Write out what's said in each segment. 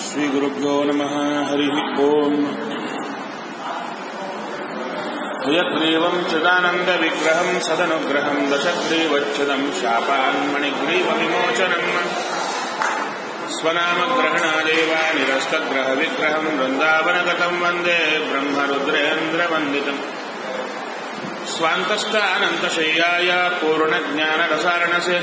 श्रीगुरुभ्यो नमः हरिः ओम् हयग्रीवम् चिदानन्दविग्रहम् सदनुग्रहम् दशग्रीवच्छिदम् शापान्मणिग्रीवविमोचनम् स्वनामग्रहणादेव निरस्तग्रहविग्रहम् वृन्दावनगतम् वन्दे ब्रह्मरुद्रेन्द्रवन्दितम् स्वान्तस्थानन्तशय्याय पूर्णज्ञानरसारणसे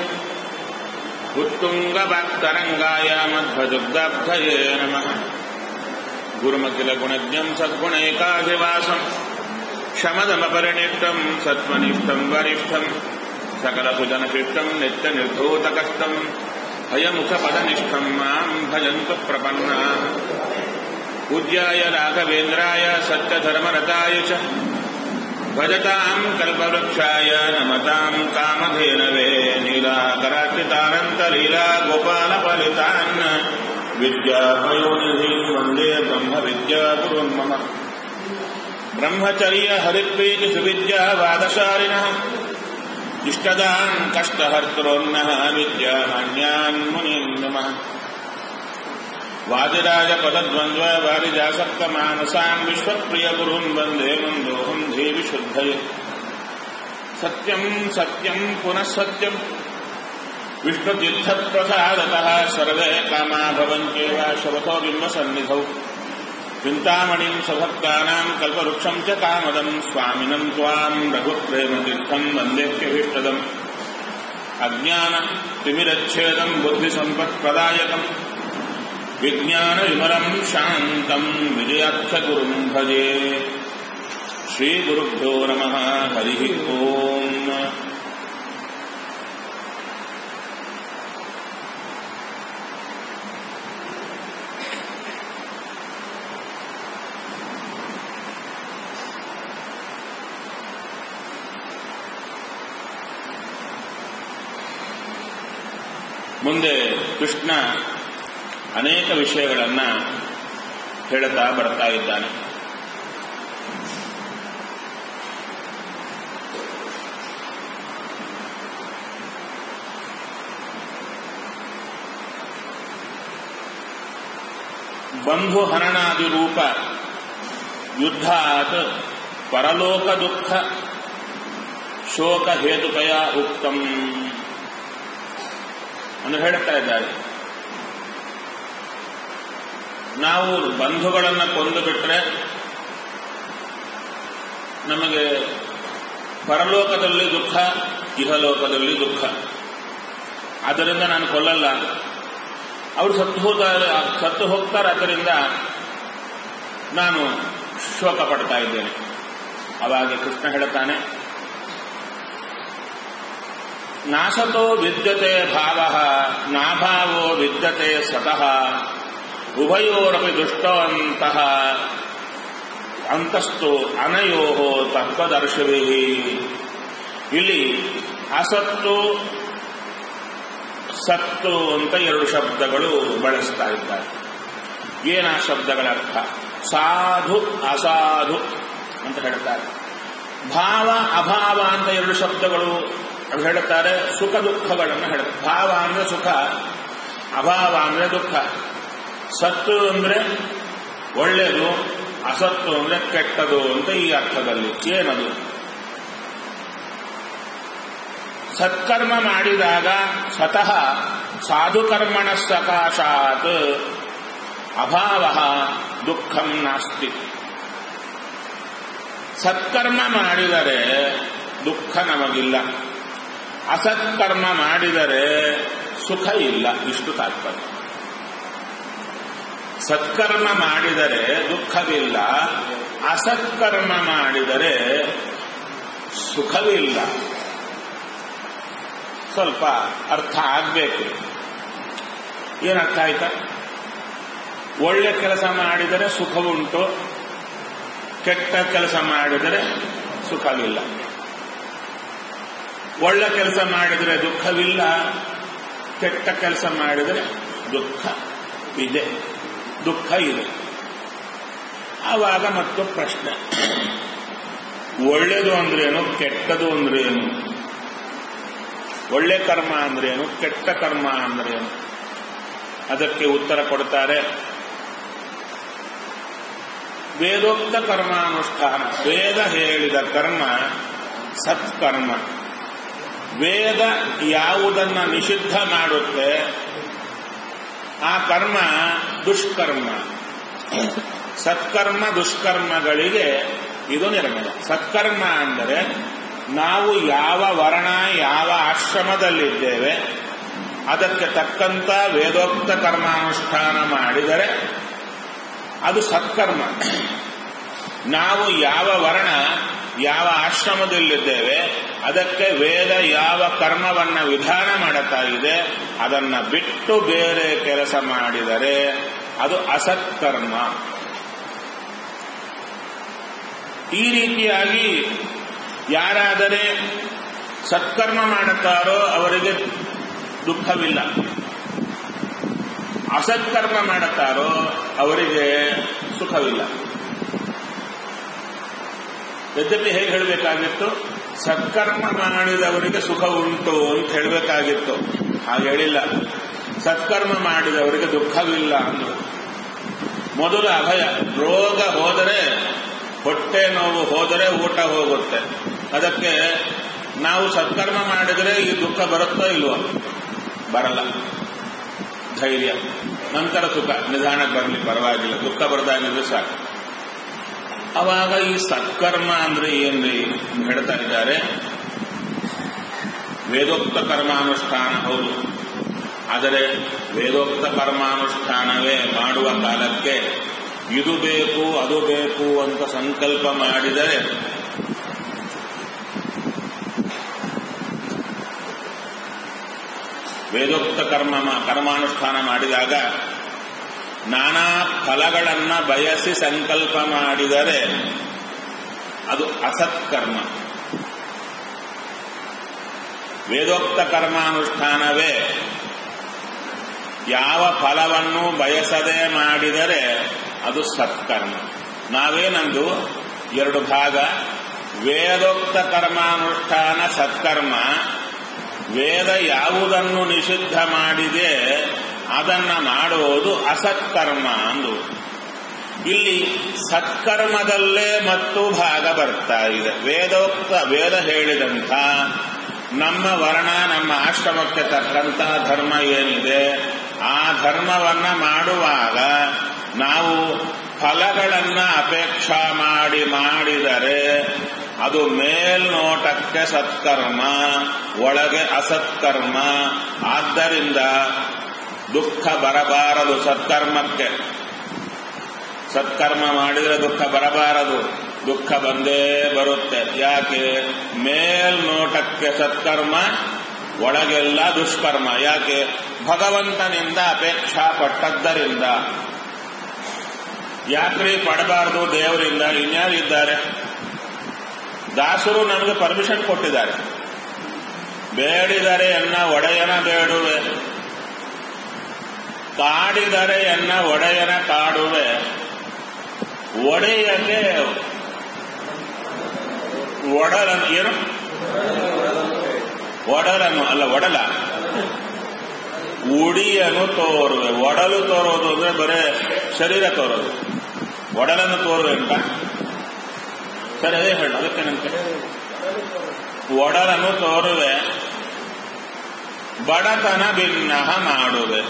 उत्तुङ्गभक्तरङ्गाय मध्वदुग्धाब्धये नमः गुरुमखिलगुणज्ञम् सद्गुणैकाधिवासम् शमदमपरिनिष्टम् सत्त्वनिष्ठम् वरिष्ठम् सकलभुजनशिष्टम् नित्यनिर्धूतकष्टम् हयमुखपदनिष्ठम् माम् भजन्तु प्रपन्नाः पूज्याय राघवेन्द्राय सत्यधर्मरताय च भजताम् कल्पवृक्षाय नमताम् कामधेनवे नीलाकराचितानन्तलीला गोपालपलितान् विद्यापयोनिधीम् वन्दे ब्रह्मविद्यागुरुन् मम ब्रह्मचर्य हरिप्रीतिसुविद्यावादशालिनः इष्टदान् कष्टहर्तॄन्नः विद्यामान्यान् मुनीन् नमः वादिराजपदद्वन्द्व वारिजासक्तमानसान् विश्वप्रियगुरुन् वन्दे मन्दोऽहम् धीविशुद्धये सत्यम् सत्यम् पुनः सत्यम् विष्णुतीर्थप्रसादतः सर्वे कामा भवन्त्येव शवतो बिम्बसन्निधौ चिन्तामणिम् सभक्तानाम् कल्पवृक्षम् च कामदम् स्वामिनम् त्वाम् रघुप्रेमतीर्थम् वन्देह्यभीष्टदम् अज्ञानतिमिरच्छेदम् बुद्धिसम्पत्प्रदायकम् विज्ञानविमलम् शान्तम् विजयाख्यगुरुम् भजे श्रीगुरुभ्यो नमः हरिः ओम् ಮುಂದೆ ಕೃಷ್ಣ ಅನೇಕ ವಿಷಯಗಳನ್ನ ಹೇಳುತ್ತಾ ಬರ್ತಾ ಇದ್ದಾನೆ ಬಂಧು ಹರಣಾದಿ ರೂಪ ಯುದ್ಧಾತ್ ಪರಲೋಕ ದುಃಖ ಶೋಕ ಹೇತುಕಯ ಉಕ್ತಂ ಎಂದು ಹೇಳುತ್ತಾ ಇದ್ದಾರೆ ನಾವು ಬಂಧುಗಳನ್ನು ಕೊಂದು ಬಿಟ್ರೆ ನಮಗೆ ಪರಲೋಕದಲ್ಲಿ ದುಃಖ ಇಹಲೋಕದಲ್ಲಿ ದುಃಖ ಆದ್ದರಿಂದ ನಾನು ಕೊಲ್ಲಲ್ಲ ಅವರು ಸತ್ತು ಹೋದ ಸತ್ತು ಹೋಗ್ತಾರೆ ಅದರಿಂದ ನಾನು ಶೋಕ ಪಡ್ತಾ ಇದ್ದೇನೆ ಅವಾಗ ಕೃಷ್ಣ ಹೇಳುತ್ತಾನೆ ನಾಸತೋ ವಿದ್ಯತೆ ಭಾವ ನಾಭಾವೋ ವಿದ್ಯತೆ ಸತಃ ಉಭಯೋರಪಿ ದುಷ್ಟವಂತಹ ಅಂತಸ್ತು ಅನಯೋ ತತ್ವದರ್ಶವೇ ಇಲ್ಲಿ ಅಸತ್ತು ಸತ್ತು ಅಂತ ಎರಡು ಶಬ್ದಗಳು ಬಳಸ್ತಾ ಇದ್ದಾರೆ ಏನ ಶಬ್ದಗಳ ಅರ್ಥ ಸಾಧು ಅಸಾಧು ಅಂತ ಹೇಳ್ತಾರೆ ಭಾವ ಅಭಾವ ಅಂತ ಎರಡು ಶಬ್ದಗಳು ಹೇಳುತ್ತಾರೆ ಸುಖ ದುಃಖಗಳನ್ನು ಹೇಳುತ್ತಾರೆ ಭಾವ ಅಂದ್ರೆ ಸುಖ ಅಭಾವ ಅಂದ್ರೆ ದುಃಖ ಸತ್ತು ಅಂದ್ರೆ ಒಳ್ಳೆಯದು ಅಸತ್ತು ಅಂದ್ರೆ ಕೆಟ್ಟದು ಅಂತ ಈ ಅರ್ಥದಲ್ಲಿ ಏನದು ಸತ್ಕರ್ಮ ಮಾಡಿದಾಗ ಸ್ವತಃ ಸಾಧುಕರ್ಮಣ ಸಕಾಶಾತ್ ಅಭಾವ ದುಃಖಂ ನಾಸ್ತಿ ಸತ್ಕರ್ಮ ಮಾಡಿದರೆ ದುಃಖ ನಮಗಿಲ್ಲ ಅಸತ್ಕರ್ಮ ಮಾಡಿದರೆ ಸುಖ ಇಲ್ಲ ಇಷ್ಟು ತಾತ್ಪರ್ಯ ಸತ್ಕರ್ಮ ಮಾಡಿದರೆ ದುಃಖವಿಲ್ಲ ಅಸತ್ಕರ್ಮ ಮಾಡಿದರೆ ಸುಖವಿಲ್ಲ ಸ್ವಲ್ಪ ಅರ್ಥ ಆಗಬೇಕು ಏನರ್ಥ ಆಯ್ತಾ ಒಳ್ಳೆ ಕೆಲಸ ಮಾಡಿದರೆ ಸುಖವುಂಟು ಕೆಟ್ಟ ಕೆಲಸ ಮಾಡಿದರೆ ಸುಖವಿಲ್ಲ ಒಳ್ಳೆ ಕೆಲಸ ಮಾಡಿದರೆ ದುಃಖವಿಲ್ಲ ಕೆಟ್ಟ ಕೆಲಸ ಮಾಡಿದರೆ ದುಃಖ ಇದೆ ದುಃಖ ಇದೆ ಆವಾಗ ಮತ್ತು ಪ್ರಶ್ನೆ ಒಳ್ಳೆಯದು ಅಂದ್ರೇನು ಕೆಟ್ಟದು ಅಂದ್ರೇನು ಒಳ್ಳೆ ಕರ್ಮ ಅಂದ್ರೇನು ಕೆಟ್ಟ ಕರ್ಮ ಅಂದ್ರೇನು ಅದಕ್ಕೆ ಉತ್ತರ ಕೊಡ್ತಾರೆ ವೇದೋಕ್ತ ಕರ್ಮಾನುಷ್ಠಾನ ವೇದ ಹೇಳಿದ ಕರ್ಮ ಸತ್ಕರ್ಮ ವೇದ ಯಾವುದನ್ನ ನಿಷಿದ್ಧ ಮಾಡುತ್ತೆ ಆ ಕರ್ಮ ದುಷ್ಕರ್ಮ ಸತ್ಕರ್ಮ ದುಷ್ಕರ್ಮಗಳಿಗೆ ಇದು ನಿರ್ಣಯ ಸತ್ಕರ್ಮ ಅಂದರೆ ನಾವು ಯಾವ ವರ್ಣ ಯಾವ ಆಶ್ರಮದಲ್ಲಿದ್ದೇವೆ ಅದಕ್ಕೆ ತಕ್ಕಂತ ವೇದೋಕ್ತ ಕರ್ಮಾನುಷ್ಠಾನ ಮಾಡಿದರೆ ಅದು ಸತ್ಕರ್ಮ ನಾವು ಯಾವ ವರ್ಣ ಯಾವ ಆಶ್ರಮದಲ್ಲಿದ್ದೇವೆ ಅದಕ್ಕೆ ವೇದ ಯಾವ ಕರ್ಮವನ್ನ ವಿಧಾನ ಮಾಡುತ್ತಾ ಇದೆ ಅದನ್ನ ಬಿಟ್ಟು ಬೇರೆ ಕೆಲಸ ಮಾಡಿದರೆ ಅದು ಅಸತ್ಕರ್ಮ ಈ ರೀತಿಯಾಗಿ ಯಾರಾದರೆ ಸತ್ಕರ್ಮ ಮಾಡುತ್ತಾರೋ ಅವರಿಗೆ ದುಃಖವಿಲ್ಲ ಅಸತ್ಕರ್ಮ ಮಾಡುತ್ತಾರೋ ಅವರಿಗೆ ಸುಖವಿಲ್ಲ ಯದ್ಯಪಿ ಹೇಗೆ ಹೇಳಬೇಕಾಗಿತ್ತು ಸತ್ಕರ್ಮ ಮಾಡಿದವರಿಗೆ ಸುಖ ಉಂಟು ಅಂತ ಹೇಳಬೇಕಾಗಿತ್ತು ಹಾಗೆ ಹೇಳಿಲ್ಲ ಸತ್ಕರ್ಮ ಮಾಡಿದವರಿಗೆ ದುಃಖವಿಲ್ಲ ಅಂದ್ರು ಮೊದಲು ಅಭಯ ರೋಗ ಹೋದರೆ ಹೊಟ್ಟೆ ನೋವು ಹೋದರೆ ಊಟ ಹೋಗುತ್ತೆ ಅದಕ್ಕೆ ನಾವು ಸತ್ಕರ್ಮ ಮಾಡಿದರೆ ಈ ದುಃಖ ಬರುತ್ತೋ ಇಲ್ವೋ ಬರಲ್ಲ ಧೈರ್ಯ ನಂತರ ಸುಖ ನಿಧಾನಕ್ಕೆ ಬರಲಿ ಪರವಾಗಿಲ್ಲ ದುಃಖ ಬರದಾಗಿದ್ರೆ ಸಾಕು ಅವಾಗ ಈ ಸತ್ಕರ್ಮ ಅಂದ್ರೆ ಏನ್ರಿ ಅಂತ ಹೇಳ್ತಾ ಇದ್ದಾರೆ ವೇದೋಕ್ತ ಕರ್ಮಾನುಷ್ಠಾನ ಹೌದು ಆದರೆ ವೇದೋಕ್ತ ಕರ್ಮಾನುಷ್ಠಾನವೇ ಮಾಡುವ ಕಾಲಕ್ಕೆ ಇದು ಬೇಕು ಅದು ಬೇಕು ಅಂತ ಸಂಕಲ್ಪ ಮಾಡಿದರೆ ವೇದೋಕ್ತ ಕರ್ಮ ಕರ್ಮಾನುಷ್ಠಾನ ಮಾಡಿದಾಗ ನಾನಾ ಫಲಗಳನ್ನ ಬಯಸಿ ಸಂಕಲ್ಪ ಮಾಡಿದರೆ ಅದು ಅಸತ್ಕರ್ಮ ವೇದೋಕ್ತ ಕರ್ಮಾನುಷ್ಠಾನವೇ ಯಾವ ಫಲವನ್ನು ಬಯಸದೆ ಮಾಡಿದರೆ ಅದು ಸತ್ಕರ್ಮ ನಾವೇನಂದು ಎರಡು ಭಾಗ ವೇದೋಕ್ತ ಕರ್ಮಾನುಷ್ಠಾನ ಸತ್ಕರ್ಮ ವೇದ ಯಾವುದನ್ನು ನಿಷಿದ್ಧ ಮಾಡಿದೆ ಅದನ್ನ ಮಾಡುವುದು ಅಸತ್ಕರ್ಮ ಅಂದು ಇಲ್ಲಿ ಸತ್ಕರ್ಮದಲ್ಲೇ ಮತ್ತು ಭಾಗ ಬರ್ತಾ ಇದೆ ವೇದೋಕ್ತ ವೇದ ಹೇಳಿದಂಥ ನಮ್ಮ ವರ್ಣ ನಮ್ಮ ಆಶ್ರಮಕ್ಕೆ ತಕ್ಕಂತಹ ಧರ್ಮ ಏನಿದೆ ಆ ಧರ್ಮವನ್ನ ಮಾಡುವಾಗ ನಾವು ಫಲಗಳನ್ನ ಅಪೇಕ್ಷಾ ಮಾಡಿ ಮಾಡಿದರೆ ಅದು ಮೇಲ್ನೋಟಕ್ಕೆ ಸತ್ಕರ್ಮ ಒಳಗೆ ಅಸತ್ಕರ್ಮ ಆದ್ದರಿಂದ ದುಃಖ ಬರಬಾರದು ಸತ್ಕರ್ಮಕ್ಕೆ ಸತ್ಕರ್ಮ ಮಾಡಿದರೆ ದುಃಖ ಬರಬಾರದು ದುಃಖ ಬಂದೇ ಬರುತ್ತೆ ಯಾಕೆ ಮೇಲ್ನೋಟಕ್ಕೆ ಸತ್ಕರ್ಮ ಒಳಗೆಲ್ಲ ದುಷ್ಕರ್ಮ ಯಾಕೆ ಭಗವಂತನಿಂದ ಅಪೇಕ್ಷಾ ಪಟ್ಟದ್ದರಿಂದ ಯಾಕ್ರಿ ಪಡಬಾರದು ದೇವರಿಂದ ಇನ್ಯಾರಿದ್ದಾರೆ ದಾಸರು ನಮಗೆ ಪರ್ಮಿಷನ್ ಕೊಟ್ಟಿದ್ದಾರೆ ಬೇಡಿದರೆ ಎನ್ನ ಒಡೆಯನ ಬೇಡುವೆ ಕಾಡಿದರೆ ಎನ್ನ ಒಡೆಯನ ಕಾಡುವೆ ಒಡೆಯಗೆ ಒಡಲನ್ನು ಏನು ಒಡಲನ್ನು ಅಲ್ಲ ಒಡಲ ಉಡಿಯನ್ನು ತೋರುವೆ ಒಡಲು ತೋರೋದು ಅಂದ್ರೆ ಬರೇ ಶರೀರ ತೋರೋದು ಒಡಲನ್ನು ತೋರುವೆ ಅಂತ ಸರಿ ಅದೇ ಹೇಳ ಅದಕ್ಕೆ ನಂತೆ ಒಡಲನ್ನು ತೋರುವೆ ಬಡತನ ಭಿನ್ನಹ ಮಾಡುವೆ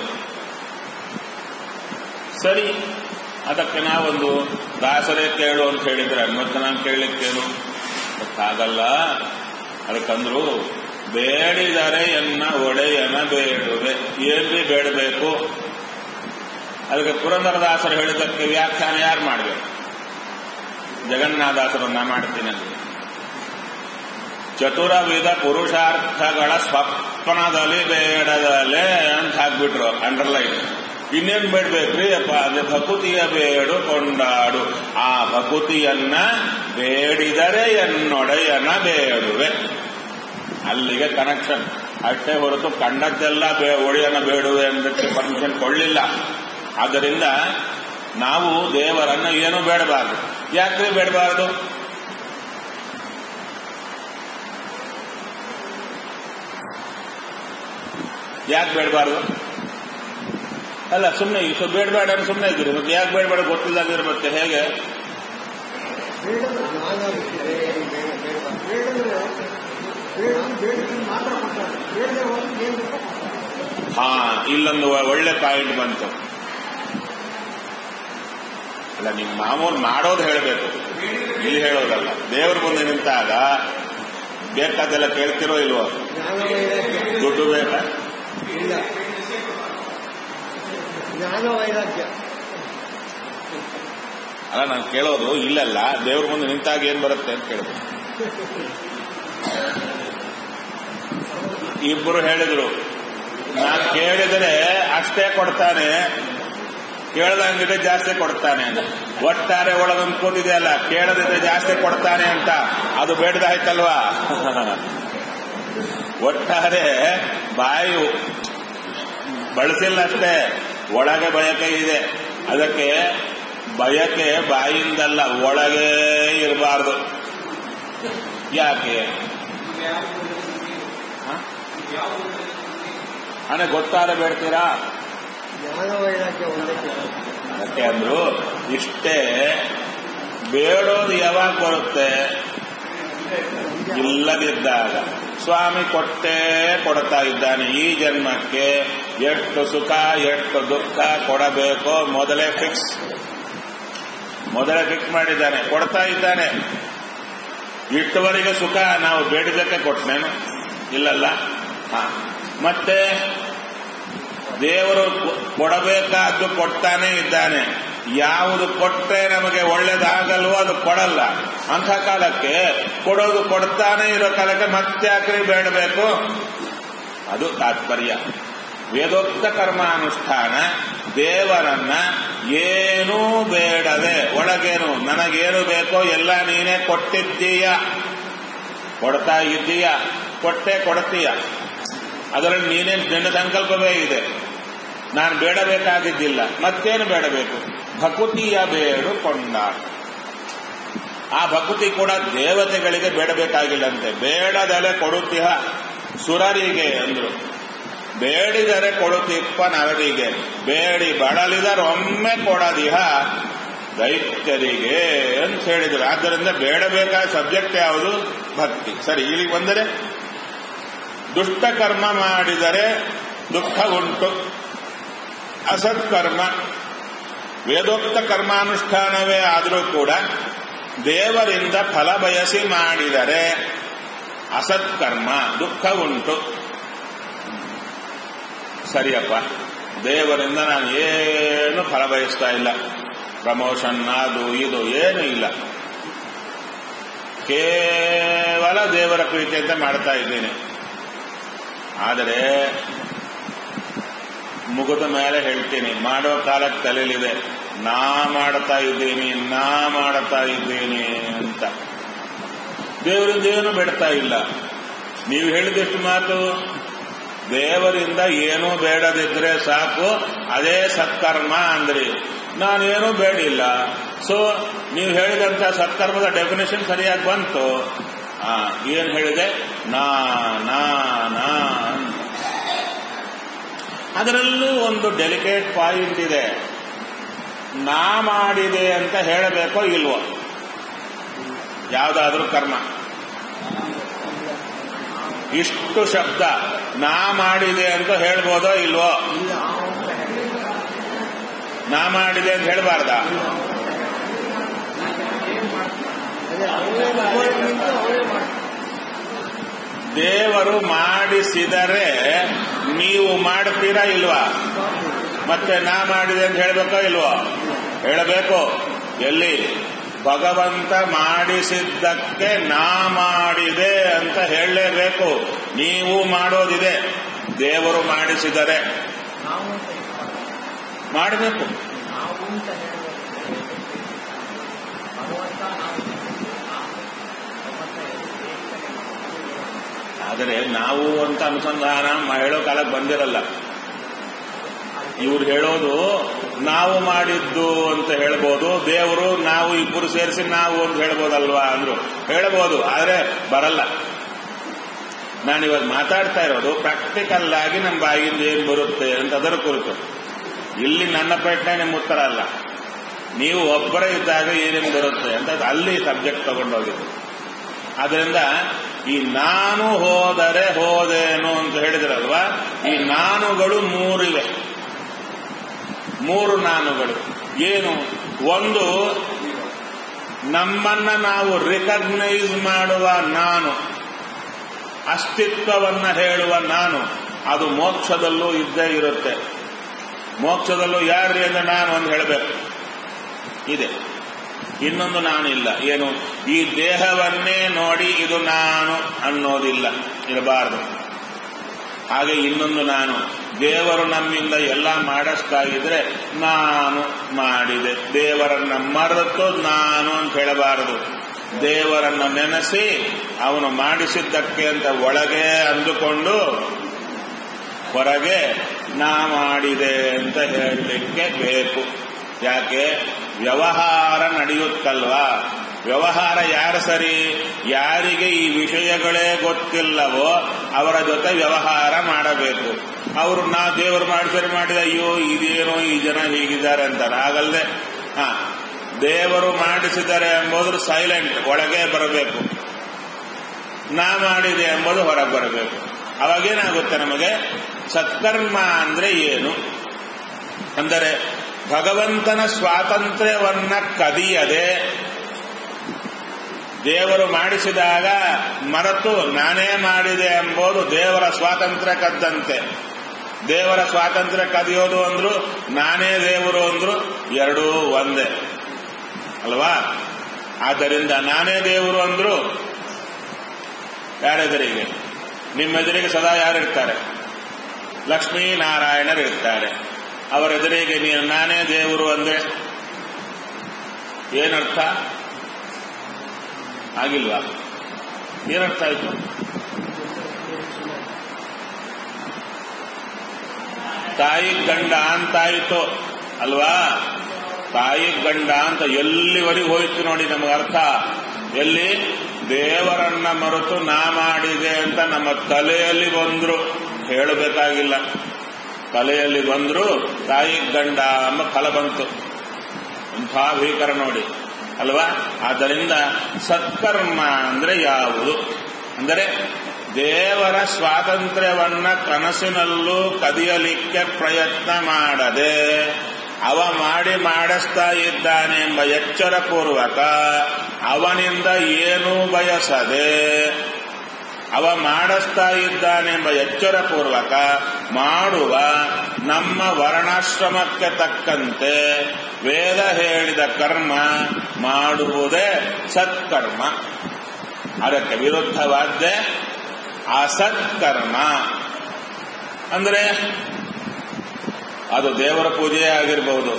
ಸರಿ ಅದಕ್ಕೆ ನಾವೊಂದು ದಾಸರೇ ಕೇಳು ಅಂತ ಹೇಳಿದ್ರೆ ಮತ್ತೆ ನಾನು ಕೇಳಲಿಕ್ಕೇನು ಗೊತ್ತಾಗಲ್ಲ ಅದಕ್ಕಂದ್ರು ಬೇಡಿದರೆ ಎನ್ನ ಒಡೆಯನ ಬೇಡುವೆ ಏನ್ರಿ ಬೇಡಬೇಕು ಅದಕ್ಕೆ ಪುರಂದರದಾಸರು ಹೇಳಿದ್ದಕ್ಕೆ ವ್ಯಾಖ್ಯಾನ ಯಾರು ಮಾಡಬೇಕು ಜಗನ್ನಾಥದಾಸರನ್ನ ಮಾಡ್ತೀನಿ ಅಂತ ಚತುರವಿಧ ಪುರುಷಾರ್ಥಗಳ ಸ್ವಪ್ನದಲ್ಲಿ ಬೇಡದಲೆ ಅಂತ ಹಾಕ್ಬಿಟ್ರು ಅಂಡರ್ಲೈನ್ ಇನ್ನೇನ್ ಬೇಡ್ಬೇಕ್ರಿ ಅಪ್ಪ ಅದೇ ಭಕುತಿಯ ಬೇಡು ಕೊಂಡಾಡು ಆ ಭಕುತಿಯನ್ನ ಬೇಡಿದರೆ ಎನ್ನೊಡೆಯನ ಬೇಡುವೆ ಅಲ್ಲಿಗೆ ಕನೆಕ್ಷನ್ ಅಷ್ಟೇ ಹೊರತು ಕಂಡದ್ದೆಲ್ಲ ಬೇ ಒಡೆಯನ ಬೇಡುವೆ ಅಂದಕ್ಕೆ ಪರ್ಮಿಷನ್ ಕೊಳ್ಳಿಲ್ಲ ಆದ್ದರಿಂದ ನಾವು ದೇವರನ್ನ ಏನು ಬೇಡಬಾರದು ಯಾಕ್ರಿ ಬೇಡಬಾರದು ಯಾಕೆ ಬೇಡಬಾರದು ಅಲ್ಲ ಸುಮ್ಮನೆ ಈಗ ಬೇಡಬೇಡ ಸುಮ್ಮನೆ ಇದ್ದೀರಿ ಮತ್ತೆ ಯಾಕೆ ಬೇಡಬೇಡ ಗೊತ್ತಿಲ್ಲದಿರ ಮತ್ತೆ ಹೇಗೆ ಬೇಡದ ಜ್ಞಾನ ಬಿಟ್ಟು ಬೇರೆ ಏನು ಬೇಡ ಬೇಡ ಬೇಡದ್ರೆ ಬೇಡದು ಬೇಡದನ್ನು ಮಾತ್ರ ಕೊಡ್ತಾರೆ ಬೇಡದೆ ಹೋದ್ರೆ ಏನು ಬೇಕೋ ಕೊಡ್ತಾರೆ. ಹಾ ಇಲ್ಲೊಂದು ಒಳ್ಳೆ ಪಾಯಿಂಟ್ ಬಂತು ಅಲ್ಲ ನಿಮ್ಮ ಮಾಮೂಲು ಮಾಡೋದು ಹೇಳಬೇಕು ಇಲ್ಲಿ ಹೇಳೋದಲ್ಲ ದೇವ್ರ ಮುಂದೆ ನಿಂತಾಗ ಬೇಕಾದೆಲ್ಲ ಕೇಳ್ತಿರೋ ಇಲ್ವೋ ಜ್ಞಾನ ವೈರಾಗ್ಯ ದುಡ್ಡು ಬೇಕಾ ಇಲ್ಲ ಜ್ಞಾನ ವೈರಾಗ್ಯ ಅಲ್ಲ ನಾನು ಕೇಳೋದು ಇಲ್ಲಲ್ಲ ದೇವ್ರ ಮುಂದೆ ನಿಂತಾಗ ಏನ್ ಬರುತ್ತೆ ಅಂತ ಕೇಳಿದ್ರು ಇಬ್ಬರು ಹೇಳಿದ್ರು ನಾನು ಕೇಳಿದರೆ ಅಷ್ಟೇ ಕೊಡ್ತಾನೆ ಕೇಳದಂಗಿದ್ರೆ ಜಾಸ್ತಿ ಕೊಡ್ತಾನೆ ಅಂತ ಒಟ್ಟಾರೆ ಒಳಗೊಂದು ಕೂತಿದೆ ಅಲ್ಲ ಕೇಳದಿದ್ರೆ ಜಾಸ್ತಿ ಕೊಡ್ತಾನೆ ಅಂತ ಅದು ಬೇಡದಾಯ್ತಲ್ವಾ ಒಟ್ಟಾರೆ ಬಾಯಿ ಬಳಸಿಲ್ಲ ಅಷ್ಟೇ ಒಳಗೆ ಬಯಕೆ ಇದೆ ಅದಕ್ಕೆ ಬಯಕೆ ಬಾಯಿಂದಲ್ಲ ಒಳಗೆ ಇರಬಾರ್ದು ಯಾಕೆ ಹ? ಹಣ ಗೊತ್ತಾದ ಬೇಡ್ತೀರಾ ಜ್ಞಾನ ವೈರಾಗ್ಯ ಒಂದಕ್ಕೆ ಅದಕ್ಕೆ ಅಂದ್ರು ಇಷ್ಟೇ ಬೇಡೋದು ಯಾವಾಗ ಬರುತ್ತೆ ಇಲ್ಲದಿದ್ದಾಗ ಸ್ವಾಮಿ ಕೊಟ್ಟೇ ಕೊಡ್ತಾ ಇದ್ದಾನೆ ಈ ಜನ್ಮಕ್ಕೆ ಎಷ್ಟು ಸುಖ ಎಷ್ಟು ದುಃಖ ಕೊಡಬೇಕೋ ಮೊದಲೇ ಫಿಕ್ಸ್ ಮೊದಲೇ ಫಿಕ್ಸ್ ಮಾಡಿದ್ದಾನೆ ಕೊಡ್ತಾ ಇದ್ದಾನೆ ಇಷ್ಟವರೆಗೆ ಸುಖ ನಾವು ಬೇಡಿದ್ದಕ್ಕೆ ಕೊಟ್ಟನೇನು ಇಲ್ಲಲ್ಲ ಹಾ ಮತ್ತೆ ದೇವರು ಕೊ- ಕೊಡಬೇಕಾದ್ದು ಕೊಡ್ತಾನೆ ಇದ್ದಾನೆ ಯಾವುದು ಕೊಟ್ಟರೆ ನಮಗೆ ಒಳ್ಳೇದಾಗಲ್ವೋ ಅದು ಕೊಡಲ್ಲ ಅಂಥ ಕಾಲಕ್ಕೆ ಕೊಡೋದು ಕೊಡ್ತಾನೆ ಇರೋ ಕಾಲಕ್ಕೆ ಮತ್ತೆ ಯಾಕ್ರಿ ಬೇಡಬೇಕು ಅದು ತಾತ್ಪರ್ಯ ವೇದೋಕ್ತ ಕರ್ಮಾನುಷ್ಠಾನ ದೇವರನ್ನ ಏನೂ ಬೇಡದೆ ಒಳಗೇನು ನನಗೇನು ಬೇಕೋ ಎಲ್ಲ ನೀನೇ ಕೊಟ್ಟಿದ್ದೀಯ ಕೊಡ್ತಾ ಇದ್ದೀಯ ಕೊಟ್ಟೆ ಕೊಡ್ತೀಯ ಅದರಲ್ಲಿ ನೀನೇ ನಿನ್ನ ಸಂಕಲ್ಪವೇ ಇದೆ ನಾನು ಬೇಡಬೇಕಾಗಿದ್ದಿಲ್ಲ ಮತ್ತೇನು ಬೇಡಬೇಕು ಭಕುತಿಯ ಬೇಡು ಕೊಂಡ ಆ ಭಕುತಿ ಕೂಡ ದೇವತೆಗಳಿಗೆ ಬೇಡಬೇಕಾಗಿಲ್ಲಂತೆ ಬೇಡದಲೆ ಕೊಡುತ್ತಿಹ ಸುರರಿಗೆ ಅಂದ್ರು ಬೇಡಿದರೆ ಕೊಡುತ್ತಿಪ್ಪ ನರರಿಗೆ ಬೇಡಿ ಬಳಲಿದರೊಮ್ಮೆ ಕೊಡದಿಹ ದೈತ್ಯರಿಗೆ ಅಂತ ಹೇಳಿದ್ರು ಆದ್ದರಿಂದ ಬೇಡಬೇಕಾದ ಸಬ್ಜೆಕ್ಟ್ ಯಾವುದು ಭಕ್ತಿ ಸರಿ ಇಲ್ಲಿಗೆ ಬಂದರೆ ದುಷ್ಟ ಕರ್ಮ ಮಾಡಿದರೆ ದುಃಖ ಉಂಟು ಅಸತ್ಕರ್ಮ ವೇದೋಕ್ತ ಕರ್ಮಾನುಷ್ಠಾನವೇ ಆದರೂ ಕೂಡ ದೇವರಿಂದ ಫಲ ಬಯಸಿ ಮಾಡಿದರೆ ಅಸತ್ಕರ್ಮ ದುಃಖ ಉಂಟು ಸರಿಯಪ್ಪ ದೇವರಿಂದ ನಾನು ಏನು ಫಲ ಬಯಸ್ತಾ ಇಲ್ಲ ಪ್ರಮೋಷನ್ ಅದು ಇದು ಏನು ಇಲ್ಲ ಕೇವಲ ದೇವರ ಪ್ರೀತಿಯಂತೆ ಮಾಡ್ತಾ ಇದ್ದೀನಿ ಆದರೆ ಮುಗಿದ ಮೇಲೆ ಹೇಳ್ತೀನಿ ಮಾಡೋ ಕಾಲಕ್ಕೆ ತಲೆಯಲ್ಲಿದೆ ನಾ ಮಾಡ್ತಾ ಇದ್ದೀನಿ ನಾ ಮಾಡ್ತಾ ಇದ್ದೀನಿ ಅಂತ ದೇವರಿಂದ ಏನು ಬೇಡ್ತಾ ಇಲ್ಲ ನೀವು ಹೇಳಿದಷ್ಟು ಮಾತು ದೇವರಿಂದ ಏನೂ ಬೇಡದಿದ್ರೆ ಸಾಕು ಅದೇ ಸತ್ಕರ್ಮ ಅಂದ್ರಿ ನಾನೇನೂ ಬೇಡಿಲ್ಲ ಸೊ ನೀವು ಹೇಳಿದಂತ ಸತ್ಕರ್ಮದ ಡೆಫಿನೇಷನ್ ಸರಿಯಾಗಿ ಬಂತು ಆ, ಏನ್ ಹೇಳಿದೆ ನಾ ನಾ ನಾ ಅಂತ. ಅದರಲ್ಲೂ ಒಂದು ಡೆಲಿಕೇಟ್ ಪಾಯಿಂಟ್ ಇದೆ ನಾ ಮಾಡಿದೆ ಅಂತ ಹೇಳಬೇಕೋ ಇಲ್ವೋ ಯಾವುದಾದ್ರೂ ಕರ್ಮ ಇಷ್ಟು ಶಬ್ದ ನಾ ಮಾಡಿದೆ ಅಂತ ಹೇಳ್ಬೋದೋ ಇಲ್ವೋ ಇಲ್ಲ ನಾ ಮಾಡಿದೆ ಅಂತ ಹೇಳಬಾರ್ದ ಅದೇ ಅವರೇ ಮಾಡೋದ್ರಿಂದ ಅವರೇ ಮಾಡ್ತಾರೆ ದೇವರು ಮಾಡಿಸಿದರೆ ನೀವು ಮಾಡ್ತೀರಾ ಇಲ್ವಾ ಮತ್ತೆ ನಾ ಮಾಡಿದೆ ಅಂತ ಹೇಳ್ಬೇಕೋ ಇಲ್ವೋ ಹೇಳಬೇಕು ಎಲ್ಲಿ ಭಗವಂತ ಮಾಡಿಸಿದ್ದಕ್ಕೆ ನಾ ಮಾಡಿದೆ ಅಂತ ಹೇಳಲೇಬೇಕು ನೀವು ಮಾಡೋದಿದೆ ದೇವರು ಮಾಡಿಸಿದರೆ ನಾವು ಅಂತ ಹೇಳ್ಬಾರ್ದು. ಮಾಡಬೇಕು ನಾವು ಅಂತ ಹೇಳ್ಬೇಕು ಭಗವಂತ ನಾವು ಭಗವಂತ ಆದರೆ ನಾವು ಅಂತ ಅನುಸಂಧಾನ ಮ- ಹೇಳೋ ಕಾಲಕ್ಕೆ ಬಂದಿರಲ್ಲ ಇವ್ರು ಹೇಳೋದು ನಾವು ಮಾಡಿದ್ದು ಅಂತ ಹೇಳ್ಬೋದು ದೇವರು ನಾವು ಇಬ್ಬರು ಸೇರಿಸಿ ನಾವು ಅಂತ ಹೇಳ್ಬೋದಲ್ವಾ ಅಂದ್ರು ಹೇಳ್ಬೋದು ಆದ್ರೆ ಬರಲ್ಲ ನಾನು ಇವಾಗ ಮಾತಾಡ್ತಾ ಇರೋದು ಪ್ರಾಕ್ಟಿಕಲ್ ಆಗಿ ನಮ್ಮ ಬಾಯಿಂದ ಏನ್ ಬರುತ್ತೆ ಅಂತ ಅದರ ಕುರಿತು ಇಲ್ಲಿ ನನ್ನ ಪ್ರಯತ್ನ ನಿಮ್ಮ ಉತ್ತರ ಅಲ್ಲ ನೀವು ಒಬ್ಬರೇ ಇದ್ದಾಗ ಏನೇನು ಬರುತ್ತೆ ಅಂತ ಅಲ್ಲಿ ಸಬ್ಜೆಕ್ಟ್ ತಗೊಂಡೋಗಿದೆ ಆದ್ರಿಂದ ಈ ನಾನು ಹೋದರೆ ಹೋದೇನು ಅಂತ ಹೇಳಿದ್ರಲ್ವಾ ಈ ನಾನುಗಳು ಮೂರಿವೆ ಮೂರು ನಾನುಗಳು ಏನು ಒಂದು ನಮ್ಮನ್ನ ನಾವು ರಿಕಗ್ನೈಸ್ ಮಾಡುವ ನಾನು ಅಸ್ತಿತ್ವವನ್ನ ಹೇಳುವ ನಾನು ಅದು ಮೋಕ್ಷದಲ್ಲೂ ಇದ್ದೇ ಇರುತ್ತೆ ಮೋಕ್ಷದಲ್ಲೂ ಯಾರ್ರಿ ಅಂದ್ರೆ ನಾನು ಅಂತ ಹೇಳಬೇಕು ಇದೆ ಇನ್ನೊಂದು ನಾನು ಇಲ್ಲ ಏನು ಈ ದೇಹವನ್ನೇ ನೋಡಿ ಇದು ನಾನು ಅನ್ನೋದಿಲ್ಲ ಇರಬಾರದು ಹಾಗೆ ಇನ್ನೊಂದು ನಾನು ದೇವರು ನಮ್ಮಿಂದ ಎಲ್ಲ ಮಾಡಿಸ್ತಾ ಇದ್ರೆ ನಾನು ಮಾಡಿದೆ ದೇವರನ್ನ ಮರೆತು ನಾನು ಅಂತ ಹೇಳಬಾರದು ದೇವರನ್ನ ನೆನೆಸಿ ಅವನು ಮಾಡಿಸಿದ್ದಕ್ಕೆ ಅಂತ ಒಳಗೆ ಅಂದುಕೊಂಡು ಹೊರಗೆ ನಾ ಮಾಡಿದೆ ಅಂತ ಹೇಳಲಿಕ್ಕೆ ಬೇಕು ಯಾಕೆ ವ್ಯವಹಾರ ನಡೆಯುತ್ತಲ್ವಾ ವ್ಯವಹಾರ ಯಾರು ಸರಿ ಯಾರಿಗೆ ಈ ವಿಷಯಗಳೇ ಗೊತ್ತಿಲ್ಲವೋ ಅವರ ಜೊತೆ ವ್ಯವಹಾರ ಮಾಡಬೇಕು ಅವರು ನಾ ದೇವರು ಮಾಡಿ ಸರಿ ಮಾಡಿದ ಅಯ್ಯೋ ಇದೇನೋ ಈ ಜನ ಹೀಗಿದ್ದಾರೆ ಅಂತಾರೆ ಆಗಲ್ಲದೆ ಹಾ ದೇವರು ಮಾಡಿಸಿದ್ದಾರೆ ಎಂಬುದು ಸೈಲೆಂಟ್ ಒಳಗೆ ಬರಬೇಕು ನಾ ಮಾಡಿದೆ ಎಂಬುದು ಹೊರಗೆ ಬರಬೇಕು ಅವಾಗೇನಾಗುತ್ತೆ ನಮಗೆ ಸತ್ಕರ್ಮ ಅಂದ್ರೆ ಏನು ಅಂದರೆ ಭಗವಂತನ ಸ್ವಾತಂತ್ರ್ಯವನ್ನ ಕದಿಯದೆ ದೇವರು ಮಾಡಿಸಿದಾಗ ಮರೆತು ನಾನೇ ಮಾಡಿದೆ ಎಂಬುದು ದೇವರ ಸ್ವಾತಂತ್ರ್ಯ ಕದ್ದಂತೆ ದೇವರ ಸ್ವಾತಂತ್ರ್ಯ ಕದಿಯೋದು ಅಂದ್ರು ನಾನೇ ದೇವರು ಅಂದ್ರು ಎರಡೂ ಒಂದೇ ಅಲ್ವಾ ಆದ್ದರಿಂದ ನಾನೇ ದೇವರು ಅಂದ್ರು ಯಾರೆದುರಿಗೆ ನಿಮ್ಮೆದುರಿಗೆ ಸದಾ ಯಾರಿರ್ತಾರೆ ಲಕ್ಷ್ಮೀ ನಾರಾಯಣರು ಇರ್ತಾರೆ ಅವರ ಎದುರಿಗೆ ನೀನು ನಾನೇ ದೇವರು ಅಂದ್ರೆ ಏನರ್ಥ ಆಗಿಲ್ವಾ ಏನರ್ಥ ಆಯ್ತು ತಾಯಿ ಗಂಡ ಅಂತಾಯಿತು ಅಲ್ವಾ ತಾಯಿ ಗಂಡ ಅಂತ ಎಲ್ಲಿವರೆಗೂ ಹೋಯ್ತು ನೋಡಿ ನಮಗೆ ಅರ್ಥ ಎಲ್ಲಿ ದೇವರನ್ನ ಮರೆತು ನಾ ಮಾಡಿದೆ ಅಂತ ನಮ್ಮ ತಲೆಯಲ್ಲಿ ಬಂದ್ರು ಹೇಳಬೇಕಾಗಿಲ್ಲ ತಲೆಯಲ್ಲಿ ಬಂದ್ರು ತಾಯಿ ಗಂಡ ಎಂಬ ಫಲ ಬಂತು ಇಂಥ ಭೀಕರ ನೋಡಿ ಅಲ್ವಾ ಆದ್ದರಿಂದ ಸತ್ಕರ್ಮ ಅಂದ್ರೆ ಯಾವುದು ಅಂದರೆ ದೇವರ ಸ್ವಾತಂತ್ರ್ಯವನ್ನ ಕನಸಿನಲ್ಲೂ ಕದಿಯಲಿಕ್ಕೆ ಪ್ರಯತ್ನ ಮಾಡದೆ ಅವ ಮಾಡಿ ಮಾಡಿಸ್ತಾ ಇದ್ದಾನೆ ಎಂಬ ಎಚ್ಚರ ಪೂರ್ವಕ ಅವನಿಂದ ಏನೂ ಬಯಸದೆ ಅವ ಮಾಡಿಸ್ತಾ ಇದ್ದಾನೆಂಬ ಎಚ್ಚರ ಪೂರ್ವಕ ಮಾಡುವ ನಮ್ಮ ವರ್ಣಾಶ್ರಮಕ್ಕೆ ತಕ್ಕಂತೆ ವೇದ ಹೇಳಿದ ಕರ್ಮ ಮಾಡುವುದೇ ಸತ್ಕರ್ಮ ಅದಕ್ಕೆ ವಿರುದ್ಧವಾದ್ದೇ ಅಸತ್ಕರ್ಮ ಅಂದ್ರೆ ಅದು ದೇವರ ಪೂಜೆಯೇ ಆಗಿರಬಹುದು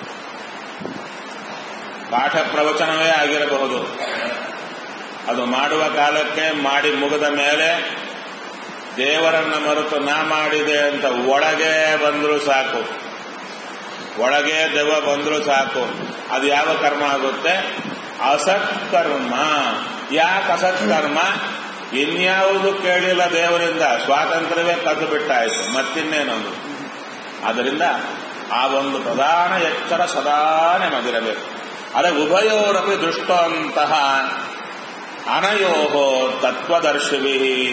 ಪಾಠ ಪ್ರವಚನವೇ ಆಗಿರಬಹುದು ಅದು ಮಾಡುವ ಕಾಲಕ್ಕೆ ಮಾಡಿ ಮುಗಿದ ಮೇಲೆ ದೇವರನ್ನ ಮರೆತು ನಾ ಮಾಡಿದೆ ಅಂತ ಒಳಗೆ ಬಂದರೂ ಸಾಕು ಒಳಗೆ ದೆವ್ವ ಬಂದರೂ ಸಾಕು ಅದು ಯಾವ ಕರ್ಮ ಆಗುತ್ತೆ ಅಸತ್ಕರ್ಮ ಯಾಕೆ ಅಸತ್ಕರ್ಮ ಇನ್ಯಾವುದು ಕೇಳಿಲ್ಲ ದೇವರಿಂದ ಸ್ವಾತಂತ್ರ್ಯವೇ ಕದ್ದು ಬಿಟ್ಟಾಯಿತು ಮತ್ತಿನ್ನೇನೊಂದು ಆದ್ದರಿಂದ ಆ ಒಂದು ಪ್ರಧಾನ ಎಚ್ಚರ ಸದಾ ನಮಗಿರಬೇಕು ಅದೇ ಉಭಯೋರಪಿ ದೃಷ್ಟಂತಹ ಅನಯೋಹೋ ತತ್ವದರ್ಶಿವಿ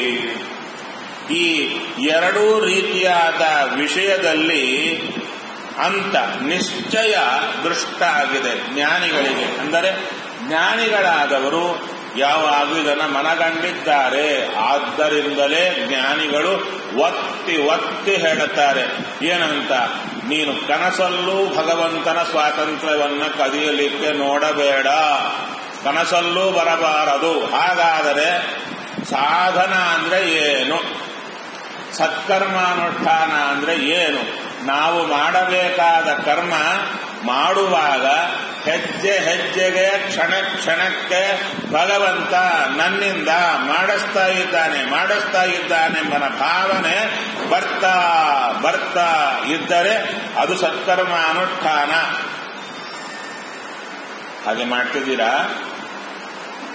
ಈ ಎರಡೂ ರೀತಿಯಾದ ವಿಷಯದಲ್ಲಿ ಅಂತ ನಿಶ್ಚಯ ದೃಷ್ಟ ಆಗಿದೆ ಜ್ಞಾನಿಗಳಿಗೆ ಅಂದರೆ ಜ್ಞಾನಿಗಳಾದವರು ಯಾವಾಗ ಇದನ್ನ ಮನಗಂಡಿದ್ದಾರೆ ಆದ್ದರಿಂದಲೇ ಜ್ಞಾನಿಗಳು ಒತ್ತಿ ಒತ್ತಿ ಹೇಳುತ್ತಾರೆ ಏನಂತ ನೀನು ಕನಸಲ್ಲೂ ಭಗವಂತನ ಸ್ವಾತಂತ್ರ್ಯವನ್ನ ಕದಿಯಲಿಕ್ಕೆ ನೋಡಬೇಡ ಕನಸಲ್ಲೂ ಬರಬಾರದು ಹಾಗಾದರೆ ಸಾಧನ ಅಂದ್ರೆ ಏನು ಸತ್ಕರ್ಮಾನುಷ್ಠಾನ ಅಂದ್ರೆ ಏನು ನಾವು ಮಾಡಬೇಕಾದ ಕರ್ಮ ಮಾಡುವಾಗ ಹೆಜ್ಜೆ ಹೆಜ್ಜೆಗೆ ಕ್ಷಣ ಕ್ಷಣಕ್ಕೆ ಭಗವಂತ ನನ್ನಿಂದ ಮಾಡಿಸ್ತಾ ಇದ್ದಾನೆ ಮಾಡಿಸ್ತಾ ಇದ್ದಾನೆಂಬನ ಭಾವನೆ ಬರ್ತಾ ಬರ್ತಾ ಇದ್ದರೆ ಅದು ಸತ್ಕರ್ಮ ಅನುಷ್ಠಾನ ಹಾಗೆ ಮಾಡ್ತಿದ್ದೀರಾ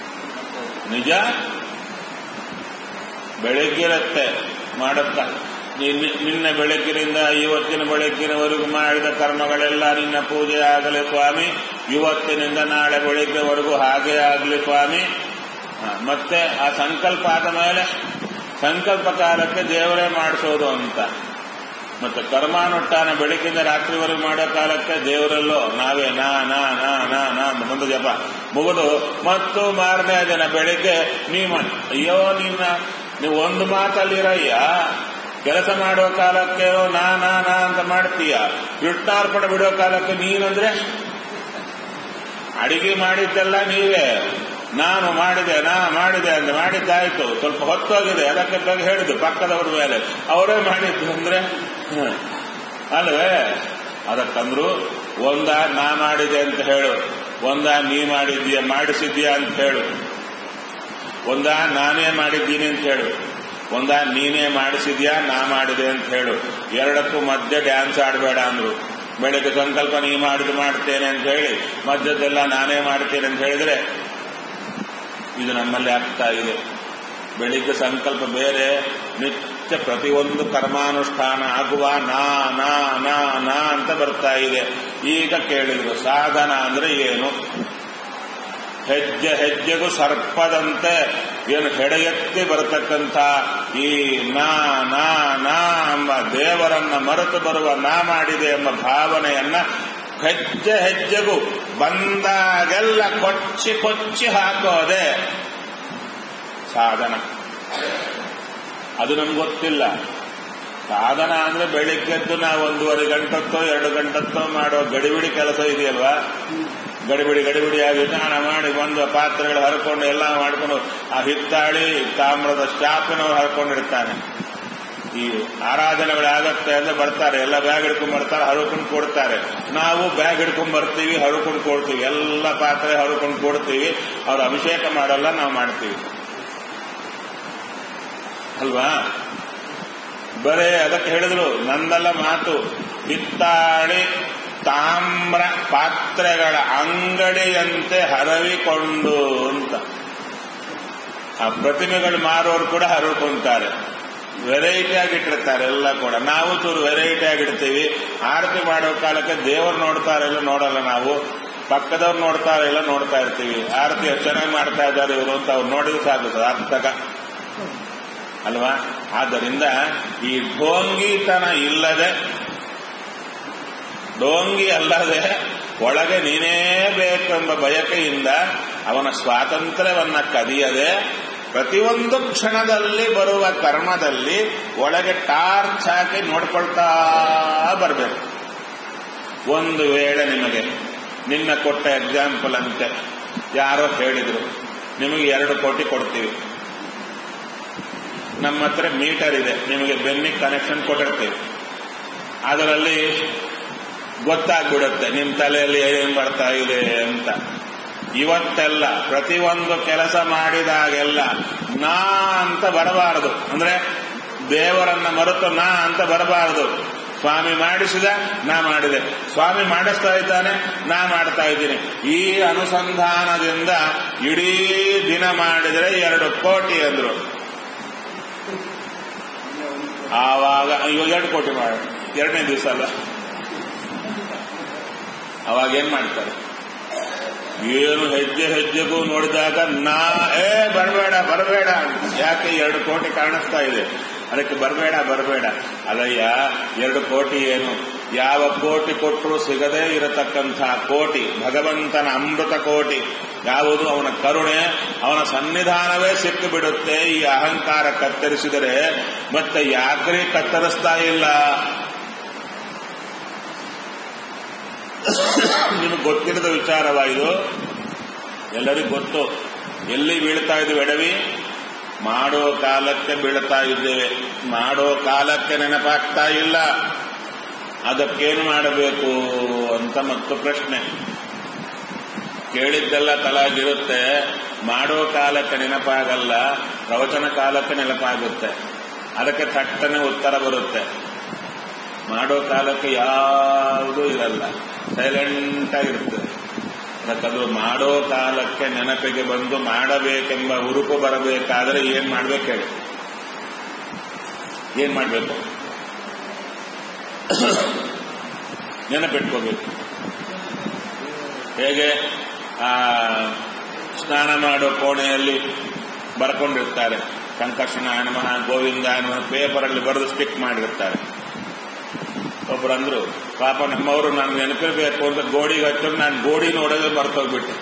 ನಿಜ ಬೆಳಿಗ್ಗಿರತ್ತೆ ಮಾಡುತ್ತಾ ನಿನ್ನೆ- ನಿನ್ನೆ ಬೆಳಕಿನಿಂದ ಇವತ್ತಿನ ಬೆಳಕಿನವರೆಗೂ ಮಾಡಿದ ಕರ್ಮಗಳೆಲ್ಲ ನಿನ್ನ ಪೂಜೆ ಆಗಲಿ ಸ್ವಾಮಿ ಇವತ್ತಿನಿಂದ ನಾಳೆ ಬೆಳಗ್ಗೆವರೆಗೂ ಹಾಗೆ ಆಗಲಿ ಸ್ವಾಮಿ ಹ, ಮತ್ತೆ ಆ ಸಂಕಲ್ಪ ಆದ ಮೇಲೆ ಸಂಕಲ್ಪ ಕಾಲಕ್ಕೆ ದೇವರೇ ಮಾಡಿಸೋದು ಅಂತ ಮತ್ತೆ ಕರ್ಮಾನುಷ್ಠಾನ ಬೆಳಕಿಂದ ರಾತ್ರಿವರೆಗೂ ಮಾಡೋ ಕಾಲಕ್ಕೆ ದೇವರಲ್ಲೋ ನಾವೇ ನಾ ನಾ ನಾ ನಾ ನಾ ಮುಂದೆ ಜಪ ಮುಗಿದು ಮತ್ತು ಮಾರನೇ ದಿನ ಬೆಳಿಗ್ಗೆ ನೀ ಮಾಡಿ ಅಯ್ಯೋ ನಿನ್ನ ನೀವು ಒಂದು ಮಾತಲ್ಲಿರಯ್ಯ ಕೆಲಸ ಮಾಡೋ ಕಾಲಕ್ಕೆ ನಾ ನಾ ನಾ ಅಂತ ಮಾಡ್ತೀಯ ಕೃಷ್ಣಾರ್ಪಣೆ ಬಿಡೋ ಕಾಲಕ್ಕೆ ನೀನಂದ್ರೆ ಅಡಿಗೆ ಮಾಡಿದ್ದೆಲ್ಲ ನೀವೇ ನಾನು ಮಾಡಿದೆ ನಾ ಮಾಡಿದೆ ಅಂತ ಮಾಡಿದ್ದಾಯ್ತು ಸ್ವಲ್ಪ ಹೊತ್ತೋಗಿದೆ ಅದಕ್ಕೆ ಬಗ್ಗೆ ಹೇಳಿದ್ದು ಪಕ್ಕದವ್ರ ಮೇಲೆ ಅವರೇ ಮಾಡಿದ್ದು ಅಂದ್ರೆ ಹ್ಮ್. ಅಲ್ವೇ ಅದಕ್ಕಂದ್ರು ಒಂದ ನಾ ಮಾಡಿದೆ ಅಂತ ಹೇಳು ಒಂದ ನೀ ಮಾಡಿದ್ದೀಯ ಮಾಡಿಸಿದ್ದೀಯ ಅಂತ ಹೇಳು ಒಂದ ನಾನೇ ಮಾಡಿದ್ದೀನಿ ಅಂತ ಹೇಳು ಒಂದ ನೀನೇ ಮಾಡಿಸಿದ್ಯಾ ನಾ ಮಾಡಿದೆ ಅಂತ ಹೇಳು ಎರಡಕ್ಕೂ ಮಧ್ಯೆ ಡ್ಯಾನ್ಸ್ ಆಡಬೇಡ ಅಂದ್ರು ಬೆಳಗ್ಗೆ ಸಂಕಲ್ಪ ನೀ ಮಾಡಿದ್ದು ಮಾಡ್ತೇನೆ ಅಂತ ಹೇಳಿ ಮಧ್ಯದೆಲ್ಲ ನಾನೇ ಮಾಡ್ತೇನೆ ಅಂತ ಹೇಳಿದ್ರೆ ಇದು ನಮ್ಮಲ್ಲಿ ಆಗ್ತಾ ಇದೆ ಬೆಳಿಗ್ಗೆ ಸಂಕಲ್ಪ ಬೇರೆ ನಿತ್ಯ ಪ್ರತಿಯೊಂದು ಕರ್ಮಾನುಷ್ಠಾನ ಆಗುವ ನಾ ನಾ ನಾ ನಾ ಅಂತ ಬರ್ತಾ ಇದೆ ಈಗ ಕೇಳಿದ್ರು ಸಾಧನ ಅಂದ್ರೆ ಏನು ಹೆಜ್ಜೆ ಹೆಜ್ಜೆಗೂ ಸರ್ಪದಂತೆ ಏನು ಹೆಡೆಯೆತ್ತಿ ಬರತಕ್ಕಂಥ ಈ ನಾ ನಾ ನಾ ಎಂಬ ದೇವರನ್ನ ಮರೆತು ಬರುವ ನಾ ಮಾಡಿದೆ ಎಂಬ ಭಾವನೆಯನ್ನ ಹೆಜ್ಜೆ ಹೆಜ್ಜೆಗೂ ಬಂದಾಗೆಲ್ಲ ಕೊಚ್ಚಿ ಕೊಚ್ಚಿ ಹಾಕೋದೆ ಸಾಧನ ಅದು ನಮ್ಗೆ ಗೊತ್ತಿಲ್ಲ ಸಾಧನ ಅಂದ್ರೆ ಬೆಳಿಗ್ಗೆದ್ದು ನಾವು ಒಂದೂವರೆ ಗಂಟತ್ತೋ ಎರಡು ಗಂಟತ್ತೋ ಮಾಡೋ ಗಡಿಬಿಡಿ ಕೆಲಸ ಇದೆಯಲ್ವಾ ಗಡಿಬಿಡಿ ಗಡಿಬಿಡಿ ಆಗಿ ಸ್ನಾನ ಮಾಡಿ ಬಂದು ಪಾತ್ರೆಗಳು ಹರ್ಕೊಂಡು ಎಲ್ಲ ಮಾಡ್ಕೊಂಡು ಆ ಹಿತ್ತಾಳಿ ತಾಮ್ರದ ಶಾಪಿನವ್ರು ಹರ್ಕೊಂಡಿರ್ತಾನೆ ಈ ಆರಾಧನೆಗಳಾಗತ್ತೆ ಅಂದ್ರೆ ಬರ್ತಾರೆ ಎಲ್ಲ ಬ್ಯಾಗ್ ಹಿಡ್ಕೊಂಡ್ ಬರ್ತಾರೆ ಹರ್ಕೊಂಡು ಕೊಡ್ತಾರೆ ನಾವು ಬ್ಯಾಗ್ ಹಿಡ್ಕೊಂಡ್ ಬರ್ತೀವಿ ಹರ್ಕೊಂಡು ಕೊಡ್ತೀವಿ ಎಲ್ಲ ಪಾತ್ರೆ ಹರ್ಕೊಂಡು ಕೊಡ್ತೀವಿ ಅವ್ರು ಅಭಿಷೇಕ ಮಾಡಲ್ಲ ನಾವು ಮಾಡ್ತೀವಿ ಅಲ್ವಾ ಬರೇ ಅದಕ್ಕೆ ಹೇಳಿದ್ರು ನಂದಲ್ಲ ಮಾತು ಹಿತ್ತಾಳಿ ತಾಮ್ರ ಪಾತ್ರೆಗಳ ಅಂಗಡಿಯಂತೆ ಹರವಿಕೊಂಡು ಅಂತ ಆ ಪ್ರತಿಮೆಗಳು ಮಾರೋರು ಕೂಡ ಹರಕೊಂತಾರೆ ವೆರೈಟಿ ಆಗಿಟ್ಟಿರ್ತಾರೆ ಎಲ್ಲ ಕೂಡ ನಾವು ಚೂರು ವೆರೈಟಿ ಆಗಿಡ್ತೀವಿ ಆರತಿ ಮಾಡೋ ಕಾಲಕ್ಕೆ ದೇವರು ನೋಡ್ತಾರೆ ಇಲ್ಲ ನೋಡಲ್ಲ ನಾವು ಪಕ್ಕದವ್ರು ನೋಡ್ತಾರೆ ಇಲ್ಲ ನೋಡ್ತಾ ಇರ್ತೀವಿ ಆರತಿ ಎಷ್ಟು ಚೆನ್ನಾಗಿ ಮಾಡ್ತಾ ಇದ್ದಾರೆ ಇವರು ಅಂತ ಅವ್ರು ನೋಡಿದ್ರೆ ಸಾಕು ಸಾರ್ಥಕ ಅಲ್ವಾ ಆದ್ದರಿಂದ ಈ ಢೋಂಗಿತನ ಇಲ್ಲದೆ ಡೋಂಗಿ ಅಲ್ಲದೆ ಒಳಗೆ ನೀನೇ ಬೇಕೆಂಬ ಬಯಕೆಯಿಂದ ಅವನ ಸ್ವಾತಂತ್ರ್ಯವನ್ನ ಕದಿಯದೆ ಪ್ರತಿಯೊಂದು ಕ್ಷಣದಲ್ಲಿ ಬರುವ ಕರ್ಮದಲ್ಲಿ ಒಳಗೆ ಟಾರ್ಚ್ ಹಾಕಿ ನೋಡ್ಕೊಳ್ತಾ ಬರಬೇಕು ಒಂದು ವೇಳೆ ನಿಮಗೆ ನಿನ್ನ ಕೊಟ್ಟ ಎಕ್ಸಾಂಪಲ್ ಅಂತೆ ಯಾರೋ ಹೇಳಿದ್ರು ನಿಮಗೆ ಎರಡು ಕೋಟಿ ಕೊಡ್ತೀವಿ ನಮ್ಮ ಹತ್ರ ಮೀಟರ್ ಇದೆ ನಿಮಗೆ ಬೆನ್ನಿಗೆ ಕನೆಕ್ಷನ್ ಕೊಟ್ಟಿರ್ತೀವಿ ಅದರಲ್ಲಿ ಗೊತ್ತಾಗ್ಬಿಡುತ್ತೆ ನಿಮ್ಮ ತಲೆಯಲ್ಲಿ ಏನೇನು ಬರ್ತಾ ಇದೆ ಅಂತ ಇವತ್ತೆಲ್ಲ ಪ್ರತಿಯೊಂದು ಕೆಲಸ ಮಾಡಿದಾಗೆಲ್ಲ ನಾ ಅಂತ ಬರಬಾರದು ಅಂದ್ರೆ ದೇವರನ್ನ ಮರೆತು ನಾ ಅಂತ ಬರಬಾರದು ಸ್ವಾಮಿ ಮಾಡಿಸಿದ ನಾ ಮಾಡಿದೆ ಸ್ವಾಮಿ ಮಾಡಿಸ್ತಾ ಇದ್ದಾನೆ ನಾ ಮಾಡ್ತಾ ಇದ್ದೀನಿ ಈ ಅನುಸಂಧಾನದಿಂದ ಇಡೀ ದಿನ ಮಾಡಿದರೆ ಎರಡು ಕೋಟಿ ಅಂದ್ರು ಆವಾಗ ಇವಾಗ ಎರಡು ಕೋಟಿ ಮಾಡ ಎರಡನೇ ದಿವಸ ಅಲ್ಲ ಅವಾಗ ಏನ್ ಮಾಡ್ತಾರೆ ಏನು ಹೆಜ್ಜೆ ಹೆಜ್ಜೆಗೂ ನೋಡಿದಾಗ ನಾ ಏ ಬರಬೇಡ ಬರಬೇಡ ಯಾಕೆ ಎರಡು ಕೋಟಿ ಕಾಣಿಸ್ತಾ ಇದೆ ಅದಕ್ಕೆ ಬರಬೇಡ ಬರಬೇಡ ಅಲ್ಲಯ್ಯ ಎರಡು ಕೋಟಿ ಏನು ಯಾವ ಕೋಟಿ ಕೊಟ್ಟರು ಸಿಗದೇ ಇರತಕ್ಕಂಥ ಕೋಟಿ ಭಗವಂತನ ಅಮೃತ ಕೋಟಿ ಯಾವುದು ಅವನ ಕರುಣೆ ಅವನ ಸನ್ನಿಧಾನವೇ ಸಿಕ್ಕು ಬಿಡುತ್ತೆ ಈ ಅಹಂಕಾರ ಕತ್ತರಿಸಿದರೆ ಮತ್ತೆ ಯಾಕ್ರಿ ಕತ್ತರಿಸ್ತಾ ಇಲ್ಲ ನಿಮಗೆ ಗೊತ್ತಿರದ ವಿಚಾರವ ಇದು ಎಲ್ಲರಿಗೂ ಗೊತ್ತು ಎಲ್ಲಿ ಬೀಳ್ತಾ ಇದ್ದೀವಿ ಎಡವಿ ಮಾಡೋ ಕಾಲಕ್ಕೆ ಬೀಳ್ತಾ ಇದ್ದೇವೆ ಮಾಡೋ ಕಾಲಕ್ಕೆ ನೆನಪಾಗ್ತಾ ಇಲ್ಲ ಅದಕ್ಕೇನು ಮಾಡಬೇಕು ಅಂತ ಮತ್ತು ಪ್ರಶ್ನೆ ಕೇಳಿದ್ದೆಲ್ಲ ತಲಾಗಿರುತ್ತೆ ಮಾಡೋ ಕಾಲಕ್ಕೆ ನೆನಪಾಗಲ್ಲ ಪ್ರವಚನ ಕಾಲಕ್ಕೆ ನೆನಪಾಗುತ್ತೆ ಅದಕ್ಕೆ ಥಟ್ಟನೆ ಉತ್ತರ ಬರುತ್ತೆ ಮಾಡೋ ಕಾಲಕ್ಕೆ ಯಾವುದೂ ಇರಲ್ಲ ಸೈಲೆಂಟ್ ಆಗಿರ್ತದೆ ಅದಕ್ಕದು ಮಾಡೋ ಕಾಲಕ್ಕೆ ನೆನಪಿಗೆ ಬಂದು ಮಾಡಬೇಕೆಂಬ ಹುರುಪು ಬರಬೇಕಾದ್ರೆ ಏನ್ ಮಾಡ್ಬೇಕು ಹೇಳಿ ಏನ್ ಮಾಡ್ಬೇಕು ನೆನಪಿಟ್ಕೋಬೇಕು ಹೇಗೆ ಆ ಸ್ನಾನ ಮಾಡೋ ಕೋಣೆಯಲ್ಲಿ ಬರ್ಕೊಂಡಿರ್ತಾರೆ ಸಂಕರ್ಷಣ ನಮಃ ಗೋವಿಂದ ನಮಃ ಪೇಪರಲ್ಲಿ ಬರೆದು ಸ್ಟಿಕ್ ಮಾಡಿರ್ತಾರೆ ಒಬ್ಬರಂದ್ರು ಪಾಪ ನಮ್ಮವರು ನಾನು ನೆನಪಿರ್ಬೇಕು ಅಂತ ಗೋಡಿಗೆ ಹಚ್ಚೋದು ನಾನು ಗೋಡಿ ನೋಡೋದೇ ಬರ್ತೋಗ್ಬಿಟ್ಟೆ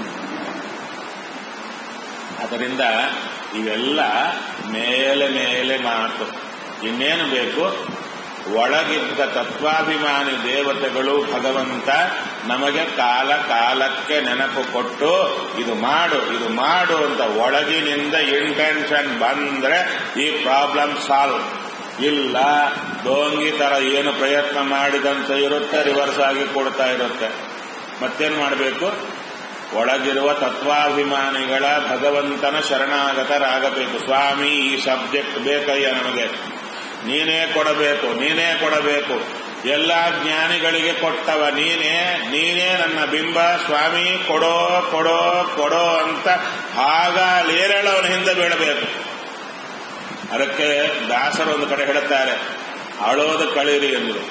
ಅದರಿಂದ ಇವೆಲ್ಲ ಮೇಲೆ ಮೇಲೆ ಮಾತು ಇನ್ನೇನು ಬೇಕು ಒಳಗಿದ್ದ ತತ್ವಾಭಿಮಾನಿ ದೇವತೆಗಳು ಭಗವಂತ ನಮಗೆ ಕಾಲ ಕಾಲಕ್ಕೆ ನೆನಪು ಕೊಟ್ಟು ಇದು ಮಾಡು ಇದು ಮಾಡು ಅಂತ ಒಳಗಿನಿಂದ ಇಂಟೆನ್ಷನ್ ಬಂದ್ರೆ ಈ ಪ್ರಾಬ್ಲಮ್ ಸಾಲ್ವ್ ಇಲ್ಲ ಡೋಂಗಿ ತರ ಏನು ಪ್ರಯತ್ನ ಮಾಡಿದಂತೆ ಇರುತ್ತೆ ರಿವರ್ಸ್ ಆಗಿ ಕೊಡ್ತಾ ಇರುತ್ತೆ ಮತ್ತೇನ್ ಮಾಡಬೇಕು ಒಳಗಿರುವ ತತ್ವಾಭಿಮಾನಿಗಳ ಭಗವಂತನ ಶರಣಾಗತರಾಗಬೇಕು ಸ್ವಾಮಿ ಈ ಸಬ್ಜೆಕ್ಟ್ ಬೇಕಯ್ಯ ನಮಗೆ ನೀನೇ ಕೊಡಬೇಕು ನೀನೇ ಕೊಡಬೇಕು ಎಲ್ಲ ಜ್ಞಾನಿಗಳಿಗೆ ಕೊಟ್ಟವ ನೀನೇ ನೀನೇ ನನ್ನ ಬಿಂಬ ಸ್ವಾಮಿ ಕೊಡೋ ಕೊಡೋ ಕೊಡೋ ಅಂತ ಹಾಗಲೇರಳವನ ಹಿಂದೆ ಬೀಳಬೇಕು ಅದಕ್ಕೆ ದಾಸರು ಒಂದು ಕಡೆ ಹೇಳುತ್ತಾರೆ ಅಳೋದು ಕಳೀರಿ ಎಂದರು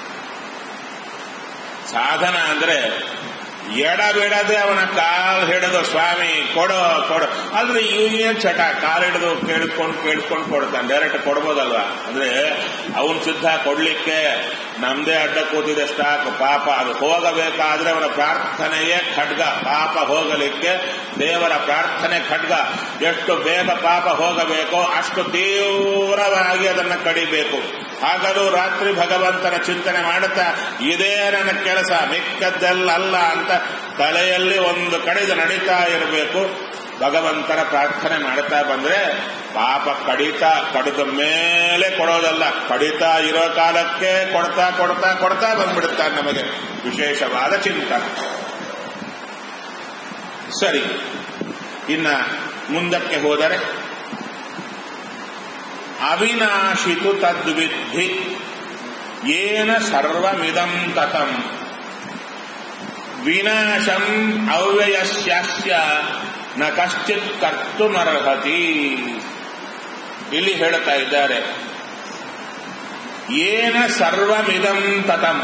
ಸಾಧನ ಅಂದ್ರೆ ಎಡಬಿಡದೆ ಅವನ ಕಾಲ್ ಹಿಡಿದು ಸ್ವಾಮಿ ಕೊಡೋ ಕೊಡೋ ಆದ್ರೆ ಇವನೇನ್ ಚಟ ಕಾಲ್ ಹಿಡಿದು ಕೇಳಿಸ್ಕೊಂಡು ಕೇಳಿಸ್ಕೊಂಡು ಕೊಡ್ತಾನೆ ಡೈರೆಕ್ಟ್ ಕೊಡ್ಬೋದಲ್ವಾ ಅಂದ್ರೆ ಅವನ್ ಸಿದ್ಧ ಕೊಡ್ಲಿಕ್ಕೆ ನಮ್ದೇ ಅಡ್ಡ ಕೂತಿದೆ ಸ್ಟಾಕ್ ಪಾಪ ಅದು ಹೋಗಬೇಕಾದ್ರೆ ಅವನ ಪ್ರಾರ್ಥನೆಯೇ ಖಡ್ಗ ಪಾಪ ಹೋಗಲಿಕ್ಕೆ ದೇವರ ಪ್ರಾರ್ಥನೆ ಖಡ್ಗ ಎಷ್ಟು ಬೇಗ ಪಾಪ ಹೋಗಬೇಕೋ ಅಷ್ಟು ತೀವ್ರವಾಗಿ ಅದನ್ನು ಕಡಿಬೇಕು ಹಾಗದು ರಾತ್ರಿ ಭಗವಂತನ ಚಿಂತನೆ ಮಾಡುತ್ತಾ ಇದೇ ನನ್ನ ಕೆಲಸ ಮಿಕ್ಕದ್ದೆಲ್ಲ ಅಂತ ತಲೆಯಲ್ಲಿ ಒಂದು ಕಡೆ ಇದು ನಡೀತಾ ಇರಬೇಕು ಭಗವಂತನ ಪ್ರಾರ್ಥನೆ ಮಾಡ್ತಾ ಬಂದ್ರೆ ಪಾಪ ಕಡಿತಾ ಕಡಿದ ಮೇಲೆ ಕೊಡೋದಲ್ಲ ಕಡಿತಾ ಇರೋ ಕಾಲಕ್ಕೆ ಕೊಡ್ತಾ ಕೊಡ್ತಾ ಕೊಡ್ತಾ ಬಂದ್ಬಿಡುತ್ತಾರೆ ನಮಗೆ ವಿಶೇಷವಾದ ಚಿಂತನ ಸರಿ ಇನ್ನ ಮುಂದಕ್ಕೆ ಹೋದರೆ ಅವಿನಾಶಿತು ತದ್ವಿಧಿ ಏನ ಸರ್ವಮಿದಂ ತತಂ ವಿನಾಶಂ ಅವ್ಯಯಸ್ಯಾಸ್ಯ ನ ಕಶ್ಚಿತ್ ಕರ್ತುಮರ್ಹತಿ ಇಲ್ಲಿ ಹೇಳ್ತಾ ಇದ್ದಾರೆ ಏನ ಸರ್ವಮಿದಂ ತತಂ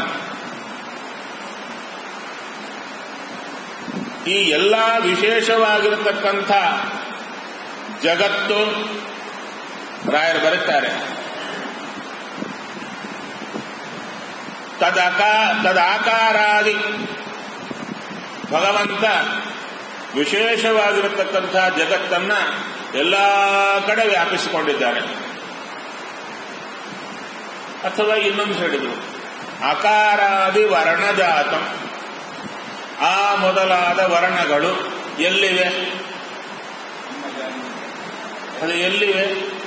ಈ ಎಲ್ಲ ವಿಶೇಷವಾಗಿರತಕ್ಕಂಥ ಜಗತ್ತು ರಾಯರು ಬರುತ್ತಾರೆ ತದಕ ತದಾಕಾರಾದಿ ಭಗವಂತ ವಿಶೇಷವಾಗಿರತಕ್ಕಂಥ ಜಗತ್ತನ್ನ ಎಲ್ಲ ಕಡೆ ವ್ಯಾಪಿಸಿಕೊಂಡಿದ್ದಾನೆ ಅಥವಾ ಇನ್ನೊಂದು ಹೇಳಿದರು ಅಕಾರಾದಿ ವರ್ಣಜಾತಂ ಆ ಮೊದಲಾದ ವರ್ಣಗಳು ಎಲ್ಲಿವೆ ಅದು ಎಲ್ಲಿವೆ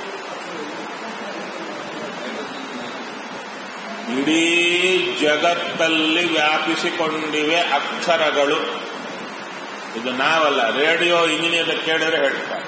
ಇಡೀ ಜಗತ್ತಲ್ಲಿ ವ್ಯಾಪಿಸಿಕೊಂಡಿವೆ ಅಕ್ಷರಗಳು ಇದು ನಾವಲ್ಲ ರೇಡಿಯೋ ಇಂಜಿನಿಯರ್ ಕೇಳಿದ್ರೆ ಹೇಳ್ತಾರೆ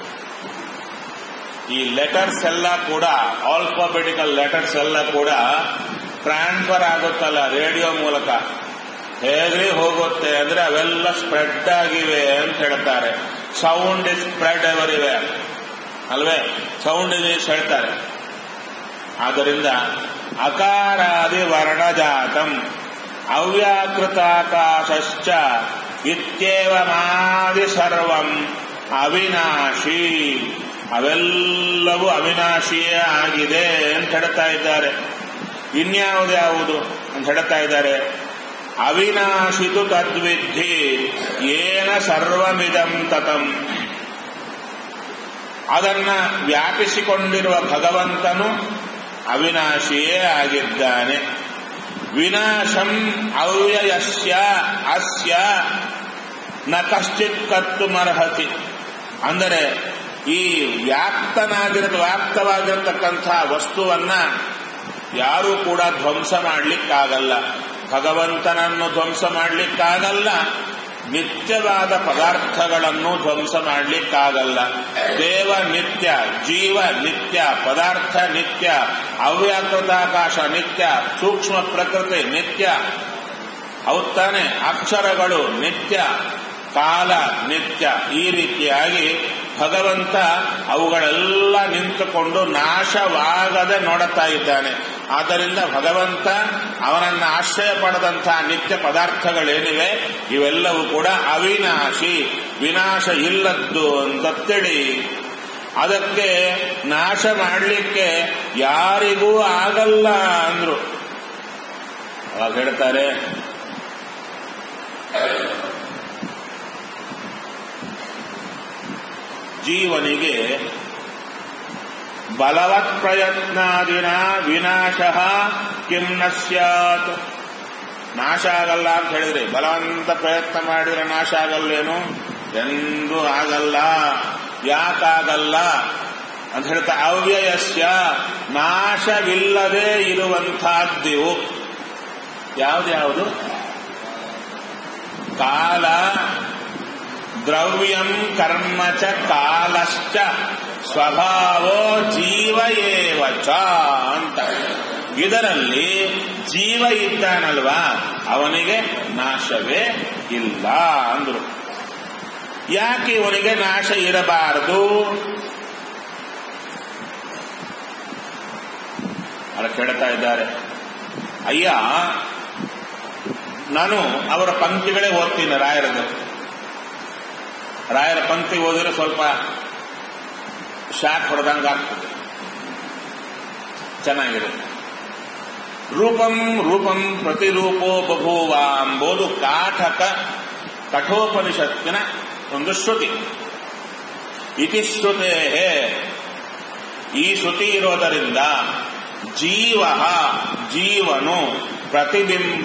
ಈ ಲೆಟರ್ಸ್ ಎಲ್ಲ ಕೂಡ ಆಲ್ಫಾಬೆಟಿಕಲ್ ಲೆಟರ್ಸ್ ಎಲ್ಲ ಕೂಡ ಟ್ರಾನ್ಸ್ಫರ್ ಆಗುತ್ತಲ್ಲ ರೇಡಿಯೋ ಮೂಲಕ ಹೇಗ್ರಿ ಹೋಗುತ್ತೆ ಅಂದ್ರೆ ಅವೆಲ್ಲ ಸ್ಪ್ರೆಡ್ ಆಗಿವೆ ಅಂತ ಹೇಳ್ತಾರೆ ಸೌಂಡ್ ಇಸ್ ಸ್ಪ್ರೆಡ್ ಎವರಿವೆ ಅಲ್ವೇ ಸೌಂಡ್ ಇಸ್ ಹೇಳ್ತಾರೆ ಆದ್ದರಿಂದ ಅಕಾರಾದಿ ವರ್ಣಜಾತಂ ಅವ್ಯಾಕೃತಾಕಾಶಶ್ಚ ಇತ್ಯೇವಮಾದಿ ಸರ್ವಂ ಅವಿನಾಶಿ ಅವೆಲ್ಲವೂ ಅವಿನಾಶಿಯೇ ಆಗಿದೆ ಅಂತ ಹೇಳ್ತಾ ಇದ್ದಾರೆ ಇನ್ಯಾವುದು ಯಾವುದು ಅಂತ ಹೇಳ್ತಾ ಇದ್ದಾರೆ ಅವಿನಾಶಿತು ತದ್ವಿಧಿ ಏನ ಸರ್ವಮಿದಂ ತತಂ ಅದನ್ನ ವ್ಯಾಪಿಸಿಕೊಂಡಿರುವ ಭಗವಂತನು ಅವಿನಾಶಿಯೇ ಆಗಿದ್ದಾನೆ ವಿನಾಶಂ ಅವ್ಯಯಸ್ಯ ಅಸ್ಯ ನ ಕಶ್ಚಿತ್ ಕರ್ತುಮರ್ಹತಿ ಅಂದರೆ ಈ ವ್ಯಾಪ್ತನಾಗಿರ ವ್ಯಾಪ್ತವಾಗಿರತಕ್ಕಂಥ ವಸ್ತುವನ್ನ ಯಾರೂ ಕೂಡ ಧ್ವಂಸ ಮಾಡಲಿಕ್ಕಾಗಲ್ಲ ಭಗವಂತನನ್ನು ಧ್ವಂಸ ಮಾಡಲಿಕ್ಕಾಗಲ್ಲ ನಿತ್ಯವಾದ ಪದಾರ್ಥಗಳನ್ನು ಧ್ವಂಸ ಮಾಡಲಿಕ್ಕಾಗಲ್ಲ ದೇವ ನಿತ್ಯ ಜೀವ ನಿತ್ಯ ಪದಾರ್ಥ ನಿತ್ಯ ಅವ್ಯಾಕೃತಾಕಾಶ ನಿತ್ಯ ಸೂಕ್ಷ್ಮ ಪ್ರಕೃತಿ ನಿತ್ಯ ತಾನೆ ಅಕ್ಷರಗಳು ನಿತ್ಯ ಕಾಲ ನಿತ್ಯ ಈ ರೀತಿಯಾಗಿ ಭಗವಂತ ಅವುಗಳೆಲ್ಲ ನಿಂತುಕೊಂಡು ನಾಶವಾಗದೆ ನೋಡುತ್ತಾ ಇದ್ದಾನೆ ಆದ್ದರಿಂದ ಭಗವಂತ ಅವನನ್ನು ಆಶ್ರಯ ಪಡೆದಂತಹ ನಿತ್ಯ ಪದಾರ್ಥಗಳೇನಿವೆ ಇವೆಲ್ಲವೂ ಕೂಡ ಅವಿನಾಶಿ ವಿನಾಶ ಇಲ್ಲದ್ದು ಅಂತ ತಿಳಿ ಅದಕ್ಕೆ ನಾಶ ಮಾಡಲಿಕ್ಕೆ ಯಾರಿಗೂ ಆಗಲ್ಲ ಅಂದ್ರು ಅವಾಗ ಹೇಳ್ತಾರೆ ಜೀವನಿಗೆ ಬಲವತ್ ಪ್ರಯತ್ನಾದಿನ ವಿನಾಶ ಕಿಂ ನ ಸ್ಯಾತ್ ನಾಶ ಆಗಲ್ಲ ಅಂತ ಹೇಳಿದ್ರೆ ಬಲವಂತ ಪ್ರಯತ್ನ ಮಾಡಿದ್ರೆ ನಾಶ ಆಗಲ್ಲೇನು ಎಂದೂ ಆಗಲ್ಲ ಯಾಕಾಗಲ್ಲ ಅಂತ ಹೇಳ್ತಾ ಅವ್ಯಯಸ್ಯ ನಾಶವಿಲ್ಲದೆ ಇರುವಂತಹದ್ದಿವು ಯಾವ್ದ್ಯಾವುದು ಕಾಲ ದ್ರವ್ಯಂ ಕರ್ಮ ಚ ಕಾಲಶ್ಚ ಸ್ವಭಾವೋ ಜೀವ ಏವ ಚ ಅಂತ ಇದರಲ್ಲಿ ಜೀವ ಇದ್ದಾನಲ್ವಾ ಅವನಿಗೆ ನಾಶವೇ ಇಲ್ಲ ಅಂದ್ರು ಯಾಕೆ ಇವನಿಗೆ ನಾಶ ಇರಬಾರದು ಅಲ್ಲ ಕೇಳ್ತಾ ಇದ್ದಾರೆ ಅಯ್ಯ ನಾನು ಅವರ ಪಂಕ್ತಿಗಳೇ ಓದ್ತೀನಿ ರಾಯರದು ರಾಯರ ಪಂಕ್ತಿ ಓದಿದ್ರೆ ಸ್ವಲ್ಪ ಶಾಕ್ ಹೊಡೆದಂಗ ಆಗ್ತದೆ ಚೆನ್ನಾಗಿರುತ್ತೆ ರೂಪಂ ರೂಪಂ ಪ್ರತಿರೂಪೋ ಬಭೂವ ಎಂಬುದು ಕಾಠಕ ಕಠೋಪನಿಷತ್ತಿನ ಒಂದು ಶ್ರುತಿ ಇತಿ ಶ್ರುತೇ ಈ ಶ್ರುತಿ ಇರೋದರಿಂದ ಜೀವ ಜೀವನು ಪ್ರತಿಬಿಂಬ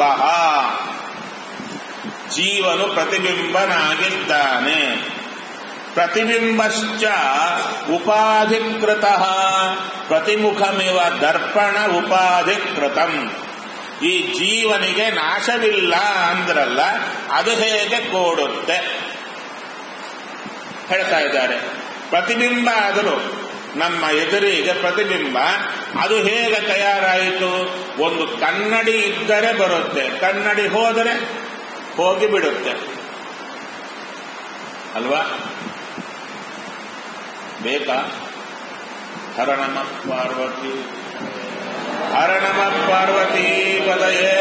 ಜೀವನು ಪ್ರತಿಬಿಂಬನಾಗಿದ್ದಾನೆ ಪ್ರತಿಬಿಂಬಶ್ಚ ಉಪಾಧಿಕೃತ ಪ್ರತಿಮುಖಮಿವ ದರ್ಪಣ ಉಪಾಧಿಕೃತಂ ಈ ಜೀವನಿಗೆ ನಾಶವಿಲ್ಲ ಅಂದ್ರಲ್ಲ ಅದು ಹೇಗೆ ಕೂಡುತ್ತೆ ಹೇಳ್ತಾ ಇದ್ದಾರೆ ಪ್ರತಿಬಿಂಬ ಆದರೂ ನಮ್ಮ ಎದುರಿಗೆ ಪ್ರತಿಬಿಂಬ ಅದು ಹೇಗೆ ತಯಾರಾಯಿತು ಒಂದು ಕನ್ನಡಿ ಇದ್ದರೆ ಬರುತ್ತೆ ಕನ್ನಡಿ ಹೋದರೆ ಹೋಗಿ ಬಿಡುತ್ತೆ ಅಲ್ವಾ ಬೇಕಾ ಹರ ನಮ ಪಾರ್ವತಿ ಹರ ನಮ ಪಾರ್ವತಿ ಪದಯೇ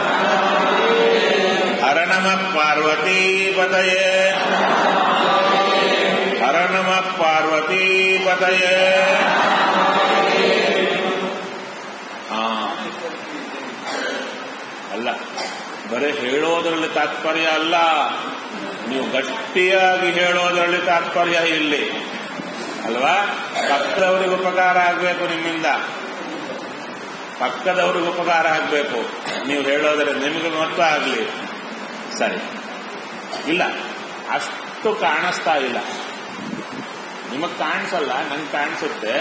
ಹರ ನಮ ಪಾರ್ವತಿ ಪದಯೇ ಹರ ನಮ ಪಾರ್ವತಿ ಪದಯೇ ಹಾ ಅಲ್ಲ ಬರೀ ಹೇಳೋದ್ರಲ್ಲಿ ತಾತ್ಪರ್ಯ ಅಲ್ಲ ನೀವು ಗಟ್ಟಿಯಾಗಿ ಹೇಳೋದ್ರಲ್ಲಿ ತಾತ್ಪರ್ಯ ಇಲ್ಲಿ ಅಲ್ವಾ ಪಕ್ಕದವ್ರಿಗೆ ಉಪಕಾರ ಆಗಬೇಕು ನಿಮ್ಮಿಂದ ಪಕ್ಕದವ್ರಿಗೆ ಉಪಕಾರ ಆಗಬೇಕು ನೀವು ಹೇಳೋದ್ರೆ ನಿಮಗೆ ಮಾತ್ರ ಆಗಲಿ ಸರಿ ಇಲ್ಲ ಅಷ್ಟು ಕಾಣಿಸ್ತಾ ಇಲ್ಲ ನಿಮಗ್ ಕಾಣಿಸಲ್ಲ ನಂಗೆ ಕಾಣಿಸುತ್ತೆ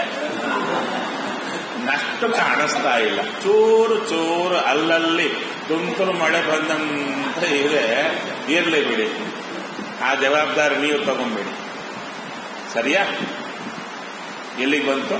ನಷ್ಟು ಕಾಣಿಸ್ತಾ ಇಲ್ಲ ಚೂರು ಚೂರು ಅಲ್ಲಲ್ಲಿ ತುಂತುರು ಮಳೆ ಬಂದಂತ ಇದೆ ಇರ್ಲಿ ಬಿಡಿ ಆ ಜವಾಬ್ದಾರಿ ನೀವು ತಗೊಂಡ್ಬಿಡಿ ಸರಿಯಾ ಎಲ್ಲಿಗೆ ಬಂತು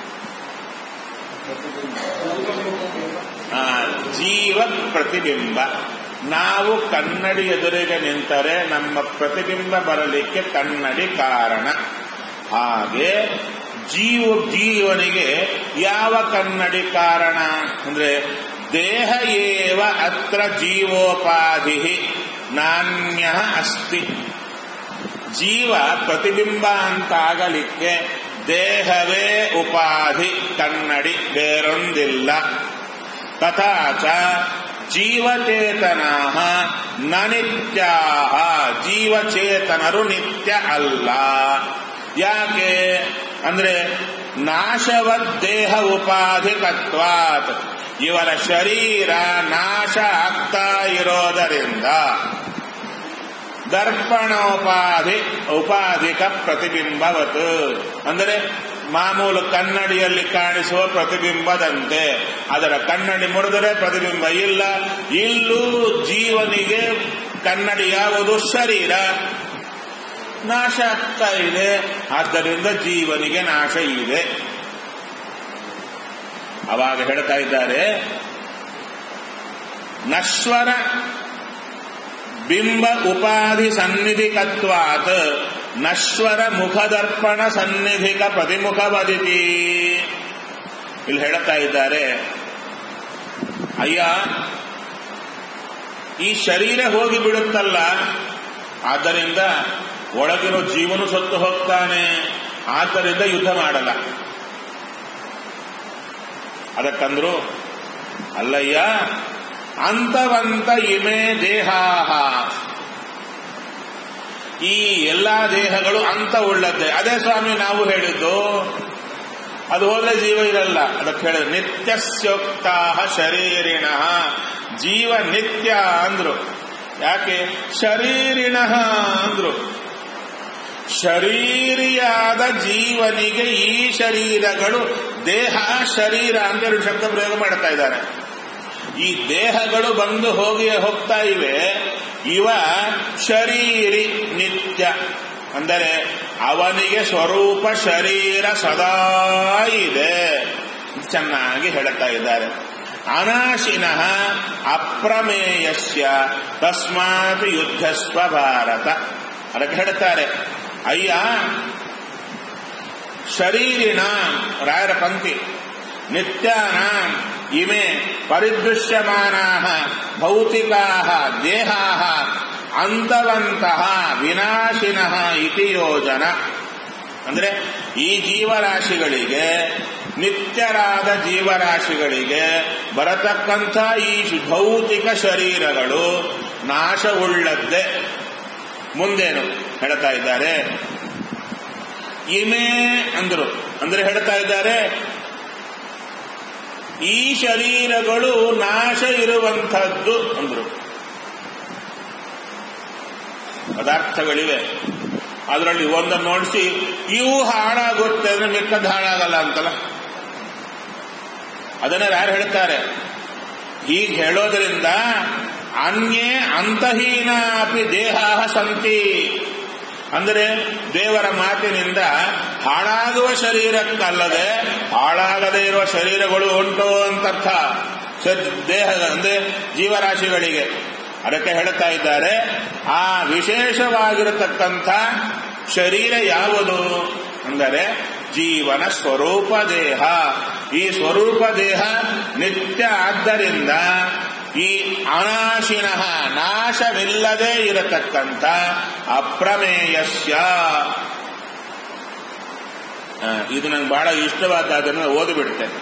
ಆ, ಜೀವ ಪ್ರತಿಬಿಂಬ ನಾವು ಕನ್ನಡಿ ಎದುರಿಗೆ ನಿಂತರೆ ನಮ್ಮ ಪ್ರತಿಬಿಂಬ ಬರಲಿಕ್ಕೆ ಕನ್ನಡಿ ಕಾರಣ ಹಾಗೆ ಜೀವ ಜೀವನಿಗೆ ಯಾವ ಕನ್ನಡಿ ಕಾರಣ ಅಂದ್ರೆ ದೇಹ ಏವ ಅತ್ರ ಜೀವೋಪಾಧಿ ನಾಣ್ಯ ಅಸ್ತಿ ಜೀವ ಪ್ರತಿಬಿಂಬ ಅಂತಾಗಲಿಕ್ಕೆ ದೇಹವೇ ಉಪಾಧಿ ಕನ್ನಡಿ ಬೇರೊಂದಿಲ್ಲ ತಥಾಚ ಜೀವಚೇತನಾ ನ ನಿತ್ಯಾ ಜೀವಚೇತನರು ನಿತ್ಯ ಅಲ್ಲ ಯಾಕೆ ಅಂದ್ರೆ ನಾಶವದ್ ದೇಹ ಉಪಾಧಿಕತ್ವಾತ್ ಇವರ ಶರೀರ ನಾಶ ಆಗ್ತಾ ಇರೋದರಿಂದ ದರ್ಪಣೋಪಾಧಿ ಉಪಾಧಿಕ ಪ್ರತಿಬಿಂಬವತ್ ಅಂದರೆ ಮಾಮೂಲು ಕನ್ನಡಿಯಲ್ಲಿ ಕಾಣಿಸುವ ಪ್ರತಿಬಿಂಬದಂತೆ ಅದರ ಕನ್ನಡಿ ಮುರಿದರೆ ಪ್ರತಿಬಿಂಬ ಇಲ್ಲ ಇಲ್ಲೂ ಜೀವನಿಗೆ ಕನ್ನಡಿ ಯಾವುದು ಶರೀರ ನಾಶ ಆಗ್ತಾ ಇದೆ ಆದ್ದರಿಂದ ಜೀವನಿಗೆ ನಾಶ ಇದೆ ಅವಾಗ ಹೇಳ್ತಾ ಇದ್ದಾರೆ ನಶ್ವರ ಬಿಂಬ ಉಪಾಧಿ ಸನ್ನಿಧಿಕತ್ವಾತ್ ನಶ್ವರ ಮುಖದರ್ಪಣ ಸನ್ನಿಧಿಕ ಪ್ರತಿಮುಖ ವದಿತಿ ಇಲ್ಲಿ ಹೇಳ್ತಾ ಇದ್ದಾರೆ ಅಯ್ಯ ಈ ಶರೀರ ಹೋಗಿ ಬಿಡುತ್ತಲ್ಲ ಆದ್ದರಿಂದ ಒಳಗಿರೋ ಜೀವನು ಸತ್ತು ಹೋಗ್ತಾನೆ ಆದ್ದರಿಂದ ಯುದ್ಧ ಮಾಡಲ್ಲ ಅದಕ್ಕಂದ್ರು ಅಲ್ಲಯ್ಯ ಅಂತವಂತ ಇಮೆ ದೇಹಾಹ ಈ ಎಲ್ಲಾ ದೇಹಗಳು ಅಂತ ಉಳ್ಳದ್ದೆ ಅದೇ ಸ್ವಾಮಿ ನಾವು ಹೇಳಿದ್ದು ಅದು ಹೋದ್ರೆ ಜೀವ ಇರಲ್ಲ ಅದಕ್ಕೆ ಹೇಳಿದ್ರು ನಿತ್ಯಸ್ಯೋಕ್ತಾ ಶರೀರಿಣ ಜೀವ ನಿತ್ಯ ಅಂದ್ರು ಯಾಕೆ ಶರೀರಿಣ ಅಂದ್ರು ಶರೀರಿಯಾದ ಜೀವನಿಗೆ ಈ ಶರೀರಗಳು ದೇಹ ಶರೀರ ಅಂತ ಎರಡು ಶಬ್ದ ಪ್ರಯೋಗ ಮಾಡ್ತಾ ಇದ್ದಾರೆ ಈ ದೇಹಗಳು ಬಂದು ಹೋಗಿ ಹೋಗ್ತಾ ಇವೆ ಇವ ಶರೀರಿ ನಿತ್ಯ ಅಂದರೆ ಅವನಿಗೆ ಸ್ವರೂಪ ಶರೀರ ಸದಾ ಇದೆ ಚೆನ್ನಾಗಿ ಹೇಳ್ತಾ ಇದ್ದಾರೆ ಅನಾಶಿನಃ ಅಪ್ರಮೇಯಸ್ಯ ತಸ್ಮಾತ್ ಯುದ್ಧಸ್ವ ಭಾರತ ಅದಕ್ಕೆ ಹೇಳ್ತಾರೆ ಅಯ್ಯ ಶರೀರಿಣ ರಾಯರ ಪಂಕ್ತಿ ನಿತ್ಯಾನ ಇಮೆ ಪರಿದೃಶ್ಯಮಾನಾ ಭೌತಿಕಾ ದೇಹಾ ಅಂತವಂತಹ ವಿನಾಶಿನಃ ಇತಿ ಯೋಜನ ಅಂದ್ರೆ ಈ ಜೀವರಾಶಿಗಳಿಗೆ ನಿತ್ಯರಾದ ಜೀವರಾಶಿಗಳಿಗೆ ಬರತಕ್ಕಂಥ ಈ ಭೌತಿಕ ಶರೀರಗಳು ನಾಶವುಳ್ಳದ್ದೇ ಮುಂದೇನು ಹೇಳ್ತಾ ಇದ್ದಾರೆ ಇಮೆ ಅಂದ್ರು ಅಂದ್ರೆ ಹೇಳ್ತಾ ಇದ್ದಾರೆ ಈ ಶರೀರಗಳು ನಾಶ ಇರುವಂಥದ್ದು ಅಂದ್ರು ಪದಾರ್ಥಗಳಿವೆ ಅದರಲ್ಲಿ ಒಂದನ್ನು ನೋಡಿಸಿ ಇವು ಹಾಳಾಗುತ್ತೆ ಅಂದ್ರೆ ಮಿಕ್ಕದ್ದು ಹಾಳಾಗಲ್ಲ ಅಂತಲ್ಲ ಅದನ್ನ ಯಾರು ಹೇಳ್ತಾರೆ ಹೀಗೆ ಹೇಳೋದ್ರಿಂದ ಅನ್ಯೇ ಅಂತಹೀನ ಅಪಿ ದೇಹ ಸಂತಿ ಅಂದರೆ ದೇವರ ಮಾತಿನಿಂದ ಹಾಳಾಗುವ ಶರೀರಕ್ಕಲ್ಲದೆ ಹಾಳಾಗದೇ ಇರುವ ಶರೀರಗಳು ಉಂಟು ಅಂತರ್ಥ ದೇಹ ಅಂದ್ರೆ ಜೀವರಾಶಿಗಳಿಗೆ ಅದಕ್ಕೆ ಹೇಳ್ತಾ ಇದ್ದಾರೆ ಆ ವಿಶೇಷವಾಗಿರತಕ್ಕಂಥ ಶರೀರ ಯಾವುದು ಅಂದರೆ ಜೀವನ ಸ್ವರೂಪ ದೇಹ ಈ ಸ್ವರೂಪ ದೇಹ ನಿತ್ಯ ಆದ್ದರಿಂದ ಈ ಅನಾಶಿನಃ ನಾಶವಿಲ್ಲದೆ ಇರತಕ್ಕಂಥ ಅಪ್ರಮೇಯಸ್ಯ ಇದು ನಂಗೆ ಬಹಳ ಇಷ್ಟವಾದ ಅದನ್ನು ಓದಿಬಿಡ್ತೇನೆ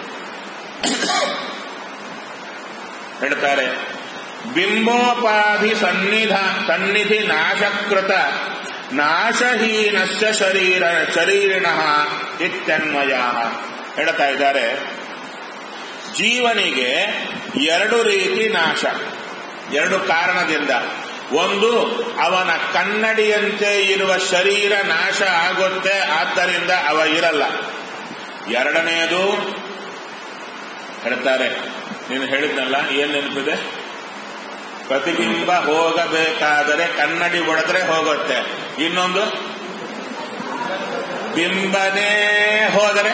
ಹೇಳ್ತಾರೆ ಬಿಂಬೋಪಾಧಿ ಸನ್ನಿಧ ಸನ್ನಿಧಿ ನಾಶಕೃತ ನಾಶಹೀನಸ್ಯ ಶರೀರ ಶರೀರಿಣ ಇತ್ಯನ್ವಯ ಹೇಳ್ತಾ ಇದ್ದಾರೆ ಜೀವನಿಗೆ ಎರಡು ರೀತಿ ನಾಶ ಎರಡು ಕಾರಣದಿಂದ ಒಂದು ಅವನ ಕನ್ನಡಿಯಂತೆ ಇರುವ ಶರೀರ ನಾಶ ಆಗುತ್ತೆ ಆದ್ದರಿಂದ ಅವ ಇರಲ್ಲ ಎರಡನೆಯದು ಹೇಳ್ತಾರೆ ನೀನು ಹೇಳಿದ್ನಲ್ಲ ಏನ್ ನೆನಪಿದೆ ಪ್ರತಿಬಿಂಬ ಹೋಗಬೇಕಾದರೆ ಕನ್ನಡಿ ಹೊಡೆದ್ರೆ ಹೋಗುತ್ತೆ ಇನ್ನೊಂದು ಬಿಂಬನೇ ಹೋದರೆ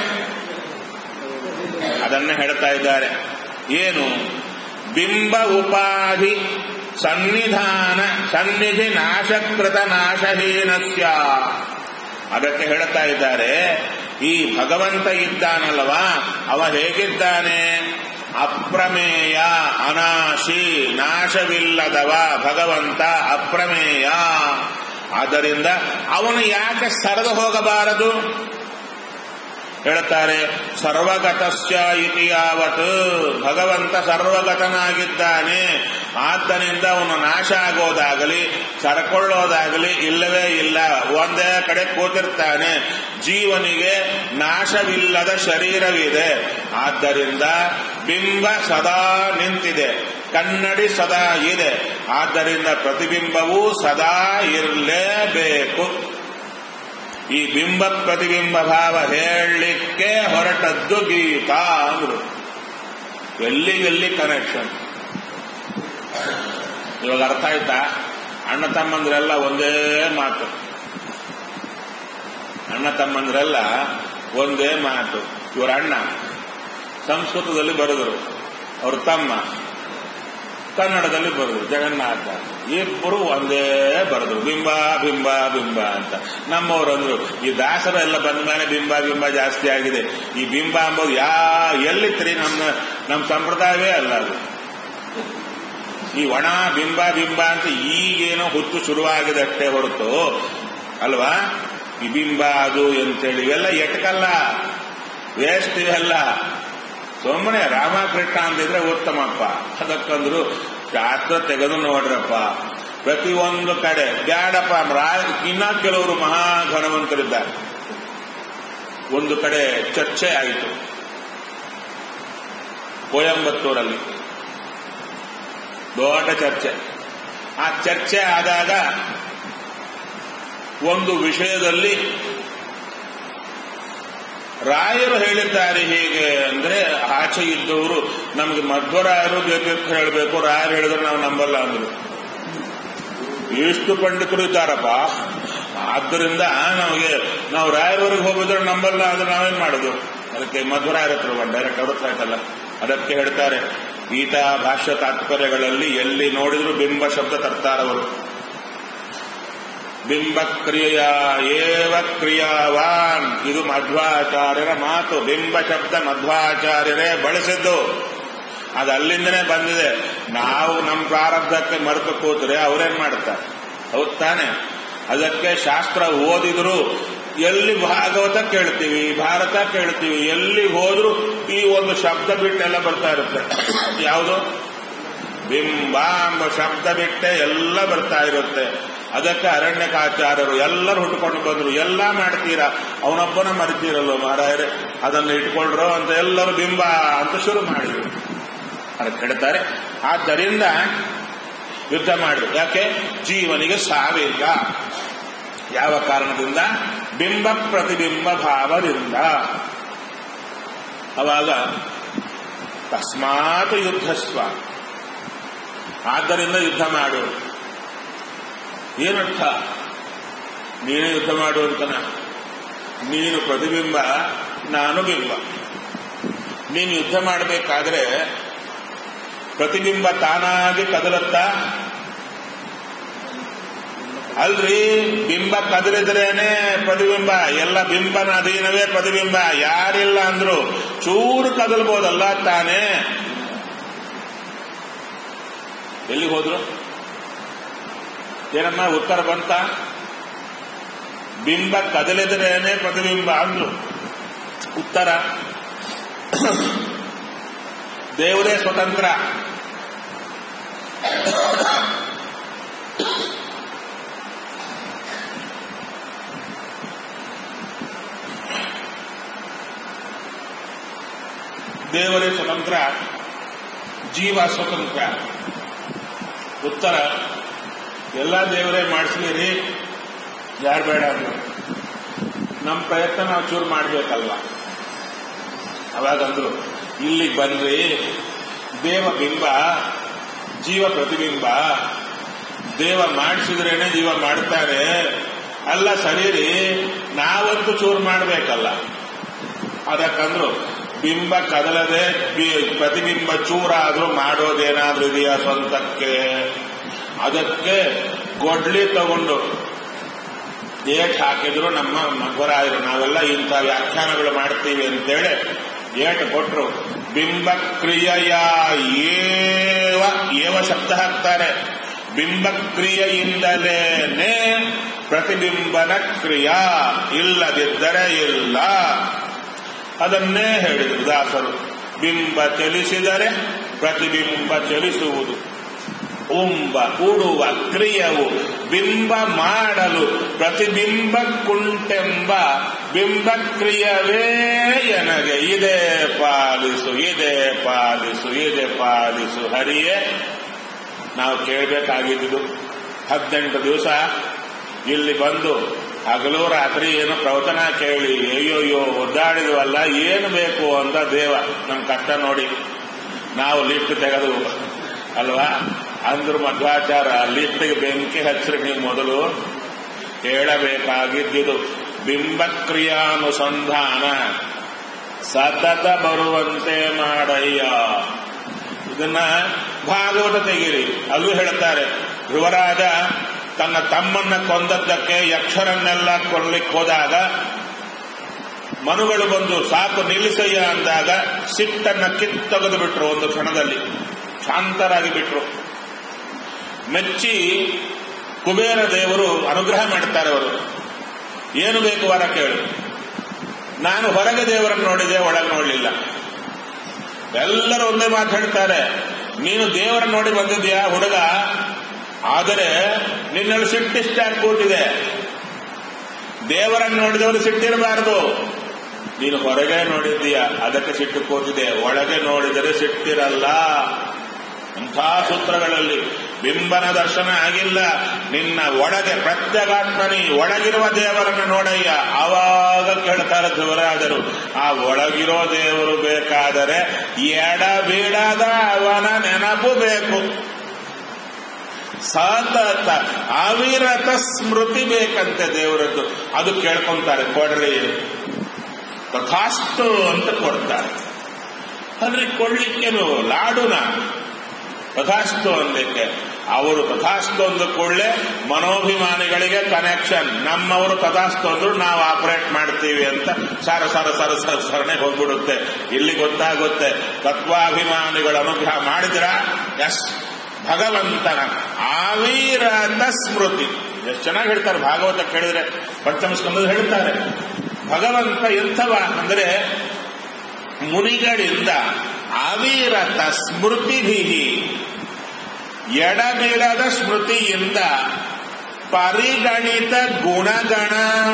ಅದನ್ನ ಹೇಳ್ತಾ ಇದ್ದಾರೆ ಏನು ಬಿಂಬ ಉಪಾಧಿ ಸನ್ನಿಧಾನ ಸನ್ನಿಧಿ ನಾಶಕೃತ ನಾಶಹೀನಸ್ಯ ಅದಕ್ಕೆ ಹೇಳ್ತಾ ಇದ್ದಾರೆ ಈ ಭಗವಂತ ಇದ್ದಾನಲ್ವಾ ಅವ ಹೇಗಿದ್ದಾನೆ ಅಪ್ರಮೇಯ ಅನಾಶಿ ನಾಶವಿಲ್ಲದವ ಭಗವಂತ ಅಪ್ರಮೇಯ ಆದ್ದರಿಂದ ಅವನು ಯಾಕೆ ಸರದು ಹೋಗಬಾರದು ಹೇಳ್ತಾರೆ ಸರ್ವಗತಸ್ಯ ಇತಿ ಯಾವತ್ ಭಗವಂತ ಸರ್ವಗತನಾಗಿದ್ದಾನೆ ಆದ್ದರಿಂದ ಅವನು ನಾಶ ಆಗೋದಾಗಲಿ ಸರಕೊಳ್ಳೋದಾಗಲಿ ಇಲ್ಲವೇ ಇಲ್ಲ ಒಂದೇ ಕಡೆ ಕೂತಿರ್ತಾನೆ ಜೀವನಿಗೆ ನಾಶವಿಲ್ಲದ ಶರೀರವಿದೆ ಆದ್ದರಿಂದ ಬಿಂಬ ಸದಾ ನಿಂತಿದೆ ಕನ್ನಡಿ ಸದಾ ಇದೆ ಆದ್ದರಿಂದ ಪ್ರತಿಬಿಂಬವೂ ಸದಾ ಇರಲೇಬೇಕು ಈ ಬಿಂಬ ಪ್ರತಿಬಿಂಬ ಭಾವ ಹೇಳಲಿಕ್ಕೆ ಹೊರಟದ್ದು ಗೀತಾ ಅಂದ್ರು ಎಲ್ಲಿಗೆಲ್ಲಿ ಕನೆಕ್ಷನ್ ಇವಾಗ ಅರ್ಥ ಆಯ್ತಾ ಅಣ್ಣ ತಮ್ಮಂದ್ರೆಲ್ಲ ಒಂದೇ ಮಾತು ಅಣ್ಣ ತಮ್ಮಂದ್ರೆಲ್ಲ ಒಂದೇ ಮಾತು ಇವರ ಅಣ್ಣ ಸಂಸ್ಕೃತದಲ್ಲಿ ಬರೆದರು ಅವ್ರ ತಮ್ಮ ಕನ್ನಡದಲ್ಲಿ ಬರೆದ್ರು ಜಗನ್ನಾಥ ಇಬ್ಬರು ಒಂದೇ ಬರೆದ್ರು ಬಿಂಬ ಬಿಂಬ ಬಿಂಬ ಅಂತ ನಮ್ಮವರು ಅಂದ್ರು ಈ ದಾಸರ ಎಲ್ಲ ಬಂದ ಮೇಲೆ ಬಿಂಬ ಬಿಂಬ ಜಾಸ್ತಿ ಆಗಿದೆ ಈ ಬಿಂಬ ಅಂಬೋದು ಯಾ ಎಲ್ಲಿತ್ರಿ ನಮ್ಮ ನಮ್ಮ ಸಂಪ್ರದಾಯವೇ ಅಲ್ಲ ಅದು ಈ ಒಣ ಬಿಂಬ ಬಿಂಬ ಅಂತ ಈಗೇನೋ ಹುಚ್ಚು ಶುರುವಾಗಿದೆ ಅಷ್ಟೇ ಹೊರತು ಅಲ್ವಾ ಈ ಬಿಂಬ ಅದು ಅಂತೇಳಿ ಇವೆಲ್ಲ ಎಟ್ಕಲ್ಲ ವೇಸ್ಟ್ ಇವೆಲ್ಲ ಸುಮ್ಮನೆ ರಾಮಕೃಷ್ಣ ಅಂತಿದ್ರೆ ಉತ್ತಮಪ್ಪ ಅದಕ್ಕಂದ್ರು ಶಾಸ್ತ್ರ ತೆಗೆದು ನೋಡ್ರಪ್ಪ ಪ್ರತಿಯೊಂದು ಕಡೆ ಬ್ಯಾಡಪ್ಪ ರಾ ಇನ್ನ ಕೆಲವರು ಮಹಾಘನವಂತರಿದ್ದಾರೆ ಒಂದು ಕಡೆ ಚರ್ಚೆ ಆಯಿತು ಕೊಯಂಬತ್ತೂರಲ್ಲಿ ದೊಡ್ಡ ಚರ್ಚೆ ಆ ಚರ್ಚೆ ಆದಾಗ ಒಂದು ವಿಷಯದಲ್ಲಿ ರಾಯರು ಹೇಳಿದ್ದಾರೆ ಹೇಗೆ ಅಂದ್ರೆ ಆಚೆ ಇದ್ದವರು ನಮಗೆ ಮಧ್ವರಾಯರು ಬೇಕಂತ ಹೇಳಬೇಕು ರಾಯರು ಹೇಳಿದ್ರೆ ನಾವು ನಂಬಲ್ಲ ಅಂದ್ರು ಎಷ್ಟು ಪಂಡಿತರು ಇದ್ದಾರಪ್ಪ ಆದ್ದರಿಂದ ನಮಗೆ ನಾವು ರಾಯರವರೆಗೆ ಹೋಗಿದ್ರೆ ನಂಬಲ್ಲ ಅಂದ್ರೆ ನಾವೇನ್ ಮಾಡೋದು ಅದಕ್ಕೆ ಮಧ್ವರಾಯರ ಹತ್ರ ಡೈರೆಕ್ಟ್ ಅವ್ರ ಹತ್ರ ಆಯ್ತಲ್ಲ ಅದಕ್ಕೆ ಹೇಳ್ತಾರೆ ಗೀತಾ ಭಾಷ್ಯ ತಾತ್ಪರ್ಯಗಳಲ್ಲಿ ಎಲ್ಲಿ ನೋಡಿದ್ರು ಬಿಂಬ ಶಬ್ದ ತರ್ತಾರವರು ಬಿಂಬ ಕ್ರಿಯೆಯ ಏವ ಕ್ರಿಯಾವಾನ್ ಇದು ಮಧ್ವಾಚಾರ್ಯರ ಮಾತು ಬಿಂಬ ಶಬ್ದ ಮಧ್ವಾಚಾರ್ಯರೇ ಬಳಸಿದ್ದು ಅದು ಅಲ್ಲಿಂದನೇ ಬಂದಿದೆ ನಾವು ನಮ್ಮ ಪ್ರಾರಬ್ಧಕ್ಕೆ ಮರೆತು ಕೂತ್ರೆ ಅವರೇನ್ ಮಾಡ್ತಾರೆ ಹೌದ್ ತಾನೆ ಅದಕ್ಕೆ ಶಾಸ್ತ್ರ ಓದಿದ್ರು ಎಲ್ಲಿ ಭಾಗವತ ಕೇಳ್ತೀವಿ ಭಾರತ ಕೇಳ್ತೀವಿ ಎಲ್ಲಿ ಹೋದ್ರು ಈ ಒಂದು ಶಬ್ದ ಬಿಟ್ಟೆಲ್ಲ ಬರ್ತಾ ಇರುತ್ತೆ ಯಾವುದು ಬಿಂಬ ಎಂಬ ಶಬ್ದ ಬಿಟ್ಟೆ ಎಲ್ಲ ಬರ್ತಾ ಇರುತ್ತೆ ಅದಕ್ಕೆ ಅರಣ್ಯಕಾಚಾರ್ಯರು ಎಲ್ಲರೂ ಹುಟ್ಟುಕೊಂಡು ಬಂದ್ರು ಎಲ್ಲ ಮಾಡ್ತೀರಾ ಅವನೊಬ್ಬನ ಮರಿತೀರಲ್ವ ಮಾರಾಯರೆ ಅದನ್ನು ಇಟ್ಕೊಳ್ರೋ ಅಂತ ಎಲ್ಲರೂ ಬಿಂಬ ಅಂತ ಶುರು ಮಾಡಿದ್ರು ಅದಕ್ಕೆ ಹೇಳ್ತಾರೆ ಆದ್ದರಿಂದ ಯುದ್ಧ ಮಾಡು ಯಾಕೆ ಜೀವನಿಗೆ ಸಾವಿಲ್ಲ ಯಾವ ಕಾರಣದಿಂದ ಬಿಂಬ ಪ್ರತಿಬಿಂಬ ಭಾವದಿಂದ ಅವಾಗ ತಸ್ಮಾತ್ ಯುದ್ಧಸ್ವ ಆದ್ದರಿಂದ ಯುದ್ಧ ಮಾಡು ಏನರ್ಥ ನೀನೇ ಯುದ್ಧ ಮಾಡು ಅಂತನ ನೀನು ಪ್ರತಿಬಿಂಬ ನಾನು ಬಿಂಬ ನೀನು ಯುದ್ಧ ಮಾಡಬೇಕಾದ್ರೆ ಪ್ರತಿಬಿಂಬ ತಾನಾಗಿ ಕದಲತ್ತ ಅಲ್ರಿ ಬಿಂಬ ಕದಲಿದ್ರೇನೆ ಪ್ರತಿಬಿಂಬ ಎಲ್ಲ ಬಿಂಬನ ಅಧೀನವೇ ಪ್ರತಿಬಿಂಬ ಯಾರಿಲ್ಲ ಅಂದ್ರು ಚೂರು ಕದಲ್ಬೋದಲ್ಲ ತಾನೇ ಎಲ್ಲಿಗೆ ಹೋದ್ರು ಏನಮ್ಮ ಉತ್ತರ ಬಂತ ಬಿಂಬ ಕದಲಿದ್ರೇನೆ ಪ್ರತಿಬಿಂಬ ಅಂದ್ರು ಉತ್ತರ ದೇವರೇ ಸ್ವತಂತ್ರ ದೇವರೇ ಸ್ವತಂತ್ರ ಜೀವ ಸ್ವತಂತ್ರ ಉತ್ತರ ಎಲ್ಲ ದೇವರೇ ಮಾಡಿಸ್ಲಿರಿ ಯಾರು ಬೇಡ ಅಂದ್ರು ನಮ್ಮ ಪ್ರಯತ್ನ ನಾವು ಚೂರು ಮಾಡ್ಬೇಕಲ್ವ ಅವಾಗಂದ್ರು ಇಲ್ಲಿಗೆ ಬಂದ್ರಿ ದೇವ ಬಿಂಬ ಜೀವ ಪ್ರತಿಬಿಂಬ ದೇವ ಮಾಡಿಸಿದ್ರೇನೆ ಜೀವ ಮಾಡ್ತಾರೆ ಅಲ್ಲ ಸರಿರಿ ನಾವಂತೂ ಚೂರು ಮಾಡ್ಬೇಕಲ್ಲ ಅದಕ್ಕಂದ್ರು ಬಿಂಬ ಕದಲದೆ ಬಿ- ಪ್ರತಿಬಿಂಬ ಚೂರಾದ್ರೂ ಮಾಡೋದೇನಾದ್ರೂ ಇದೆಯಾ ಸ್ವಂತಕ್ಕೆ ಅದಕ್ಕೆ ಗೊಡ್ಲಿ ತಗೊಂಡು ಏಟ್ ಹಾಕಿದ್ರು ನಮ್ಮ ಮಧ್ವರಾಯರು ನಾವೆಲ್ಲ ಇಂಥ ವ್ಯಾಖ್ಯಾನಗಳು ಮಾಡ್ತೀವಿ ಅಂತೇಳಿ ಏಟ್ ಕೊಟ್ರು ಬಿಂಬ ಕ್ರಿಯೆಯ ಏವ ಏವ ಶಬ್ದ ಹಾಕ್ತಾರೆ ಬಿಂಬ ಕ್ರಿಯೆಯಿಂದಲೇನೆ ಪ್ರತಿಬಿಂಬನ ಕ್ರಿಯಾ ಇಲ್ಲದಿದ್ದರೆ ಇಲ್ಲ ಅದನ್ನೇ ಹೇಳಿದರು ದಾಸರು ಬಿಂಬ ಚಲಿಸಿದರೆ ಪ್ರತಿಬಿಂಬ ಚಲಿಸುವುದು ಉಂಬ ಉಡುವ ಕ್ರಿಯವು ಬಿಂಬ ಮಾಡಲು ಪ್ರತಿಬಿಂಬ ಕುಂಟೆಂಬ ಬಿಂಬ ಕ್ರಿಯವೇ ಎನಗೆ ಇದೇ ಪಾಲಿಸು ಇದೇ ಪಾಲಿಸು ಇದೇ ಪಾಲಿಸು ಹರಿಯೇ ನಾವು ಕೇಳಬೇಕಾಗಿದ್ದು ಹದಿನೆಂಟು ದಿವಸ ಇಲ್ಲಿ ಬಂದು ಹಗಲು ರಾತ್ರಿ ಏನು ಪ್ರವಚನ ಕೇಳಿ ಅಯ್ಯೋಯ್ಯೋ ಒದ್ದಾಡಿದ್ವಲ್ಲ ಏನು ಬೇಕು ಅಂತ ದೇವ ನಮ್ಮ ಕಷ್ಟ ನೋಡಿ ನಾವು ಲಿಫ್ಟ್ ತೆಗೆದು ಅಲ್ವಾ ಅಂದ್ರು ಮಧ್ವಾಚಾರ ಲಿಫ್ಟ್ಗೆ ಬೆಂಕಿ ಹಚ್ಚ್ರಿ ನೀವು ಮೊದಲು ಹೇಳಬೇಕಾಗಿದ್ದುದು ಬಿಂಬಕ್ರಿಯಾನುಸಂಧಾನ ಸತತ ಬರುವಂತೆ ಮಾಡಯ್ಯ ಇದನ್ನ ಭಾಗವತ ತೆಗೀರಿ ಅಲ್ಲೂ ಹೇಳ್ತಾರೆ ಧ್ರುವರಾಜ ತನ್ನ ತಮ್ಮನ್ನ ಕೊಂದದ್ದಕ್ಕೆ ಯಕ್ಷರನ್ನೆಲ್ಲ ಕೊಡ್ಲಿಕ್ಕೆ ಹೋದಾಗ ಮನುಗಳು ಬಂದು ಸಾಕು ನಿಲ್ಲಿಸಯ್ಯ ಅಂದಾಗ ಸಿಟ್ಟನ್ನ ಕಿತ್ತೊಗೆದು ಬಿಟ್ರು ಒಂದು ಕ್ಷಣದಲ್ಲಿ ಶಾಂತರಾಗಿ ಬಿಟ್ರು ಮೆಚ್ಚಿ ಕುಬೇರ ದೇವರು ಅನುಗ್ರಹ ಮಾಡ್ತಾರೆ ಅವರು ಏನು ಬೇಕು ವರ ಕೇಳು ನಾನು ಹೊರಗೆ ದೇವರನ್ನು ನೋಡಿದೆ ಒಳಗೆ ನೋಡಲಿಲ್ಲ ಎಲ್ಲರೂ ಒಂದೇ ಮಾತಾಡ್ತಾರೆ ನೀನು ದೇವರನ್ನು ನೋಡಿ ಬಂದಿದ್ಯಾ ಹುಡುಗ ಆದರೆ ನಿನ್ನಲ್ಲಿ ಸಿಟ್ಟಿಷ್ಟಾಗಿ ಕೂತಿದೆ ದೇವರನ್ನು ನೋಡಿದವರು ಸಿಟ್ಟಿರಬಾರದು ನೀನು ಹೊರಗೆ ನೋಡಿದ್ದೀಯ ಅದಕ್ಕೆ ಸಿಟ್ಟು ಕೂತಿದೆ ಒಳಗೆ ನೋಡಿದರೆ ಸಿಟ್ಟಿರಲ್ಲ ಅಂಥ ಸೂತ್ರಗಳಲ್ಲಿ ಬಿಂಬನ ದರ್ಶನ ಆಗಿಲ್ಲ ನಿನ್ನ ಒಳಗೆ ಪ್ರತ್ಯಗಾತ್ಮನಿ ಒಳಗಿರುವ ದೇವರನ್ನು ನೋಡಯ್ಯ ಆವಾಗ ಕೇಳ್ತಾರೆ ಧ್ರುವರಾದರು ಆ ಒಳಗಿರೋ ದೇವರು ಬೇಕಾದರೆ ಎಡಬಿಡದ ಅವನ ನೆನಪು ಬೇಕು ಸತತ ಅವಿರತ ಸ್ಮೃತಿ ಬೇಕಂತೆ ದೇವರದ್ದು ಅದು ಕೇಳ್ಕೊಂತಾರೆ ಕೊಡ್ರಿ ತಥಾಸ್ತು ಅಂತ ಕೊಡ್ತಾರೆ ಅಂದ್ರೆ ಕೊಡ್ಲಿಕ್ಕೇನು ಲಾಡುನ ತಥಾಸ್ತು ಅಂದಕ್ಕೆ ಅವರು ತಥಾಸ್ತು ಅಂದ ಕೂಡಲೇ ಮನೋಭಿಮಾನಿಗಳಿಗೆ ಕನೆಕ್ಷನ್ ನಮ್ಮವರು ತಥಾಸ್ತು ಅಂದ್ರು ನಾವು ಆಪರೇಟ್ ಮಾಡ್ತೀವಿ ಅಂತ ಸರ ಸರ ಸರ ಸರ ಸರಣೆ ಹೋಗ್ಬಿಡುತ್ತೆ ಇಲ್ಲಿ ಗೊತ್ತಾಗುತ್ತೆ ತತ್ವಾಭಿಮಾನಿಗಳ ಅನುಗ್ರಹ ಮಾಡಿದ್ರ ಎಸ್ ಭಗವಂತನ ಆವಿರತ ಸ್ಮೃತಿ ಎಷ್ಟು ಚೆನ್ನಾಗಿ ಹೇಳ್ತಾರೆ ಭಾಗವತ ಕೇಳಿದ್ರೆ ಪಂಚಮ ಸ್ಕಂದದಲ್ಲಿ ಹೇಳ್ತಾರೆ ಭಗವಂತ ಎಂಥವ ಅಂದರೆ ಮುನಿಗಳಿಂದ ಅವಿರತ ಸ್ಮೃತಿಭಿ ಎಡಬಿಡದ ಸ್ಮೃತಿಯಿಂದ ಪರಿಗಣಿತ ಗುಣಗಣ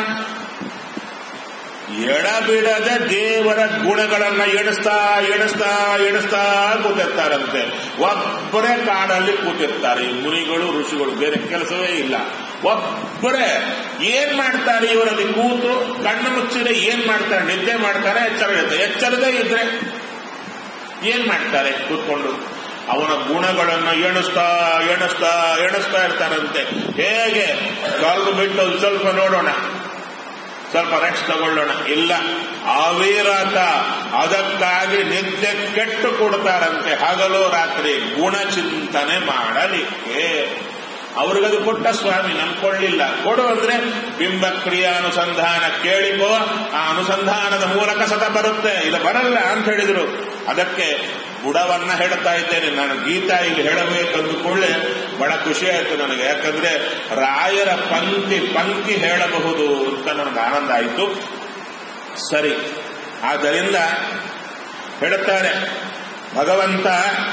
ಎಡಬಿಡದ ದೇವರ ಗುಣಗಳನ್ನ ಎಣಿಸ್ತಾ ಎಣಿಸ್ತಾ ಎಣಿಸ್ತಾ ಕೂತಿರ್ತಾರಂತೆ ಒಬ್ಬರೇ ಕಾಡಲ್ಲಿ ಕೂತಿರ್ತಾರೆ ಈ ಮುನಿಗಳು ಋಷಿಗಳು ಬೇರೆ ಕೆಲಸವೇ ಇಲ್ಲ ಒಬ್ಬರೇ ಏನ್ ಮಾಡ್ತಾರೆ ಇವರಲ್ಲಿ ಕೂತು ಕಣ್ಣು ಮುಚ್ಚಿದ್ರೆ ಏನ್ ಮಾಡ್ತಾರೆ ನಿದ್ದೆ ಮಾಡ್ತಾರೆ ಎಚ್ಚರ ಇರುತ್ತೆ ಎಚ್ಚರದೇ ಇದ್ರೆ ಏನ್ ಮಾಡ್ತಾರೆ ಕೂತ್ಕೊಂಡು ಅವನ ಗುಣಗಳನ್ನು ಎಣಿಸ್ತಾ ಎಣಿಸ್ತಾ ಎಣಿಸ್ತಾ ಇರ್ತಾರಂತೆ ಹೇಗೆ ಕಾಲು ಬಿಟ್ಟು ಒಂದ್ ಸ್ವಲ್ಪ ನೋಡೋಣ ಸ್ವಲ್ಪ ರೆಸ್ಟ್ ತಗೊಳ್ಳೋಣ ಇಲ್ಲ ಅವಿರತ ಅದಕ್ಕಾಗಿ ನಿದ್ದೆ ಕೆಟ್ಟು ಕೊಡ್ತಾರಂತೆ ಹಗಲು ರಾತ್ರಿ ಗುಣಚಿಂತನೆ ಮಾಡಲಿಕ್ಕೆ ಅವ್ರಿಗದು ಕೊಟ್ಟ ಸ್ವಾಮಿ ನಂಬ್ಕೊಳ್ಳಿಲ್ಲ ಕೊಡು ಅಂದ್ರೆ ಬಿಂಬ ಕ್ರಿಯಾನುಸಂಧಾನ ಕೇಳಿಕೋ ಆ ಅನುಸಂಧಾನದ ಮೂಲಕ ಸತ ಬರುತ್ತೆ ಇದು ಬರಲ್ಲ ಅಂತ ಹೇಳಿದ್ರು ಅದಕ್ಕೆ ಬುಡವನ್ನ ಹೇಳ್ತಾ ಇದ್ದೇನೆ ನಾನು ಗೀತಾ ಇಲ್ಲಿ ಹೇಳಬೇಕಂದುಕೊಳ್ಳೆ ಬಹಳ ಖುಷಿ ಆಯ್ತು ನನಗೆ ಯಾಕಂದ್ರೆ ರಾಯರ ಪಂಕ್ತಿ ಪಂಕ್ತಿ ಹೇಳಬಹುದು ಅಂತ ನನಗೆ ಆನಂದ ಆಯಿತು ಸರಿ ಆದ್ದರಿಂದ ಹೇಳುತ್ತಾರೆ ಭಗವಂತ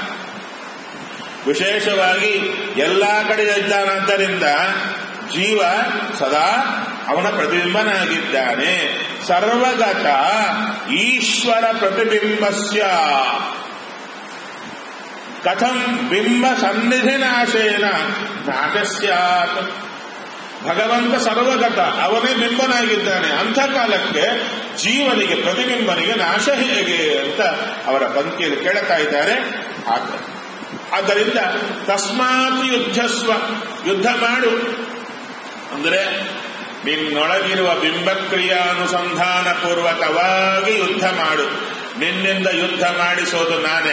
ವಿಶೇಷವಾಗಿ ಎಲ್ಲಾ ಕಡೆ ಇದ್ದಾನಾದ್ದರಿಂದ ಜೀವ ಸದಾ ಅವನ ಪ್ರತಿಬಿಂಬನಾಗಿದ್ದಾನೆ ಸರ್ವಗತ ಈಶ್ವರ ಪ್ರತಿಬಿಂಬಸ್ಯ ಕಥಂ ಬಿಂಬ ಸನ್ನಿಧಿ ನಾಶೇನ ನಾಶಸ್ಯಾತ್ ಭಗವಂತ ಸರ್ವಗತ ಅವನೇ ಬಿಂಬನಾಗಿದ್ದಾನೆ ಅಂಥ ಕಾಲಕ್ಕೆ ಜೀವನಿಗೆ ಪ್ರತಿಬಿಂಬನಿಗೆ ನಾಶ ಹೇಗೆ ಅಂತ ಅವರ ಪಂಕ್ತಿಯಲ್ಲಿ ಕೇಳ್ತಾ ಇದ್ದಾರೆ ಆದ್ದರಿಂದ ತಸ್ಮಾತ್ ಯುದ್ಧಸ್ವ ಯುದ್ಧ ಮಾಡು ಅಂದರೆ ನಿನ್ನೊಳಗಿರುವ ಬಿಂಬಕ್ರಿಯಾನುಸಂಧಾನ ಪೂರ್ವಕವಾಗಿ ಯುದ್ಧ ಮಾಡು ನಿನ್ನಿಂದ ಯುದ್ಧ ಮಾಡಿಸೋದು ನಾನೇ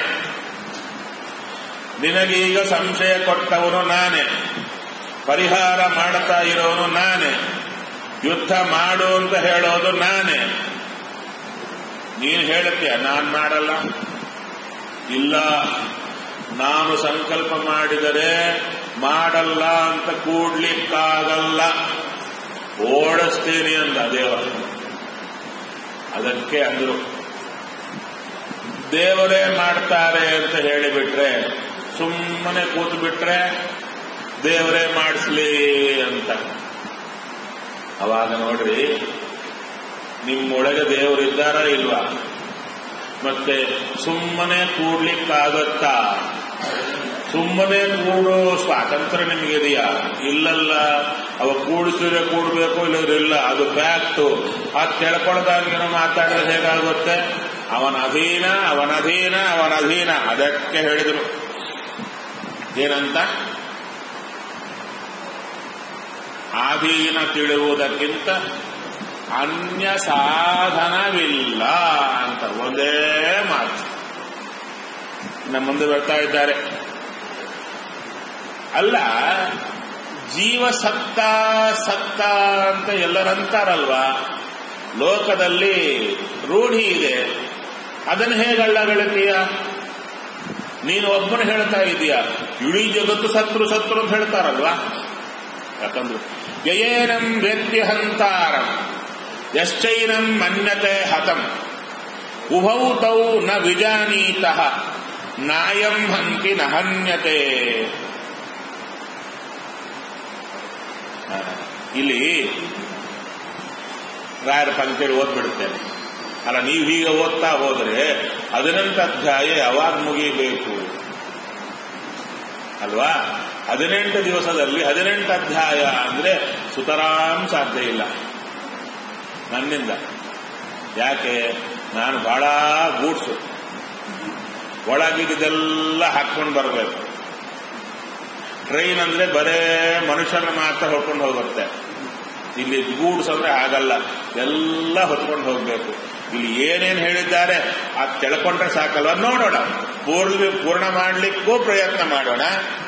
ನಿನಗೀಗ ಸಂಶಯ ಕೊಟ್ಟವನು ನಾನೇ ಪರಿಹಾರ ಮಾಡ್ತಾ ಇರೋನು ನಾನೇ ಯುದ್ಧ ಮಾಡು ಅಂತ ಹೇಳೋದು ನಾನೇ ನೀನು ಹೇಳುತ್ತೀಯ ನಾನ್ ಮಾಡಲ್ಲ ಇಲ್ಲ ನಾನು ಸಂಕಲ್ಪ ಮಾಡಿದರೆ ಮಾಡಲ್ಲ ಅಂತ ಕೂಡ್ಲಿಕ್ಕಾಗಲ್ಲ ಓಡಿಸ್ತೀನಿ ಅಂದ ದೇವ ಅದಕ್ಕೆ ಅಂದ್ರು ದೇವರೇ ಮಾಡ್ತಾರೆ ಅಂತ ಹೇಳಿಬಿಟ್ರೆ ಸುಮ್ಮನೆ ಕೂತು ಬಿಟ್ರೆ ದೇವರೇ ಮಾಡಿಸ್ಲಿ ಅಂತ ಅವಾಗ ನೋಡ್ರಿ ನಿಮ್ಮೊಳಗೆ ದೇವರಿದ್ದಾರ ಇಲ್ವಾ ಮತ್ತೆ ಸುಮ್ಮನೆ ಕೂಡ್ಲಿಕ್ಕಾಗತ್ತಾ ಸುಮ್ಮನೆ ಕೂಡೋ ಸ್ವಾತಂತ್ರ್ಯ ನಿಮಗಿದೆಯಾ ಇಲ್ಲಲ್ಲ ಅವ ಕೂಡಿಸಿದ್ರೆ ಕೂಡಬೇಕು ಇಲ್ಲದ್ರೆ ಇಲ್ಲ ಅದು ಫ್ಯಾಕ್ಟು ಅದು ತಿಳ್ಕೊಳ್ದಾಗಿನ ಮಾತಾಡಿದ್ರೆ ಹೇಗಾಗುತ್ತೆ ಅವನ ಅಧೀನ ಅವನ ಅಧೀನ ಅವನ ಅಧೀನ ಅದಕ್ಕೆ ಹೇಳಿದರು ಏನಂತ ಆಧೀನ ತಿಳಿಯುವುದಕ್ಕಿಂತ ಅನ್ಯ ಸಾಧನವಿಲ್ಲ ಅಂತ ಒಂದೇ ಮಾತು ನಮ್ಮ ಮುಂದೆ ಬರ್ತಾ ಇದ್ದಾರೆ ಅಲ್ಲ ಜೀವ ಸತ್ತ ಸತ್ತ ಅಂತ ಎಲ್ಲರಂತಾರಲ್ವಾ ಲೋಕದಲ್ಲಿ ರೂಢಿ ಇದೆ ಅದನ್ನು ಹೇಗೆ ಅಲ್ಲಗಳುತ್ತೀಯ ನೀನು ಒಬ್ಬನು ಹೇಳ್ತಾ ಇದೀಯ ಇಡೀ ಜಗತ್ತು ಸತ್ರು ಸತ್ರು ಅಂತ ಹೇಳ್ತಾರಲ್ವಾ ಯಾಕಂದ್ರೆ ಯಯೇನಂ ವ್ಯಕ್ತಿ ಹಂತಾರಂ ಯಶ್ಚೈನಂ ಮನ್ಯತೆ ಹತಂ ಉಭೌ ತೌ ನ ವಿಜಾನೀತಃ ನಾಯಂ ಹಂತಿ ನ ಹನ್ಯತೆ ಆ, ಇಲ್ಲಿ ರಾಯರ ಪಂಕ್ತಿಯಲ್ಲಿ ಓದ್ಬಿಡುತ್ತೇನೆ ಅಲ್ಲ ನೀವು ಹೀಗೆ ಓದ್ತಾ ಹೋದ್ರೆ ಹದಿನೆಂಟು ಅಧ್ಯಾಯ ಯಾವಾಗ ಮುಗಿಬೇಕು ಅಲ್ವಾ ಹದಿನೆಂಟು ದಿವಸದಲ್ಲಿ ಹದಿನೆಂಟು ಅಧ್ಯಾಯ ಅಂದ್ರೆ ಸುತರಾಮ್ ಸಾಧ್ಯ ಇಲ್ಲ ನನ್ನಿಂದ ಯಾಕೆ ನಾನು ಬಹಳ ಗೂಡ್ಸು ಒಳಗಿದ್ದೆಲ್ಲ ಹಾಕೊಂಡು ಬರಬೇಕು ಟ್ರೈನ್ ಅಂದ್ರೆ ಬರೇ ಮನುಷ್ಯನ ಮಾತ್ರ ಹೊಡ್ಕೊಂಡು ಹೋಗುತ್ತೆ ಇಲ್ಲಿ ಗೂಡ್ಸ್ ಅಂದ್ರೆ ಆಗಲ್ಲ ಎಲ್ಲ ಹೊತ್ಕೊಂಡು ಹೋಗ್ಬೇಕು ಇಲ್ಲಿ ಏನೇನು ಹೇಳಿದ್ದಾರೆ ಅದು ತಿಳ್ಕೊಂಡ್ರೆ ಸಾಕಲ್ವ ನೋಡೋಣ ಪೂರ್ಣ ಪೂರ್ಣ ಮಾಡಲಿಕ್ಕೂ ಪ್ರಯತ್ನ ಮಾಡೋಣ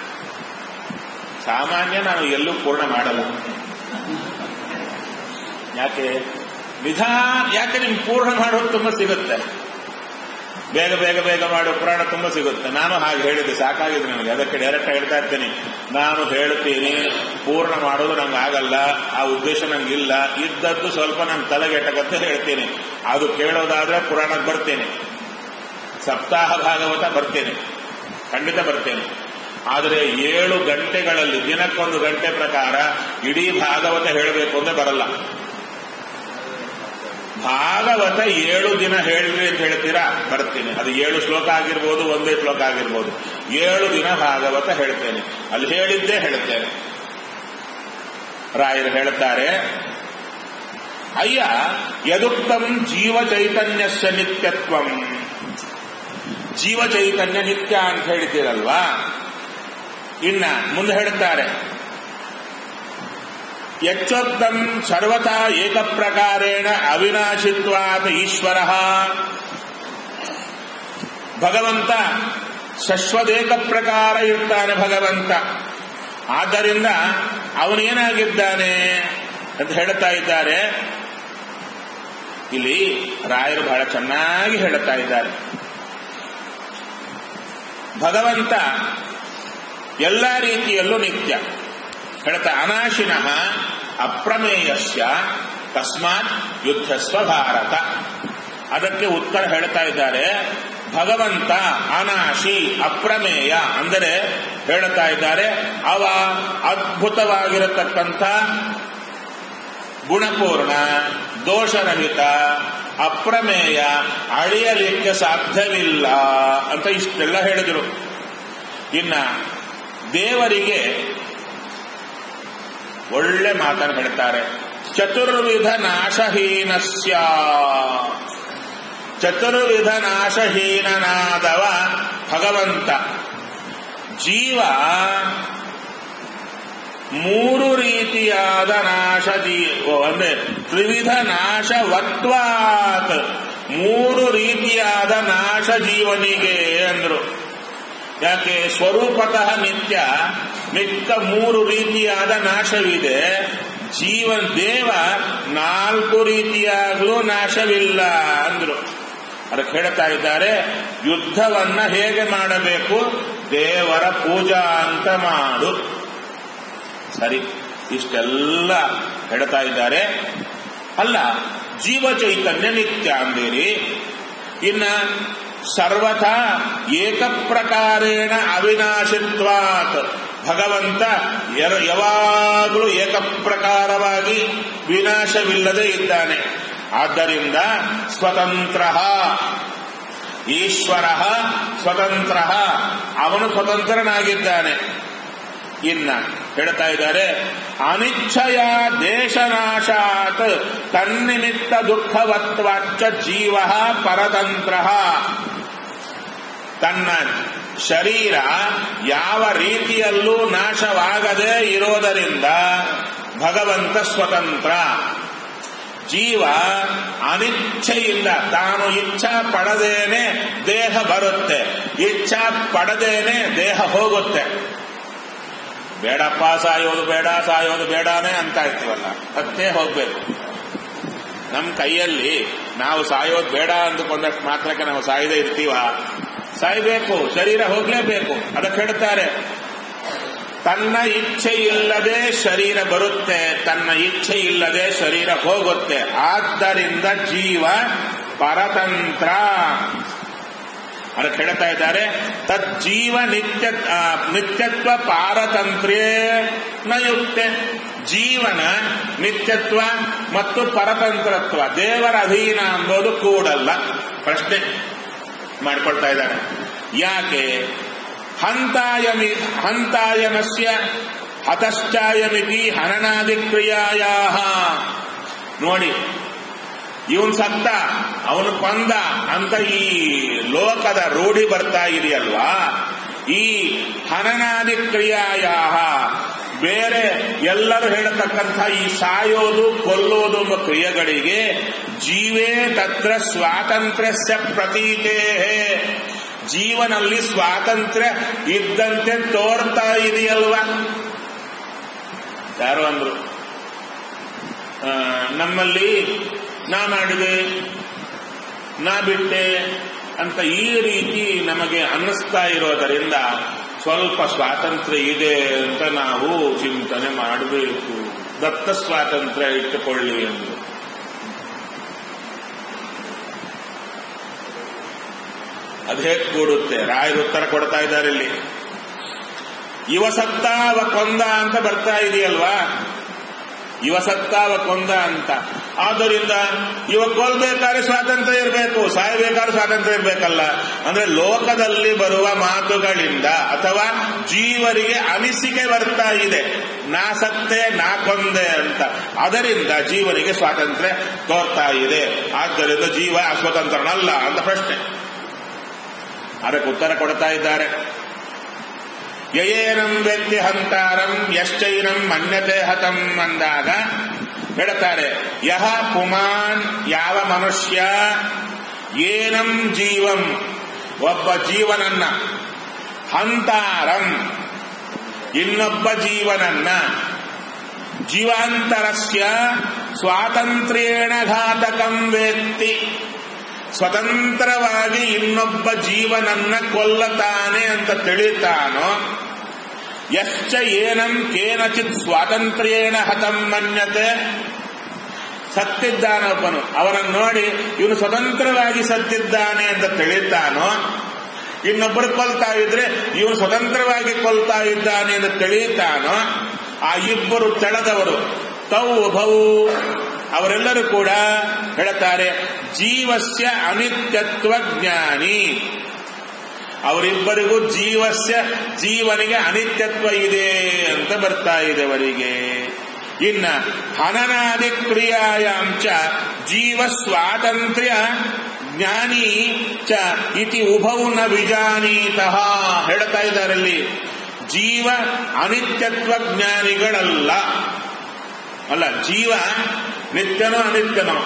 ಸಾಮಾನ್ಯ ನಾನು ಎಲ್ಲೂ ಪೂರ್ಣ ಮಾಡಲ್ಲ ಯಾಕೆ ನಿಧಾನ ಯಾಕೆ ನಿಮ್ಗೆ ಪೂರ್ಣ ಮಾಡೋದು ತುಂಬಾ ಸಿಗುತ್ತೆ ಬೇಗ ಬೇಗ ಬೇಗ ಮಾಡೋ ಪುರಾಣ ತುಂಬಾ ಸಿಗುತ್ತೆ ನಾನು ಹಾಗೆ ಹೇಳಿದ್ದೆ ಸಾಕಾಗಿದೆ ನನಗೆ ಅದಕ್ಕೆ ಡೈರೆಕ್ಟ್ ಹೇಳ್ತಾ ಇರ್ತೀನಿ ನಾನು ಹೇಳ್ತೀನಿ ಪೂರ್ಣ ಮಾಡೋದು ನಂಗೆ ಆಗಲ್ಲ ಆ ಉದ್ದೇಶ ನಂಗೆ ಇಲ್ಲ ಇದ್ದದ್ದು ಸ್ವಲ್ಪ ನನ್ನ ತಲೆಗೆಟ್ಟಗತ್ತೆ ಹೇಳ್ತೀನಿ ಅದು ಕೇಳೋದಾದ್ರೆ ಪುರಾಣಕ್ಕೆ ಬರ್ತೇನೆ ಸಪ್ತಾಹ ಭಾಗವತ ಬರ್ತೇನೆ ಖಂಡಿತ ಬರ್ತೇನೆ ಆದರೆ ಏಳು ಗಂಟೆಗಳಲ್ಲಿ ದಿನಕ್ಕೊಂದು ಗಂಟೆ ಪ್ರಕಾರ ಇಡೀ ಭಾಗವತ ಹೇಳಬೇಕು ಅಂದ್ರೆ ಬರಲ್ಲ ಭಾಗವತ ಏಳು ದಿನ ಹೇಳ್ರಿ ಅಂತ ಹೇಳ್ತೀರಾ ಬರ್ತೀನಿ ಅದು ಏಳು ಶ್ಲೋಕ ಆಗಿರ್ಬೋದು ಒಂದೇ ಶ್ಲೋಕ ಆಗಿರ್ಬೋದು ಏಳು ದಿನ ಭಾಗವತ ಹೇಳ್ತೇನೆ ಅಲ್ಲಿ ಹೇಳಿದ್ದೇ ಹೇಳ್ತೇನೆ ರಾಯರು ಹೇಳುತ್ತಾರೆ ಅಯ್ಯ ಯದುಕ್ತಂ ಜೀವ ಚೈತನ್ಯಸ್ಯ ನಿತ್ಯತ್ವಂ ಜೀವ ಚೈತನ್ಯ ನಿತ್ಯ ಅಂತ ಹೇಳ್ತೀರಲ್ವಾ ಇನ್ನ ಮುಂದೆ ಹೇಳ್ತಾರೆ ಯಚ್ಚೋಕ್ತಂ ಸರ್ವಥಾ ಏಕಪ್ರಕಾರೇಣ ಅವಿನಾಶಿತ್ವಾತ್ ಈಶ್ವರ ಭಗವಂತ ಶಶ್ವದೇಕ ಪ್ರಕಾರ ಇರ್ತಾನೆ ಭಗವಂತ ಆದ್ದರಿಂದ ಅವನೇನಾಗಿದ್ದಾನೆ ಅಂತ ಹೇಳ್ತಾ ಇದ್ದಾರೆ ಇಲ್ಲಿ ರಾಯರು ಬಹಳ ಚೆನ್ನಾಗಿ ಹೇಳುತ್ತಾ ಇದ್ದಾರೆ ಭಗವಂತ ಎಲ್ಲ ರೀತಿಯಲ್ಲೂ ನಿತ್ಯ ಹೇಳ್ತಾ ಅನಾಶಿನಃ ಅಪ್ರಮೇಯಸ್ಯ ತಸ್ಮಾತ್ ಯುದ್ಧಸ್ವ ಭಾರತ ಅದಕ್ಕೆ ಉತ್ತರ ಹೇಳ್ತಾ ಇದ್ದಾರೆ ಭಗವಂತ ಅನಾಶಿ ಅಪ್ರಮೇಯ ಅಂದರೆ ಹೇಳ್ತಾ ಇದ್ದಾರೆ ಅವ ಅದ್ಭುತವಾಗಿರತಕ್ಕಂಥ ಗುಣಪೂರ್ಣ ದೋಷರಹಿತ ಅಪ್ರಮೇಯ ಅಳಿಯಲಿಕ್ಕೆ ಸಾಧ್ಯವಿಲ್ಲ ಅಂತ ಇಷ್ಟೆಲ್ಲ ಹೇಳಿದರು ಇನ್ನ ದೇವರಿಗೆ ಒಳ್ಳೆ ಮಾತನ್ನು ಹೇಳ್ತಾರೆ ಚತುರ್ವಿಧ ನಾಶಹೀನಸ್ಯ ಚತುರ್ವಿಧ ನಾಶಹೀನನಾದವ ಭಗವಂತ ಜೀವ ಮೂರು ರೀತಿಯಾದ ನಾಶ ಜೀವ ಅಂದ್ರೆ ತ್ರಿವಿಧ ನಾಶವತ್ವಾತ್ ಮೂರು ರೀತಿಯಾದ ನಾಶ ಜೀವನಿಗೆ ಅಂದ್ರು ಯಾಕೆ ಸ್ವರೂಪತಃ ನಿತ್ಯ ಮಿಕ್ಕ ಮೂರು ರೀತಿಯಾದ ನಾಶವಿದೆ ಜೀವ ದೇವ ನಾಲ್ಕು ರೀತಿಯಾಗಲೂ ನಾಶವಿಲ್ಲ ಅಂದ್ರು ಅದಕ್ಕೆ ಹೇಳ್ತಾ ಇದ್ದಾರೆ ಯುದ್ಧವನ್ನ ಹೇಗೆ ಮಾಡಬೇಕು ದೇವರ ಪೂಜಾ ಅಂತ ಮಾಡು ಸರಿ ಇಷ್ಟೆಲ್ಲ ಹೇಳ್ತಾ ಇದ್ದಾರೆ ಅಲ್ಲ ಜೀವ ಚೈತನ್ಯ ನಿತ್ಯ ಅಂದಿರಿ ಇನ್ನ ಸರ್ವಥಾ ಏಕಪ್ರಕಾರೇಣ ಅವಿನಾಶಿತ್ವಾತ್ ಭಗವಂತ ಯರ- ಯಾವಾಗಲೂ ಏಕಪ್ರಕಾರವಾಗಿ ವಿನಾಶವಿಲ್ಲದೆ ಇದ್ದಾನೆ ಆದ್ದರಿಂದ ಸ್ವತಂತ್ರ ಈಶ್ವರ ಸ್ವತಂತ್ರ ಅವನು ಸ್ವತಂತ್ರನಾಗಿದ್ದಾನೆ ಇನ್ನ ಹೇಳ್ತಾ ಇದ್ದಾರೆ ಅನಿಚ್ಛಯ ದೇಶನಾಶಾತ್ ತನ್ನಿಮಿತ್ತ ದುಃಖವತ್ವಾಚ್ಚ ಜೀವ ಪರತಂತ್ರ ತನ್ನ ಶರೀರ ಯಾವ ರೀತಿಯಲ್ಲೂ ನಾಶವಾಗದೇ ಇರೋದರಿಂದ ಭಗವಂತ ಸ್ವತಂತ್ರ ಜೀವ ಅನಿಚ್ಛೆಯಿಂದ ತಾನು ಇಚ್ಛಾ ಪಡದೇನೆ ದೇಹ ಬರುತ್ತೆ ಇಚ್ಛಾ ಪಡದೇನೆ ದೇಹ ಹೋಗುತ್ತೆ ಬೇಡಪ್ಪ ಸಾಯೋದು ಬೇಡ ಸಾಯೋದು ಬೇಡನೇ ಅಂತ ಇರ್ತೀವಲ್ಲ ಸತ್ತೇ ಹೋಗ್ಬೇಕು ನಮ್ಮ ಕೈಯಲ್ಲಿ ನಾವು ಸಾಯೋದು ಬೇಡ ಅಂದುಕೊಂಡಷ್ಟು ಮಾತ್ರಕ್ಕೆ ನಾವು ಸಾಯದೇ ಇರ್ತೀವ ಸಾಯ್ಬೇಕು ಶರೀರ ಹೋಗ್ಲೇಬೇಕು ಅದಕ್ಕೆ ಹೇಳ್ತಾರೆ ತನ್ನ ಇಚ್ಛೆ ಇಲ್ಲದೆ ಶರೀರ ಬರುತ್ತೆ ತನ್ನ ಇಚ್ಛೆ ಇಲ್ಲದೆ ಶರೀರ ಹೋಗುತ್ತೆ ಆದ್ದರಿಂದ ಜೀವ ಪರತಂತ್ರ ಅದಕ್ಕೆ ಹೇಳ್ತಾ ಇದ್ದಾರೆ ತಜ್ಜೀವ ನಿತ್ಯ ಆ, ನಿತ್ಯತ್ವ ಪಾರತಂತ್ರೇ ನಯುಕ್ತೆ ಜೀವನ ನಿತ್ಯತ್ವ ಮತ್ತು ಪರತಂತ್ರತ್ವ ದೇವರ ಅಧೀನ ಅಂಬೋದು ಕೂಡಲ್ಲ ಪ್ರಶ್ನೆ ಮಾಡಿಕೊಳ್ತಾ ಇದ್ದಾರೆ ಯಾಕೆ ಹಂತಾಯಮಿ ಹಂತಾಯಮಸ್ಯ ಹತಶ್ಚಾಯಮಿತಿ ಹನನಾದಿಕ್ರಿಯಾಯಾ ನೋಡಿ ಇವನ್ ಸತ್ತ ಅವನು ಕೊಂದ ಅಂತ ಈ ಲೋಕದ ರೂಢಿ ಬರ್ತಾ ಇದೆಯಲ್ವಾ ಈ ಹನನಾದಿ ಕ್ರಿಯಾಯ ಬೇರೆ ಎಲ್ಲರೂ ಹೇಳತಕ್ಕಂಥ ಈ ಸಾಯೋದು ಕೊಲ್ಲೋದು ಎಂಬ ಕ್ರಿಯೆಗಳಿಗೆ ಜೀವೇ ತತ್ರ ಸ್ವಾತಂತ್ರ್ಯ ಪ್ರತೀತೇ ಜೀವನಲ್ಲಿ ಸ್ವಾತಂತ್ರ್ಯ ಇದ್ದಂತೆ ತೋರ್ತಾ ಇದೆಯಲ್ವಾ ಯಾರು ಅಂದ್ರು ಆ, ನಮ್ಮಲ್ಲಿ ನಾ ಮಾಡಿದೆ ನಾ ಬಿಟ್ಟೆ ಅಂತ ಈ ರೀತಿ ನಮಗೆ ಅನ್ನಿಸ್ತಾ ಇರೋದರಿಂದ ಸ್ವಲ್ಪ ಸ್ವಾತಂತ್ರ್ಯ ಇದೆ ಅಂತ ನಾವು ಚಿಂತನೆ ಮಾಡಬೇಕು ದತ್ತ ಸ್ವಾತಂತ್ರ್ಯ ಇಟ್ಟುಕೊಳ್ಳಿ ಎಂದು ಅದೇ ಕೂಡುತ್ತೆ ರಾಯರು ಉತ್ತರ ಕೊಡ್ತಾ ಇದ್ದಾರೆ ಇಲ್ಲಿ ಇವ ಸತ್ತ ಅವ ಕೊಂದ ಅಂತ ಬರ್ತಾ ಇದೆಯಲ್ವಾ ಇವ ಸತ್ತ ಅವ ಕೊಂದ ಅಂತ ಆದ್ದರಿಂದ ಇವ ಕೊಲ್ಬೇಕಾದ್ರೆ ಸ್ವಾತಂತ್ರ್ಯ ಇರಬೇಕು ಸಾಯಬೇಕಾದ್ರೆ ಸ್ವಾತಂತ್ರ್ಯ ಇರಬೇಕಲ್ಲ ಅಂದ್ರೆ ಲೋಕದಲ್ಲಿ ಬರುವ ಮಾತುಗಳಿಂದ ಅಥವಾ ಜೀವರಿಗೆ ಅನಿಸಿಕೆ ಬರ್ತಾ ಇದೆ ನಾ ಸತ್ತೆ ನಾ ಕೊಂದೆ ಅಂತ ಅದರಿಂದ ಜೀವನಿಗೆ ಸ್ವಾತಂತ್ರ್ಯ ತೋರ್ತಾ ಇದೆ ಆದ್ದರಿಂದ ಜೀವ ಅಸ್ವತಂತ್ರನಲ್ಲ ಅಂತ ಪ್ರಶ್ನೆ ಅದಕ್ಕೆ ಉತ್ತರ ಕೊಡ್ತಾ ಇದ್ದಾರೆ ಯಯೇನಂ ವ್ಯಕ್ತಿ ಹಂತಾರಂ ಯಶ್ಚೈನಂ ಮನ್ಯತೆ ಹತಂ ಅಂದಾಗ ಹೇಳ್ತಾರೆ ಯಹ ಪುಮಾನ್ ಯಾವ ಮನುಷ್ಯ ಏನಂ ಜೀವಂ ಒಬ್ಬ ಜೀವನನ್ನ ಹಂತಾರಂ ಇನ್ನೊಬ್ಬ ಜೀವನನ್ನ ಜೀವಾಂತರಸ್ಯ ಸ್ವಾತಂತ್ರ್ಯೇಣ ಘಾತಕಂ ವೇತ್ತಿ ಸ್ವತಂತ್ರವಾಗಿ ಇನ್ನೊಬ್ಬ ಜೀವನನ್ನ ಕೊಲ್ಲತಾನೆ ಅಂತ ತಿಳಿತಾನೋ ಯಶ್ಚ ಏನಂ ಕೇನಚಿತ್ ಸ್ವಾತಂತ್ರ್ಯೇಣ ಹತಂ ಮನ್ಯತೆ ಸತ್ತಿದ್ದಾನೊಬ್ಬನು ಅವನನ್ನು ನೋಡಿ ಇವನು ಸ್ವತಂತ್ರವಾಗಿ ಸತ್ತಿದ್ದಾನೆ ಅಂತ ತಿಳಿತಾನೋ ಇನ್ನೊಬ್ಬರು ಕೊಲ್ತಾ ಇದ್ರೆ ಇವನು ಸ್ವತಂತ್ರವಾಗಿ ಕೊಲ್ತಾ ಇದ್ದಾನೆ ಎಂದು ತಿಳಿತಾನೋ ಆ ಇಬ್ಬರು ತೆಳೆದವರು ತೌ ಉಭವು ಅವರೆಲ್ಲರೂ ಕೂಡ ಹೇಳ್ತಾರೆ ಜೀವಸ್ಯ ಅನಿತ್ಯತ್ವ ಜ್ಞಾನಿ ಅವರಿಬ್ಬರಿಗೂ ಜೀವಸ್ಯ ಜೀವನಿಗೆ ಅನಿತ್ಯತ್ವ ಇದೆ ಅಂತ ಬರ್ತಾ ಇದೆ ಅವರಿಗೆ ಇನ್ನ ಹನನಾದಿ ಕ್ರಿಯಾಯಾಂಚ ಜೀವ ಸ್ವಾತಂತ್ರ್ಯ ಜ್ಞಾನಿ ಚ ಇತಿ ಉಭೌ ನ ವಿಜಾನೀತಃ ಹೇಳ್ತಾ ಇದ್ದಾರಲ್ಲಿ ಜೀವ ಅನಿತ್ಯತ್ವ ಜ್ಞಾನಿಗಳಲ್ಲ ಅಲ್ಲ ಜೀವ ನಿತ್ಯನೋ ಅನಿತ್ಯನೋ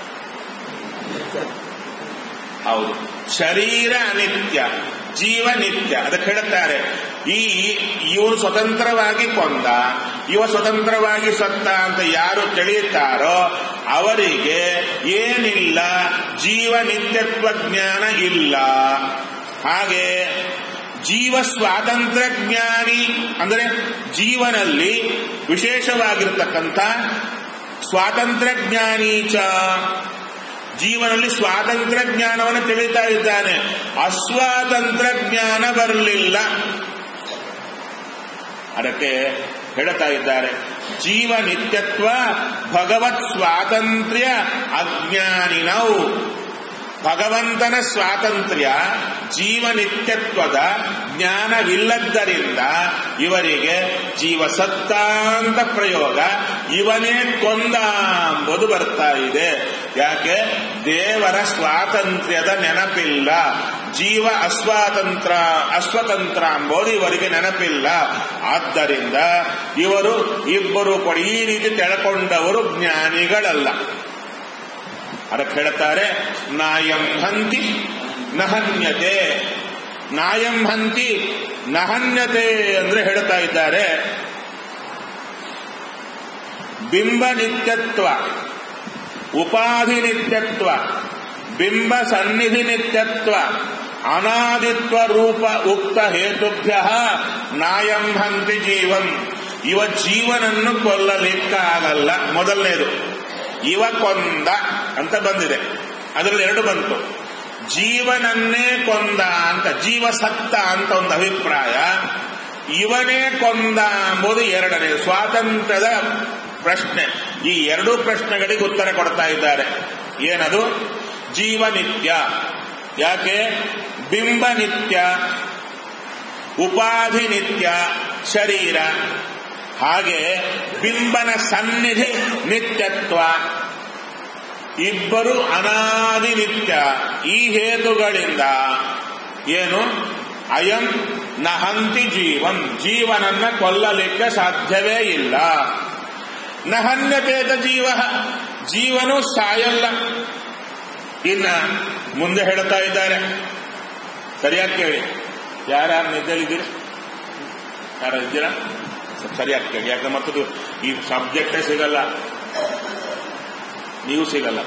ಹೌದು ಶರೀರ ಅನಿತ್ಯ ಜೀವ ನಿತ್ಯ ಅದಕ್ಕೆ ಹೇಳುತ್ತಾರೆ ಈ ಇವನು ಸ್ವತಂತ್ರವಾಗಿ ಕೊಂದ ಇವ ಸ್ವತಂತ್ರವಾಗಿ ಸತ್ತ ಅಂತ ಯಾರು ತಿಳಿಯುತ್ತಾರೋ ಅವರಿಗೆ ಏನಿಲ್ಲ ಜೀವ ನಿತ್ಯತ್ವ ಜ್ಞಾನ ಇಲ್ಲ ಹಾಗೆ ಜೀವ ಸ್ವಾತಂತ್ರ್ಯ ಜ್ಞಾನಿ ಅಂದರೆ ಜೀವನಲ್ಲಿ ವಿಶೇಷವಾಗಿರ್ತಕ್ಕಂಥ ಸ್ವಾತಂತ್ರ್ಯ ಜ್ಞಾನಿ ಚ ಜೀವನಲ್ಲಿ ಸ್ವಾತಂತ್ರ್ಯ ಜ್ಞಾನವನ್ನು ತಿಳಿತಾ ಇದ್ದಾನೆ ಅಸ್ವಾತಂತ್ರ್ಯ ಜ್ಞಾನ ಬರಲಿಲ್ಲ ಅದಕ್ಕೆ ಹೇಳ್ತಾ ಇದ್ದಾರೆ ಜೀವ ನಿತ್ಯತ್ವ ಭಗವತ್ ಸ್ವಾತಂತ್ರ್ಯ ಅಜ್ಞಾನಿನವು ಭಗವಂತನ ಸ್ವಾತಂತ್ರ್ಯ ಜೀವ ನಿತ್ಯತ್ವದ ಜ್ಞಾನವಿಲ್ಲದ್ದರಿಂದ ಇವರಿಗೆ ಜೀವ ಸತ್ತಾಂತ ಪ್ರಯೋಗ ಇವನೇ ಕೊಂದ ಎಂಬುದು ಬರ್ತಾ ಇದೆ ಯಾಕೆ ದೇವರ ಸ್ವಾತಂತ್ರ್ಯದ ನೆನಪಿಲ್ಲ ಜೀವ ಅಸ್ವಾತಂತ್ರ ಅಸ್ವತಂತ್ರ ಎಂಬುದು ಇವರಿಗೆ ನೆನಪಿಲ್ಲ ಆದ್ದರಿಂದ ಇವರು ಇಬ್ಬರು ಕೂಡ ಈ ರೀತಿ ತೆಳಕೊಂಡವರು ಜ್ಞಾನಿಗಳಲ್ಲ ಅದಕ್ಕೆ ಹೇಳ್ತಾರೆ ನಾಯಂ ಹಂತಿ ನಹನ್ಯತೆ ನಾಯಂ ಹಂತಿ ನಹನ್ಯತೆ ಅಂದ್ರೆ ಹೇಳ್ತಾ ಇದ್ದಾರೆ ಬಿಂಬ ನಿತ್ಯತ್ವ ಉಪಾಧಿ ನಿತ್ಯತ್ವ ಬಿಂಬ ಸನ್ನಿಧಿ ನಿತ್ಯತ್ವ ಅನಾದಿತ್ವ ರೂಪ ಉಕ್ತ ಹೇತುಭ್ಯ ನಾಯಂ ಹಂತಿ ಜೀವನ್ ಇವ ಜೀವನನ್ನು ಕೊಲ್ಲಲಿಕ್ಕಾಗಲ್ಲ ಮೊದಲನೇದು ಇವ ಕೊಂದ ಅಂತ ಬಂದಿದೆ ಅದರಲ್ಲಿ ಎರಡು ಬಂತು ಜೀವನನ್ನೇ ಕೊಂದ ಅಂತ ಜೀವ ಸತ್ತ ಅಂತ ಒಂದು ಅಭಿಪ್ರಾಯ ಇವನೇ ಕೊಂದ ಎಂಬುದು ಎರಡನೇ ಸ್ವಾತಂತ್ರ್ಯದ ಪ್ರಶ್ನೆ ಈ ಎರಡೂ ಪ್ರಶ್ನೆಗಳಿಗೆ ಉತ್ತರ ಕೊಡ್ತಾ ಇದ್ದಾರೆ ಏನದು ಜೀವನಿತ್ಯ ಯಾಕೆ ಬಿಂಬ ನಿತ್ಯ ಉಪಾಧಿ ನಿತ್ಯ ಶರೀರ ಹಾಗೆ ಬಿಂಬನ ಸನ್ನಿಧಿ ನಿತ್ಯತ್ವ ಇಬ್ಬರು ಅನಾದಿ ನಿತ್ಯ ಈ ಹೇತುಗಳಿಂದ ಏನು ಅಯಂ ನಹಂತಿ ಜೀವನ್ ಜೀವನನ್ನ ಕೊಲ್ಲಲಿಕ್ಕೆ ಸಾಧ್ಯವೇ ಇಲ್ಲ ನಹನ್ಯತೇತ ಜೀವ ಜೀವನು ಸಾಯಲ್ಲ ಇನ್ನ ಮುಂದೆ ಹೇಳ್ತಾ ಇದ್ದಾರೆ ಸರಿಯಾಗಿ ಕೇಳಿ ಯಾರ್ಯಾರು ನಿದ್ದೆಲಿದ್ದೀರಿ ಯಾರು ಇದ್ದೀರಾ ಸರಿಯಾಗಿ ಕೇಳಿ ಯಾಕಂದ್ರೆ ಮತ್ತದು ಈ ಸಬ್ಜೆಕ್ಟೇ ಸಿಗಲ್ಲ ನೀವು ಸಿಗಲ್ಲ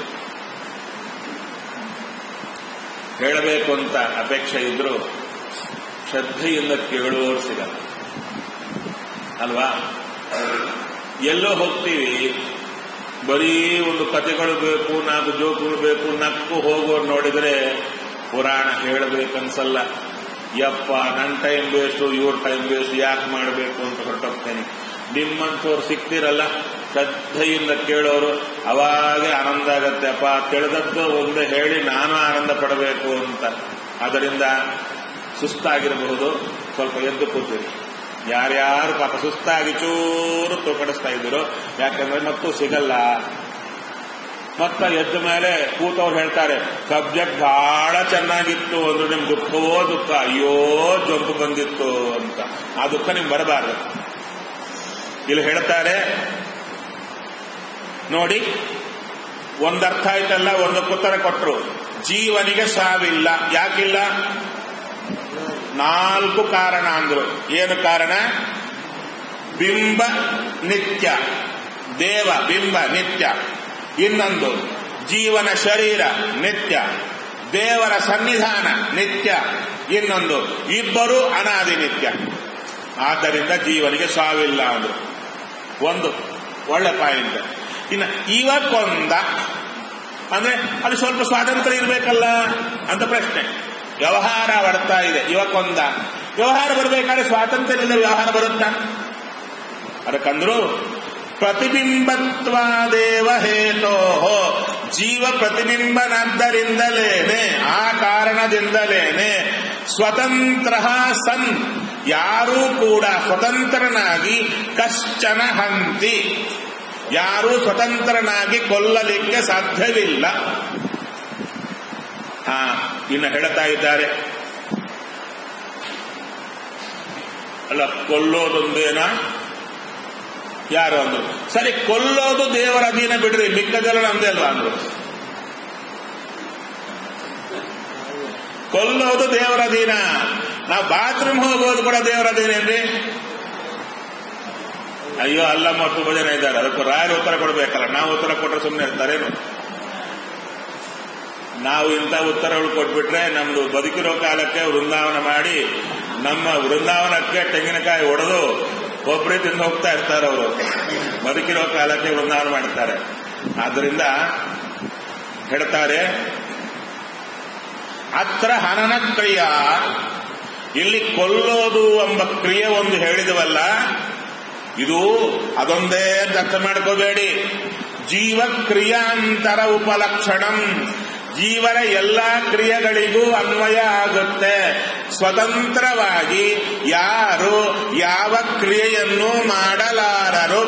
ಹೇಳಬೇಕು ಅಂತ ಅಪೇಕ್ಷೆ ಇದ್ರು ಶ್ರದ್ಧೆಯಿಂದ ಕೇಳುವವರು ಸಿಗಲ್ಲ ಅಲ್ವಾ ಎಲ್ಲೋ ಹೋಗ್ತೀವಿ ಬರೀ ಒಂದು ಕಥೆಗಳು ಬೇಕು ನಾಲ್ಕು ಜೋಕುಗಳು ಬೇಕು ನಕ್ಕು ಹೋಗೋರು ನೋಡಿದ್ರೆ ಪುರಾಣ ಹೇಳಬೇಕನ್ಸಲ್ಲ ಯಪ್ಪ ನನ್ನ ಟೈಮ್ ವೇಸ್ಟು ಇವ್ರ ಟೈಮ್ ವೇಸ್ಟ್ ಯಾಕೆ ಮಾಡಬೇಕು ಅಂತ ಹೊರಟೋಗ್ತೇನೆ ನಿಮ್ಮಂಥವ್ರು ಸಿಕ್ತಿರಲ್ಲ ಶ್ರದ್ಧೆಯಿಂದ ಕೇಳೋರು ಅವಾಗೇ ಆನಂದ ಆಗತ್ತೆ ಅಪ್ಪ ತಿಳಿದದ್ದು ಒಂದೇ ಹೇಳಿ ನಾನು ಆನಂದ ಪಡಬೇಕು ಅಂತ ಅದರಿಂದ ಸುಸ್ತಾಗಿರಬಹುದು ಸ್ವಲ್ಪ ಎದ್ದು ಕೂತೀರಿ ಯಾರ್ಯಾರು ಪಾಪ ಸುಸ್ತಾಗಿ ಚೂರು ತೂಕಡಿಸ್ತಾ ಇದ್ದೀರೋ ಯಾಕಂದ್ರೆ ಮತ್ತೂ ಸಿಗಲ್ಲ ಮತ್ತ ಎದ್ದ ಮೇಲೆ ಕೂತವ್ರು ಹೇಳ್ತಾರೆ ಸಬ್ಜೆಕ್ಟ್ ಬಹಳ ಚೆನ್ನಾಗಿತ್ತು ಅಂದ್ರೆ ನಿಮ್ ದುಃಖವೋ ದುಃಖ ಅಯ್ಯೋ ಜಂಪು ಬಂದಿತ್ತು ಅಂತ ಆ ದುಃಖ ನಿಮ್ಗೆ ಬರಬಾರ್ದು ಇಲ್ಲಿ ಹೇಳ್ತಾರೆ ನೋಡಿ ಒಂದರ್ಥ ಆಯ್ತಲ್ಲ ಒಂದಕ್ಕೆ ಉತ್ತರ ಕೊಟ್ಟರು ಜೀವನಿಗೆ ಸಾವಿಲ್ಲ ಯಾಕಿಲ್ಲ ನಾಲ್ಕು ಕಾರಣ ಅಂದ್ರು ಏನು ಕಾರಣ ಬಿಂಬ ನಿತ್ಯ ದೇವ ಬಿಂಬ ನಿತ್ಯ ಇನ್ನೊಂದು ಜೀವನ ಶರೀರ ನಿತ್ಯ ದೇವರ ಸನ್ನಿಧಾನ ನಿತ್ಯ ಇನ್ನೊಂದು ಇಬ್ಬರು ಅನಾದಿ ನಿತ್ಯ ಆದ್ದರಿಂದ ಜೀವನಿಗೆ ಸಾವಿಲ್ಲ ಅಂದ್ರು ಒಂದು ಒಳ್ಳೆ ಪಾಯಿಂಟ್ ಇನ್ನು ಇವ ಕೊಂದ ಅಂದ್ರೆ ಅದು ಸ್ವಲ್ಪ ಸ್ವಾತಂತ್ರ್ಯ ಇರಬೇಕಲ್ಲ ಅಂತ ಪ್ರಶ್ನೆ ವ್ಯವಹಾರ ಬರ್ತಾ ಇದೆ ಇವ ಕೊಂದ ವ್ಯವಹಾರ ಬರಬೇಕಾದ್ರೆ ಸ್ವಾತಂತ್ರ್ಯದಿಂದ ವ್ಯವಹಾರ ಬರುತ್ತಾ ಅದಕ್ಕಂದ್ರು ಪ್ರತಿಬಿಂಬತ್ವಾದೇವ ಹೇತೋ ಜೀವ ಪ್ರತಿಬಿಂಬನಾದ್ದರಿಂದಲೇನೆ ಆ ಕಾರಣದಿಂದಲೇನೆ ಸ್ವತಂತ್ರ ಸನ್ ಯಾರೂ ಕೂಡ ಸ್ವತಂತ್ರನಾಗಿ ಕಶ್ಚನ ಹಂತಿ ಯಾರೂ ಸ್ವತಂತ್ರನಾಗಿ ಕೊಲ್ಲಲಿಕ್ಕೆ ಸಾಧ್ಯವಿಲ್ಲ ಹಾ ಇನ್ನು ಹೇಳ್ತಾ ಇದ್ದಾರೆ ಅಲ್ಲ ಕೊಲ್ಲೋದೊಂದೇನಾ ಯಾರು ಅಂದ್ರು ಸರಿ ಕೊಲ್ಲೋದು ದೇವರ ಅಧೀನ ಬಿಡ್ರಿ ಮಿಕ್ಕದೆಲ್ಲ ನಮ್ದೇ ಅಲ್ವಾ ಅಂದ್ರು ಕೊಲ್ಲೋದು ದೇವರ ಅಧೀನ ನಾವು ಬಾತ್ರೂಮ್ ಹೋಗೋದು ಕೂಡ ದೇವರ ಅಧೀನ ಏನ್ರಿ ಅಯ್ಯೋ ಅಲ್ಲ ಮತ್ತು ತುಂಬ ಜನ ಇದ್ದಾರೆ ಅದಕ್ಕೆ ರಾಯರು ಉತ್ತರ ಕೊಡ್ಬೇಕಲ್ಲ ನಾವು ಉತ್ತರ ಕೊಟ್ಟರೆ ಸುಮ್ಮನೆ ಇರ್ತಾರೇನು ನಾವು ಇಂಥ ಉತ್ತರಗಳು ಕೊಟ್ಬಿಟ್ರೆ ನಮ್ದು ಬದುಕಿರೋ ಕಾಲಕ್ಕೆ ವೃಂದಾವನ ಮಾಡಿ ನಮ್ಮ ವೃಂದಾವನಕ್ಕೆ ತೆಂಗಿನಕಾಯಿ ಒಡೆದು ಒಬ್ಬರೇ ತಿಂದು ಹೋಗ್ತಾ ಇರ್ತಾರೆ ಅವರು ಬದುಕಿರೋ ಕಾಲಕ್ಕೆ ವೃಂದಾವನ ಮಾಡ್ತಾರೆ ಆದ್ರಿಂದ ಹೇಳ್ತಾರೆ ಅತ್ರ ಹನನ ಕ್ರಿಯ ಇಲ್ಲಿ ಕೊಲ್ಲೋದು ಎಂಬ ಕ್ರಿಯೆ ಒಂದು ಹೇಳಿದವಲ್ಲ ಇದು ಅದೊಂದೇ ಅಂತ ಅರ್ಥ ಮಾಡ್ಕೋಬೇಡಿ ಜೀವ ಕ್ರಿಯಾಂತರ ಉಪಲಕ್ಷಣಂ ಜೀವನ ಎಲ್ಲಾ ಕ್ರಿಯೆಗಳಿಗೂ ಅನ್ವಯ ಆಗುತ್ತೆ ಸ್ವತಂತ್ರವಾಗಿ ಯಾರು ಯಾವ ಕ್ರಿಯೆಯನ್ನು ಮಾಡಲಾರರು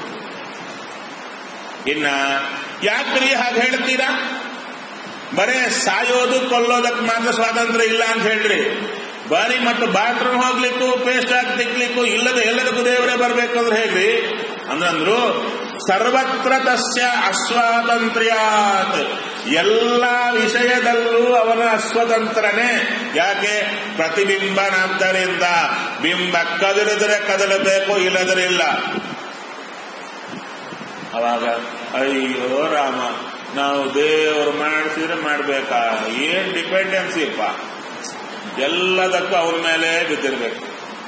ಇನ್ನ ಯಾಕೆ ಕ್ರಿಯೆ ಹಾಗೆ ಹೇಳ್ತೀರಾ ಬರೇ ಸಾಯೋದು ಕೊಲ್ಲೋದಕ್ಕೆ ಮಾತ್ರ ಸ್ವಾತಂತ್ರ್ಯ ಇಲ್ಲ ಅಂತ ಹೇಳ್ರಿ ಬರೀ ಮತ್ತು ಬಾತ್ರೂಮ್ ಹೋಗ್ಲಿಕ್ಕೂ ಪೇಸ್ಟ್ ಹಾಕಿ ತಿಕ್ಲಿಕ್ಕೂ ಇಲ್ಲದೆ ಎಲ್ಲದಕ್ಕೂ ದೇವರೇ ಬರಬೇಕು ಅಂದ್ರೆ ಹೇಗ್ರಿ ಅಂದ್ರಂದ್ರು ಸರ್ವತ್ರ ತಸ್ಯ ಅಸ್ವಾತಂತ್ರ್ಯಾತ್ ಎಲ್ಲ ವಿಷಯದಲ್ಲೂ ಅವನ ಅಸ್ವತಂತ್ರನೇ ಯಾಕೆ ಪ್ರತಿಬಿಂಬನಾದ್ದರಿಂದ ಬಿಂಬ ಕದಲಿದ್ರೆ ಕದಲಬೇಕು ಇಲ್ಲದ್ರೆ ಇಲ್ಲ ಅವಾಗ ಅಯ್ಯೋ ರಾಮ ನಾವು ದೇವರು ಮಾಡಿಸಿದ್ರೆ ಮಾಡ್ಬೇಕಾ ಏನ್ ಡಿಪೆಂಡೆನ್ಸಿ ಅಪ್ಪ ಎಲ್ಲದಕ್ಕೂ ಅವನ ಮೇಲೆ ಬಿದ್ದಿರಬೇಕು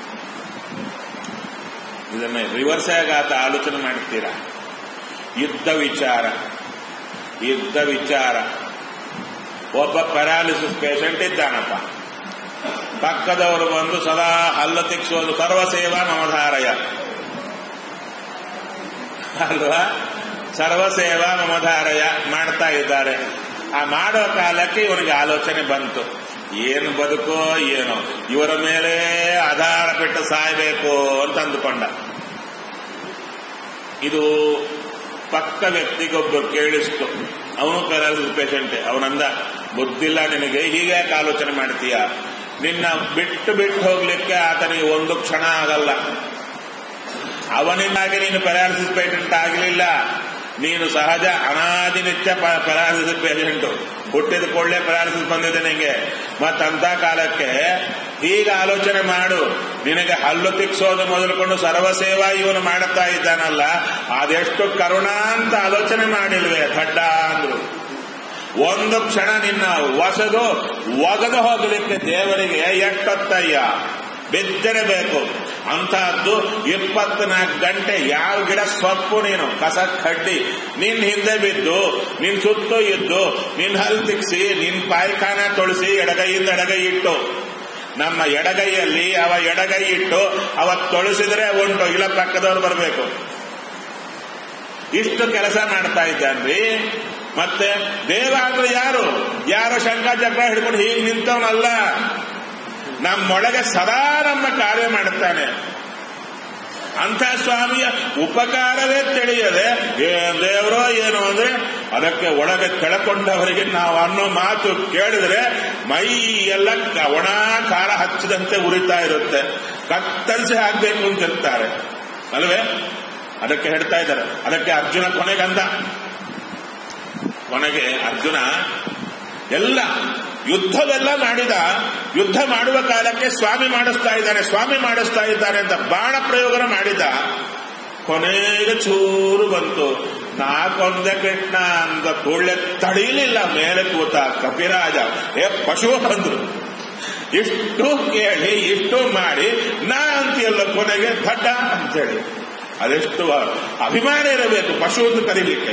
ಇದನ್ನ ರಿವರ್ಸ್ ಆಗಿ ಆತ ಆಲೋಚನೆ ಮಾಡ್ತೀರಾ ಯುದ್ಧ ವಿಚಾರ ಯುದ್ಧ ವಿಚಾರ ಒಬ್ಬ ಪ್ಯಾರಾಲಿಸಿಸ್ ಪೇಷಂಟ್ ಇದ್ದಾನಪ್ಪ ಪಕ್ಕದವರು ಬಂದು ಸದಾ ಹಲ್ಲು ತೆಗೆಸೋದು ಸರ್ವಸೇವಾ ಮಮಧಾರಯ ಅಲ್ವಾ ಸರ್ವಸೇವಾ ಮಮಧಾರಯ ಮಾಡ್ತಾ ಇದ್ದಾರೆ ಆ ಮಾಡೋ ಕಾಲಕ್ಕೆ ಇವನಿಗೆ ಆಲೋಚನೆ ಬಂತು ಏನು ಬದುಕೋ ಏನೋ ಇವರ ಮೇಲೆ ಆಧಾರ ಬಿಟ್ಟು ಸಾಯಬೇಕು ಅಂತ ಅಂದುಕೊಂಡ ಇದು ಪಕ್ಕ ವ್ಯಕ್ತಿಗೊಬ್ಬ ಕೇಳಿಸ್ತು ಅವನು ಪ್ಯಾರಾಲಿಸಿಸ್ ಪೇಷಂಟೆ ಅವನಂದ ಬುದ್ಧಿಲ್ಲ ನಿನಗೆ ಹೀಗೆ ಯಾಕೆ ಆಲೋಚನೆ ಮಾಡ್ತೀಯ ನಿನ್ನ ಬಿಟ್ಟು ಬಿಟ್ಟು ಹೋಗ್ಲಿಕ್ಕೆ ಆತನಿಗೆ ಒಂದು ಕ್ಷಣ ಆಗಲ್ಲ ಅವನಿಂದಾಗಿ ನೀನು ಪ್ಯಾರಾಲಿಸಿಸ್ ಪೇಷಂಟ್ ಆಗಲಿಲ್ಲ ನೀನು ಸಹಜ ಅನಾದಿ ನಿತ್ಯ ಪ್ಯಾರಾಲಿಸಿಸ್ ಪೇಷಂಟ್ ಹುಟ್ಟಿದ ಕೂಡಲೇ ಪ್ಯಾರಾಲಿಸಿಸ್ ಬಂದಿದೆ ನಿನಗೆ ಮತ್ತಂತ ಕಾಲಕ್ಕೆ ಈಗ ಆಲೋಚನೆ ಮಾಡು ನಿನಗೆ ಹಲ್ಲು ತಿಕ್ಸೋದು ಮೊದಲುಕೊಂಡು ಸರ್ವಸೇವಾ ಇವನು ಮಾಡುತ್ತಾ ಇದ್ದಾನಲ್ಲ ಅದೆಷ್ಟು ಕರುಣ ಅಂತ ಆಲೋಚನೆ ಮಾಡಿಲ್ವೇ ದಡ್ಡ ಅಂದ್ರು ಒಂದು ಕ್ಷಣ ನಿನ್ನ ಒಸದು ಒಗದು ಹೋಗಲಿಕ್ಕೆ ದೇವರಿಗೆ ಎಷ್ಟೊತ್ತಯ್ಯ ಬಿದ್ದಿರಬೇಕು ಅಂತಹದ್ದು ಇಪ್ಪತ್ನಾಲ್ಕು ಗಂಟೆ ಯಾವ ಗಿಡ ಸೊಪ್ಪು ನೀನು ಕಸ ಕಡ್ಡಿ ನಿನ್ ಹಿಂದೆ ಬಿದ್ದು ನಿನ್ ಸುತ್ತು ಇದ್ದು ನಿನ್ ಹಲ್ ತಿಕ್ಸಿ ನಿನ್ ಪಾಯ್ಖಾನ ತೊಳಸಿ ಎಡಗೈಯಿಂದ ಎಡಗೈ ಇಟ್ಟು ನಮ್ಮ ಎಡಗೈಯಲ್ಲಿ ಅವ ಎಡಗೈ ಇಟ್ಟು ಅವ ತೊಳಸಿದ್ರೆ ಉಂಟು ಇಲ್ಲ ಪಕ್ಕದವ್ರು ಬರಬೇಕು ಇಷ್ಟು ಕೆಲಸ ಮಾಡ್ತಾ ಇದ್ದಾನ್ರಿ ಮತ್ತೆ ದೇವ ಅಂದ್ರೆ ಯಾರು ಯಾರು ಶಂಕಚಕ್ರ ಹಿಡ್ಕೊಂಡು ಹೀಗೆ ನಿಂತವನಲ್ಲ ನಮ್ಮೊಳಗೆ ಸದಾ ನಮ್ಮ ಕಾರ್ಯ ಮಾಡುತ್ತಾನೆ ಅಂಥ ಸ್ವಾಮಿಯ ಉಪಕಾರವೇ ತಿಳಿಯದೆ ದೇವರೋ ಏನು ಅಂದ್ರೆ ಅದಕ್ಕೆ ಒಳಗೆ ಕೆಳಕೊಂಡವರಿಗೆ ನಾವು ಅನ್ನೋ ಮಾತು ಕೇಳಿದ್ರೆ ಮೈ ಎಲ್ಲ ಒಣ ಖಾರ ಹಚ್ಚಿದಂತೆ ಉರಿತಾ ಇರುತ್ತೆ ಕತ್ತರಿಸಿ ಹಾಕ್ಬೇಕು ಅಂತ ಇರ್ತಾರೆ ಅಲ್ವೇ ಅದಕ್ಕೆ ಹೇಳ್ತಾ ಇದ್ದಾರೆ ಅದಕ್ಕೆ ಅರ್ಜುನ ಕೊನೆಗಂದ ಕೊನೆಗೆ ಅರ್ಜುನ ಎಲ್ಲ ಯುದ್ಧವೆಲ್ಲ ಮಾಡಿದ ಯುದ್ಧ ಮಾಡುವ ಕಾಲಕ್ಕೆ ಸ್ವಾಮಿ ಮಾಡಿಸ್ತಾ ಇದ್ದಾನೆ ಸ್ವಾಮಿ ಮಾಡಿಸ್ತಾ ಇದ್ದಾನೆ ಅಂತ ಬಾಣ ಪ್ರಯೋಗನ ಮಾಡಿದ ಕೊನೆಗೆ ಚೂರು ಬಂತು ನಾಕೊಂದೆ ಕೃಷ್ಣ ಅಂತ ಕೂಡಲೇ ತಡೀಲಿಲ್ಲ ಮೇಲೆ ಕೂತ ಕಪಿರಾಜ ಏ ಪಶು ಬಂದ್ರು ಇಷ್ಟು ಕೇಳಿ ಇಷ್ಟು ಮಾಡಿ ನಾ ಅಂತೀಯಲ್ಲ ಕೊನೆಗೆ ದಡ್ಡ ಅಂತೇಳಿ ಅದೆಷ್ಟು ಅಭಿಮಾನ ಇರಬೇಕು ಪಶು ಅಂತ ಕರೀಲಿಕ್ಕೆ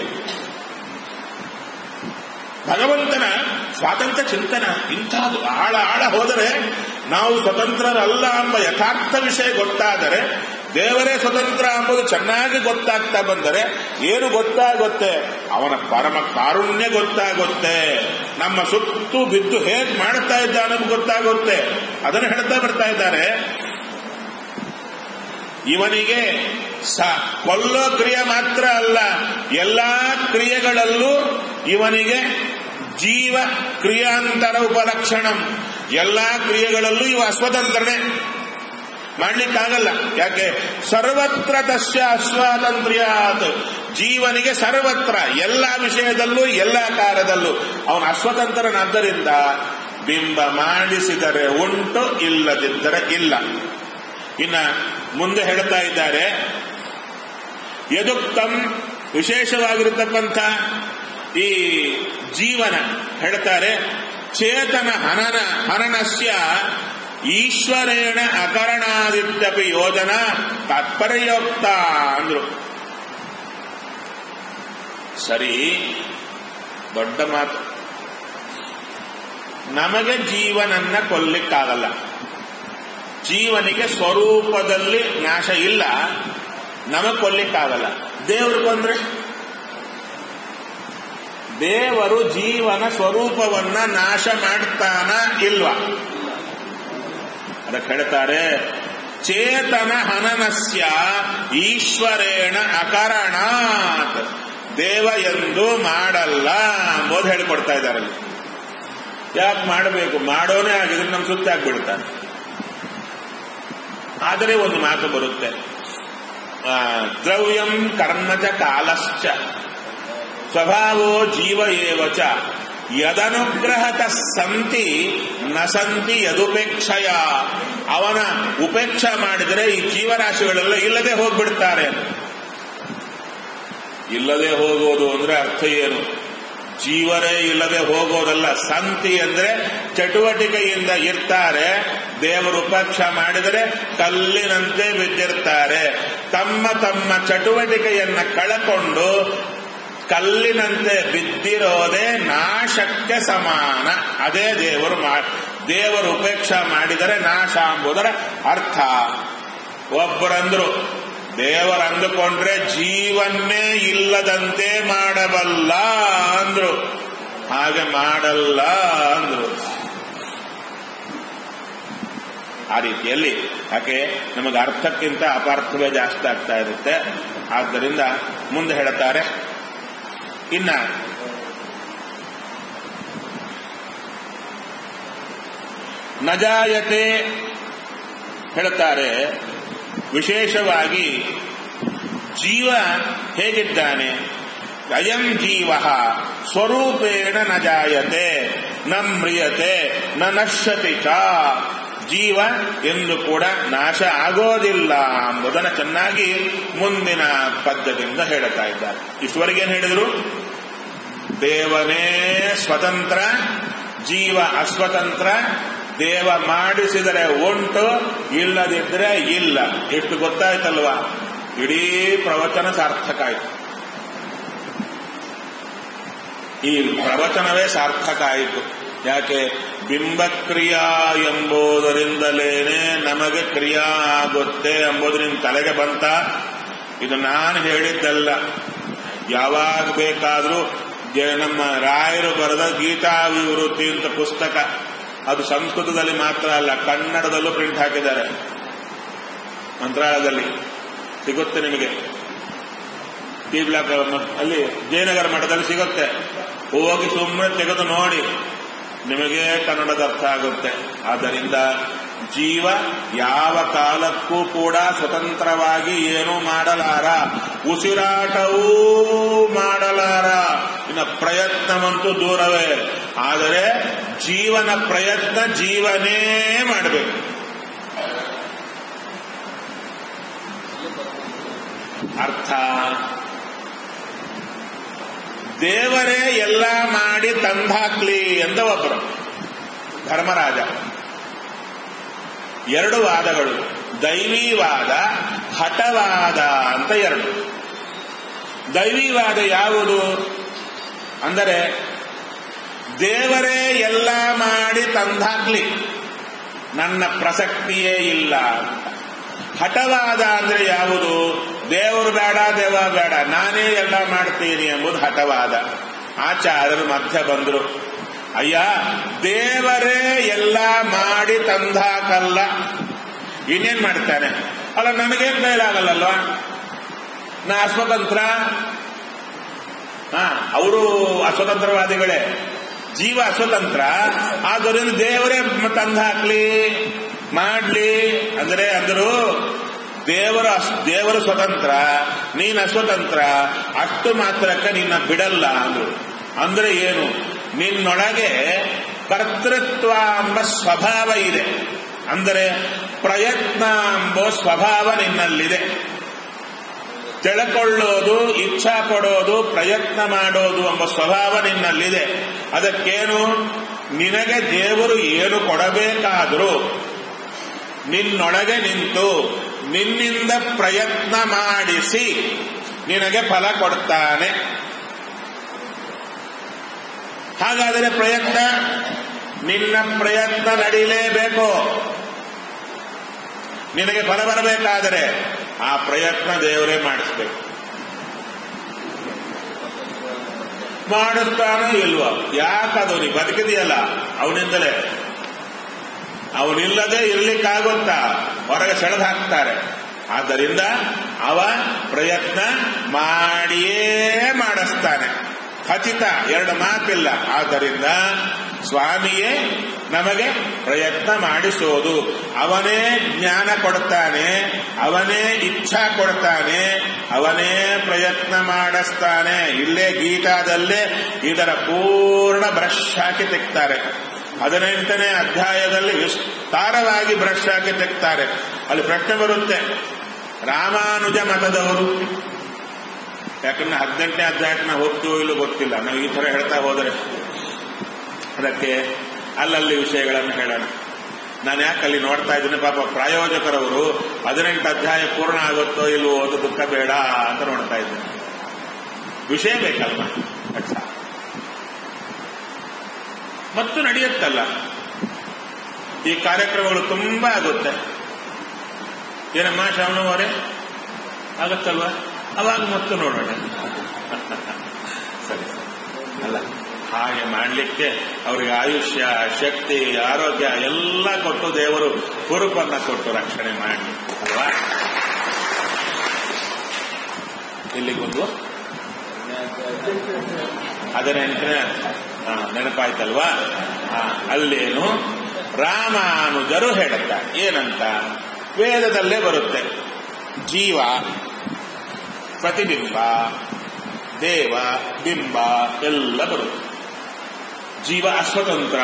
ಭಗವಂತನ ಸ್ವಾತಂತ್ರ್ಯ ಚಿಂತನ ಇಂಥದ್ದು ಆಳ ಆಳ ಹೋದರೆ ನಾವು ಸ್ವತಂತ್ರರಲ್ಲ ಎಂಬ ಯಥಾರ್ಥ ವಿಷಯ ಗೊತ್ತಾದರೆ ದೇವರೇ ಸ್ವತಂತ್ರ ಎಂಬುದು ಚೆನ್ನಾಗಿ ಗೊತ್ತಾಗ್ತಾ ಬಂದರೆ ಏನು ಗೊತ್ತಾಗುತ್ತೆ ಅವನ ಪರಮ ಕಾರುಣ್ಯ ಗೊತ್ತಾಗುತ್ತೆ ನಮ್ಮ ಸುತ್ತು ಬಿದ್ದು ಹೇಗೆ ಮಾಡ್ತಾ ಇದ್ದ ಅನ್ನೋದು ಗೊತ್ತಾಗುತ್ತೆ ಅದನ್ನು ಹೇಳ್ತಾ ಬರ್ತಾ ಇದ್ದಾರೆ ಇವನಿಗೆ ಸ ಕೊಲ್ಲೋ ಕ್ರಿಯೆ ಮಾತ್ರ ಅಲ್ಲ ಎಲ್ಲಾ ಕ್ರಿಯೆಗಳಲ್ಲೂ ಇವನಿಗೆ ಜೀವ ಕ್ರಿಯಾಂತರ ಉಪಲಕ್ಷಣಂ ಎಲ್ಲಾ ಕ್ರಿಯೆಗಳಲ್ಲೂ ಇವ ಅಸ್ವತಂತ್ರನೇ ಮಾಡ್ಲಿಕ್ಕಾಗಲ್ಲ ಯಾಕೆ ಸರ್ವತ್ರ ತಸ್ಯ ಅಸ್ವಾತಂತ್ರ್ಯಾತ್ ಜೀವನಿಗೆ ಸರ್ವತ್ರ ಎಲ್ಲ ವಿಷಯದಲ್ಲೂ ಎಲ್ಲ ಕಾರ್ಯದಲ್ಲೂ ಅವನ ಅಸ್ವತಂತ್ರನಾದ್ದರಿಂದ ಬಿಂಬ ಮಾಡಿಸಿದರೆ ಉಂಟು ಇಲ್ಲದಿದ್ದರೆ ಇಲ್ಲ ಇನ್ನ ಮುಂದೆ ಹೇಳ್ತಾ ಇದ್ದಾರೆ ಯದುಕ್ತಂ ವಿಶೇಷವಾಗಿರತಕ್ಕಂಥ ಈ ಜೀವನ ಹೇಳ್ತಾರೆ ಚೇತನ ಹನನ ಹನನಸ್ಯ ಈಶ್ವರೇಣ ಅಕರಣಾದಿತ್ಯಪಿ ಯೋಜನ ತಾತ್ಪರ್ಯೋಕ್ತ ಅಂದ್ರು ಸರಿ ದೊಡ್ಡ ಮಾತು ನಮಗೆ ಜೀವನನ್ನ ಕೊಲ್ಲಿಕ್ಕಾಗಲ್ಲ ಜೀವನಿಗೆ ಸ್ವರೂಪದಲ್ಲಿ ನಾಶ ಇಲ್ಲ ನಮಗೆ ಕೊಲ್ಲಿಕ್ಕಾಗಲ್ಲ ದೇವರು ಬಂದ್ರೆ ದೇವರು ಜೀವನ ಸ್ವರೂಪವನ್ನ ನಾಶ ಮಾಡ್ತಾನ ಇಲ್ವಾ ಅದಕ್ಕೆ ಹೇಳ್ತಾರೆ ಚೇತನ ಹನನಸ್ಯ ಈಶ್ವರೇಣ ಅಕರಣಾತ್ ದೇವ ಎಂದು ಮಾಡಲ್ಲ ಅಂಬೋದು ಹೇಳಿಕೊಡ್ತಾ ಇದ್ದಾರೆ ಯಾಕೆ ಮಾಡಬೇಕು ಮಾಡೋನೇ ಆಗಿದ್ರೆ ನಮ್ಮ ಸುತ್ತ ಆಗ್ಬಿಡ್ತಾನೆ ಆದರೆ ಒಂದು ಮಾತು ಬರುತ್ತೆ ದ್ರವ್ಯಂ ಕರ್ಮಚ ಕಾಲಶ್ಚ ಸ್ವಭಾವೋ ಜೀವ ಏವಚ ಯದನುಗ್ರಹತ ಸಂತಿ ನ ಸಂತಿ ಯದುಪೇಕ್ಷಯ ಅವನ ಉಪೇಕ್ಷ ಮಾಡಿದರೆ ಈ ಜೀವರಾಶಿಗಳೆಲ್ಲ ಇಲ್ಲದೆ ಹೋಗ್ಬಿಡ್ತಾರೆ ಇಲ್ಲದೆ ಹೋಗೋದು ಅಂದ್ರೆ ಅರ್ಥ ಏನು ಜೀವರೇ ಇಲ್ಲದೆ ಹೋಗೋದಲ್ಲ ಸಂತಿ ಅಂದ್ರೆ ಚಟುವಟಿಕೆಯಿಂದ ಇರ್ತಾರೆ ದೇವರು ಉಪಕ್ಷ ಮಾಡಿದರೆ ಕಲ್ಲಿನಂತೆ ಬಿದ್ದಿರ್ತಾರೆ ತಮ್ಮ ತಮ್ಮ ಚಟುವಟಿಕೆಯನ್ನ ಕಳಕೊಂಡು ಕಲ್ಲಿನಂತೆ ಬಿದ್ದಿರೋದೇ ನಾಶಕ್ಕೆ ಸಮಾನ ಅದೇ ದೇವರು ಮಾ ದೇವರು ಉಪೇಕ್ಷ ಮಾಡಿದರೆ ನಾಶ ಎಂಬುದರ ಅರ್ಥ ಒಬ್ಬರಂದ್ರು ದೇವರ ಅಂದುಕೊಂಡ್ರೆ ಜೀವನ್ನೇ ಇಲ್ಲದಂತೆ ಮಾಡಬಲ್ಲ ಅಂದ್ರು ಹಾಗೆ ಮಾಡಲ್ಲ ಅಂದ್ರು ಆ ರೀತಿಯಲ್ಲಿ ಯಾಕೆ ನಮಗೆ ಅರ್ಥಕ್ಕಿಂತ ಅಪಾರ್ಥವೇ ಜಾಸ್ತಿ ಆಗ್ತಾ ಇರುತ್ತೆ ಆದ್ದರಿಂದ ಮುಂದೆ ಹೇಳುತ್ತಾರೆ ಇನ್ನ ನಜಾಯತೆ ಹೇಳುತ್ತಾರೆ ವಿಶೇಷವಾಗಿ ಜೀವ ಹೇಗಿದ್ದಾನೆ ಅಯಂ ಜೀವ ಸ್ವರೂಪೇಣ ನ ಜಾಯತೆ ನ ಮ್ರಿಯತೆ ನ ನಶ್ಯತಿ ಚ ಜೀವ ಎಂದು ಕೂಡ ನಾಶ ಆಗೋದಿಲ್ಲ ಎಂಬುದನ್ನು ಚೆನ್ನಾಗಿ ಮುಂದಿನ ಪದ್ಯದಿಂದ ಹೇಳುತ್ತಾ ಇದ್ದಾರೆ ಇಷ್ಟವರೆಗೇನು ಹೇಳಿದರು ದೇವನೇ ಸ್ವತಂತ್ರ ಜೀವ ಅಸ್ವತಂತ್ರ ದೇವ ಮಾಡಿಸಿದರೆ ಉಂಟು ಇಲ್ಲದಿದ್ರೆ ಇಲ್ಲ ಎಷ್ಟು ಗೊತ್ತಾಯ್ತಲ್ವಾ ಇಡೀ ಪ್ರವಚನ ಸಾರ್ಥಕ ಆಯಿತು ಈ ಪ್ರವಚನವೇ ಸಾರ್ಥಕ ಆಯಿತು ಯಾಕೆ ಬಿಂಬಕ್ರಿಯಾ ಎಂಬುದರಿಂದಲೇನೆ ನಮಗೆ ಕ್ರಿಯಾ ಆಗುತ್ತೆ ಎಂಬುದು ನಿಮ್ ತಲೆಗೆ ಬಂತ ಇದು ನಾನು ಹೇಳಿದ್ದಲ್ಲ ಯಾವಾಗ ಬೇಕಾದರೂ ನಮ್ಮ ರಾಯರು ಬರೆದ ಗೀತಾ ವಿವೃತ್ತಿ ಅಂತ ಪುಸ್ತಕ ಅದು ಸಂಸ್ಕೃತದಲ್ಲಿ ಮಾತ್ರ ಅಲ್ಲ ಕನ್ನಡದಲ್ಲೂ ಪ್ರಿಂಟ್ ಹಾಕಿದ್ದಾರೆ ಮಂತ್ರಾಲಯದಲ್ಲಿ ಸಿಗುತ್ತೆ ನಿಮಗೆ ಟಿ ಬ್ಲಾಕ್ ಅಲ್ಲಿ ಜಯನಗರ ಮಠದಲ್ಲಿ ಸಿಗುತ್ತೆ ಹೋಗಿ ಸುಮ್ಮನೆ ತೆಗೆದು ನೋಡಿ ನಿಮಗೆ ಕನ್ನಡದ ಅರ್ಥ ಆಗುತ್ತೆ ಆದ್ದರಿಂದ ಜೀವ ಯಾವ ಕಾಲಕ್ಕೂ ಕೂಡ ಸ್ವತಂತ್ರವಾಗಿ ಏನೂ ಮಾಡಲಾರ ಉಸಿರಾಟವೂ ಮಾಡಲಾರ ಇನ್ನು ಪ್ರಯತ್ನವಂತೂ ದೂರವೇ ಆದರೆ ಜೀವನ ಪ್ರಯತ್ನ ಜೀವನೇ ಮಾಡಬೇಕು ಅರ್ಥ ದೇವರೇ ಎಲ್ಲ ಮಾಡಿ ತಂದಾಕ್ಲಿ ಎಂದ ಒಬ್ಬರು ಧರ್ಮರಾಜ ಎರಡು ವಾದಗಳು ದೈವೀವಾದ ಹಠವಾದ ಅಂತ ಎರಡು ದೈವೀವಾದ ಯಾವುದು ಅಂದರೆ ದೇವರೇ ಎಲ್ಲ ಮಾಡಿ ತಂದಾಕ್ಲಿ ನನ್ನ ಪ್ರಸಕ್ತಿಯೇ ಇಲ್ಲ ಅಂತ ಹಠವಾದ ಅಂದ್ರೆ ಯಾವುದು ದೇವರು ಬೇಡ ದೇವ ಬೇಡ ನಾನೇ ಎಲ್ಲ ಮಾಡ್ತೀನಿ ಎಂಬುದು ಹಠವಾದ ಆಚಾರ್ಯರು ಮಧ್ಯ ಬಂದರು ಅಯ್ಯ ದೇವರೇ ಎಲ್ಲ ಮಾಡಿ ತಂದಾಕಲ್ಲ ಇನ್ನೇನ್ ಮಾಡ್ತಾನೆ ಅಲ್ಲ ನನಗೇನ್ ಕೈಲಾಗಲ್ಲಲ್ವಾ ನಾ ಅಸ್ವತಂತ್ರ ಹಾ ಅವರು ಅಸ್ವತಂತ್ರವಾದಿಗಳೇ ಜೀವ ಅಸ್ವತಂತ್ರ ಆದ್ದರಿಂದ ದೇವರೇ ತಂದಾಕ್ಲಿ ಮಾಡ್ಲಿ ಅಂದ್ರೆ ಅಂದರು ದೇವರ ದೇವರು ಸ್ವತಂತ್ರ ನೀನು ಅಸ್ವತಂತ್ರ ಅಷ್ಟು ಮಾತ್ರಕ್ಕೆ ನಿನ್ನ ಬಿಡಲ್ಲ ಅಂದ್ರು ಅಂದ್ರೆ ಏನು ನಿನ್ನೊಳಗೆ ಕರ್ತೃತ್ವ ಎಂಬ ಸ್ವಭಾವ ಇದೆ ಅಂದರೆ ಪ್ರಯತ್ನ ಎಂಬ ಸ್ವಭಾವ ನಿನ್ನಲ್ಲಿದೆ ತಿಳ್ಕೊಳ್ಳೋದು ಇಚ್ಛಾ ಪಡೋದು ಪ್ರಯತ್ನ ಮಾಡೋದು ಎಂಬ ಸ್ವಭಾವ ನಿನ್ನಲ್ಲಿದೆ ಅದಕ್ಕೇನು ನಿನಗೆ ದೇವರು ಏನು ಕೊಡಬೇಕಾದರೂ ನಿನ್ನೊಳಗೆ ನಿಂತು ನಿನ್ನಿಂದ ಪ್ರಯತ್ನ ಮಾಡಿಸಿ ನಿನಗೆ ಫಲ ಕೊಡ್ತಾನೆ ಹಾಗಾದರೆ ಪ್ರಯತ್ನ ನಿನ್ನ ಪ್ರಯತ್ನ ನಡೀಲೇಬೇಕು ನಿನಗೆ ಫಲ ಬರಬೇಕಾದರೆ ಆ ಪ್ರಯತ್ನ ದೇವರೇ ಮಾಡಿಸ್ಬೇಕು ಮಾಡಿಸ್ತಾನೋ ಇಲ್ವೋ ಯಾಕದು ನೀ ಬದುಕಿದೆಯಲ್ಲ ಅವನಿಂದಲೇ ಅವನಿಲ್ಲದೆ ಇರ್ಲಿಕ್ಕಾಗುತ್ತಾ ಹೊರಗೆ ಸೆಳೆದು ಹಾಕ್ತಾರೆ ಆದ್ದರಿಂದ ಅವ ಪ್ರಯತ್ನ ಮಾಡಿಯೇ ಮಾಡಿಸ್ತಾನೆ ಖಚಿತ ಎರಡು ಮಾತಿಲ್ಲ ಆದ್ದರಿಂದ ಸ್ವಾಮಿಯೇ ನಮಗೆ ಪ್ರಯತ್ನ ಮಾಡಿಸೋದು ಅವನೇ ಜ್ಞಾನ ಕೊಡ್ತಾನೆ ಅವನೇ ಇಚ್ಛಾ ಕೊಡ್ತಾನೆ ಅವನೇ ಪ್ರಯತ್ನ ಮಾಡಿಸ್ತಾನೆ ಇಲ್ಲೇ ಗೀತಾದಲ್ಲೇ ಇದರ ಪೂರ್ಣ ಬ್ರಷ್ ಹಾಕಿ ತೆಗ್ತಾರೆ ಹದಿನೆಂಟನೇ ಅಧ್ಯಾಯದಲ್ಲಿ ವಿಸ್ತಾರವಾಗಿ ಬ್ರಷ್ ಹಾಕಿ ತೆಗ್ತಾರೆ ಅಲ್ಲಿ ಪ್ರಶ್ನೆ ಬರುತ್ತೆ ರಾಮಾನುಜ ಮತದವರು ಯಾಕಂದ್ರೆ ಹದಿನೆಂಟನೇ ಅಧ್ಯಾಯಕ್ಕೆ ನಾವು ಹೋಗ್ತೀವೋ ಇಲ್ಲೋ ಗೊತ್ತಿಲ್ಲ ನಾವು ಈ ಥರ ಹೇಳ್ತಾ ಹೋದರೆ ಅದಕ್ಕೆ ಅಲ್ಲಲ್ಲಿ ವಿಷಯಗಳನ್ನು ಹೇಳೋಣ ನಾನು ಯಾಕೆ ಅಲ್ಲಿ ನೋಡ್ತಾ ಇದ್ದೀನಿ ಪಾಪ ಪ್ರಾಯೋಜಕರವರು ಹದಿನೆಂಟು ಅಧ್ಯಾಯ ಪೂರ್ಣ ಆಗುತ್ತೋ ಇಲ್ವೋ ಅದು ದುಃಖ ಬೇಡ ಅಂತ ನೋಡ್ತಾ ಇದ್ದೀನಿ ವಿಷಯ ಬೇಕಲ್ವ ಅದ್ ಸಾಕು. ಮತ್ತು ನಡೆಯುತ್ತಲ್ಲ ಈ ಕಾರ್ಯಕ್ರಮಗಳು ತುಂಬಾ ಆಗುತ್ತೆ ಏನಮ್ಮ ಶ್ರವಣವರೇ ಆಗತ್ತಲ್ವಾ ಅವಾಗ ಮತ್ತು ನೋಡೋಣ ಸರಿ ಅಲ್ಲ ಹಾಗೆ ಮಾಡಲಿಕ್ಕೆ ಅವರಿಗೆ ಆಯುಷ್ಯ ಶಕ್ತಿ ಆರೋಗ್ಯ ಎಲ್ಲ ಕೊಟ್ಟು ದೇವರು ಹುರುಪನ್ನ ಕೊಟ್ಟು ರಕ್ಷಣೆ ಮಾಡಿ ಅಲ್ವಾ ಇಲ್ಲಿಗೊಂದು ಹದಿನೆಂಟನೇ ಹಾ, ನೆನಪಾಯ್ತಲ್ವಾ ಹಾ, ಅಲ್ಲೇನು ರಾಮಾನುಜರು ಹೇಳುತ್ತಾರೆ ಏನಂತ ವೇದದಲ್ಲೇ ಬರುತ್ತೆ ಜೀವ ಪ್ರತಿಬಿಂಬ ದೇವ ಬಿಂಬ ಎಲ್ಲ ಬರುತ್ತೆ ಜೀವ ಅಸ್ವತಂತ್ರ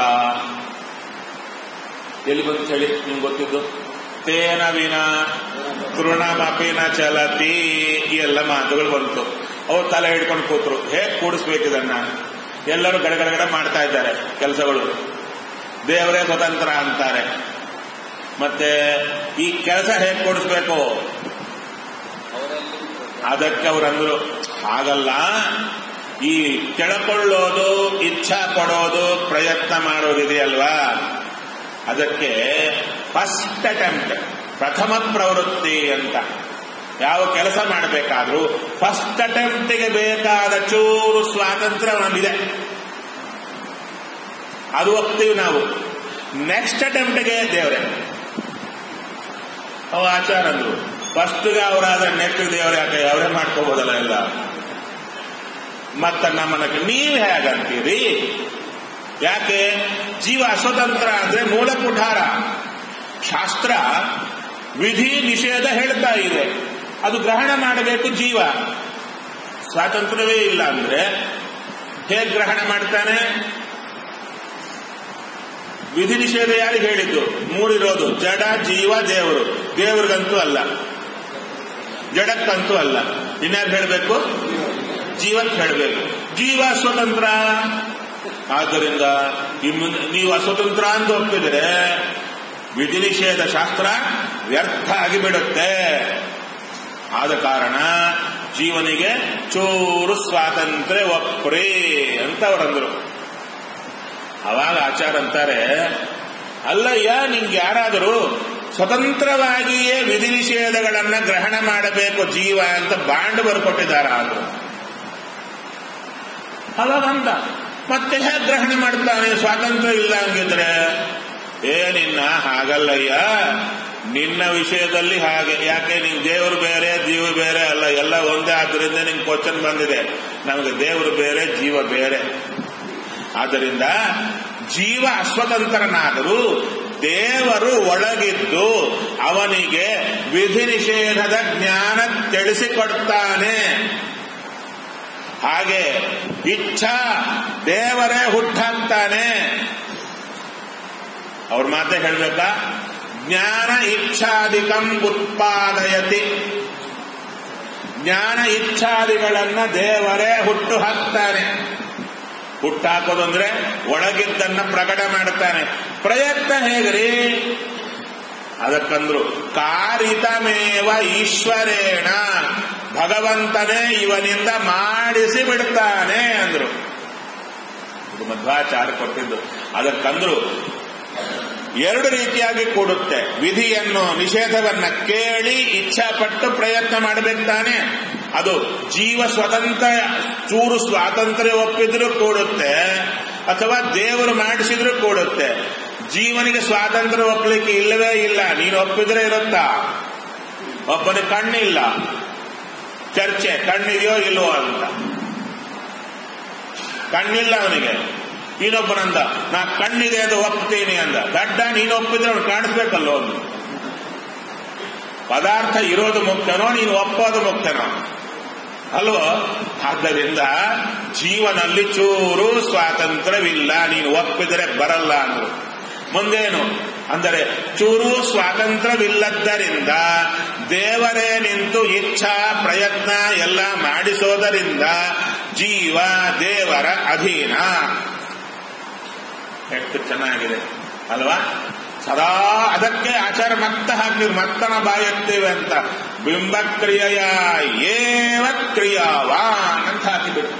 ಎಲ್ಲಿ ಬಂತು ಹೇಳಿ ನಿಮ್ಗೆ ಗೊತ್ತಿದ್ದು ತೇನ ವಿನ ತೃಣಮಪಿನ ಚಲತಿ ಈ ಎಲ್ಲ ಮಾತುಗಳು ಬಂತು ಅವ್ರು ತಲೆ ಹಿಡ್ಕೊಂಡು ಕೂತ್ರು ಹೇಗೆ ಕೂಡಿಸ್ಬೇಕು ಇದನ್ನ ಎಲ್ಲರೂ ಗಡಗಡಗಡ ಮಾಡ್ತಾ ಇದ್ದಾರೆ ಕೆಲಸಗಳು ದೇವರೇ ಸ್ವತಂತ್ರ ಅಂತಾರೆ ಮತ್ತೆ ಈ ಕೆಲಸ ಹೇಗೆ ಕೊಡಿಸ್ಬೇಕು ಅದಕ್ಕೆ ಅವರಂದ್ರು ಹಾಗಲ್ಲ ಈ ಕೆಳಕೊಳ್ಳೋದು ಇಚ್ಛಾ ಪಡೋದು ಪ್ರಯತ್ನ ಮಾಡೋದಿದೆಯಲ್ವಾ ಅದಕ್ಕೆ ಫಸ್ಟ್ ಅಟೆಂಪ್ಟ್ ಪ್ರಥಮ ಪ್ರವೃತ್ತಿ ಅಂತ ಯಾವ ಕೆಲಸ ಮಾಡಬೇಕಾದ್ರೂ ಫಸ್ಟ್ ಅಟೆಂಪ್ಟಿಗೆ ಬೇಕಾದ ಚೂರು ಸ್ವಾತಂತ್ರ್ಯ ನಮ್ಮಿದೆ ಅದು ಒಪ್ತೀವಿ ನಾವು ನೆಕ್ಸ್ಟ್ ಅಟೆಂಪ್ಟ್ಗೆ ದೇವರೇ ಅವ ಆಚಾರ ಅಂದ್ರು ಫಸ್ಟ್ಗೆ ಅವರಾದ್ರೆ ನೆಕ್ಸ್ಟ್ ದೇವರೇ ಯಾಕೆ ಅವರೇ ಮಾಡ್ಕೋಬೋದಲ್ಲ ಎಲ್ಲ ಮತ್ತ ನಮ್ಮನ್ನ ನೀವು ಹೇಗಂತೀರಿ ಯಾಕೆ ಜೀವ ಅಸ್ವತಂತ್ರ ಅಂದ್ರೆ ಮೂಲ ಕುಠಾರ ಶಾಸ್ತ್ರ ವಿಧಿ ನಿಷೇಧ ಹೇಳ್ತಾ ಇದೆ ಅದು ಗ್ರಹಣ ಮಾಡಬೇಕು ಜೀವ ಸ್ವಾತಂತ್ರ್ಯವೇ ಇಲ್ಲ ಅಂದ್ರೆ ಹೇಗೆ ಗ್ರಹಣ ಮಾಡ್ತಾನೆ ವಿಧಿ ನಿಷೇಧ ಯಾರಿಗೆ ಹೇಳಿದ್ದು ಮೂರಿರೋದು ಜಡ ಜೀವ ದೇವರು ದೇವರಿಗಂತೂ ಅಲ್ಲ ಜಡಕ್ಕಂತೂ ಅಲ್ಲ ಇನ್ಯಾರು ಹೇಳಬೇಕು ಜೀವಕ್ಕೆ ಹೇಳಬೇಕು ಜೀವ ಸ್ವತಂತ್ರ ಆದ್ದರಿಂದ ಈ ಮುಂದೆ ನೀವು ಅಸ್ವತಂತ್ರ ಅಂತ ಒಪ್ಪಿದರೆ ವಿಧಿ ನಿಷೇಧ ಶಾಸ್ತ್ರ ವ್ಯರ್ಥ ಆಗಿಬಿಡುತ್ತೆ ಆದ ಕಾರಣ ಜೀವನಿಗೆ ಚೂರು ಸ್ವಾತಂತ್ರ್ಯ ಒಪ್ಪ್ರಿ ಅಂತ ಅವರಂದ್ರು ಅವಾಗ ಆಚಾರ ಅಂತಾರೆ ಅಲ್ಲಯ್ಯ ನಿಂಗೆ ಯಾರಾದರೂ ಸ್ವತಂತ್ರವಾಗಿಯೇ ವಿಧಿ ನಿಷೇಧಗಳನ್ನ ಗ್ರಹಣ ಮಾಡಬೇಕು ಜೀವ ಅಂತ ಬಾಂಡ್ ಬರ್ಕೊಟ್ಟಿದ್ದಾರ ಅಂದ್ರು ಅವಾಗ ಅಂದ ಮತ್ತೆ ಹೇಗೆ ಗ್ರಹಣ ಮಾಡ್ತಾನೆ ಸ್ವಾತಂತ್ರ್ಯ ಇಲ್ಲ ಹಂಗಿದ್ರೆ ಏ ನಿನ್ನ ಹಾಗಲ್ಲಯ್ಯ ನಿನ್ನ ವಿಷಯದಲ್ಲಿ ಹಾಗೆ ಯಾಕೆ ನೀನು ದೇವರು ಬೇರೆ ಜೀವ ಬೇರೆ ಅಲ್ಲ ಎಲ್ಲ ಒಂದೇ ಆದ್ದರಿಂದ ನಿಂಗೆ ಕ್ವಶನ್ ಬಂದಿದೆ ನಮಗೆ ದೇವರು ಬೇರೆ ಜೀವ ಬೇರೆ ಆದ್ದರಿಂದ ಜೀವ ಅಸ್ವತಂತ್ರನಾದರೂ ದೇವರು ಒಳಗಿದ್ದು ಅವನಿಗೆ ವಿಧಿ ನಿಷೇಧದ ಜ್ಞಾನ ತಿಳಿಸಿಕೊಡ್ತಾನೆ ಹಾಗೆ ಇಚ್ಛಾ ದೇವರೇ ಹುಟ್ಟಾಕ್ತಾನೆ ಅವ್ರ ಮಾತೇ ಹೇಳ್ಬೇಕಾ ಜ್ಞಾನ ಇಚ್ಛಾದಿಕಂ ಉತ್ಪಾದಯತಿ ಜ್ಞಾನ ಇಚ್ಛಾದಿಗಳನ್ನ ದೇವರೇ ಹುಟ್ಟು ಹಾಕ್ತಾನೆ ಹುಟ್ಟಾಕೋದು ಅಂದ್ರೆ ಒಳಗಿದ್ದನ್ನ ಪ್ರಕಟ ಮಾಡ್ತಾನೆ ಪ್ರಯತ್ನ ಹೇಗ್ರಿ ಅದಕ್ಕಂದ್ರು ಕಾರಿತಮೇವ ಈಶ್ವರೇಣ ಭಗವಂತನೇ ಇವನಿಂದ ಮಾಡಿಸಿ ಬಿಡ್ತಾನೆ ಅಂದ್ರು ಇದು ಮಧ್ವಾಚಾರ್ಯ ಕೊಟ್ಟಿದ್ದು ಅದಕ್ಕಂದ್ರು ಎರಡು ರೀತಿಯಾಗಿ ಕೂಡುತ್ತೆ ವಿಧಿಯನ್ನು ನಿಷೇಧವನ್ನ ಕೇಳಿ ಇಚ್ಛಾಪಟ್ಟು ಪ್ರಯತ್ನ ಮಾಡಬೇಕು ತಾನೆ ಅದು ಜೀವ ಸ್ವತಂತ್ರ ಚೂರು ಸ್ವಾತಂತ್ರ್ಯ ಒಪ್ಪಿದ್ರೂ ಕೂಡುತ್ತೆ ಅಥವಾ ದೇವರು ಮಾಡಿಸಿದ್ರೂ ಕೂಡುತ್ತೆ ಜೀವನಿಗೆ ಸ್ವಾತಂತ್ರ್ಯ ಒಪ್ಪಲಿಕ್ಕೆ ಇಲ್ಲವೇ ಇಲ್ಲ ನೀನು ಒಪ್ಪಿದ್ರೆ ಇರುತ್ತಾ ಒಬ್ಬನ ಕಣ್ಣಿಲ್ಲ ಚರ್ಚೆ ಕಣ್ಣಿದೆಯೋ ಇಲ್ವೋ ಅಂತ ಕಣ್ಣಿಲ್ಲ ಅವನಿಗೆ ನೀನೊಬ್ಬನಂದ ನಾ ಕಣ್ಣಿದೆ ಅಂತ ಒಪ್ತೀನಿ ಅಂದ ದಡ್ಡ ನೀನು ಒಪ್ಪಿದ್ರೆ ಅವ್ನು ಕಾಣಿಸ್ಬೇಕಲ್ಲೋ ಅವ್ನು ಪದಾರ್ಥ ಇರೋದು ಮುಖ್ಯನೋ ನೀನು ಒಪ್ಪೋದು ಮುಖ್ಯನೋ ಅಲ್ವೋ ಆದ್ದರಿಂದ ಜೀವನಲ್ಲಿ ಚೂರು ಸ್ವಾತಂತ್ರ್ಯವಿಲ್ಲ ನೀನು ಒಪ್ಪಿದರೆ ಬರಲ್ಲ ಅಂದ್ರು ಮುಂದೇನು ಅಂದರೆ ಚೂರು ಸ್ವಾತಂತ್ರ್ಯವಿಲ್ಲದ್ದರಿಂದ ದೇವರೇ ನಿಂತು ಇಚ್ಛಾ ಪ್ರಯತ್ನ ಎಲ್ಲ ಮಾಡಿಸೋದರಿಂದ ಜೀವ ದೇವರ ಅಧೀನ ಎಷ್ಟು ಚೆನ್ನಾಗಿದೆ ಅಲ್ವಾ ಸದಾ ಅದಕ್ಕೆ ಆಚಾರ ಮತ್ತೆ ಹಾಕಿದ್ರು ಮತ್ತನ ಬಾಯತ್ತೇವೆ ಅಂತ ಬಿಂಬಕ್ರಿಯೆಯ ಏವ ಕ್ರಿಯಾವಾನ್ ಅಂತ ಹಾಕಿಬಿಟ್ಟು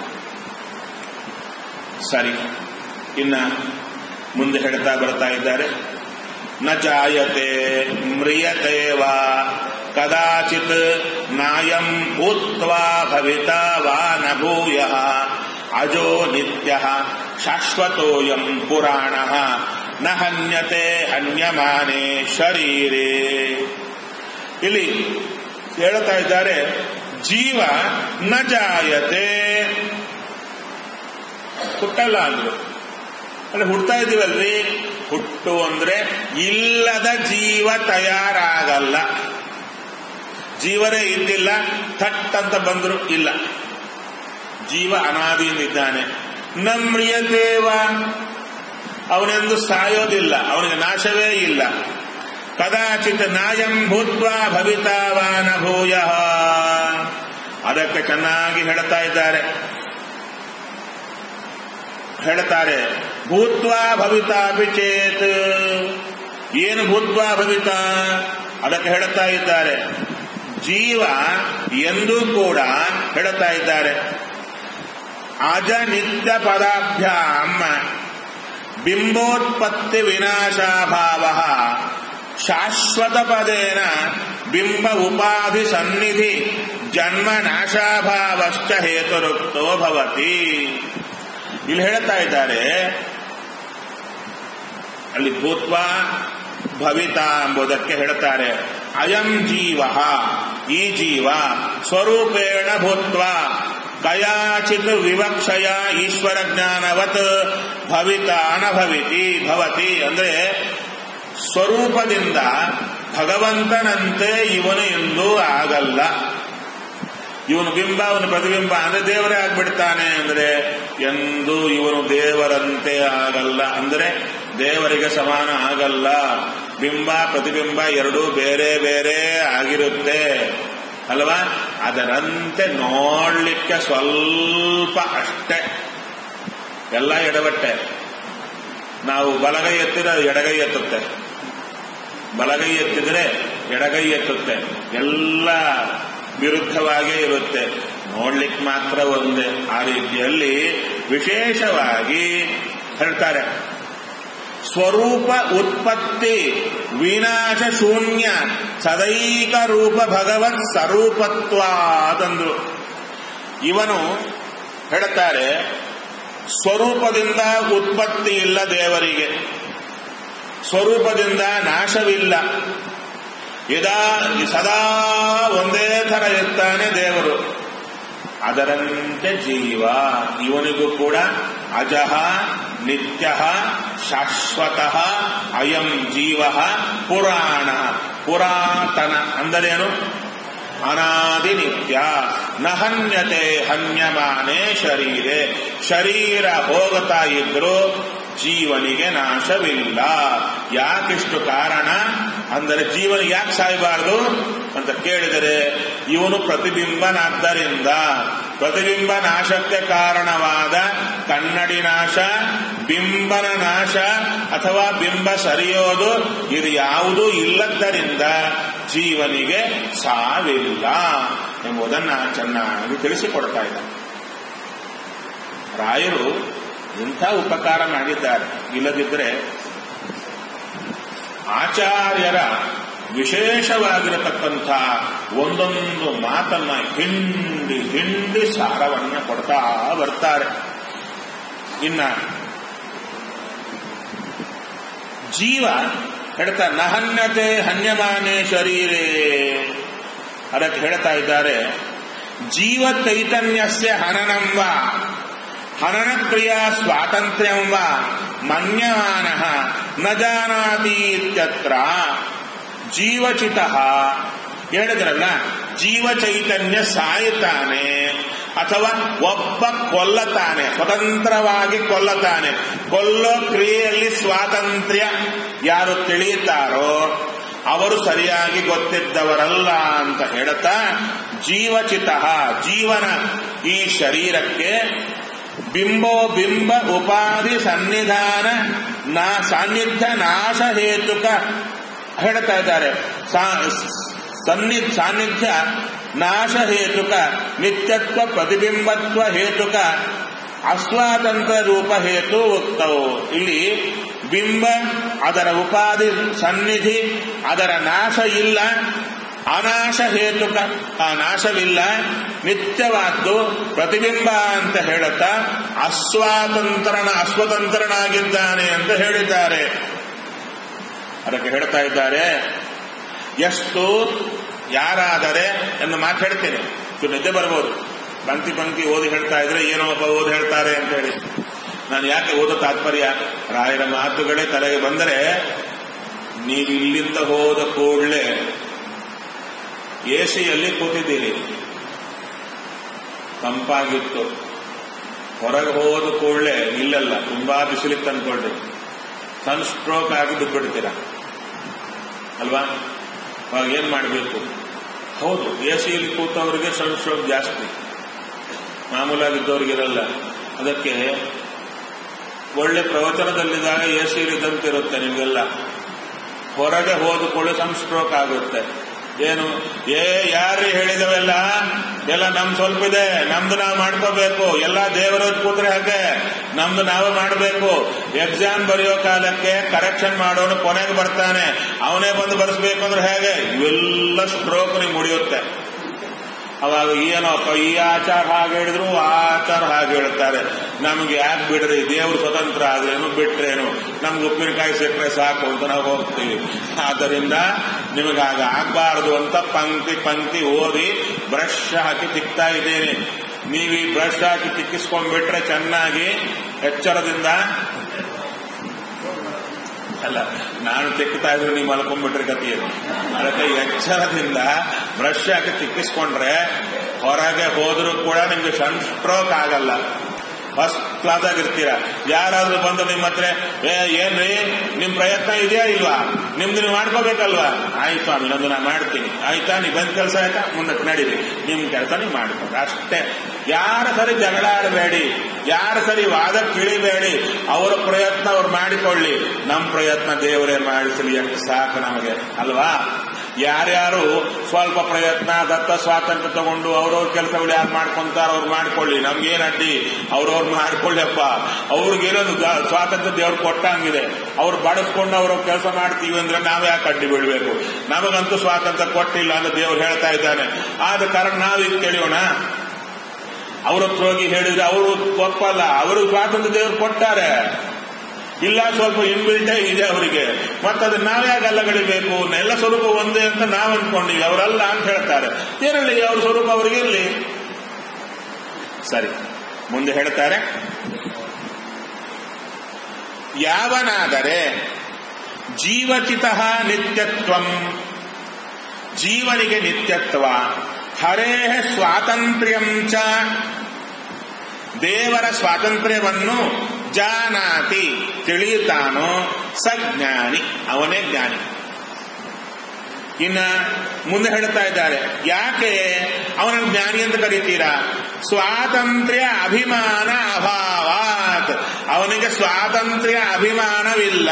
ಸರಿ ಇನ್ನ ಮುಂದೆ ಹೇಳ್ತಾ ಬರ್ತಾ ಇದ್ದಾರೆ ನ ಜಾಯತೆ ಮ್ರಿಯತೆ ವಾ ಕದಾಚಿತ್ ನಾಯಂ ಭೂತ್ವಾ ಭವಿತಾ ವಾ ನ ಭೂಯ ಅಜೋ ನಿತ್ಯ ಶಾಶ್ವತೋಯಂ ಪುರಾಣ ನ ಹನ್ಯತೆ ಹನ್ಯಮಾನೆ ಶರೀರೇ ಇಲ್ಲಿ ಹೇಳ್ತಾ ಇದ್ದಾರೆ ಜೀವ ನ ಜಾಯತೆ ಹುಟ್ಟಲ್ಲ ಅಂದ್ರು ಅಂದ್ರೆ ಹುಡ್ತಾ ಇದೀವಲ್ರಿ ಹುಟ್ಟು ಅಂದ್ರೆ ಇಲ್ಲದ ಜೀವ ತಯಾರಾಗಲ್ಲ ಜೀವರೇ ಇದ್ದಿಲ್ಲ ಥಟ್ ಅಂತ ಬಂದ್ರು ಇಲ್ಲ ಜೀವ ಅನಾದಿಯಿಂದಿದ್ದಾನೆ ನಮ್ರಿಯತೇವ ಅವನೆಂದು ಸಾಯೋದಿಲ್ಲ ಅವನಿಗೆ ನಾಶವೇ ಇಲ್ಲ ಕದಾಚಿತ್ ನಾಯಂ ಭೂತ್ವ ಭವಿತಾವಾನ ಭೂಯ ಅದಕ್ಕೆ ಚೆನ್ನಾಗಿ ಹೇಳ್ತಾ ಇದ್ದಾರೆ ಹೇಳ್ತಾರೆ ಭೂತ್ವ ಭವಿತಾಪಿ ಚೇತ್ ಏನು ಭೂತ್ವ ಭವಿತ ಅದಕ್ಕೆ ಹೇಳ್ತಾ ಇದ್ದಾರೆ ಜೀವ ಎಂದೂ ಕೂಡ ಹೇಳ್ತಾ ಇದ್ದಾರೆ ಅಜ ನಿತ್ಯ ಪದಾಭ್ಯಾಂ ಬಿಂಬೋತ್ಪತ್ತಿ ವಿನಾಶಾಭಾವ ಶಾಶ್ವತ ಪದೇನ ಬಿಂಬ ಉಪಾಧಿ ಸನ್ನಿಧಿ ಜನ್ಮ ನಾಶಾಭಾವಶ್ಚ ಹೇತುರುಕ್ತೋ ಭವತಿ ಇಲ್ಲಿ ಹೇಳ್ತಾ ಇದ್ದಾರೆ ಅಲ್ಲಿ ಭೂತ್ವ ಭವಿತ ಎಂಬುದಕ್ಕೆ ಹೇಳ್ತಾರೆ ಅಯಂ ಜೀವ ಈ ಜೀವ ಸ್ವರೂಪೇಣ ಭೂತ್ವ ಕಯಾಚಿತ್ ವಿವಕ್ಷಯ ಈಶ್ವರ ಜ್ಞಾನವತ್ ಭವಿತ ಅನಭವಿತಿ ಭವತಿ ಅಂದ್ರೆ ಸ್ವರೂಪದಿಂದ ಭಗವಂತನಂತೆ ಇವನು ಎಂದೂ ಆಗಲ್ಲ ಇವನು ಬಿಂಬ ಅವನು ಪ್ರತಿಬಿಂಬ ಅಂದ್ರೆ ದೇವರೇ ಆಗ್ಬಿಡ್ತಾನೆ ಅಂದ್ರೆ ಎಂದು ಇವನು ದೇವರಂತೆ ಆಗಲ್ಲ ಅಂದ್ರೆ ದೇವರಿಗೆ ಸಮಾನ ಆಗಲ್ಲ ಬಿಂಬ ಪ್ರತಿಬಿಂಬ ಎರಡೂ ಬೇರೆ ಬೇರೆ ಆಗಿರುತ್ತೆ ಅಲ್ವಾ ಅದರಂತೆ ನೋಡ್ಲಿಕ್ಕೆ ಸ್ವಲ್ಪ ಅಷ್ಟೇ ಎಲ್ಲ ಎಡವಟ್ಟೆ ನಾವು ಬಲಗೈ ಎತ್ತಿದ್ರೆ ಅದು ಎಡಗೈ ಎತ್ತುತ್ತೆ ಬಲಗೈ ಎತ್ತಿದ್ರೆ ಎಡಗೈ ಎತ್ತುತ್ತೆ ಎಲ್ಲ ವಿರುದ್ಧವಾಗೇ ಇರುತ್ತೆ ನೋಡ್ಲಿಕ್ಕೆ ಮಾತ್ರ ಒಂದೇ ಆ ರೀತಿಯಲ್ಲಿ ವಿಶೇಷವಾಗಿ ಹೇಳ್ತಾರೆ ಸ್ವರೂಪ ಉತ್ಪತ್ತಿ ವಿನಾಶ ಶೂನ್ಯ ಸದೈಕ ರೂಪ ಭಗವತ್ ಸ್ವರೂಪತ್ವಾದಂದ್ರು ಇವನು ಹೇಳ್ತಾರೆ ಸ್ವರೂಪದಿಂದ ಉತ್ಪತ್ತಿ ಇಲ್ಲ ದೇವರಿಗೆ ಸ್ವರೂಪದಿಂದ ನಾಶವಿಲ್ಲ ಇದಾ ಸದಾ ಒಂದೇ ಥರ ಇರ್ತಾನೆ ದೇವರು ಅದರಂತೆ ಜೀವ ಇವನಿಗೂ ಕೂಡ ಅಜಃ ನಿತ್ಯ ಶಾಶ್ವತ ಅಯಂ ಜೀವ ಪುರಾಣ ಪುರಾತನ ಅಂದರೇನು ಅನಾದಿ ನಿತ್ಯ ನ ಹನ್ಯತೆ ಹನ್ಯಮಾನೆ ಶರೀರೆ ಶರೀರ ಹೋಗುತ್ತಾ ಇದ್ರು ಜೀವನಿಗೆ ನಾಶವಿಲ್ಲ ಯಾಕಿಷ್ಟು ಕಾರಣ ಅಂದರೆ ಜೀವನ ಯಾಕೆ ಸಾಯಬಾರದು ಅಂತ ಕೇಳಿದರೆ ಇವನು ಪ್ರತಿಬಿಂಬನಾದ್ದರಿಂದ ಪ್ರತಿಬಿಂಬ ನಾಶಕ್ಕೆ ಕಾರಣವಾದ ಕನ್ನಡಿ ನಾಶ ಬಿಂಬನ ನಾಶ ಅಥವಾ ಬಿಂಬ ಸರಿಯೋದು ಇದು ಯಾವುದೂ ಇಲ್ಲದ್ದರಿಂದ ಜೀವನಿಗೆ ಸಾವಿಲ್ಲ ಎಂಬುದನ್ನು ಚೆನ್ನಾಗಿ ತಿಳಿಸಿಕೊಡ್ತಾ ಇದ್ದಾರೆ ರಾಯರು ಇಂಥ ಉಪಕಾರ ಮಾಡಿದ್ದಾರೆ ಇಲ್ಲದಿದ್ದರೆ ಆಚಾರ್ಯರ ವಿಶೇಷವಾಗಿರತಕ್ಕಂಥ ಒಂದೊಂದು ಮಾತನ್ನ ಹಿಂಡಿ ಹಿಂಡಿ ಸಾರವನ್ನ ಕೊಡ್ತಾ ಬರ್ತಾರೆ ಇನ್ನ ಜೀವ ಹೇಳ್ತಾ ನಹನ್ಯತೆ ಹನ್ಯಮಾನೆ ಶರೀರೇ ಅದಕ್ಕೆ ಹೇಳ್ತಾ ಇದ್ದಾರೆ ಜೀವ ಚೈತನ್ಯಸ್ಯ ಹನನಂವ ಹನನ ಕ್ರಿಯಾ ಸ್ವಾತಂತ್ರ್ಯಂವ ಮನ್ಯಮಾನ ನ ಜಾನಾತಿ ಇತ್ಯತ್ರ ಜೀವಚಿತ ಹೇಳಿದ್ರಲ್ಲ ಜೀವ ಚೈತನ್ಯ ಸಾಯ್ತಾನೆ ಅಥವಾ ಒಬ್ಬ ಕೊಲ್ಲತಾನೆ ಸ್ವತಂತ್ರವಾಗಿ ಕೊಲ್ಲತಾನೆ ಕೊಲ್ಲೋ ಕ್ರಿಯೆಯಲ್ಲಿ ಸ್ವಾತಂತ್ರ್ಯ ಯಾರು ತಿಳಿಯುತ್ತಾರೋ ಅವರು ಸರಿಯಾಗಿ ಗೊತ್ತಿದ್ದವರಲ್ಲ ಅಂತ ಹೇಳುತ್ತಾ ಜೀವಚಿತ ಜೀವನ ಈ ಶರೀರಕ್ಕೆ ಬಿಂಬೋ ಬಿಂಬ ಉಪಾಧಿ ಸನ್ನಿಧಾನ ನಾ ಸಾನ್ನಿಧ್ಯ ನಾಶ ಹೇತುಕ ಹೇಳ್ತಾ ಇದ್ದಾರೆ ಸನ್ನಿ ಸಾನ್ನಿಧ್ಯ ನಾಶ ಹೇತುಕ ನಿತ್ಯತ್ವ ಪ್ರತಿಬಿಂಬತ್ವ ಹೇತುಕ ಅಸ್ವಾತಂತ್ರ ರೂಪ ಹೇತು ಉಕ್ತವು ಇಲ್ಲಿ ಬಿಂಬ ಅದರ ಉಪಾಧಿ ಸನ್ನಿಧಿ ಅದರ ನಾಶ ಇಲ್ಲ ಅನಾಶ ಹೇತುಕ ಆ ನಾಶವಿಲ್ಲ ನಿತ್ಯವಾದ್ದು ಪ್ರತಿಬಿಂಬ ಅಂತ ಹೇಳುತ್ತಾ ಅಸ್ವಾತಂತ್ರನ ಅಸ್ವತಂತ್ರನಾಗಿದ್ದಾನೆ ಅಂತ ಹೇಳಿದ್ದಾರೆ ಅದಕ್ಕೆ ಹೇಳ್ತಾ ಇದ್ದಾರೆ ಎಷ್ಟು ಯಾರಾದರೆ ಎಂದು ಮಾತು ಹೇಳ್ತೇನೆ ನಿದ್ದೆ ಬರ್ಬೋದು ಪಂಕ್ತಿ ಪಂಕ್ತಿ ಓದಿ ಹೇಳ್ತಾ ಇದ್ರೆ ಏನೋ ಒಬ್ಬ ಓದಿ ಹೇಳ್ತಾರೆ ಅಂತ ಹೇಳಿ ನಾನು ಯಾಕೆ ಓದೋ ತಾತ್ಪರ್ಯ ರಾಯರ ಮಾತುಗಳೇ ತಲೆಗೆ ಬಂದರೆ ನೀವು ಇಲ್ಲಿಂದ ಹೋದ ಕೂಡಲೇ ಎ ಸಿಯಲ್ಲಿ ಕೂತಿದ್ದೀರಿ ತಂಪಾಗಿತ್ತು ಹೊರಗೆ ಹೋದ ಕೂಡಲೇ ಇಲ್ಲಲ್ಲ ತುಂಬಾ ಬಿಸಿಲಿತ್ತು ಅನ್ಕೊಳ್ಳಿ ಸನ್ ಸ್ಟ್ರೋಕ್ ಆಗಿ ಬಿಟ್ಬಿಡ್ತೀರಾ ಅಲ್ವಾ ಅವಾಗ ಏನ್ ಮಾಡಬೇಕು ಹೌದು ಎ ಸಿಯಲ್ಲಿ ಕೂತವರಿಗೆ ಸನ್ ಸ್ಟ್ರೋಕ್ ಜಾಸ್ತಿ ಮಾಮೂಲಾಗಿದ್ದವ್ರಿಗಿರಲ್ಲ ಅದಕ್ಕೆ ಒಳ್ಳೆ ಪ್ರವಚನದಲ್ಲಿದ್ದಾಗ ಎ ಸಿ ಇದ್ದಂತಿರುತ್ತೆ ನಿಮಗೆಲ್ಲ ಹೊರಗೆ ಹೋದುಕೊಳ್ಳಿ ಸನ್ ಸ್ಟ್ರೋಕ್ ಆಗುತ್ತೆ ಏನು ಏ ಯಾರು ಹೇಳಿದವೆಲ್ಲ ಎಲ್ಲ ನಮ್ ಸ್ವಲ್ಪ ಇದೆ ನಮ್ದು ನಾವು ಮಾಡ್ಕೋಬೇಕು ಎಲ್ಲ ದೇವರ ಕೂತ್ರೆ ಹಾಗೆ ನಮ್ದು ನಾವು ಮಾಡಬೇಕು ಎಕ್ಸಾಮ್ ಬರೆಯೋ ಕಾಲಕ್ಕೆ ಕರೆಕ್ಷನ್ ಮಾಡೋನು ಕೊನೆಗೆ ಬರ್ತಾನೆ ಅವನೇ ಬಂದು ಬರೆಸ್ಬೇಕು ಅಂದ್ರೆ ಹೇಗೆ ಇವೆಲ್ಲ ಸ್ಟ್ರೋಕ್ ನಿಮ್ಗೆ ಮುಡಿಯುತ್ತೆ ಅವಾಗ ಏನಪ್ಪ ಈ ಆಚಾರ ಹಾಗೆ ಹೇಳಿದ್ರು ಆ ಆಚಾರ ಹಾಗೆ ಹೇಳ್ತಾರೆ ನಮ್ಗೆ ಯಾಕೆ ಬಿಡ್ರಿ ದೇವ್ರು ಸ್ವತಂತ್ರ ಆದ್ರೇನು ಬಿಟ್ರೇನು ನಮ್ಗೆ ಉಪ್ಪಿನಕಾಯಿ ಸಿಕ್ಕರೆ ಸಾಕು ಅಂತ ನಾವು ಹೋಗ್ತೀವಿ ಆದ್ದರಿಂದ ನಿಮಗಾಗ ಆಗ್ಬಾರದು ಅಂತ ಪಂಕ್ತಿ ಪಂಕ್ತಿ ಓದಿ ಬ್ರಷ್ ಹಾಕಿ ತಿಕ್ತಾ ಇದ್ದೇನೆ ನೀವು ಈ ಬ್ರಷ್ ಹಾಕಿ ತಿಕ್ಕಿಸ್ಕೊಂಡ್ಬಿಟ್ರೆ ಚೆನ್ನಾಗಿ ಎಚ್ಚರದಿಂದ ಅಲ್ಲ ನಾನು ತೆಕ್ತಾ ಇದ್ರೆ ನೀವು ಮಲ್ಕೊಂಡ್ಬಿಟ್ರೆ ಗತಿಯೇನು ಅದಕ್ಕೆ ಎಚ್ಚರದಿಂದ ಬ್ರಷ್ ಹಾಕಿ ತಿಕ್ಕಿಸ್ಕೊಂಡ್ರೆ ಹೊರಗೆ ಹೋದ್ರೂ ಕೂಡ ನಿಮ್ಗೆ ಸನ್ ಸ್ಟ್ರೋಕ್ ಆಗಲ್ಲ ಫಸ್ಟ್ ಕ್ಲಾಸ್ ಆಗಿರ್ತೀರ ಯಾರಾದ್ರೂ ಬಂದು ನಿಮ್ಮ ಹತ್ರ ಏ ಏನ್ರಿ ನಿಮ್ ಪ್ರಯತ್ನ ಇದೆಯಾ ಇಲ್ವಾ ನಿಮ್ದು ನೀವು ಮಾಡ್ಕೋಬೇಕಲ್ವಾ ಆಯ್ತು ಸ್ವಾಮಿ ನಂದು ನಾನು ಮಾಡ್ತೀನಿ ಆಯ್ತಾ ನೀವು ಬಂದ್ ಕೆಲಸ ಆಯ್ತಾ ಮುಂದಕ್ಕೆ ನಡೀರಿ ನಿಮ್ ಕೆಲಸ ನೀವು ಮಾಡ್ಬೇಕು ಅಷ್ಟೇ ಯಾರ ಸರಿ ಜಗಳ ಆಡಬೇಡಿ ಯಾರ ಸರಿ ವಾದ ಕಿಳಿಬೇಡಿ ಅವರ ಪ್ರಯತ್ನ ಅವ್ರು ಮಾಡಿಕೊಳ್ಳಿ ನಮ್ಮ ಪ್ರಯತ್ನ ದೇವರೇ ಮಾಡಿಸಲಿ ಎಷ್ಟು ಸಾಕು ನಮಗೆ ಅಲ್ವಾ ಯಾರ್ಯಾರು ಸ್ವಲ್ಪ ಪ್ರಯತ್ನ ದತ್ತ ಸ್ವಾತಂತ್ರ್ಯ ತಗೊಂಡು ಅವ್ರವ್ರ ಕೆಲಸಗಳು ಯಾರು ಮಾಡ್ಕೊಂತಾರ ಅವ್ರು ಮಾಡ್ಕೊಳ್ಳಿ ನಮ್ಗೇನ್ ಅಡ್ಡಿ ಅವ್ರವ್ರು ಮಾಡ್ಕೊಳ್ಳಿಯಪ್ಪ ಅವ್ರಿಗೇನೊಂದು ಸ್ವಾತಂತ್ರ್ಯ ದೇವ್ರು ಕೊಟ್ಟಂಗಿದೆ ಅವ್ರು ಬಡಿಸ್ಕೊಂಡು ಅವ್ರ ಕೆಲಸ ಮಾಡ್ತೀವಿ ಅಂದ್ರೆ ನಾವ್ ಯಾಕೆ ಅಡ್ಡಿ ಬೀಳ್ಬೇಕು ನಮಗಂತೂ ಸ್ವಾತಂತ್ರ್ಯ ಕೊಟ್ಟಿಲ್ಲ ಅಂತ ದೇವ್ರು ಹೇಳ್ತಾ ಇದ್ದಾನೆ ಆದ ಕಾರಣ ನಾವೀಗ ತಿಳಿಯೋಣ ಅವ್ರ ಹತ್ರ ಹೋಗಿ ಹೇಳಿದ್ರೆ ಅವರು ಒಪ್ಪಲ್ಲ ಅವರು ಸ್ವಾತಂತ್ರ್ಯ ದೇವರು ಕೊಟ್ಟಾರೆ ಇಲ್ಲ ಸ್ವಲ್ಪ ಇನ್ಬಿಲ್ಟೇ ಇದೆ ಅವರಿಗೆ ಮತ್ತೆ ಅದನ್ನ ನಾವ್ಯಾಗ ಅಲ್ಲಗಳಿಬೇಕು ಎಲ್ಲ ಸ್ವರೂಪ ಒಂದೇ ಅಂತ ನಾವು ಅನ್ಕೊಂಡಿವಿ ಅವರಲ್ಲ ಅಂತ ಹೇಳ್ತಾರೆ ಇರಲಿ ಅವ್ರ ಸ್ವರೂಪ ಅವ್ರಿಗೆ ಇರಲಿ ಸರಿ ಮುಂದೆ ಹೇಳ್ತಾರೆ ಯಾವನಾದರೆ ಜೀವಚಿತ ನಿತ್ಯತ್ವಂ ಜೀವನಿಗೆ ನಿತ್ಯತ್ವ ಹರೇ ಸ್ವಾತಂತ್ರ್ಯಂ ಚ ದೇವರ ಸ್ವಾತಂತ್ರ್ಯವನ್ನು ಜಾನಾತಿ ತಿಳಿಯುತ್ತಾನೋ ಸಜ್ಞಾನಿ ಅವನೇ ಜ್ಞಾನಿ ಇನ್ನ ಮುಂದೆ ಹೇಳ್ತಾ ಇದ್ದಾರೆ ಯಾಕೆ ಅವನ ಜ್ಞಾನಿ ಅಂತ ಕರೀತೀರಾ ಸ್ವಾತಂತ್ರ್ಯ ಅಭಿಮಾನ ಅಭಾವಾತ್ ಅವನಿಗೆ ಸ್ವಾತಂತ್ರ್ಯ ಅಭಿಮಾನವಿಲ್ಲ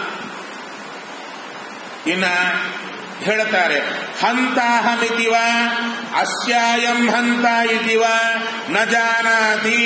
ಇನ್ನ ಹೇಳ್ತಾರೆ ಹಂತಾಹಮಿತಿವ ಅಸ್ಯಾಯಂ ಹಂತ ಇತಿವ ನ ಜಾನಾತಿ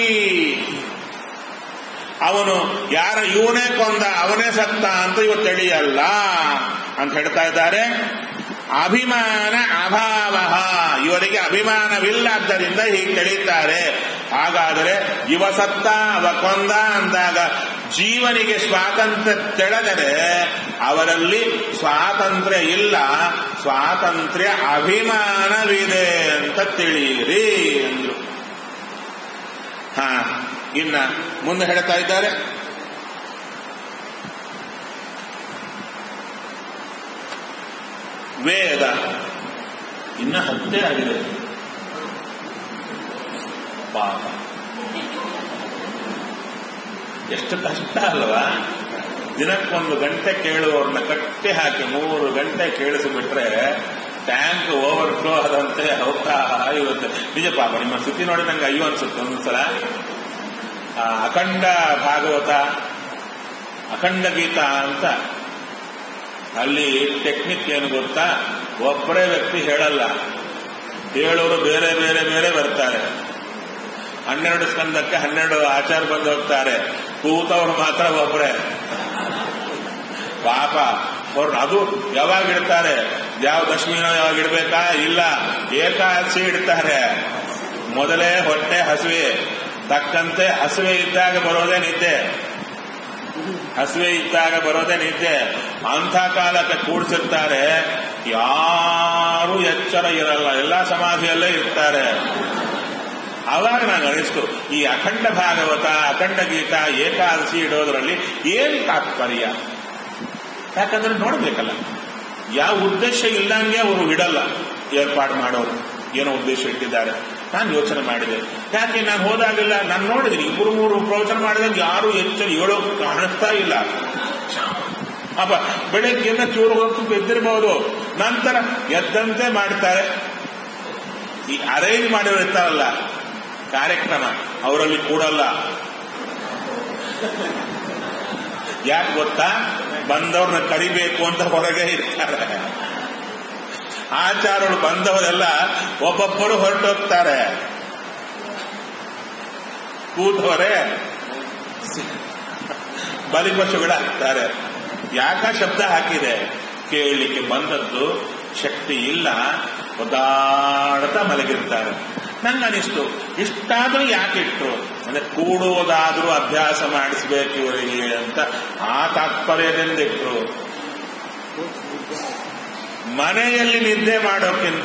ಅವನು ಯಾರ ಇವನೇ ಕೊಂದ ಅವನೇ ಸತ್ತ ಅಂತ ಇವತ್ತು ತಿಳಿಯಲ್ಲ ಅಂತ ಹೇಳ್ತಾ ಇದ್ದಾರೆ ಅಭಿಮಾನ ಅಭಾವ ಇವರಿಗೆ ಅಭಿಮಾನವಿಲ್ಲದ್ದರಿಂದ ಹೀಗೆ ತಿಳಿತಾರೆ ಹಾಗಾದರೆ ಇವ ಸತ್ತ ಅವ ಕೊಂದ ಅಂದಾಗ ಜೀವನಿಗೆ ಸ್ವಾತಂತ್ರ್ಯ ತೆಳೆದರೆ ಅವರಲ್ಲಿ ಸ್ವಾತಂತ್ರ್ಯ ಇಲ್ಲ ಸ್ವಾತಂತ್ರ್ಯ ಅಭಿಮಾನವಿದೆ ಅಂತ ತಿಳಿಯಿರಿ ಅಂದ್ರು ಹಾ ಇನ್ನ ಮುಂದೆ ಹೇಳ್ತಾ ಇದ್ದಾರೆ ವೇದ ಇನ್ನ ಹತ್ತೇ ಆಗಿದೆ ಪಾಪ ಎಷ್ಟು ಕಷ್ಟ ಅಲ್ವಾ ದಿನಕ್ಕೊಂದು ಗಂಟೆ ಕೇಳುವವ್ರನ್ನ ಕಟ್ಟಿ ಹಾಕಿ ಮೂರು ಗಂಟೆ ಕೇಳಿಸಿಬಿಟ್ರೆ ಟ್ಯಾಂಕ್ ಓವರ್ ಫ್ಲೋ ಆದಂತೆ ಹೋಗ್ತಾ ಇರುತ್ತೆ ನಿಜ ಪಾಪ ನಿಮ್ಮ ಸ್ಥಿತಿ ನೋಡಿ ನಂಗೆ ಅಯ್ಯೋ ಅನ್ಸುತ್ತೆ ಒಂದ್ಸಲ ಆ, ಅಖಂಡ ಭಾಗವತ ಅಖಂಡ ಗೀತಾ ಅಂತ ಅಲ್ಲಿ ಟೆಕ್ನಿಕ್ ಏನು ಗೊತ್ತಾ ಒಬ್ಬರೇ ವ್ಯಕ್ತಿ ಹೇಳಲ್ಲ ಹೇಳೋರು ಬೇರೆ ಬೇರೆ ಬೇರೆ ಬರ್ತಾರೆ ಹನ್ನೆರಡು ಸ್ಕಂದಕ್ಕೆ ಹನ್ನೆರಡು ಆಚಾರ ಬಂದು ಹೋಗ್ತಾರೆ ಕೂತವ್ರು ಮಾತ್ರ ಒಬ್ಬರೇ ಪಾಪ ಅವ್ರು ಅದು ಯಾವಾಗ ಇಡ್ತಾರೆ ಯಾವ ದಶಮಿನೋ ಯಾವಾಗ ಇಡ್ಬೇಕಾ ಇಲ್ಲ ಏಕಾದಶಿ ಇಡ್ತಾರೆ ಮೊದಲೇ ಹೊಟ್ಟೆ ಹಸುವೆ ತಕ್ಕಂತೆ ಹಸುವೆ ಇದ್ದಾಗ ಬರೋದೇ ನಿದ್ದೆ ಹಸುವೆ ಇದ್ದಾಗ ಬರೋದೇ ನಿದ್ದೆ ಅಂಥ ಕಾಲಕ್ಕೆ ಕೂಡಿಸಿರ್ತಾರೆ ಯಾರು ಎಚ್ಚರ ಇರಲ್ಲ ಎಲ್ಲ ಸಮಾಧಿಯಲ್ಲೇ ಇರ್ತಾರೆ ಆವಾಗ ನಾನು ಅನಿಸ್ತು ಈ ಅಖಂಡ ಭಾಗವತ ಅಖಂಡ ಗೀತ ಏಕಾದಶಿ ಇಡೋದ್ರಲ್ಲಿ ಏನ್ ತಾತ್ಪರ್ಯ ಯಾಕಂದ್ರೆ ನೋಡ್ಬೇಕಲ್ಲ ಯಾವ ಉದ್ದೇಶ ಇಲ್ಲಂಗೆ ಅವರು ಇಡಲ್ಲ ಏರ್ಪಾಡು ಮಾಡೋರು ಏನೋ ಉದ್ದೇಶ ಇಟ್ಟಿದ್ದಾರೆ ನಾನು ಯೋಚನೆ ಮಾಡಿದೆ ಯಾಕೆ ನಾನು ಹೋದಾಗಿಲ್ಲ ನಾನು ನೋಡಿದ್ದೀನಿ ಇಬ್ಬರು ಮೂರು ಪ್ರವಚನ ಮಾಡಿದಾಗ ಯಾರು ಎಚ್ಚರ ಹೇಳೋ ಕಾಣಿಸ್ತಾ ಇಲ್ಲ ಅಪ್ಪ ಬೆಳಗ್ಗೆಯಿಂದ ಚೂರು ಹೊತ್ತು ಎದ್ದಿರಬಹುದು ನಂತರ ಎದ್ದಂತೆ ಮಾಡ್ತಾರೆ ಈ ಅರೇಂಜ್ ಮಾಡಿರೋ ಇರ್ತಾರಲ್ಲ ಕಾರ್ಯಕ್ರಮ ಅವರಲ್ಲಿ ಕೂಡಲ್ಲ ಯಾಕೆ ಗೊತ್ತಾ ಬಂದವ್ರನ್ನ ಕರಿಬೇಕು ಅಂತ ಹೊರಗೆ ಇರ್ತಾರೆ ಆಚಾರಗಳು ಬಂದವರೆಲ್ಲ ಒಬ್ಬೊಬ್ಬರು ಹೊರಟೋಗ್ತಾರೆ ಕೂತವರೇ ಬಲಿಪಶುಗಳಾಗ್ತಾರೆ ಯಾಕ ಶಬ್ದ ಹಾಕಿದೆ ಕೇಳಲಿಕ್ಕೆ ಬಂದದ್ದು ಶಕ್ತಿ ಇಲ್ಲ ಒದ್ದಾಡ್ತಾ ಮಲಗಿರ್ತಾರೆ ನಂಗನಿಸ್ತು ಇಷ್ಟಾದ್ರೂ ಯಾಕೆ ಇಟ್ರು ಅಂದ್ರೆ ಕೂಡುವುದಾದ್ರೂ ಅಭ್ಯಾಸ ಮಾಡಿಸ್ಬೇಕು ಇವರಿಗೆ ಅಂತ ಆ ತಾತ್ಪರ್ಯದಿಂದ ಇಟ್ರು ಮನೆಯಲ್ಲಿ ನಿದ್ದೆ ಮಾಡೋಕ್ಕಿಂತ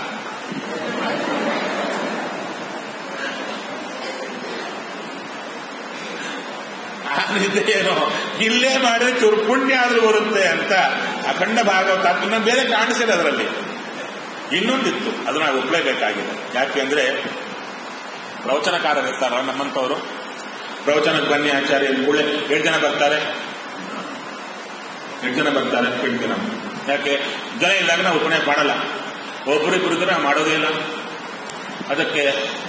ಆ ನಿದ್ದೆ ಏನೋ ಇಲ್ಲೇ ಮಾಡಿದ್ರೆ ಚೂರು ಪುಣ್ಯ ಆದ್ರೂ ಬರುತ್ತೆ ಅಂತ ಅಖಂಡ ಭಾಗವತ ಇನ್ನು ಬೇರೆ ಕಾಣಿಸಿಲ್ಲ ಅದರಲ್ಲಿ ಇನ್ನೊಂದಿತ್ತು ಅದು ನಾವು ಒಪ್ಲೇಬೇಕಾಗಿದೆ ಯಾಕೆ ಅಂದ್ರೆ ಪ್ರವಚನಕಾರರು ಇರ್ತಾರ ನಮ್ಮಂತವರು ಪ್ರವಚನಕ್ಕೆ ಬನ್ನಿ ಆಚಾರ್ಯ ಕೂಡಲೇ ಎಷ್ಟು ಜನ ಬರ್ತಾರೆ ಎಷ್ಟು ಜನ ಬರ್ತಾರೆ ಎಂಟು ಜನ ಯಾಕೆ ಜನ ಇದ್ದಾಗ ನಾವು ಉಪನಯ ಮಾಡಲ್ಲ ಒಬ್ಬರಿಬ್ಬರು ಇದ್ರೆ ನಾವು ಮಾಡೋದೇ ಇಲ್ಲ ಅದಕ್ಕೆ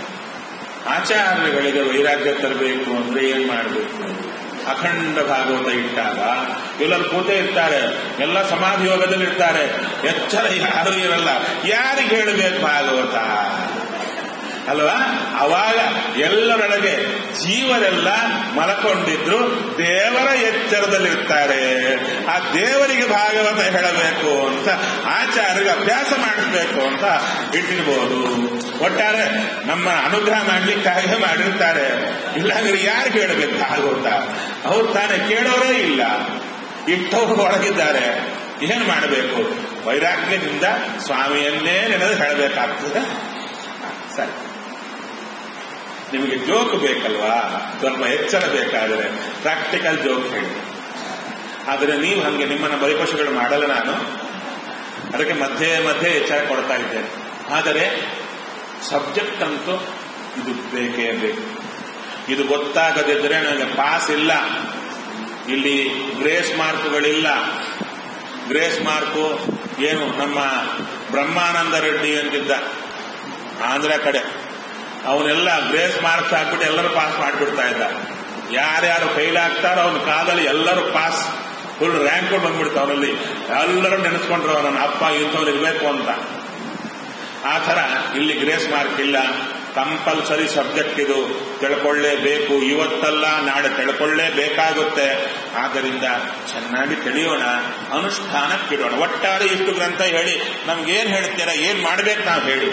ಆಚಾರ್ಯಗಳಿಗೆ ವೈರಾಗ್ಯ ತರಬೇಕು ಅಂದ್ರೆ ಏನ್ ಮಾಡಬೇಕು ಅಖಂಡ ಭಾಗವತ ಇಟ್ಟಾಗ ಎಲ್ಲರೂ ಕೂತೇ ಇರ್ತಾರೆ ಎಲ್ಲ ಸಮಾಧಿ ಯೋಗದಲ್ಲಿ ಇರ್ತಾರೆ ಎಚ್ಚರ ಯಾರು ಇರಲ್ಲ ಯಾರಿಗೆ ಹೇಳಬೇಕು ಭಾಗವತ ಅಲ್ವಾ ಅವಾಗ ಎಲ್ಲರೊಳಗೆ ಜೀವರೆಲ್ಲ ಮಲಕೊಂಡಿದ್ರು ದೇವರ ಎಚ್ಚರದಲ್ಲಿರ್ತಾರೆ ಆ ದೇವರಿಗೆ ಭಾಗವತ ಹೇಳಬೇಕು ಅಂತ ಆಚಾರ್ಯರಿಗೆ ಅಭ್ಯಾಸ ಮಾಡಿಸ್ಬೇಕು ಅಂತ ಇಟ್ಟಿರ್ಬೋದು ಒಟ್ಟಾರೆ ನಮ್ಮ ಅನುಗ್ರಹ ಮಾಡ್ಲಿಕ್ಕಾಗಿ ಮಾಡಿರ್ತಾರೆ ಇಲ್ಲಾಂದ್ರೆ ಯಾರು ಕೇಳಬೇಕು ಭಾಗವತ ಅವ್ರು ತಾನೇ ಕೇಳೋರೇ ಇಲ್ಲ ಇಟ್ಟವರು ಒಳಗಿದ್ದಾರೆ ಏನ್ ಮಾಡಬೇಕು ವೈರಾಗ್ಯದಿಂದ ಸ್ವಾಮಿಯನ್ನೇ ನೆನೆದು ಹೇಳಬೇಕಾಗ್ತದೆ ಸರಿ ನಿಮಗೆ ಜೋಕ್ ಬೇಕಲ್ವಾ ಸ್ವಲ್ಪ ಎಚ್ಚರ ಬೇಕಾದರೆ ಪ್ರಾಕ್ಟಿಕಲ್ ಜೋಕ್ ಹೇಳಿ ಆದರೆ ನೀವು ಹಂಗೆ ನಿಮ್ಮನ್ನ ಬಲಿಪಶುಗಳು ಮಾಡಲ್ಲ ನಾನು ಅದಕ್ಕೆ ಮಧ್ಯೆ ಮಧ್ಯೆ ಎಚ್ಚರ ಕೊಡ್ತಾ ಇದ್ದೇನೆ ಆದರೆ ಸಬ್ಜೆಕ್ಟ್ ಅಂತೂ ಇದು ಬೇಕೇ ಬೇಕು ಇದು ಗೊತ್ತಾಗದಿದ್ರೆ ನನಗೆ ಪಾಸ್ ಇಲ್ಲ ಇಲ್ಲಿ ಗ್ರೇಸ್ ಮಾರ್ಕ್ಗಳಿಲ್ಲ ಗ್ರೇಸ್ ಮಾರ್ಕು ಏನು ನಮ್ಮ ಬ್ರಹ್ಮಾನಂದ ರೆಡ್ಡಿ ಅಂತಿದ್ದ ಆಂಧ್ರ ಕಡೆ ಅವನೆಲ್ಲ ಗ್ರೇಸ್ ಮಾರ್ಕ್ಸ್ ಹಾಕ್ಬಿಟ್ಟು ಎಲ್ಲರೂ ಪಾಸ್ ಮಾಡಿಬಿಡ್ತಾ ಇದ್ದ ಯಾರ್ಯಾರು ಫೈಲ್ ಆಗ್ತಾರೋ ಅವನ ಕಾಲದಲ್ಲಿ ಎಲ್ಲರೂ ಪಾಸ್ ಫುಲ್ ರ್ಯಾಂಕ್ ಬಂದ್ಬಿಡ್ತು ಅವನಲ್ಲಿ ಎಲ್ಲರೂ ನೆನೆಸ್ಕೊಂಡ್ರು ನನ್ನ ಅಪ್ಪ ಇಂಥವ್ರು ಇರಬೇಕು ಅಂತ ಆ ಥರ ಇಲ್ಲಿ ಗ್ರೇಸ್ ಮಾರ್ಕ್ ಇಲ್ಲ ಕಂಪಲ್ಸರಿ ಸಬ್ಜೆಕ್ಟ್ ಇದು ತಿಳ್ಕೊಳ್ಳೇಬೇಕು ಇವತ್ತಲ್ಲ ನಾಳೆ ತಿಳ್ಕೊಳ್ಳೇಬೇಕಾಗುತ್ತೆ ಆದ್ದರಿಂದ ಚೆನ್ನಾಗಿ ತಿಳಿಯೋಣ ಅನುಷ್ಠಾನಕ್ಕಿಡೋಣ ಒಟ್ಟಾರೆ ಇಷ್ಟು ಗ್ರಂಥ ಹೇಳಿ ನಮ್ಗೇನ್ ಹೇಳ್ತೀರಾ ಏನ್ ಮಾಡ್ಬೇಕು ನಾವು ಹೇಳಿ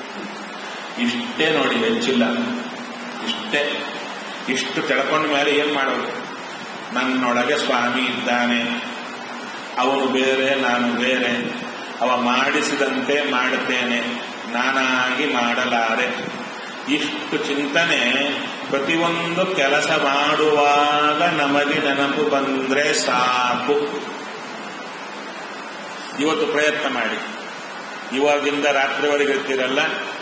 ಇಷ್ಟೇ ನೋಡಿ ಹೆಚ್ಚಿಲ್ಲ ಇಷ್ಟೇ ಇಷ್ಟು ತಿಳ್ಕೊಂಡ ಮೇಲೆ ಏನ್ ಮಾಡೋದು ನನ್ನೊಳಗೆ ಸ್ವಾಮಿ ಇದ್ದಾನೆ ಅವನು ಬೇರೆ ನಾನು ಬೇರೆ ಅವ ಮಾಡಿಸಿದಂತೆ ಮಾಡುತ್ತೇನೆ ನಾನಾಗಿ ಮಾಡಲಾರೆ ಇಷ್ಟು ಚಿಂತನೆ ಪ್ರತಿಯೊಂದು ಕೆಲಸ ಮಾಡುವಾಗ ನಮಗೆ ನೆನಪು ಬಂದ್ರೆ ಸಾಕು ಇವತ್ತು ಪ್ರಯತ್ನ ಮಾಡಿ ಇವಾಗಿಂದ ರಾತ್ರಿವರೆಗೆ ಇರ್ತೀರಲ್ಲ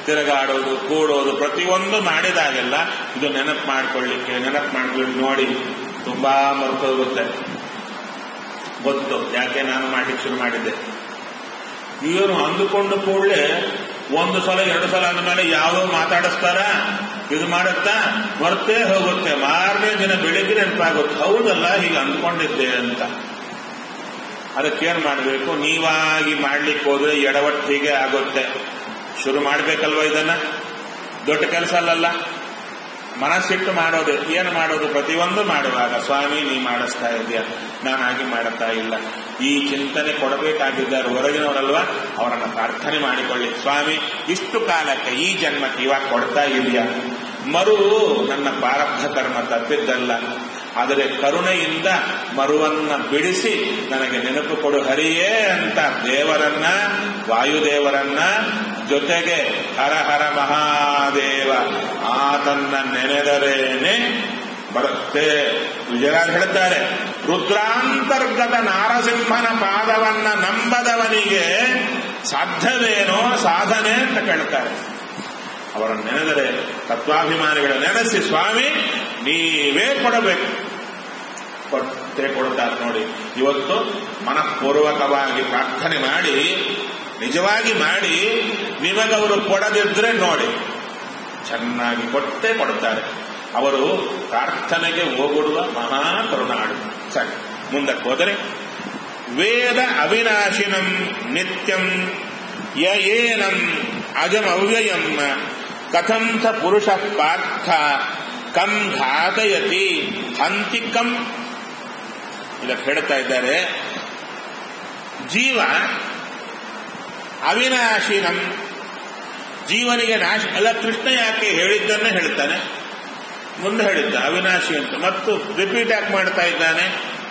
ತಿರುಗಾಡೋದು ಕೂಡೋದು ಪ್ರತಿಯೊಂದು ಮಾಡಿದಾಗೆಲ್ಲ ಇದು ನೆನಪು ಮಾಡ್ಕೊಳ್ಳಿಕ್ಕೆ ನೆನಪು ಮಾಡ್ಕೊಳ್ಳಿ ನೋಡಿ ತುಂಬಾ ಮರ್ತೋಗುತ್ತೆ ಗೊತ್ತು ಯಾಕೆ ನಾನು ಮಾಡ್ಲಿಕ್ಕೆ ಶುರು ಮಾಡಿದ್ದೆ ಇವನು ಅಂದುಕೊಂಡು ಕೂಡಲೇ ಒಂದು ಸಲ ಎರಡು ಸಲ ಆದ್ಮೇಲೆ ಯಾವುದೋ ಮಾತಾಡಿಸ್ತಾರ ಇದು ಮಾಡುತ್ತಾ ಮರ್ತೇ ಹೋಗುತ್ತೆ ಮಾರನೇ ದಿನ ಬೆಳಿಗ್ಗೆ ನೆನಪಾಗುತ್ತೆ ಹೌದಲ್ಲ ಹೀಗೆ ಅಂದ್ಕೊಂಡಿದ್ದೆ ಅಂತ ಅದಕ್ಕೇನ್ ಮಾಡಬೇಕು ನೀವಾಗಿ ಮಾಡ್ಲಿಕ್ಕೆ ಹೋದ್ರೆ ಎಡವಟ್ಟಿಗೆ ಆಗುತ್ತೆ ಶುರು ಮಾಡ್ಬೇಕಲ್ವ ಇದನ್ನ ದೊಡ್ಡ ಕೆಲಸ ಅಲ್ಲಲ್ಲ ಮನಸ್ಸಿಟ್ಟು ಮಾಡೋದು ಏನು ಮಾಡೋದು ಪ್ರತಿಯೊಂದು ಮಾಡುವಾಗ ಸ್ವಾಮಿ ನೀ ಮಾಡಿಸ್ತಾ ಇದೆಯಾ ನಾನು ಹಾಗೆ ಮಾಡುತ್ತಾ ಇಲ್ಲ ಈ ಚಿಂತನೆ ಕೊಡಬೇಕಾಗಿದ್ದಾರೆ ಹೊರಗಿನವರಲ್ವಾ ಅವರನ್ನು ಪ್ರಾರ್ಥನೆ ಮಾಡಿಕೊಳ್ಳಿ ಸ್ವಾಮಿ ಇಷ್ಟು ಕಾಲಕ್ಕೆ ಈ ಜನ್ಮಕ್ಕೆ ಇವಾಗ ಕೊಡ್ತಾ ಇದೆಯಾ ಮರು ನನ್ನ ಪ್ರಾರಬ್ಧ ಕರ್ಮ ತಪ್ಪಿದ್ದಲ್ಲ ಆದರೆ ಕರುಣೆಯಿಂದ ಮರುವನ್ನ ಬಿಡಿಸಿ ನನಗೆ ನೆನಪು ಕೊಡು ಹರಿಯೇ ಅಂತ ದೇವರನ್ನ ವಾಯುದೇವರನ್ನ ಜೊತೆಗೆ ಹರ ಹರ ಮಹಾದೇವ ಆತನ್ನ ನೆನೆದರೇನೆ ಬರುತ್ತೆ ವಿಜಯರಾಜ್ ಹೇಳ್ತಾರೆ ರುದ್ರಾಂತರ್ಗತ ನಾರಸಿಂಹನ ಪಾದವನ್ನ ನಂಬದವನಿಗೆ ಸಾಧ್ಯವೇನೋ ಸಾಧನೆ ಅಂತ ಕೇಳ್ತಾರೆ ಅವರನ್ನು ನೆನೆದರೆ ತತ್ವಾಭಿಮಾನಿಗಳ ನೆನೆಸಿ ಸ್ವಾಮಿ ನೀವೇ ಕೊಡಬೇಕು ಕೊಟ್ಟೆ ಕೊಡ್ತಾರೆ ನೋಡಿ ಇವತ್ತು ಮನಃಪೂರ್ವಕವಾಗಿ ಪ್ರಾರ್ಥನೆ ಮಾಡಿ ನಿಜವಾಗಿ ಮಾಡಿ ನಿಮಗವರು ಕೊಡದಿದ್ರೆ ನೋಡಿ ಚೆನ್ನಾಗಿ ಕೊಟ್ಟೆ ಕೊಡ್ತಾರೆ ಅವರು ಪ್ರಾರ್ಥನೆಗೆ ಹೋಗುಡುವ ಮಹಾ ಕರುಣಾಡು ಸರಿ ಮುಂದಕ್ಕೆ ಹೋದರೆ ವೇದ ಅವಿನಾಶಿನಂ ನಿತ್ಯಂ ಯ ಏನಂ ಅಜಮವ್ಯಯಂ ಕಥಂ ಸ ಪುರುಷ ಪಾರ್ಥ ಕಂ ಘಾತಯತಿ ಹಂತಿ ಕಂ ಇದಕ್ಕೆ ಹೇಳ್ತಾ ಇದ್ದಾರೆ ಜೀವ ಅವಿನಾಶಿನಂ ಜೀವನಿಗೆ ನಾಶ ಅಲ್ಲ ಕೃಷ್ಣ ಯಾಕೆ ಹೇಳಿದ್ದನ್ನೇ ಹೇಳ್ತಾನೆ ಮುಂದೆ ಹೇಳಿದ್ದ ಅವಿನಾಶಿ ಅಂತ ಮತ್ತು ರಿಪೀಟ್ ಯಾಕೆ ಮಾಡ್ತಾ ಇದ್ದಾನೆ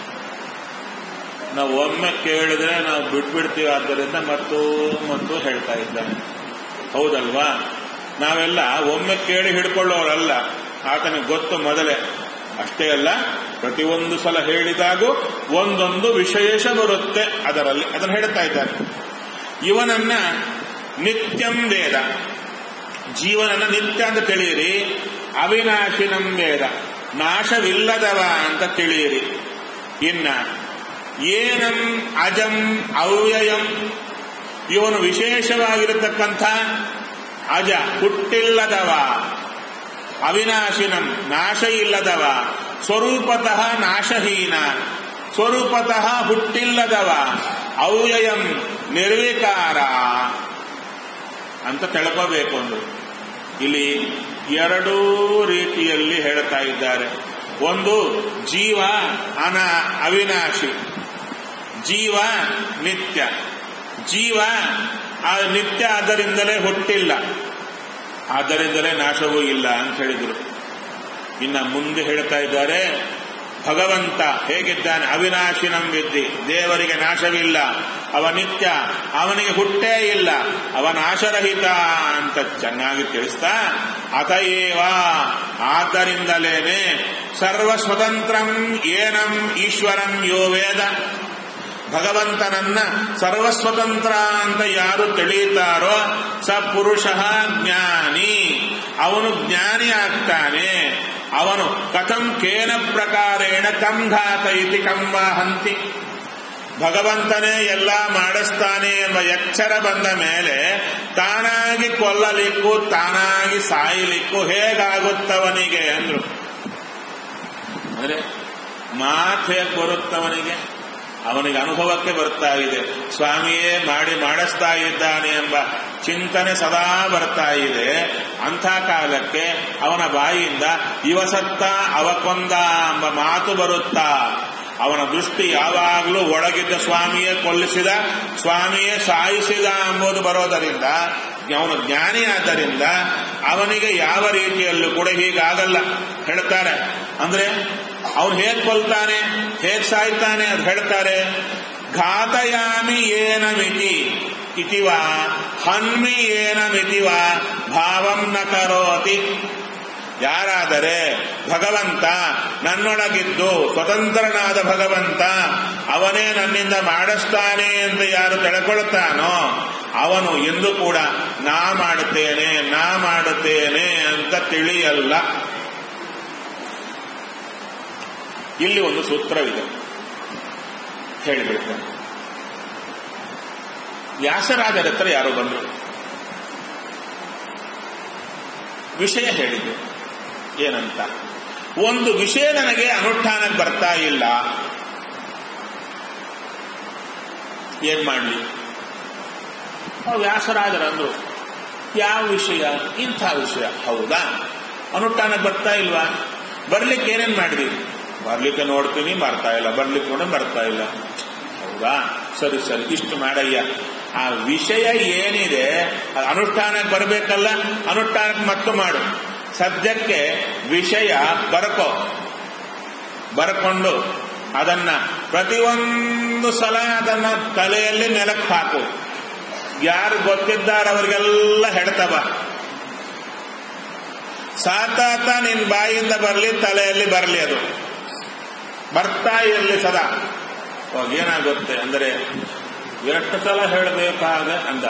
ನಾವು ಒಮ್ಮೆ ಕೇಳಿದ್ರೆ ನಾವು ಬಿಟ್ಬಿಡ್ತೀವಿ ಆದ್ದರಿಂದ ಮತ್ತು ಮತ್ತು ಹೇಳ್ತಾ ಇದ್ದಾನೆ ಹೌದಲ್ವಾ ನಾವೆಲ್ಲ ಒಮ್ಮೆ ಕೇಳಿ ಹಿಡ್ಕೊಳ್ಳೋರಲ್ಲ ಆತನಿಗೆ ಗೊತ್ತು ಮೊದಲೇ ಅಷ್ಟೇ ಅಲ್ಲ ಪ್ರತಿಯೊಂದು ಸಲ ಹೇಳಿದಾಗೂ ಒಂದೊಂದು ವಿಶೇಷ ಬರುತ್ತೆ ಅದರಲ್ಲಿ ಅದನ್ನು ಹೇಳ್ತಾ ಇದ್ದಾನೆ ಇವನನ್ನ ನಿತ್ಯಂ ವೇದ ಜೀವನನ್ನ ನಿತ್ಯ ಅಂತ ತಿಳಿಯಿರಿ ಅವಿನಾಶಿನಂ ವೇದ ನಾಶವಿಲ್ಲದವ ಅಂತ ತಿಳಿಯಿರಿ ಇನ್ನ ಏನಂ ಅಜಂ ಅವ್ಯಯಂ ಇವನು ವಿಶೇಷವಾಗಿರತಕ್ಕಂಥ ಅಜ ಹುಟ್ಟಿಲ್ಲದವ ಅವಿನಾಶಿನಂ ನಾಶ ಇಲ್ಲದವ ಸ್ವರೂಪತಃ ನಾಶಹೀನ ಸ್ವರೂಪತಃ ಹುಟ್ಟಿಲ್ಲದವ ಅವ್ಯಯಂ ನಿರ್ವಿಕಾರ ಅಂತ ತಿಳ್ಕೋಬೇಕು ಒಂದು ಇಲ್ಲಿ ಎರಡೂ ರೀತಿಯಲ್ಲಿ ಹೇಳ್ತಾ ಇದ್ದಾರೆ ಒಂದು ಜೀವ ಅನ ಅವಿನಾಶಿ ಜೀವ ನಿತ್ಯ ಜೀವ ಆ ನಿತ್ಯ ಆದ್ದರಿಂದಲೇ ಹುಟ್ಟಿಲ್ಲ ಆದ್ದರಿಂದಲೇ ನಾಶವೂ ಇಲ್ಲ ಅಂತ ಹೇಳಿದರು ಇನ್ನ ಮುಂದೆ ಹೇಳ್ತಾ ಇದ್ದಾರೆ ಭಗವಂತ ಹೇಗಿದ್ದಾನೆ ಅವಿನಾಶಿನಂ ವಿದ್ದಿ ದೇವರಿಗೆ ನಾಶವಿಲ್ಲ ಅವ ನಿತ್ಯ ಅವನಿಗೆ ಹುಟ್ಟೇ ಇಲ್ಲ ಅವ ನಾಶರಹಿತ ಅಂತ ಚೆನ್ನಾಗಿ ತಿಳಿಸ್ತಾ ಅತಯೇವ ಆದ್ದರಿಂದಲೇನೆ ಸರ್ವ ಸ್ವತಂತ್ರಂ ಏನಂ ಈಶ್ವರಂ ಯೋ ವೇದ ಭಗವಂತನನ್ನ ಸರ್ವಸ್ವತಂತ್ರ ಅಂತ ಯಾರು ತಿಳಿಯುತ್ತಾರೋ ಸ ಪುರುಷ ಜ್ಞಾನಿ ಅವನು ಜ್ಞಾನಿ ಆಗ್ತಾನೆ ಅವನು ಕಥಂ ಕೇನ ಪ್ರಕಾರೇಣ ಕಂ ಘಾತಯಿತಿ ಕಂವ ಹಂತಿ ಭಗವಂತನೇ ಎಲ್ಲ ಮಾಡಿಸ್ತಾನೆ ಎಂಬ ಎಚ್ಚರ ಬಂದ ಮೇಲೆ ತಾನಾಗಿ ಕೊಲ್ಲಲಿಕ್ಕೂ ತಾನಾಗಿ ಸಾಯಲಿಕ್ಕೂ ಹೇಗಾಗುತ್ತವನಿಗೆ ಅಂದ್ರು ಅಂದ್ರೆ ಮಾತು ಹೇಗೆ ಬರುತ್ತವನಿಗೆ ಅವನಿಗೆ ಅನುಭವಕ್ಕೆ ಬರ್ತಾ ಇದೆ ಸ್ವಾಮಿಯೇ ಮಾಡಿ ಮಾಡಿಸ್ತಾ ಇದ್ದಾನೆ ಎಂಬ ಚಿಂತನೆ ಸದಾ ಬರ್ತಾ ಇದೆ ಅಂಥ ಕಾಲಕ್ಕೆ ಅವನ ಬಾಯಿಯಿಂದ ಇವಸತ್ತ ಅವಕೊಂದ ಎಂಬ ಮಾತು ಬರುತ್ತಾ ಅವನ ದೃಷ್ಟಿ ಯಾವಾಗಲೂ ಒಳಗಿದ್ದ ಸ್ವಾಮಿಯೇ ಕೊಲ್ಲಿಸಿದ ಸ್ವಾಮಿಯೇ ಸಾಯಿಸಿದ ಎಂಬುದು ಬರೋದರಿಂದ ಅವನು ಜ್ಞಾನಿ ಆದ್ದರಿಂದ ಅವನಿಗೆ ಯಾವ ರೀತಿಯಲ್ಲೂ ಕೂಡ ಹೀಗಾಗಲ್ಲ ಹೇಳ್ತಾರೆ ಅಂದ್ರೆ ಅವನು ಹೇಗ್ ಕೊಲ್ತಾನೆ ಹೇಗ್ ಸಾಯ್ತಾನೆ ಅಂತ ಹೇಳ್ತಾರೆ ಘಾತಯಾಮಿ ಏನ ಮಿತಿ ಇತಿವ ಹನ್ಮಿ ಏನ ಮಿತಿವ ಭಾವಂ ನ ಕರೋತಿ ಯಾರಾದರೆ ಭಗವಂತ ನನ್ನೊಳಗಿದ್ದು ಸ್ವತಂತ್ರನಾದ ಭಗವಂತ ಅವನೇ ನನ್ನಿಂದ ಮಾಡಿಸ್ತಾನೆ ಅಂತ ಯಾರು ತಿಳ್ಕೊಳ್ತಾನೋ ಅವನು ಎಂದು ಕೂಡ ನಾ ಮಾಡುತ್ತೇನೆ ನಾ ಮಾಡುತ್ತೇನೆ ಅಂತ ತಿಳಿಯಲ್ಲ ಇಲ್ಲಿ ಒಂದು ಸೂತ್ರವಿದೆ ಹೇಳಿಬಿಡ್ತೇನೆ ವ್ಯಾಸರಾಜರ ಹತ್ರ ಯಾರೋ ಬಂದರು ವಿಷಯ ಹೇಳಿದ್ರು ಏನಂತ ಒಂದು ವಿಷಯ ನನಗೆ ಅನುಷ್ಠಾನಕ್ಕೆ ಬರ್ತಾ ಇಲ್ಲ ಏನ್ ಮಾಡಲಿ ವ್ಯಾಸರಾಜರಂದ್ರು ಯಾವ ವಿಷಯ ಇಂಥ ವಿಷಯ ಹೌದಾ ಅನುಷ್ಠಾನಕ್ಕೆ ಬರ್ತಾ ಇಲ್ವಾ ಬರ್ಲಿಕ್ಕೆ ಏನೇನ್ ಮಾಡಿದ್ವಿ ಬರ್ಲಿಕ್ಕೆ ನೋಡ್ತೀನಿ ಬರ್ತಾ ಇಲ್ಲ ಬರ್ಲಿಕ್ಕೆ ನೋಡಿ ಬರ್ತಾ ಇಲ್ಲ ಹೌದಾ ಸರಿ ಸರಿ ಇಷ್ಟು ಮಾಡಯ್ಯ ಆ ವಿಷಯ ಏನಿದೆ ಅದು ಅನುಷ್ಠಾನಕ್ಕೆ ಬರಬೇಕಲ್ಲ ಅನುಷ್ಠಾನಕ್ಕೆ ಮತ್ತು ಮಾಡು ಸದ್ಯಕ್ಕೆ ವಿಷಯ ಬರ್ಕೋ ಬರ್ಕೊಂಡು ಅದನ್ನ ಪ್ರತಿಯೊಂದು ಸಲ ಅದನ್ನ ತಲೆಯಲ್ಲಿ ನೆಲಕ್ಕೆ ಹಾಕು ಯಾರು ಗೊತ್ತಿದ್ದಾರೆ ಅವರಿಗೆಲ್ಲ ಹೆಡ್ತವ ಸಾತಾತ ನಿನ್ ಬಾಯಿಯಿಂದ ಬರಲಿ ತಲೆಯಲ್ಲಿ ಬರಲಿ ಅದು ಬರ್ತಾ ಇರಲಿ ಸದಾ ಅವಾಗ ಏನಾಗುತ್ತೆ ಅಂದರೆ ಎಷ್ಟು ಸಲ ಹೇಳಬೇಕಾಗ ಅಂದ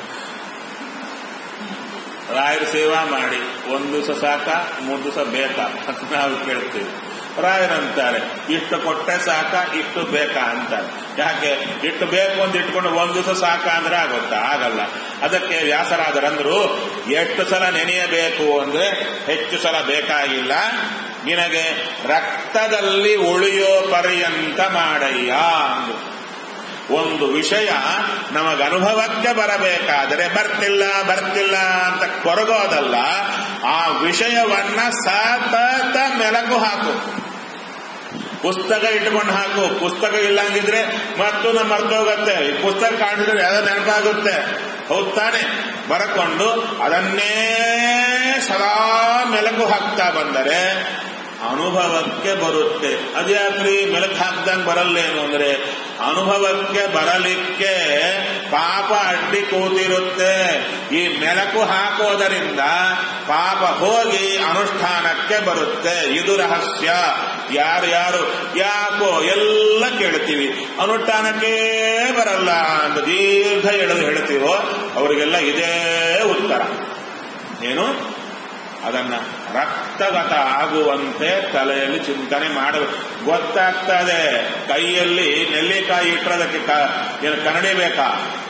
ರಾಯರ ಸೇವಾ ಮಾಡಿ ಒಂದು ದಿವಸ ಸಾಕ ಮೂರು ದಿವಸ ಬೇಕಾ ಅಂತ ನಾವು ಕೇಳ್ತೀವಿ ರಾಯರಂತಾರೆ ಇಷ್ಟು ಕೊಟ್ಟೆ ಸಾಕ ಇಷ್ಟು ಬೇಕಾ ಅಂತಾರೆ ಯಾಕೆ ಇಷ್ಟು ಬೇಕು ಅಂತ ಇಟ್ಕೊಂಡು ಒಂದು ದಿವಸ ಸಾಕ ಅಂದ್ರೆ ಆಗುತ್ತಾ ಆಗಲ್ಲ ಅದಕ್ಕೆ ವ್ಯಾಸರಾದರಂದ್ರು ಎಷ್ಟು ಸಲ ನೆನೆಯಬೇಕು ಅಂದ್ರೆ ಹೆಚ್ಚು ಸಲ ಬೇಕಾಗಿಲ್ಲ ನಿನಗೆ ರಕ್ತದಲ್ಲಿ ಉಳಿಯೋ ಪರ್ಯಂತ ಮಾಡಯ್ಯ ಅಂದ್ರು ಒಂದು ವಿಷಯ ನಮಗೆ ಅನುಭವಕ್ಕೆ ಬರಬೇಕಾದರೆ ಬರ್ತಿಲ್ಲ ಬರ್ತಿಲ್ಲ ಅಂತ ಕೊರಗೋದಲ್ಲ ಆ ವಿಷಯವನ್ನ ಸತತ ಮೆಲಕು ಹಾಕು ಪುಸ್ತಕ ಇಟ್ಕೊಂಡು ಹಾಕು ಪುಸ್ತಕ ಇಲ್ಲಂಗಿದ್ರೆ ಮತ್ತು ನಮ್ಮ ಮರ್ತೋಗತ್ತೆ ಈ ಪುಸ್ತಕ ಕಾಣಿಸಿದ್ರೆ ಯಾವ್ದು ನೆನಪಾಗುತ್ತೆ ಹೌದ್ ತಾನೆ ಬರಕೊಂಡು ಅದನ್ನೇ ಸದಾ ಮೆಲಕು ಹಾಕ್ತಾ ಬಂದರೆ ಅನುಭವಕ್ಕೆ ಬರುತ್ತೆ ಅದ್ಯಾಕ್ರಿ ಮೆಲಕ್ ಹಾಕ್ದಂಗ್ ಬರಲ್ಲೇನು ಅಂದ್ರೆ ಅನುಭವಕ್ಕೆ ಬರಲಿಕ್ಕೆ ಪಾಪ ಅಡ್ಡಿ ಕೂತಿರುತ್ತೆ ಈ ಮೆಲಕು ಹಾಕೋದರಿಂದ ಪಾಪ ಹೋಗಿ ಅನುಷ್ಠಾನಕ್ಕೆ ಬರುತ್ತೆ ಇದು ರಹಸ್ಯ ಯಾರ್ಯಾರು ಯಾಕೋ ಎಲ್ಲ ಕೇಳ್ತೀವಿ ಅನುಷ್ಠಾನಕ್ಕೆ ಬರಲ್ಲ ಅಂತ ದೀರ್ಘ ಎಳೆದು ಹೇಳ್ತೀವೋ ಅವರಿಗೆಲ್ಲ ಇದೇ ಉತ್ತರ ಏನು ಅದನ್ನ ರಕ್ತಗತ ಆಗುವಂತೆ ತಲೆಯಲ್ಲಿ ಚಿಂತನೆ ಮಾಡಬೇಕು ಗೊತ್ತಾಗ್ತದೆ ಕೈಯಲ್ಲಿ ನೆಲ್ಲಿಕಾಯಿ ಇಟ್ಟರೋದಕ್ಕೆ ಏನು ಕನ್ನಡಿ ಬೇಕಾ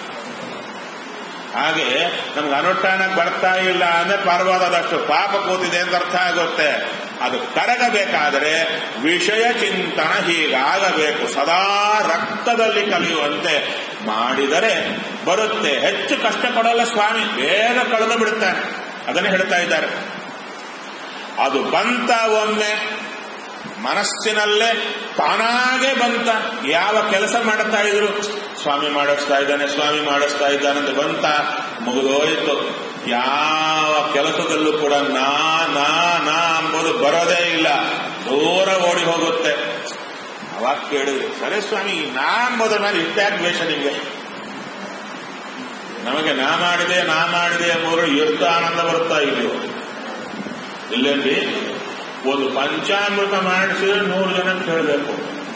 ಹಾಗೆ ನಮ್ಗೆ ಅನುಷ್ಠಾನಕ್ಕೆ ಬರ್ತಾ ಇಲ್ಲ ಅಂದ್ರೆ ಪರ್ವತದಷ್ಟು ಪಾಪ ಕೂತಿದೆ ಅಂತ ಅರ್ಥ ಆಗುತ್ತೆ ಅದು ಕರಗಬೇಕಾದರೆ ವಿಷಯ ಚಿಂತನ ಹೀಗಾಗಬೇಕು ಸದಾ ರಕ್ತದಲ್ಲಿ ಕಲಿಯುವಂತೆ ಮಾಡಿದರೆ ಬರುತ್ತೆ ಹೆಚ್ಚು ಕಷ್ಟಪಡಲ್ಲ ಸ್ವಾಮಿ ಬೇಗ ಕಳೆದು ಬಿಡುತ್ತಾನೆ ಅದನ್ನೇ ಹೇಳ್ತಾ ಇದ್ದಾರೆ ಅದು ಬಂತ ಒಮ್ಮೆ ಮನಸ್ಸಿನಲ್ಲೇ ತಾನಾಗೆ ಬಂತ ಯಾವ ಕೆಲಸ ಮಾಡುತ್ತಾ ಇದ್ರು ಸ್ವಾಮಿ ಮಾಡಿಸ್ತಾ ಇದ್ದಾನೆ ಸ್ವಾಮಿ ಮಾಡಿಸ್ತಾ ಇದ್ದಾನೆ ಅಂತ ಬಂತ ಮುಗಿದೋಯ್ತು ಯಾವ ಕೆಲಸದಲ್ಲೂ ಕೂಡ ನಾ ನಾ ನಾ ಎಂಬುದು ಬರೋದೇ ಇಲ್ಲ ದೂರ ಓಡಿ ಹೋಗುತ್ತೆ ಅವಾಗ ಕೇಳಿದ್ರು ಸರಿ ಸ್ವಾಮಿ ನಾ ಎಂಬುದ್ರ ಮೇಲೆ ಇಟ್ಟ್ಯಾಕ್ ದ್ವೇಷ ನಿಮಗೆ ನಮಗೆ ನಾ ಮಾಡಿದೆ ನಾ ಮಾಡಿದೆ ಎಂಬುವರು ಎಷ್ಟು ಆನಂದ ಬರ್ತಾ ಇದೆಯೋ ಇಲ್ಲೇನ್ರಿ ಒಂದು ಪಂಚಾಮೃತ ಮಾಡಿಸಿದ್ರೆ ನೂರು ಜನ ಹೇಳಬೇಕು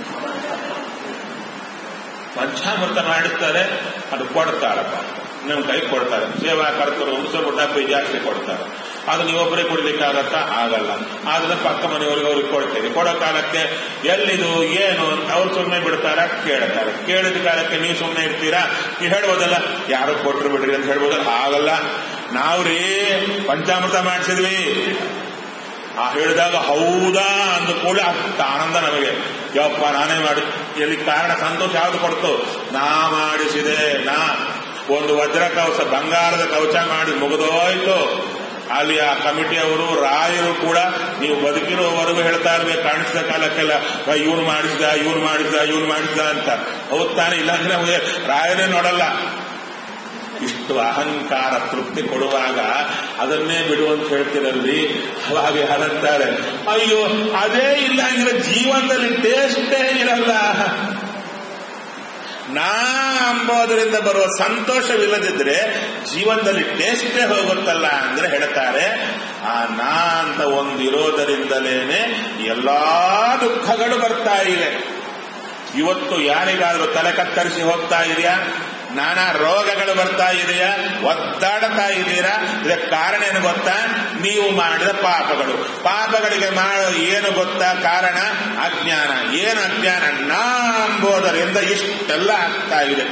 ಪಂಚಾಮೃತ ಮಾಡಿಸ್ತಾರೆ ಅದು ಕೊಡ್ತಾರಪ್ಪ ನಮ್ಮ ಕೈ ಕೊಡ್ತಾರೆ ಸೇವಾ ಕರ್ತರು ಒಂದು ಸ್ವಲ್ಪ ಡಬ್ಬಿ ಜಾಸ್ತಿ ಕೊಡ್ತಾರೆ ಅದು ನೀವೊಬ್ಬರೇ ಕೊಡ್ಲಿಕ್ಕಾಗತ್ತಾ ಆಗಲ್ಲ ಆದ್ರೆ ಪಕ್ಕ ಮನೆಯವರಿಗೆ ಅವ್ರಿಗೆ ಕೊಡ್ತೇವೆ ಕೊಡೋ ಕಾಲಕ್ಕೆ ಎಲ್ಲಿದು ಏನು ಅಂತ ಅವ್ರು ಸುಮ್ಮನೆ ಬಿಡ್ತಾರ ಕೇಳ್ತಾರೆ ಕೇಳಿದ ಕಾಲಕ್ಕೆ ನೀವು ಸುಮ್ಮನೆ ಇರ್ತೀರಾ ನೀವು ಹೇಳ್ಬೋದಲ್ಲ ಯಾರು ಕೊಟ್ರು ಬಿಡ್ರಿ ಅಂತ ಹೇಳ್ಬೋದಲ್ಲ ಆಗಲ್ಲ ನಾವ್ರೀ ಪಂಚಾಮೃತ ಮಾಡಿಸಿದ್ವಿ ಆ ಹೇಳಿದಾಗ ಹೌದಾ ಅಂದ ಕೂಡ ಅಷ್ಟು ಆನಂದ ನಮಗೆ ಯಪ್ಪ ನಾನೇ ಮಾಡಿ ಎಲ್ಲಿ ಕಾರಣ ಸಂತೋಷ ಯಾವ್ದು ಕೊಡ್ತು ನಾ ಮಾಡಿಸಿದೆ ನಾ ಒಂದು ವಜ್ರ ಕವಚ ಬಂಗಾರದ ಕವಚ ಮಾಡಿ ಮುಗಿದೋಯ್ತು ಅಲ್ಲಿ ಆ ಕಮಿಟಿಯವರು ರಾಯರು ಕೂಡ ನೀವು ಬದುಕಿರೋವರೆಗೂ ಹೇಳ್ತಾ ಇರ್ಬೇಕು ಕಾಣಿಸಿದ ಕಾಲಕ್ಕೆಲ್ಲ ಇವ್ನು ಮಾಡಿಸಿದ ಇವ್ನು ಮಾಡಿಸಿದ ಇವ್ನು ಮಾಡಿಸಿದ ಅಂತ ಹೌದ್ ತಾನೆ ಇಲ್ಲಾಂದ್ರೆ ನಮಗೆ ರಾಯರೇ ನೋಡಲ್ಲ ಇಷ್ಟು ಅಹಂಕಾರ ತೃಪ್ತಿ ಕೊಡುವಾಗ ಅದನ್ನೇ ಬಿಡು ಅಂತ ಹೇಳ್ತಿರಲ್ಲಿ ಅವಾಗ ಯಾರಂತಾರೆ ಅಯ್ಯೋ ಅದೇ ಇಲ್ಲ ಅಂದ್ರೆ ಜೀವನದಲ್ಲಿ ಟೇಸ್ಟೇ ಇರಲ್ಲ ನಾ ಅಂಬೋದರಿಂದ ಬರುವ ಸಂತೋಷವಿಲ್ಲದಿದ್ರೆ ಜೀವನದಲ್ಲಿ ಟೇಸ್ಟೇ ಹೋಗುತ್ತಲ್ಲ ಅಂದ್ರೆ ಹೇಳ್ತಾರೆ ಆ ನಾ ಅಂತ ಒಂದಿರೋದರಿಂದಲೇನೆ ಎಲ್ಲಾ ದುಃಖಗಳು ಬರ್ತಾ ಇವೆ ಇವತ್ತು ಯಾರಿಗಾದ್ರೂ ತಲೆ ಕತ್ತರಿಸಿ ಹೋಗ್ತಾ ಇದೆಯಾ ನಾನಾ ರೋಗಗಳು ಬರ್ತಾ ಇದೆಯಾ ಒದ್ದಾಡ್ತಾ ಇದ್ದೀರಾ ಇದಕ್ಕೆ ಕಾರಣ ಏನು ಗೊತ್ತಾ ನೀವು ಮಾಡಿದ ಪಾಪಗಳು ಪಾಪಗಳಿಗೆ ಮಾಡೋ ಏನು ಗೊತ್ತಾ ಕಾರಣ ಅಜ್ಞಾನ ಏನು ಅಜ್ಞಾನ ನಾ ಎಂಬುದರಿಂದ ಇಷ್ಟೆಲ್ಲ ಆಗ್ತಾ ಇದೆ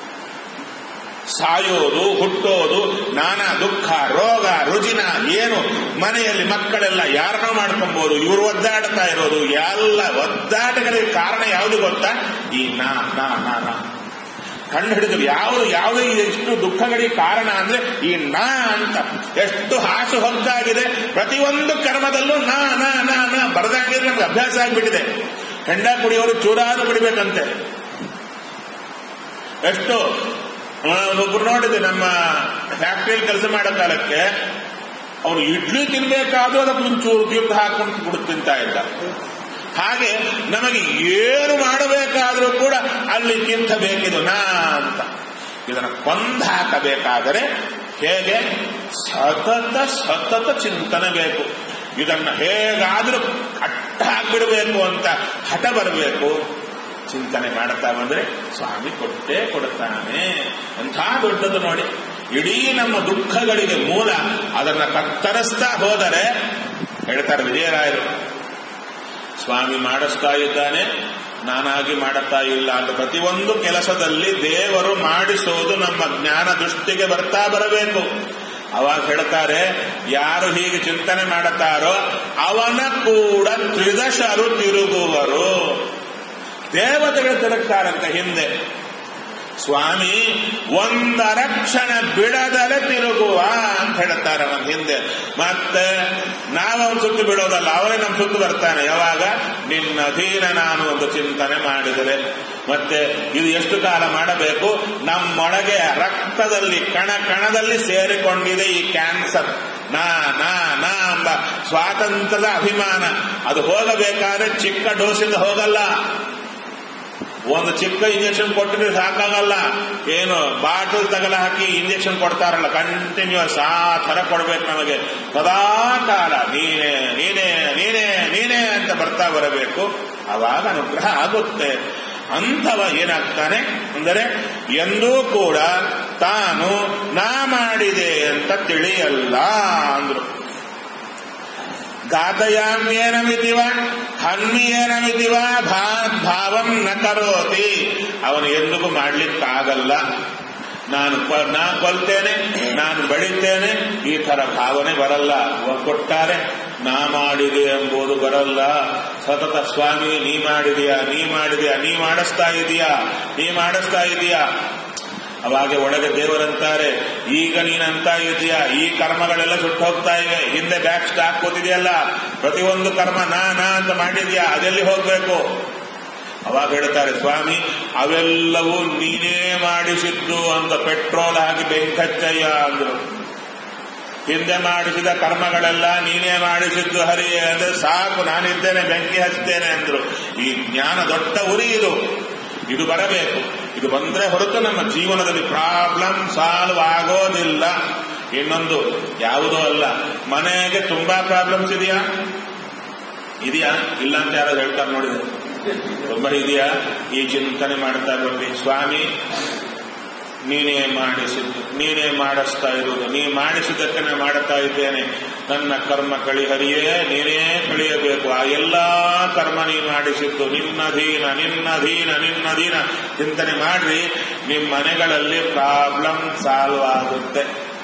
ಸಾಯೋದು ಹುಟ್ಟೋದು ನಾನಾ ದುಃಖ ರೋಗ ರುಜಿನ ಏನು ಮನೆಯಲ್ಲಿ ಮಕ್ಕಳೆಲ್ಲ ಯಾರನ್ನೋ ಮಾಡ್ಕೊಬಹುದು ಇವರು ಒದ್ದಾಡ್ತಾ ಇರೋದು ಎಲ್ಲ ಒದ್ದಾಟಗಳಿಗೆ ಕಾರಣ ಯಾವುದು ಗೊತ್ತಾ ಈ ನಾ ನಾ ನಾ ನಾ ಕಂಡು ಹಿಡಿದ್ರು ಯಾವುದು ಯಾವುದು ಎಷ್ಟು ದುಃಖಗಳಿಗೆ ಕಾರಣ ಅಂದ್ರೆ ಈ ನಾ ಅಂತ ಎಷ್ಟು ಹಾಸು ಹೊತ್ತಾಗಿದೆ ಪ್ರತಿಯೊಂದು ಕರ್ಮದಲ್ಲೂ ನಾ ನಾ ನಾ ನಾ ಬರದಾಗಿದ್ರೆ ನಮ್ಗೆ ಅಭ್ಯಾಸ ಆಗಿಬಿಟ್ಟಿದೆ ಹೆಂಡ ಕುಡಿಯೋರು ಚೂರಾರು ಕುಡಿಬೇಕಂತೆ ಎಷ್ಟು ಒಬ್ರು ನೋಡಿದೆ ನಮ್ಮ ಫ್ಯಾಕ್ಟ್ರಿಯಲ್ಲಿ ಕೆಲಸ ಮಾಡೋ ಕಾಲಕ್ಕೆ ಅವನು ಇಡ್ಲಿ ತಿನ್ಬೇಕಾದ್ರೂ ಅದಕ್ಕೆ ಒಂಚೂರು ತೀರ್ಥ ಹಾಕೊಂಡು ಕುಡಿದು ತಿಂತಾ ಇದ್ದ ಹಾಗೆ ನಮಗೆ ಏನು ಮಾಡಬೇಕಾದ್ರೂ ಕೂಡ ಅಲ್ಲಿ ತೀರ್ಥ ಬೇಕಿದು ನಾ ಅಂತ ಇದನ್ನು ಕೊಂದು ಹಾಕಬೇಕಾದರೆ ಹೇಗೆ ಸತತ ಸತತ ಚಿಂತನೆ ಬೇಕು ಇದನ್ನ ಹೇಗಾದ್ರೂ ಕಟ್ಟ ಹಾಕ್ಬಿಡಬೇಕು ಅಂತ ಹಠ ಬರಬೇಕು ಚಿಂತನೆ ಮಾಡ್ತಾ ಬಂದ್ರೆ ಸ್ವಾಮಿ ಕೊಟ್ಟೇ ಕೊಡುತ್ತಾನೆ ಅಂಥ ದೊಡ್ಡದು ನೋಡಿ ಇಡೀ ನಮ್ಮ ದುಃಖಗಳಿಗೆ ಮೂಲ ಅದನ್ನ ಕತ್ತರಿಸ್ತಾ ಹೋದರೆ ಹೇಳ್ತಾರೆ ವಿಜಯರಾಯರು ಸ್ವಾಮಿ ಮಾಡಿಸ್ತಾ ಇದ್ದಾನೆ ನಾನಾಗಿ ಮಾಡುತ್ತಾ ಇಲ್ಲ ಅಂತ ಪ್ರತಿಯೊಂದು ಕೆಲಸದಲ್ಲಿ ದೇವರು ಮಾಡಿಸೋದು ನಮ್ಮ ಜ್ಞಾನ ದೃಷ್ಟಿಗೆ ಬರ್ತಾ ಬರಬೇಕು ಅವಾಗ ಹೇಳ್ತಾರೆ ಯಾರು ಹೀಗೆ ಚಿಂತನೆ ಮಾಡುತ್ತಾರೋ ಅವನ ಕೂಡ ತ್ರಿದಶರು ತಿರುಗುವರು ದೇವತೆಗಳು ತಿರುಗ್ತಾರಂತೆ ಹಿಂದೆ ಸ್ವಾಮಿ ಒಂದರ ಕ್ಷಣ ಬಿಡದಲೆ ತಿರುಗುವ ಅಂತ ಹೇಳ್ತಾರೆ ಅವನ ಹಿಂದೆ ಮತ್ತೆ ನಾವು ಅವನ ಸುತ್ತು ಬಿಡೋದಲ್ಲ ಅವರೇ ನಮ್ಮ ಸುತ್ತು ಬರ್ತಾನೆ ಯಾವಾಗ ನಿನ್ನ ಅಧೀನ ನಾನು ಒಂದು ಚಿಂತನೆ ಮಾಡಿದರೆ ಮತ್ತೆ ಇದು ಎಷ್ಟು ಕಾಲ ಮಾಡಬೇಕು ನಮ್ಮೊಳಗೆ ರಕ್ತದಲ್ಲಿ ಕಣ ಕಣದಲ್ಲಿ ಸೇರಿಕೊಂಡಿದೆ ಈ ಕ್ಯಾನ್ಸರ್ ನಾ ನಾ ನಾ ಎಂಬ ಸ್ವಾತಂತ್ರ್ಯದ ಅಭಿಮಾನ ಅದು ಹೋಗಬೇಕಾದ್ರೆ ಚಿಕ್ಕ ಡೋಸಿಂದ ಹೋಗಲ್ಲ ಒಂದು ಚಿಕ್ಕ ಇಂಜೆಕ್ಷನ್ ಕೊಟ್ಟಿದ್ರೆ ಸಾಕಾಗಲ್ಲ ಏನು ಬಾಟಲ್ ತಗಲ ಹಾಕಿ ಇಂಜೆಕ್ಷನ್ ಕೊಡ್ತಾರಲ್ಲ ಕಂಟಿನ್ಯೂಸ್ ಆ ತರ ಕೊಡ್ಬೇಕು ನಮಗೆ ಸದಾ ಕಾಲ ನೀನೇ ನೀನೇ ನೀನೇ ನೀನೇ ಅಂತ ಬರ್ತಾ ಬರಬೇಕು ಅವಾಗ ಅನುಗ್ರಹ ಆಗುತ್ತೆ ಅಂಥವ ಏನಾಗ್ತಾನೆ ಅಂದರೆ ಎಂದೂ ಕೂಡ ತಾನು ನಾ ಮಾಡಿದೆ ಅಂತ ತಿಳಿಯಲ್ಲ ಅಂದ್ರು ಗಾತಯಾಮ್ಯೇನಮಿತಿವ ಹನ್ಮಿಯೇನಮಿತಿವ ಭಾ ಭಾವಂ ನ ಕರೋತಿ ಅವನು ಎಂದಿಗೂ ಮಾಡ್ಲಿಕ್ಕಾಗಲ್ಲ ನಾನು ನಾ ಕೊಲ್ತೇನೆ ನಾನು ಬೆಳಿತೇನೆ ಈ ತರ ಭಾವನೆ ಬರಲ್ಲ ಕೊಟ್ಟಾರೆ ನಾ ಮಾಡಿದೆ ಎಂಬುದು ಬರಲ್ಲ ಸತತ ಸ್ವಾಮಿ ನೀ ಮಾಡಿದೀಯಾ ನೀ ಮಾಡಿದೀಯಾ ನೀ ಮಾಡಿಸ್ತಾ ಇದೀಯಾ ನೀ ಮಾಡಿಸ್ತಾ ಇದೀಯಾ ಅವಾಗ ಒಳಗೆ ದೇವರಂತಾರೆ ಈಗ ನೀನಂತ ಇದೆಯಾ ಈ ಕರ್ಮಗಳೆಲ್ಲ ಸುಟ್ಟು ಹೋಗ್ತಾ ಇವೆ ಹಿಂದೆ ಬ್ಯಾಕ್ ಸ್ಟಾಕ್ ಕೂತಿದೆಯಲ್ಲ ಪ್ರತಿಯೊಂದು ಕರ್ಮ ನಾ ನಾ ಅಂತ ಮಾಡಿದ್ಯಾ ಅದೆಲ್ಲಿ ಹೋಗ್ಬೇಕು ಅವಾಗ ಹೇಳ್ತಾರೆ ಸ್ವಾಮಿ ಅವೆಲ್ಲವೂ ನೀನೇ ಮಾಡಿಸಿದ್ದು ಅಂತ ಪೆಟ್ರೋಲ್ ಹಾಕಿ ಬೆಂಕಚ್ಚಯ್ಯ ಅಂದ್ರು ಹಿಂದೆ ಮಾಡಿಸಿದ ಕರ್ಮಗಳೆಲ್ಲ ನೀನೇ ಮಾಡಿಸಿದ್ದು ಹರಿ ಅಂದ್ರೆ ಸಾಕು ನಾನಿದ್ದೇನೆ ಬೆಂಕಿ ಹಚ್ತೇನೆ ಅಂದ್ರು ಈ ಜ್ಞಾನ ದೊಡ್ಡ ಉರಿ ಇದು ಇದು ಬರಬೇಕು ಇದು ಬಂದ್ರೆ ಹೊರತು ನಮ್ಮ ಜೀವನದಲ್ಲಿ ಪ್ರಾಬ್ಲಮ್ ಸಾಲ್ವ್ ಆಗೋದಿಲ್ಲ ಇನ್ನೊಂದು ಯಾವುದೋ ಅಲ್ಲ ಮನೆಗೆ ತುಂಬಾ ಪ್ರಾಬ್ಲಮ್ಸ್ ಇದೆಯಾ ಇದೆಯಾ ಇಲ್ಲ ಅಂತ ಯಾರು ಹೇಳ್ತಾರೆ ನೋಡಿದ್ರೆ ತುಂಬಾ ಇದೆಯಾ ಈ ಚಿಂತನೆ ಮಾಡ್ತಾ ಬನ್ನಿ ಸ್ವಾಮಿ ನೀನೇ ಮಾಡಿಸಿದ್ದು ನೀನೇ ಮಾಡಿಸ್ತಾ ಇರುವುದು ನೀ ಮಾಡಿಸಿದ್ದಕ್ಕೆ ನಾನು ಮಾಡುತ್ತಾ ಇದ್ದೇನೆ ನನ್ನ ಕರ್ಮ ಕಳಿಹರಿಯೇ ನೀನೇ ಕಳಿಯಬೇಕು ಆ ಎಲ್ಲಾ ಕರ್ಮ ನೀ ಮಾಡಿಸಿದ್ದು ನಿನ್ನಧೀನ ನಿನ್ನಧೀನ ನಿನ್ನಧೀನ ಚಿಂತನೆ ಮಾಡ್ರಿ ನಿಮ್ಮ ಮನೆಗಳಲ್ಲಿ ಪ್ರಾಬ್ಲಮ್ ಸಾಲ್ವ್ ಆಗುತ್ತೆ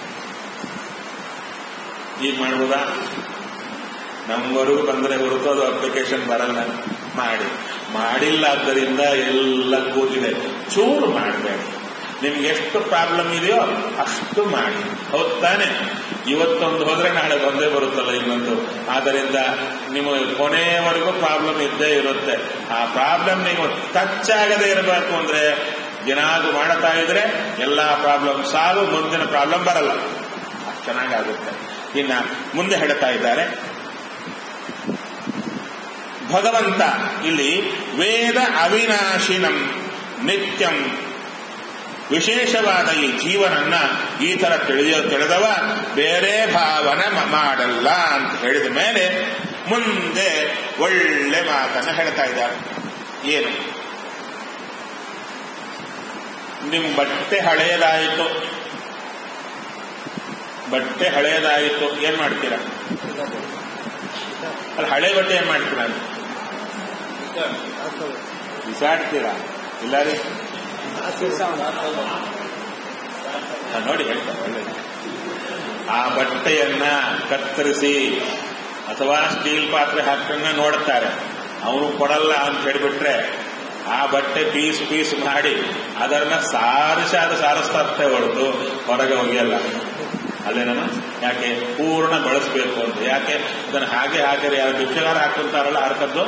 ಈಗ ಮಾಡ್ಬೋದಾ ನಮ್ಮವರೆಗೂ ಬಂದರೆ ಹೊರತು ಅದು ಅಪ್ಲಿಕೇಶನ್ ಬರಲ್ಲ ಮಾಡಿ ಮಾಡಿಲ್ಲ ಆದ್ದರಿಂದ ಎಲ್ಲ ಕೂತಿದೆ ಚೂರು ಮಾಡಬೇಡಿ ನಿಮ್ಗೆ ಎಷ್ಟು ಪ್ರಾಬ್ಲಮ್ ಇದೆಯೋ ಅಷ್ಟು ಮಾಡಿ ಹೌದ್ ತಾನೆ ಇವತ್ತೊಂದು ಹೋದ್ರೆ ನಾಳೆ ಬಂದೇ ಬರುತ್ತಲ್ಲ ಇನ್ನೊಂದು ಆದ್ದರಿಂದ ನಿಮಗೆ ಕೊನೆಯವರೆಗೂ ಪ್ರಾಬ್ಲಮ್ ಇದ್ದೇ ಇರುತ್ತೆ ಆ ಪ್ರಾಬ್ಲಮ್ ನೀವು ಟಚ್ ಆಗದೆ ಇರಬೇಕು ಅಂದ್ರೆ ದಿನಾಗೂ ಮಾಡ್ತಾ ಇದ್ರೆ ಎಲ್ಲಾ ಪ್ರಾಬ್ಲಮ್ ಸಾಲು ಮುಂದಿನ ಪ್ರಾಬ್ಲಮ್ ಬರಲ್ಲ ಚೆನ್ನಾಗಾಗುತ್ತೆ ಇನ್ನ ಮುಂದೆ ಹೇಳ್ತಾ ಇದ್ದಾರೆ ಭಗವಂತ ಇಲ್ಲಿ ವೇದ ಅವಿನಾಶಿನಂ ನಿತ್ಯಂ ವಿಶೇಷವಾದ ಈ ಜೀವನನ್ನ ಈ ತರ ತಿಳಿಯ ತಿಳಿದವ ಬೇರೆ ಭಾವನೆ ಮ- ಮಾಡಲ್ಲ ಅಂತ ಹೇಳಿದ ಮೇಲೆ ಮುಂದೆ ಒಳ್ಳೆ ಮಾತನ್ನ ಹೇಳ್ತಾ ಇದ್ದಾರೆ ಏನು ನಿಮ್ ಬಟ್ಟೆ ಹಳೆಯದಾಯಿತು ಬಟ್ಟೆ ಹಳೆಯದಾಯಿತು ಏನ್ ಮಾಡ್ತೀರಾ ಅಲ್ಲ ಹಳೆ ಬಟ್ಟೆ ಏನ್ ಮಾಡ್ತೀರಾ ಅಂತ ಬಿಸಾಡ್ತೀರಾ ಇಲ್ಲ ರೀ ಹಾ, ನೋಡಿ ಹೇಳ್ತಾರೆ ಒಳ್ಳೇದು ಆ ಬಟ್ಟೆಯನ್ನ ಕತ್ತರಿಸಿ ಅಥವಾ ಸ್ಟೀಲ್ ಪಾತ್ರೆ ಹಾಕನ್ನ ನೋಡ್ತಾರೆ ಅವನು ಕೊಡಲ್ಲ ಅಂತ ಹೇಳಿಬಿಟ್ರೆ ಆ ಬಟ್ಟೆ ಪೀಸ್ ಪೀಸ್ ಮಾಡಿ ಅದನ್ನ ಸಾರಿಸಾದ ಸಾರಿಸ್ತಾ ಇರ್ತೇವೆ ಹೊರತು ಹೊರಗೆ ಒಗೆಯಲ್ಲ ಅಲ್ಲೇನ ಯಾಕೆ ಪೂರ್ಣ ಬಳಸಬೇಕು ಅಂತ ಯಾಕೆ ಅದನ್ನ ಹಾಗೆ ಹಾಕಿದ್ರೆ ಯಾರು ಭಿಕ್ಷಗಾರ ಹಾಕುತ್ತಾರಲ್ಲ ಹರಕದ್ದು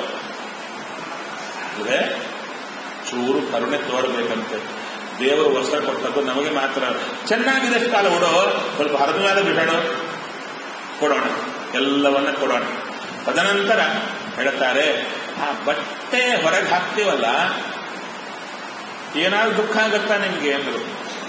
ಇದೆ ಚೂರು ಕರುಣೆ ತೋರಬೇಕಂತೆ ದೇವರು ವಸ್ತ್ರ ಕೊಟ್ಟದ್ದು ನಮಗೆ ಮಾತ್ರ ಚೆನ್ನಾಗಿದೆ ಕಾಲ ಉಡೋ ಸ್ವಲ್ಪ ಹರಿದ ಮೇಲೆ ಬಿಡೋಣ ಕೊಡೋಣ ಎಲ್ಲವನ್ನ ಕೊಡೋಣ ತದನಂತರ ಹೇಳ್ತಾರೆ ಆ ಬಟ್ಟೆ ಹೊರಗೆ ಹಾಕ್ತೀವಲ್ಲ ಏನಾದ್ರು ದುಃಖ ಆಗತ್ತಾ ನಿಮ್ಗೆ ಅಂದ್ರು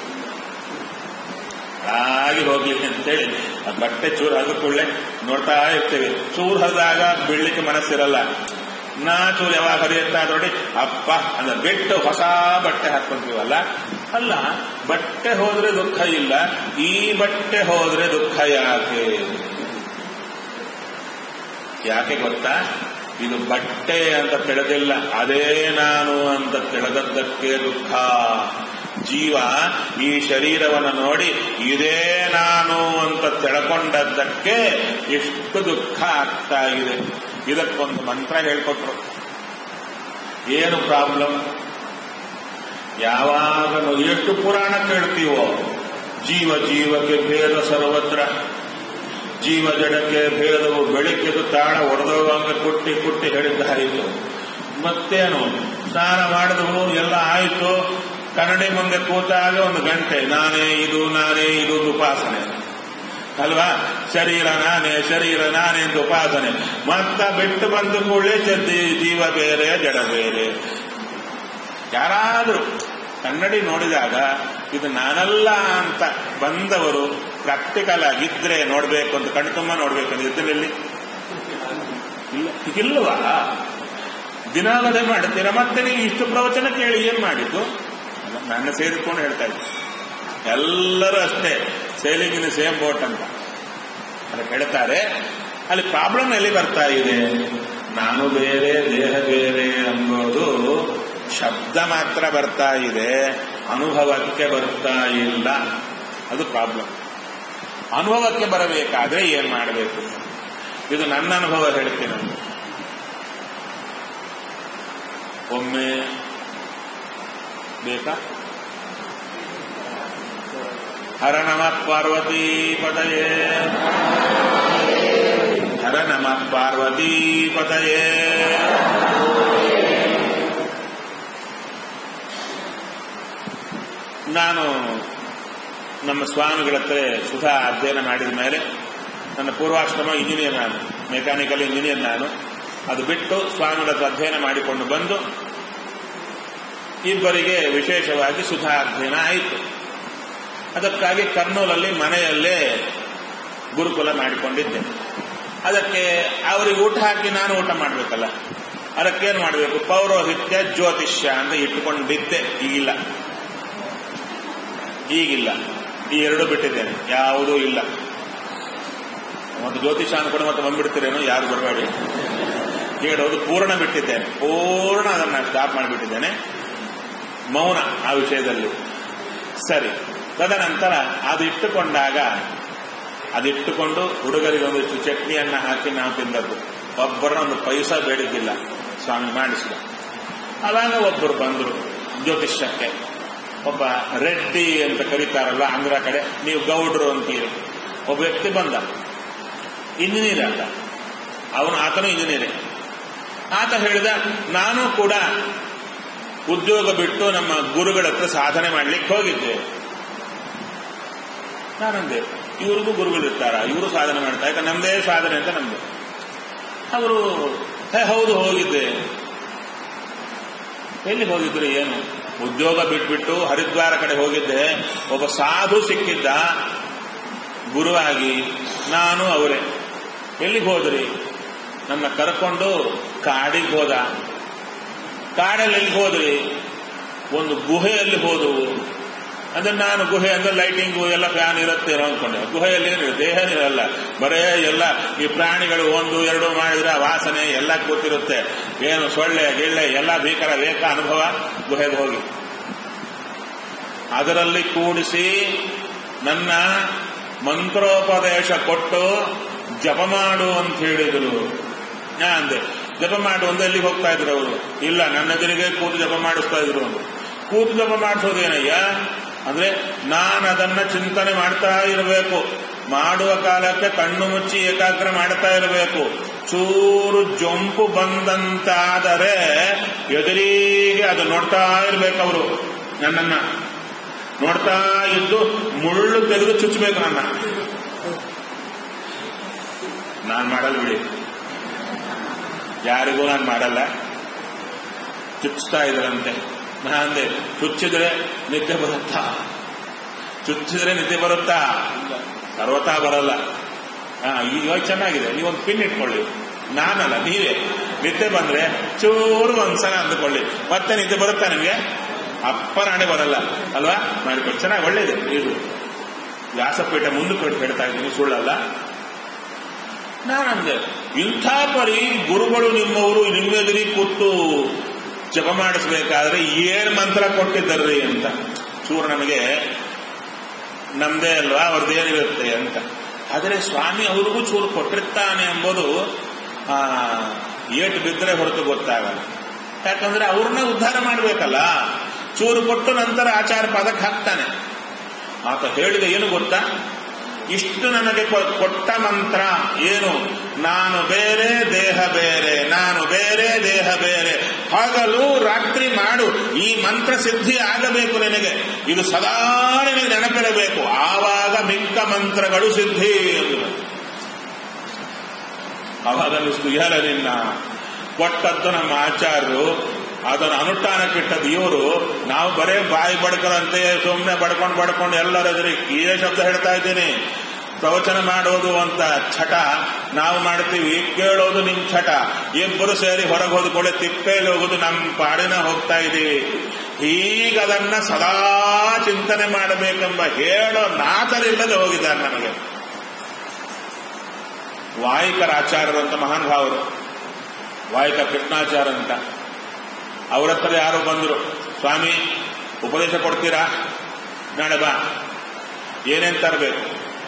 ಹಾಗೆ ಹೋಗ್ಲಿ ಅಂತೇಳಿ ಆ ಬಟ್ಟೆ ಚೂರು ಹರಿದ ಕೂಡಲೇ ನೋಡ್ತಾ ಇರ್ತೀವಿ ಚೂರು ಹರಿದಾಗ ಬೀಳ್ಲಿಕ್ಕೆ ಮನಸ್ಸಿರಲ್ಲ ನಾ ಚೂರು ಯಾವಾಗ ಹರಿಯುತ್ತಾ ನೋಡಿ ಅಪ್ಪ ಅಂದ್ರೆ ಬಿಟ್ಟು ಹೊಸ ಬಟ್ಟೆ ಹಾಕೊಂತೀವಲ್ಲ ಅಲ್ಲ ಬಟ್ಟೆ ಹೋದ್ರೆ ದುಃಖ ಇಲ್ಲ ಈ ಬಟ್ಟೆ ಹೋದ್ರೆ ದುಃಖ ಯಾಕೆ ಯಾಕೆ ಗೊತ್ತಾ ಇದು ಬಟ್ಟೆ ಅಂತ ತಿಳಿದಿಲ್ಲ ಅದೇ ನಾನು ಅಂತ ತಿಳಿದದ್ದಕ್ಕೆ ದುಃಖ ಜೀವ ಈ ಶರೀರವನ್ನು ನೋಡಿ ಇದೇ ನಾನು ಅಂತ ತಿಳ್ಕೊಂಡದ್ದಕ್ಕೆ ಎಷ್ಟು ದುಃಖ ಆಗ್ತಾ ಇದೆ ಇದಕ್ಕೊಂದು ಮಂತ್ರ ಹೇಳ್ಕೊಟ್ರು ಏನು ಪ್ರಾಬ್ಲಮ್ ಯಾವಾಗ ನಾವು ಎಷ್ಟು ಪುರಾಣ ಕೇಳ್ತೀವೋ ಜೀವ ಜೀವಕ್ಕೆ ಭೇದ ಸರ್ವತ್ರ ಜೀವ ಜಡಕ್ಕೆ ಭೇದವು ಬೆಳಕಿದು ತಾಳ ಒಡೆದೋಗಂಗ ಕುಟ್ಟಿ ಕುಟ್ಟಿ ಹೇಳಿದ್ದಾಯಿತು ಮತ್ತೇನು ಸ್ನಾನ ಮಾಡಿದವು ಎಲ್ಲ ಆಯಿತು ಕನ್ನಡಿ ಮುಂದೆ ಕೂತಾಗ ಒಂದು ಗಂಟೆ ನಾನೇ ಇದು ನಾನೇ ಇದು ಅಂತ ಉಪಾಸನೆ ಅಲ್ವಾ ಶರೀರ ನಾನೇ ಶರೀರ ನಾನೇ ಅಂತ ಉಪಾಸನೆ ಮತ್ತ ಬಿಟ್ಟು ಬಂದ ಕೂಡಲೇ ಜದ್ದಿ ಜೀವ ಬೇರೆ ಜಡ ಬೇರೆ ಯಾರಾದರೂ ಕನ್ನಡಿ ನೋಡಿದಾಗ ಇದು ನಾನಲ್ಲ ಅಂತ ಬಂದವರು ಪ್ರಾಕ್ಟಿಕಲ್ ಆಗಿದ್ರೆ ನೋಡ್ಬೇಕು ಅಂತ ಕಣ್ಣು ತುಂಬ ನೋಡ್ಬೇಕು ಅಂತ ಇದ್ರಲ್ಲಿ ಇಲ್ಲ ಇಲ್ವಾ ದಿನಾಗದೆ ಮಾಡ್ತೀರಾ ಮತ್ತೆ ನೀವು ಇಷ್ಟು ಪ್ರವಚನ ಕೇಳಿ ಏನ್ ಮಾಡಿದ್ದು ಅಲ್ಲ, ನನ್ನ ಸೇರಿಕೊಂಡು ಹೇಳ್ತಾ ಇದ್ದೆ ಎಲ್ಲರೂ ಅಷ್ಟೇ ಸೇಲಿಂಗ್ ಇನ್ ಸೇಮ್ ಬೋಟ್ ಅಂತ ಅದಕ್ಕೆ ಹೇಳ್ತಾರೆ ಅಲ್ಲಿ ಪ್ರಾಬ್ಲಮ್ ಎಲ್ಲಿ ಬರ್ತಾ ಇದೆ ನಾನು ಬೇರೆ ದೇಹ ಬೇರೆ ಅನ್ನೋದು ಶಬ್ದ ಮಾತ್ರ ಬರ್ತಾ ಇದೆ ಅನುಭವಕ್ಕೆ ಬರ್ತಾ ಇಲ್ಲ ಅದು ಪ್ರಾಬ್ಲಮ್ ಅನುಭವಕ್ಕೆ ಬರಬೇಕಾದ್ರೆ ಏನ್ ಮಾಡಬೇಕು ಇದು ನನ್ನ ಅನುಭವ ಹೇಳ್ತೀನಿ ನಾನು. ಒಮ್ಮೆ ಬೇಕಾ ಹರ ನಮ ಪಾರ್ವತಿ ಪದಯೇ ಹರ ನಮ ಪಾರ್ವತಿ ಪದಯೇ ನಾನು ನಮ್ಮ ಸ್ವಾಮಿಗಳ ಹತ್ರ ಸುಧಾ ಅಧ್ಯಯನ ಮಾಡಿದ ಮೇಲೆ ನನ್ನ ಪೂರ್ವಾಶ್ರಮ ಇಂಜಿನಿಯರ್ ನಾನು ಮೆಕ್ಯಾನಿಕಲ್ ಇಂಜಿನಿಯರ್ ನಾನು ಅದು ಬಿಟ್ಟು ಸ್ವಾಮಿಗಳ ಹತ್ರ ಅಧ್ಯಯನ ಮಾಡಿಕೊಂಡು ಬಂದು ಇಬ್ಬರಿಗೆ ವಿಶೇಷವಾಗಿ ಸುಧಾ ಅಧ್ಯಯನ ಆಯಿತು ಅದಕ್ಕಾಗಿ ಕರ್ನೂಲಲ್ಲಿ ಮನೆಯಲ್ಲೇ ಗುರುಕುಲ ಮಾಡಿಕೊಂಡಿದ್ದೆ ಅದಕ್ಕೆ ಅವರಿಗೆ ಊಟ ಹಾಕಿ ನಾನು ಊಟ ಮಾಡಬೇಕಲ್ಲ ಅದಕ್ಕೇನು ಮಾಡಬೇಕು ಪೌರೋಹಿತ್ಯ ಜ್ಯೋತಿಷ್ಯ ಅಂತ ಇಟ್ಟುಕೊಂಡಿದ್ದೆ ಈಗಿಲ್ಲ ಈಗಿಲ್ಲ ಈ ಎರಡು ಬಿಟ್ಟಿದ್ದೇನೆ ಯಾವುದೂ ಇಲ್ಲ ಮತ್ತು ಜ್ಯೋತಿಷ ಅನ್ಕೊಂಡು ಮತ್ತೆ ಬಂದ್ಬಿಡ್ತೀರೇನೋ ಯಾರು ಬರಬೇಡಿ ಹೇಳೋದು ಪೂರ್ಣ ಬಿಟ್ಟಿದ್ದೇನೆ ಪೂರ್ಣ ಅದನ್ನು ಸ್ಟಾಪ್ ಮಾಡಿಬಿಟ್ಟಿದ್ದೇನೆ ಮೌನ ಆ ವಿಷಯದಲ್ಲಿ ಸರಿ ತದನಂತರ ಅದು ಇಟ್ಟುಕೊಂಡಾಗ ಅದಿಟ್ಟುಕೊಂಡು ಹುಡುಗರಿಗೆ ಒಂದಿಷ್ಟು ಚಟ್ನಿಯನ್ನ ಹಾಕಿ ನಾವು ತಿಂದದ್ದು ಒಬ್ಬರನ್ನ ಒಂದು ಪೈಸಾ ಬೇಡಿದ್ದಿಲ್ಲ ಸ್ವಾಮಿ ಮಾಡಿಸಿದ ಅವಾಗ ಒಬ್ಬರು ಬಂದರು ಜ್ಯೋತಿಷ್ಯಕ್ಕೆ ಒಬ್ಬ ರೆಡ್ಡಿ ಅಂತ ಕರೀತಾರಲ್ಲ ಆಂಧ್ರ ಕಡೆ ನೀವು ಗೌಡ್ರು ಅಂತೀರಿ ಒಬ್ಬ ವ್ಯಕ್ತಿ ಬಂದ ಇಂಜಿನಿಯರ್ ಆತ ಅವನು ಆತನು ಇಂಜಿನಿಯರೇ ಆತ ಹೇಳಿದ ನಾನು ಕೂಡ ಉದ್ಯೋಗ ಬಿಟ್ಟು ನಮ್ಮ ಗುರುಗಳ ಹತ್ರ ಸಾಧನೆ ಮಾಡ್ಲಿಕ್ಕೆ ಹೋಗಿದ್ದೆ ನಾನಂದೆ ಇವ್ರಿಗೂ ಗುರುಗಳಿರ್ತಾರ ಇವರು ಸಾಧನೆ ಮಾಡ್ತಾ ಯಾಕೆ ನಮ್ದೇ ಸಾಧನೆ ಅಂತ ನಮ್ದು ಅವರು ಹೇ ಹೌದು ಹೋಗಿದ್ದೆ ಎಲ್ಲಿ ಹೋಗಿದ್ರು ಏನು ಉದ್ಯೋಗ ಬಿಟ್ಬಿಟ್ಟು ಹರಿದ್ವಾರ ಕಡೆ ಹೋಗಿದ್ದೆ ಒಬ್ಬ ಸಾಧು ಸಿಕ್ಕಿದ್ದ ಗುರುವಾಗಿ ನಾನು ಅವರೇ ಎಲ್ಲಿಗೆ ಹೋದ್ರಿ ನನ್ನ ಕರ್ಕೊಂಡು ಕಾಡಿಗೆ ಹೋದ ಕಾಡಲ್ಲಿ ಎಲ್ಲಿಗೆ ಹೋದ್ರಿ ಒಂದು ಗುಹೆಯಲ್ಲಿ ಹೋದವು ಅಂದ್ರೆ ನಾನು ಗುಹೆ ಅಂದ್ರೆ ಲೈಟಿಂಗು ಎಲ್ಲ ಫ್ಯಾನ್ ಇರುತ್ತೆ ಏನೋ ಅನ್ಕೊಂಡೆ ಗುಹೆಯಲ್ಲಿ ಏನು ದೇಹ ಇರಲ್ಲ ಬರೇ ಎಲ್ಲ ಈ ಪ್ರಾಣಿಗಳು ಒಂದು ಎರಡು ಮಾಡಿದ್ರೆ ಆ ವಾಸನೆ ಎಲ್ಲ ಕೂತಿರುತ್ತೆ ಏನು ಸೊಳ್ಳೆ ಗಿಳ್ಳೆ ಎಲ್ಲ ಭೀಕರ ವೇಕ ಅನುಭವ ಗುಹೆಗೆ ಹೋಗಿ ಅದರಲ್ಲಿ ಕೂಡಿಸಿ ನನ್ನ ಮಂತ್ರೋಪದೇಶ ಕೊಟ್ಟು ಜಪ ಮಾಡು ಅಂತ ಹೇಳಿದ್ರು ನಾ ಅಂದೆ ಜಪ ಮಾಡು ಒಂದು ಎಲ್ಲಿಗೆ ಹೋಗ್ತಾ ಇದ್ರು ಅವರು ಇಲ್ಲ ನನ್ನ ಎದುರಿಗೆ ಕೂತು ಜಪ ಮಾಡಿಸ್ತಾ ಇದ್ರು ಅಂದ್ರು. ಕೂತು ಜಪ ಮಾಡಿಸೋದೇನಯ್ಯ ಅಂದ್ರೆ ನಾನು ಅದನ್ನ ಚಿಂತನೆ ಮಾಡ್ತಾ ಇರಬೇಕು ಮಾಡುವ ಕಾಲಕ್ಕೆ ಕಣ್ಣು ಮುಚ್ಚಿ ಏಕಾಗ್ರ ಮಾಡ್ತಾ ಇರಬೇಕು ಚೂರು ಜೊಂಪು ಬಂದಂತಾದರೆ ಎದುರಿಗೆ ಅದು ನೋಡ್ತಾ ಇರ್ಬೇಕು ಅವರು ನನ್ನನ್ನ ನೋಡ್ತಾ ಇದ್ದು ಮುಳ್ಳು ತೆಗೆದು ಚುಚ್ಚಬೇಕು ನನ್ನ ನಾನ್ ಮಾಡಲ್ಲ ಬಿಡಿ ಯಾರಿಗೂ ನಾನು ಮಾಡಲ್ಲ ಚುಚ್ತಾ ಇದ್ರಂತೆ ನಾ ಅಂದೆ ಚುಚ್ಚಿದ್ರೆ ನಿದ್ದೆ ಬರುತ್ತಾ ಚುಚ್ಚಿದ್ರೆ ನಿದ್ದೆ ಬರುತ್ತಾ ಸರ್ವತಾ ಬರಲ್ಲ ಹಾ ಈಗ ಚೆನ್ನಾಗಿದೆ ನೀವೊಂದು ಪಿನ್ ಇಟ್ಕೊಳ್ಳಿ ನಾನಲ್ಲ ನೀವೇ ನಿದ್ದೆ ಬಂದ್ರೆ ಚೂರು ಒಂದ್ಸಲ ಅಂದುಕೊಳ್ಳಿ ಮತ್ತೆ ನಿದ್ದೆ ಬರುತ್ತಾ ನಿಮಗೆ ಅಪ್ಪನಾಣೆ ಬರಲ್ಲ ಅಲ್ವಾ ಮಾಡಿಕೊಡಿ ಚೆನ್ನಾಗಿ ಒಳ್ಳೇದು ಇದು ವ್ಯಾಸಪೀಠ ಮುಂದಕ್ಕೆ ಹೇಳ್ತಾ ಇದ್ದೀನಿ ಸುಳ್ಳಲ್ಲ ನಾನಂದೆ ಇಂಥ ಪರಿ ಗುರುಗಳು ನಿಮ್ಮವರು ನಿಮ್ಮೆದುರಿ ಕೂತು ಜಪ ಮಾಡಿಸ್ಬೇಕಾದ್ರೆ ಏನ್ ಮಂತ್ರ ಕೊಟ್ಟಿದ್ದಾರ್ರಿ ಅಂತ ಚೂರು ನನಗೆ ನಮ್ದೇ ಅಲ್ವಾ ಅವ್ರದ್ದೇನಿರುತ್ತೆ ಅಂತ ಆದರೆ ಸ್ವಾಮಿ ಅವ್ರಿಗೂ ಚೂರು ಕೊಟ್ಟಿರ್ತಾನೆ ಎಂಬುದು ಆ, ಏಟು ಬಿದ್ದರೆ ಹೊರತು ಗೊತ್ತಾಗಲ್ಲ ಯಾಕಂದ್ರೆ ಅವ್ರನ್ನ ಉದ್ಧಾರ ಮಾಡಬೇಕಲ್ಲ ಚೂರು ಕೊಟ್ಟು ನಂತರ ಆಚಾರ ಪದಕ್ಕೆ ಹಾಕ್ತಾನೆ ಆತ ಹೇಳಿದ ಏನು ಗೊತ್ತಾ ಇಷ್ಟು ನನಗೆ ಕೊ- ಕೊಟ್ಟ ಮಂತ್ರ ಏನು ನಾನು ಬೇರೆ ದೇಹ ಬೇರೆ ನಾನು ಬೇರೆ ದೇಹ ಬೇರೆ ಹಗಲು ರಾತ್ರಿ ಮಾಡು ಈ ಮಂತ್ರ ಸಿದ್ಧಿ ಆಗಬೇಕು ನಿನಗೆ ಇದು ಸದಾ ನಿನಗೆ ನೆನಪಿರಬೇಕು ಆವಾಗ ಮಿಕ್ಕ ಮಂತ್ರಗಳು ಸಿದ್ಧಿ ಎಂದರು ಅವಾಗ ಅನ್ನಿಸ್ತು ಯಾರ ನಿನ್ನ ಕೊಟ್ಟದ್ದು ನಮ್ಮ ಆಚಾರ್ಯರು ಅದನ್ನು ಅನುಷ್ಠಾನಕ್ಕಿಟ್ಟದ್ದು ಇವರು ನಾವು ಬರೇ ಬಾಯಿ ಬಡ್ಕರಂತೆ ಸುಮ್ಮನೆ ಬಡ್ಕೊಂಡು ಬಡ್ಕೊಂಡು ಎಲ್ಲರ ಎದುರು ಇದೇ ಶಬ್ದ ಹೇಳ್ತಾ ಇದ್ದೀನಿ ಪ್ರವಚನ ಮಾಡೋದು ಅಂತ ಚಟ ನಾವು ಮಾಡ್ತೀವಿ ಕೇಳೋದು ನಿಮ್ ಚಟ ಇಬ್ಬರು ಸೇರಿ ಹೊರಗೆ ಹೋದ್ಕೊಳ್ಳಿ ತಿಪ್ಪೆಯಲ್ಲಿ ಹೋಗೋದು ನಮ್ಮ ಪಾಡಿನ ಹೋಗ್ತಾ ಇದ್ದೀವಿ ಈಗ ಅದನ್ನ ಸದಾ ಚಿಂತನೆ ಮಾಡಬೇಕೆಂಬ ಹೇಳೋ ನಾತರಿಲ್ಲದೆ ಹೋಗಿದ್ದಾರೆ ನಮಗೆ ವಾಯಿಕರ ಆಚಾರ್ಯರಂತ ಮಹಾನುಭಾವರು ವಾಯಿಕ ಕೃಷ್ಣಾಚಾರ ಅಂತ ಅವ್ರ ಹತ್ರ ಯಾರೋ ಬಂದರು ಸ್ವಾಮಿ ಉಪದೇಶ ಕೊಡ್ತೀರಾ ನಾಳೆ ಬಾ ಏನೇನ್ ತರಬೇಕು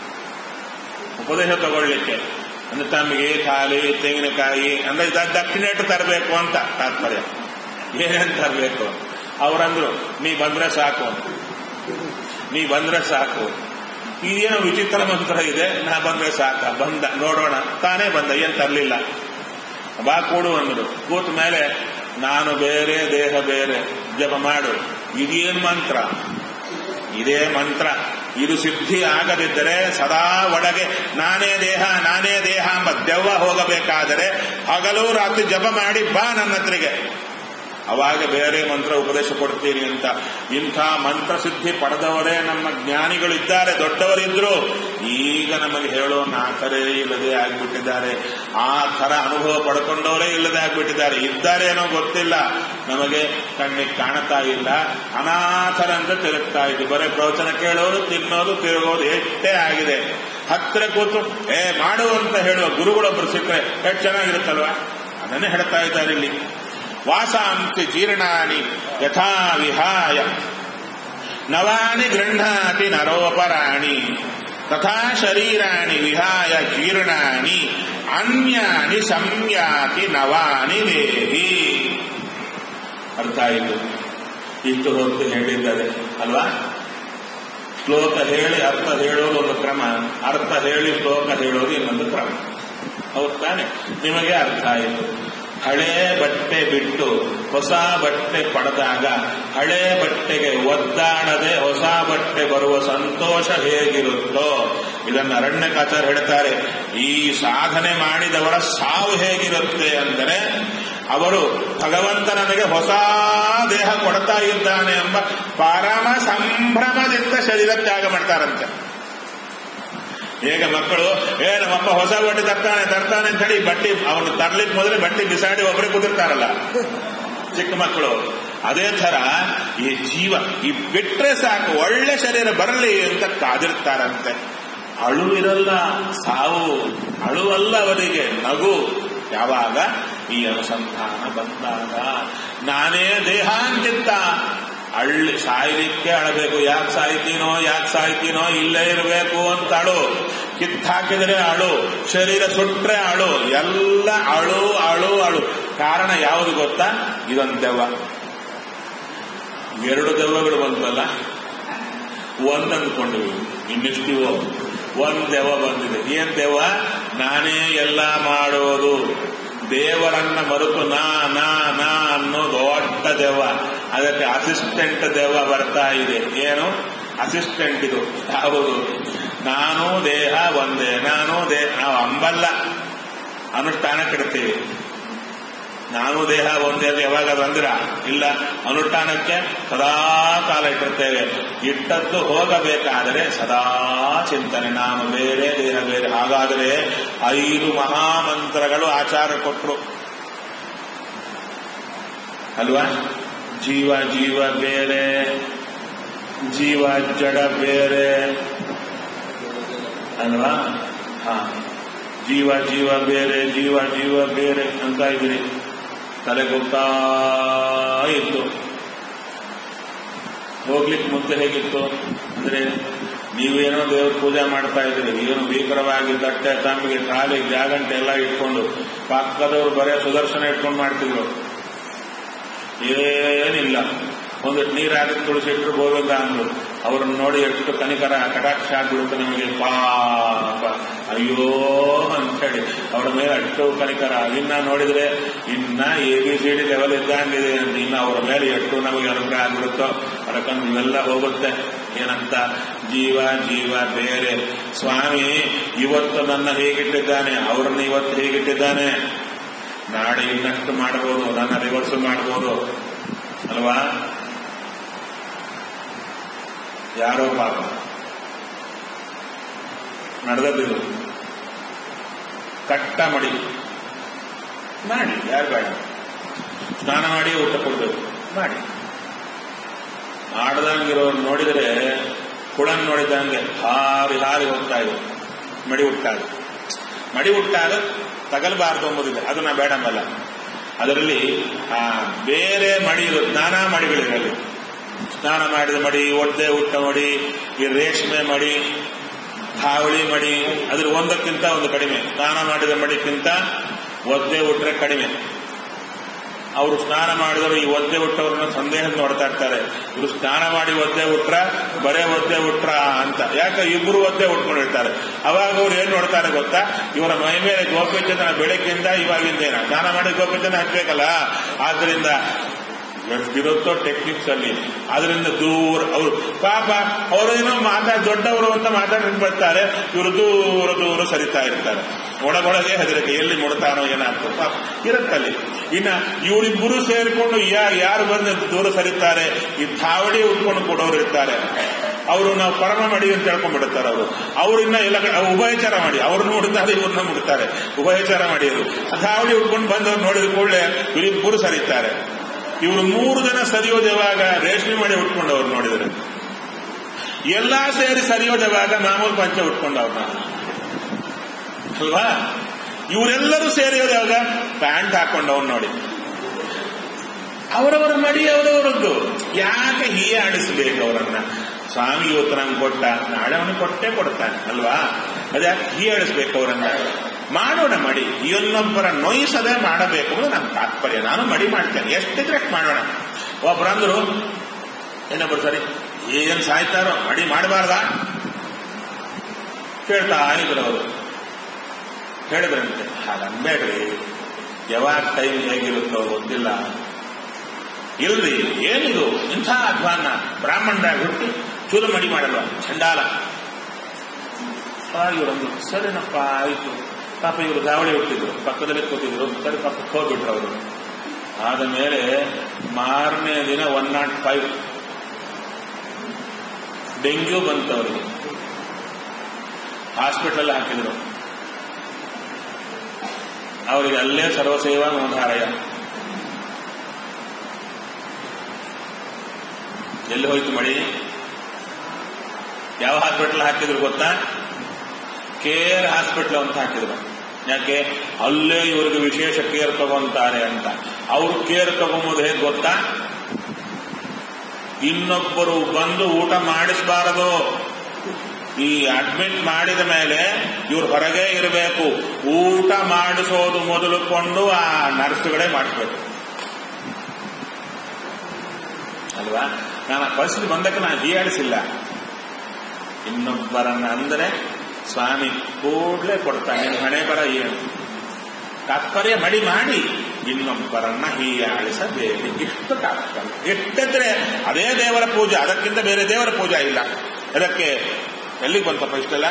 ಉಪದೇಶ ತಗೊಳ್ಳಿಕ್ಕೆ ಅಂದ್ರೆ ತಮಗೆ ಖಾಲಿ ತೆಂಗಿನಕಾಯಿ ಅಂದ್ರೆ ದ- ದಕ್ಷಿಣ ಇಟ್ಟು ತರಬೇಕು ಅಂತ ತಾತ್ಪರ್ಯ ಏನೇನ್ ತರಬೇಕು ಅವರಂದ್ರು ನೀ ಬಂದ್ರೆ ಸಾಕು ಅಂತ ನೀ ಬಂದ್ರೆ ಸಾಕು ಇದೇನೋ ವಿಚಿತ್ರ ಮಂತ್ರ ಇದೆ ನಾ ಬಂದ್ರೆ ಸಾಕ ಬಂದ ನೋಡೋಣ ತಾನೇ ಬಂದ ಏನ್ ತರ್ಲಿಲ್ಲ ಬಾ ಕೂಡು ಅಂದ್ರು ಕೂತ ಮೇಲೆ ನಾನು ಬೇರೆ ದೇಹ ಬೇರೆ ಜಪ ಮಾಡು ಇದೇನ್ ಮಂತ್ರ ಇದೇ ಮಂತ್ರ ಇದು ಸಿದ್ಧಿ ಆಗದಿದ್ದರೆ ಸದಾ ಒಳಗೆ ನಾನೇ ದೇಹ ನಾನೇ ದೇಹ ಎಂಬ ದೆವ್ವ ಹೋಗಬೇಕಾದರೆ ಹಗಲು ರಾತ್ರಿ ಜಪ ಮಾಡಿ ಬಾ ನನ್ನ ಹತ್ರಿಗೆ ಅವಾಗ ಬೇರೆ ಮಂತ್ರ ಉಪದೇಶ ಕೊಡ್ತೀನಿ ಅಂತ ಇಂಥ ಮಂತ್ರ ಸಿದ್ಧಿ ಪಡೆದವರೇ ನಮ್ಮ ಜ್ಞಾನಿಗಳಿದ್ದಾರೆ ದೊಡ್ಡವರಿದ್ರು ಈಗ ನಮಗೆ ಹೇಳೋ ನಾಕರೇ ಇಲ್ಲದೆ ಆಗ್ಬಿಟ್ಟಿದ್ದಾರೆ ಆ ಥರ ಅನುಭವ ಪಡ್ಕೊಂಡವರೇ ಇಲ್ಲದೆ ಆಗ್ಬಿಟ್ಟಿದ್ದಾರೆ ಇದ್ದಾರೇನೋ ಗೊತ್ತಿಲ್ಲ ನಮಗೆ ಕಣ್ಣಿಗೆ ಕಾಣ್ತಾ ಇಲ್ಲ ಅನಾಥರಂತ ತಿರುಗ್ತಾ ಇದ್ವಿ ಬರೀ ಪ್ರವಚನ ಕೇಳೋದು ತಿನ್ನೋದು ತಿರುಗೋದು ಎಷ್ಟೇ ಆಗಿದೆ ಹತ್ತಿರ ಕೂತು ಏ ಮಾಡು ಅಂತ ಹೇಳುವ ಗುರುಗಳೊಬ್ಬರು ಸಿಕ್ಕರೆ ಎಷ್ಟು ಚೆನ್ನಾಗಿರುತ್ತಲ್ವಾ ಅದನ್ನೇ ಹೇಳ್ತಾ ಇದ್ದಾರೆ ಇಲ್ಲಿ ವಾಸಾಂಸಿ ಜೀರ್ಣಾನಿ ಯಥಾ ವಿಹಾಯ ನವಾನಿ ಗೃಹ್ಣಾತಿ ನರೋಪರಾಣಿ ತಥಾ ಶರೀರಾಣಿ ವಿಹಾಯ ಜೀರ್ಣಾನಿ ಅನ್ಯಾನಿ ಸಂಯಾತಿ ನವಾನಿ ದೇಹಿ ಅರ್ಥ ಆಯಿತು ಇಷ್ಟು ಹೊತ್ತು ಹೇಳಿದ್ದಾರೆ ಅಲ್ವಾ ಶ್ಲೋಕ ಹೇಳಿ ಅರ್ಥ ಹೇಳೋದು ಒಂದು ಕ್ರಮ ಅರ್ಥ ಹೇಳಿ ಶ್ಲೋಕ ಹೇಳೋದು ಇನ್ನೊಂದು ಕ್ರಮ ಹೌದು ತಾನೆ ನಿಮಗೆ ಅರ್ಥ ಆಯಿತು ಹಳೆ ಬಟ್ಟೆ ಬಿಟ್ಟು ಹೊಸ ಬಟ್ಟೆ ಪಡೆದಾಗ ಹಳೆ ಬಟ್ಟೆಗೆ ಒದ್ದಾಡದೆ ಹೊಸ ಬಟ್ಟೆ ಬರುವ ಸಂತೋಷ ಹೇಗಿರುತ್ತೋ ಇದನ್ನು ಅರಣ್ಯಕಾಚಾರ್ಯ ಹೇಳ್ತಾರೆ ಈ ಸಾಧನೆ ಮಾಡಿದವರ ಸಾವು ಹೇಗಿರುತ್ತೆ ಅಂದರೆ ಅವರು ಭಗವಂತ ನನಗೆ ಹೊಸ ದೇಹ ಕೊಡ್ತಾ ಇದ್ದಾನೆ ಎಂಬ ಪರಮ ಸಂಭ್ರಮದಿಂದ ಶರೀರ ತ್ಯಾಗ ಮಾಡ್ತಾರಂತೆ ಹೇಗೆ ಮಕ್ಕಳು ಏ ನಮ್ಮಪ್ಪ ಹೊಸ ಬಟ್ಟೆ ತರ್ತಾನೆ ತರ್ತಾನೆ ಅಂತ ಹೇಳಿ ಬಟ್ಟೆ ಅವನು ತರ್ಲಿಕ್ಕೆ ಮೊದಲೇ ಬಟ್ಟೆ ಬಿಸಾಡಿ ಒಬ್ಬರೇ ಕುದಿರ್ತಾರಲ್ಲ ಚಿಕ್ಕ ಮಕ್ಕಳು ಅದೇ ತರ ಈ ಜೀವ ಈ ಬಿಟ್ರೆ ಸಾಕು ಒಳ್ಳೆ ಶರೀರ ಬರಲಿ ಅಂತ ಕಾದಿರ್ತಾರಂತೆ ಅಳು ಇರಲ್ಲ ಸಾವು ಅಳುವಲ್ಲ ಅವರಿಗೆ ನಗು ಯಾವಾಗ ಈ ಅನುಸಂಧಾನ ಬಂದಾಗ ನಾನೇ ದೇಹ ಅಂತಿತ್ತ ಅಳ್ಳಿ ಸಾಯ್ಲಿಕ್ಕೆ ಅಳಬೇಕು ಯಾಕೆ ಸಾಯ್ತೀನೋ ಯಾಕೆ ಸಾಯ್ತೀನೋ ಇಲ್ಲೇ ಇರಬೇಕು ಅಂತ ಅಳು ಕಿತ್ತಾಕಿದರೆ ಅಳು ಶರೀರ ಸುಟ್ರೆ ಅಳು ಎಲ್ಲ ಅಳು ಅಳು ಅಳು ಕಾರಣ ಯಾವುದು ಗೊತ್ತಾ ಇದೊಂದು ದೆವ್ವ ಎರಡು ದೆವ್ವಗಳು ಬಂತಲ್ಲ ಒಂದ್ ಅಂದ್ಕೊಂಡಿವಿ ಇನ್ನಿಷ್ಟಿವೋ ಒಂದ್ ದೆವ್ವ ಬಂದಿದೆ ಏನ್ ದೆವ್ವ ನಾನೇ ಎಲ್ಲ ಮಾಡೋದು ದೇವರನ್ನ ಮರೆತು ನಾ ನಾ ನಾ ಅನ್ನೋ ದೊಡ್ಡ ದೆವ್ವ ಅದಕ್ಕೆ ಅಸಿಸ್ಟೆಂಟ್ ದೆವ್ವ ಬರ್ತಾ ಇದೆ ಏನು ಅಸಿಸ್ಟೆಂಟ್ ಇದು ಯಾವುದು ನಾನು ದೇಹ ಒಂದೇ ನಾನು ದೇಹ ನಾವು ಅಂಬಲ್ಲ ಅನುಷ್ಠಾನ ಕೆಡ್ತೀವಿ ನಾನು ದೇಹ ಒಂದೇ ಅಂತ ಯಾವಾಗ ಬಂದಿರ ಇಲ್ಲ ಅನುಷ್ಠಾನಕ್ಕೆ ಸದಾ ಕಾಲ ಇಟ್ಟಿರ್ತೇವೆ ಇಟ್ಟದ್ದು ಹೋಗಬೇಕಾದರೆ ಸದಾ ಚಿಂತನೆ ನಾನು ಬೇರೆ ದೇಹ ಬೇರೆ ಹಾಗಾದರೆ ಐದು ಮಹಾಮಂತ್ರಗಳು ಆಚಾರ ಕೊಟ್ಟರು ಅಲ್ವಾ ಜೀವ ಜೀವ ಬೇರೆ ಜೀವ ಜಡ ಬೇರೆ ಅಲ್ವಾ ಹಾ ಜೀವ ಜೀವ ಬೇರೆ ಜೀವ ಜೀವ ಬೇರೆ ಅಂತ ಇದ್ರಿ ತಲೆಗೆ ಹೋಗ್ತಾ ಇತ್ತು ಹೋಗ್ಲಿಕ್ಕೆ ಮುಂದೆ ಹೇಗಿತ್ತು ಅಂದ್ರೆ ನೀವೇನೋ ದೇವ್ರ ಪೂಜೆ ಮಾಡ್ತಾ ಇದ್ರಿ ಏನು ಭೀಕರವಾಗಿ ತಟ್ಟೆ ತಮ್ಮಿಗೆ ಕಾಲಿಗೆ ಜಾಗಂಟೆ ಎಲ್ಲ ಇಟ್ಕೊಂಡು ಪಕ್ಕದವ್ರು ಬರೇ ಸುದರ್ಶನ ಇಟ್ಕೊಂಡು ಮಾಡ್ತಿದ್ರು ಏನಿಲ್ಲ ಒಂದಿಟ್ಟು ನೀರು ಹಾಕಿ ತುಳಿಸಿಟ್ರು ಗೋವಿಂದ ಅಂದ್ರು ಅವ್ರನ್ನ ನೋಡಿ ಎಷ್ಟು ಕನಿಕರ ಕಟಾಕ್ಷ ಆಗ್ಬಿಡುತ್ತೆ ನಮಗೆ ಪಾಪ ಅಯ್ಯೋ ಅಂತೇಳಿ ಅವರ ಮೇಲೆ ಅಷ್ಟು ಕನಿಕರ ಇನ್ನ ನೋಡಿದ್ರೆ ಇನ್ನ A B C D level ಇದ್ದಂಗಿದೆ ಅಂತ ಇನ್ನ ಅವರ ಮೇಲೆ ಎಷ್ಟು ನಮಗೆ ಅನುಗ್ರಹ ಆಗ್ಬಿಡುತ್ತೋ ಅದಕ್ಕಂದು ಇವೆಲ್ಲ ಹೋಗುತ್ತೆ ಏನಂತ ಜೀವ ಜೀವ ಬೇರೆ ಸ್ವಾಮಿ ಇವತ್ತು ನನ್ನ ಹೇಗಿಟ್ಟಿದ್ದಾನೆ ಅವ್ರನ್ನ ಇವತ್ತು ಹೇಗಿಟ್ಟಿದ್ದಾನೆ ನಾಳೆ ಇನ್ನಷ್ಟು ಮಾಡಬಹುದು ನನ್ನ ರಿವರ್ಸ್ ಮಾಡಬಹುದು ಅಲ್ವಾ ಯಾರೋ ಪಾಪ ನಡೆದದ್ದು ಕಟ್ಟ ಮಡಿ ಮಾಡಿ ಯಾರು ಬೇಡ ಸ್ನಾನ ಮಾಡಿ ಊಟ ಕೊಡ್ಬೇಕು ಮಾಡಿ ಆಡದಂಗಿರೋರು ನೋಡಿದರೆ ಕುಳನ್ ನೋಡಿದಂಗೆ ಹಾರಿ ಹಾರಿ ಹೋಗ್ತಾ ಇದೆ ಮಡಿ ಹುಟ್ಟಾಗ ಮಡಿ ಹುಟ್ಟಾಗ ತಗಲ್ಬಾರ್ದು ಎಂಬುದಿದೆ ಅದು ನಾ ಬೇಡಂಬಲ್ಲ ಅದರಲ್ಲಿ ಆ ಬೇರೆ ಮಡಿ ನಾನಾ ಮಡಿಗಳಿರಲಿ ಸ್ನಾನ ಮಾಡಿದ ಮಡಿ ಒಡ್ಡೆ ಉಟ್ಟ ಮಡಿ ಈ ರೇಷ್ಮೆ ಮಡಿ ಹಾವಳಿ ಮಡಿ ಅದ್ರ ಒಂದಕ್ಕಿಂತ ಒಂದು ಕಡಿಮೆ ಸ್ನಾನ ಮಾಡಿದ ಮಡಿಕ್ಕಿಂತ ಒದ್ದೆ ಉಟ್ರೆ ಕಡಿಮೆ ಅವರು ಸ್ನಾನ ಮಾಡಿದವರು ಈ ಒದ್ದೆ ಉಟ್ಟವ್ರನ್ನ ಸಂದೇಹ ನೋಡ್ತಾ ಇರ್ತಾರೆ ಇವರು ಸ್ನಾನ ಮಾಡಿ ಒದ್ದೆ ಉಟ್ರ ಬರೇ ಒದ್ದೆ ಉಟ್ರ ಅಂತ ಯಾಕೆ ಇಬ್ರು ಒದ್ದೆ ಉಟ್ಕೊಂಡಿರ್ತಾರೆ ಅವಾಗ ಅವ್ರು ಏನ್ ನೋಡ್ತಾರೆ ಗೊತ್ತಾ ಇವರ ಮೈ ಮೇಲೆ ಗೋಪಿಚಂದನ ಬೆಳಕಿಂದ ಇವಾಗಿಂದೇನ ಸ್ನಾನ ಮಾಡಿ ಗೋಪಿಚಂದನ ಹಚ್ಬೇಕಲ್ಲ ಆದ್ರಿಂದ ಎಷ್ಟಿರುತ್ತೋ ಟೆಕ್ನಿಕ್ಸ್ ಅಲ್ಲಿ ಅದರಿಂದ ದೂರ ಅವರು ಪಾಪ ಅವರೇನೋ ಮಾತಾ ದೊಡ್ಡವರು ಅಂತ ಮಾತಾಡಿ ಬರ್ತಾರೆ ಇವರು ದೂರ ದೂರ ಸರಿತಾ ಇರ್ತಾರೆ ಒಳಗೊಳಗೆ ಹೆದರಿಕೆ ಎಲ್ಲಿ ಮುಡ್ತಾನೋ ಏನಾಗ್ತದೆ ಪಾಪ ಇರುತ್ತಲ್ಲಿ ಇನ್ನ ಇವರಿಬ್ಬರು ಸೇರಿಕೊಂಡು ಯಾರು ಯಾರು ಬಂದು ದೂರ ಸರಿತಾರೆ ಈ ಧಾವಡಿ ಉಟ್ಕೊಂಡು ಕೊಡೋರು ಇರ್ತಾರೆ ಅವರು ನಾವು ಪರಮ ಮಡಿ ಅಂತ ಹೇಳ್ಕೊಂಡ್ಬಿಡುತ್ತಾರೆ ಅವರು ಅವರಿನ್ನ ಎಲ್ಲ ಕಡೆ ಉಭಯಚಾರ ಮಾಡಿ ಅವ್ರನ್ನ ಮುಡ್ತಾರೆ ಇವ್ರನ್ನ ಮುಡ್ತಾರೆ ಉಭಯಚಾರ ಮಾಡಿದ್ರು ಧಾವಡಿ ಉಟ್ಕೊಂಡು ಬಂದವ್ರು ನೋಡಿದ ಕೂಡಲೇ ಇವರಿಬ್ಬರು ಸರಿತಾರೆ ಇವರು ಮೂರು ಜನ ಸರಿಯೋದು ಯಾವಾಗ ರೇಷ್ಮೆ ಮಾಡಿ ಉಟ್ಕೊಂಡವ್ರು ನೋಡಿದ್ರೆ ಎಲ್ಲಾ ಸೇರಿ ಸರಿಯೋದು ಯಾವಾಗ ಮಾಮೂಲು ಪಂಚ ಉಟ್ಕೊಂಡವ್ರನ್ನ ಅಲ್ವಾ ಇವರೆಲ್ಲರೂ ಸೇರಿಯೋದು ಯಾವಾಗ ಪ್ಯಾಂಟ್ ಹಾಕೊಂಡವ್ರು ನೋಡಿ ಅವರವರ ಮಡಿ ಅವರವರದ್ದು ಯಾಕೆ ಹೀಗೆ ಆಡಿಸಬೇಕು ಅವರನ್ನ ಸ್ವಾಮಿ ಇವತ್ತು ನಂಗೆ ಕೊಟ್ಟ ನಾಳೆ ಅವನಿಗೆ ಕೊಟ್ಟೇ ಕೊಡ್ತಾನೆ ಅಲ್ವಾ ಅದ್ಯಾಕೆ ಹೀ ಆಡಿಸ್ಬೇಕು ಅವರನ್ನ ಮಾಡೋಣ ಮಡಿ ಇನ್ನೊಬ್ಬರ ನೋಯಿಸದೆ ಮಾಡಬೇಕು ಅನ್ನೋದು ನನ್ನ ತಾತ್ಪರ್ಯ ನಾನು ಮಡಿ ಮಾಡ್ತೇನೆ ಎಷ್ಟಿದ್ರೆ ಅಷ್ಟು ಮಾಡೋಣ ಒಬ್ಬರಂದ್ರು ಇನ್ನೊಬ್ಬರು ಸರಿ ಏನ್ ಸಾಯ್ತಾರೋ ಮಡಿ ಮಾಡಬಾರ್ದ ಕೇಳ್ತಾ ಇದ್ರು ಅವರು ಹೇಳಿದ್ರಂತೆ ಹಾಗನ್ಬೇಡ್ರಿ ಯಾವಾಗ ಟೈಮ್ ಹೇಗಿರುತ್ತೋ ಗೊತ್ತಿಲ್ಲ ಇಲ್ರಿ ಏನಿದು ಇಂಥ ಅಧ್ವಾನ ಬ್ರಾಹ್ಮಣರಾಗ ಹುಟ್ಟಿ ಚೂರು ಮಡಿ ಮಾಡಲ್ವ ಚಂಡಾಲ ಇವರೊಂದು ಸರಿನಪ್ಪ ಆಯ್ತು ಪಾಪ ಇವರು ದಾವಳಿ ಹುಟ್ಟಿದ್ರು ಪಕ್ಕದಲ್ಲಿ ಕೂತಿದ್ರು ಸರಿ ಪಕ್ಕಕ್ಕೆ ಹೋಗ್ಬಿಟ್ರು ಅವರು ಆದ ಮೇಲೆ ಮಾರನೇ ದಿನ ಒನ್ ನಾಟ್ ಫೈವ್ ಡೆಂಗ್ಯೂ ಬಂತು ಅವರಿಗೆ ಹಾಸ್ಪಿಟಲ್ ಹಾಕಿದ್ರು ಅವರಿಗೆ ಅಲ್ಲೇ ಸರ್ವಸೇವಾ ನೋಂದಾರಯ ಎಲ್ಲಿ ಹೋಯ್ತು ಮಳಿ ಯಾವ ಹಾಸ್ಪಿಟಲ್ ಹಾಕಿದ್ರು ಗೊತ್ತಾ ಕೇರ್ ಹಾಸ್ಪಿಟಲ್ ಅಂತ ಹಾಕಿದ್ರು ಯಾಕೆ ಅಲ್ಲೇ ಇವರಿಗೆ ವಿಶೇಷ ಕೇರ್ ತಗೊಂತಾರೆ ಅಂತ ಅವರು ಕೇರ್ ತಗೊಂಬೋದು ಹೇಗೆ ಗೊತ್ತಾ ಇನ್ನೊಬ್ಬರು ಬಂದು ಊಟ ಮಾಡಿಸಬಾರದು ಈ ಅಡ್ಮಿಟ್ ಮಾಡಿದ ಮೇಲೆ ಇವ್ರು ಹೊರಗೆ ಇರಬೇಕು ಊಟ ಮಾಡಿಸೋದು ಮೊದಲುಕೊಂಡು ಆ ನರ್ಸ್ಗಳೇ ಮಾಡಿಸ್ಬೇಕು ಅಲ್ವಾ ನಾನು ಆ ಪರಿಸ್ಥಿತಿ ಬಂದಕ್ಕೆ ನಾನು ಹೀಯಾಡಿಸಿಲ್ಲ ಇನ್ನೊಬ್ಬರನ್ನ ಅಂದರೆ ಸ್ವಾಮಿ ಕೂಡಲೇ ಕೊಡ್ತಾನೆ ಹಣೆ ಬರ ಏನು ತಾತ್ಪರ್ಯ ಮಡಿ ಮಾಡಿ ಇನ್ನೊಬ್ಬರನ್ನ ಹೀಯಾಳಿಸಬೇಡಿ ಇಷ್ಟು ತಾತ್ಪರ್ಯ ಎಷ್ಟಿದ್ರೆ ಅದೇ ದೇವರ ಪೂಜೆ ಅದಕ್ಕಿಂತ ಬೇರೆ ದೇವರ ಪೂಜೆ ಇಲ್ಲ ಅದಕ್ಕೆ ಎಲ್ಲಿಗೆ ಬಂತಪ್ಪ ಇಷ್ಟೆಲ್ಲ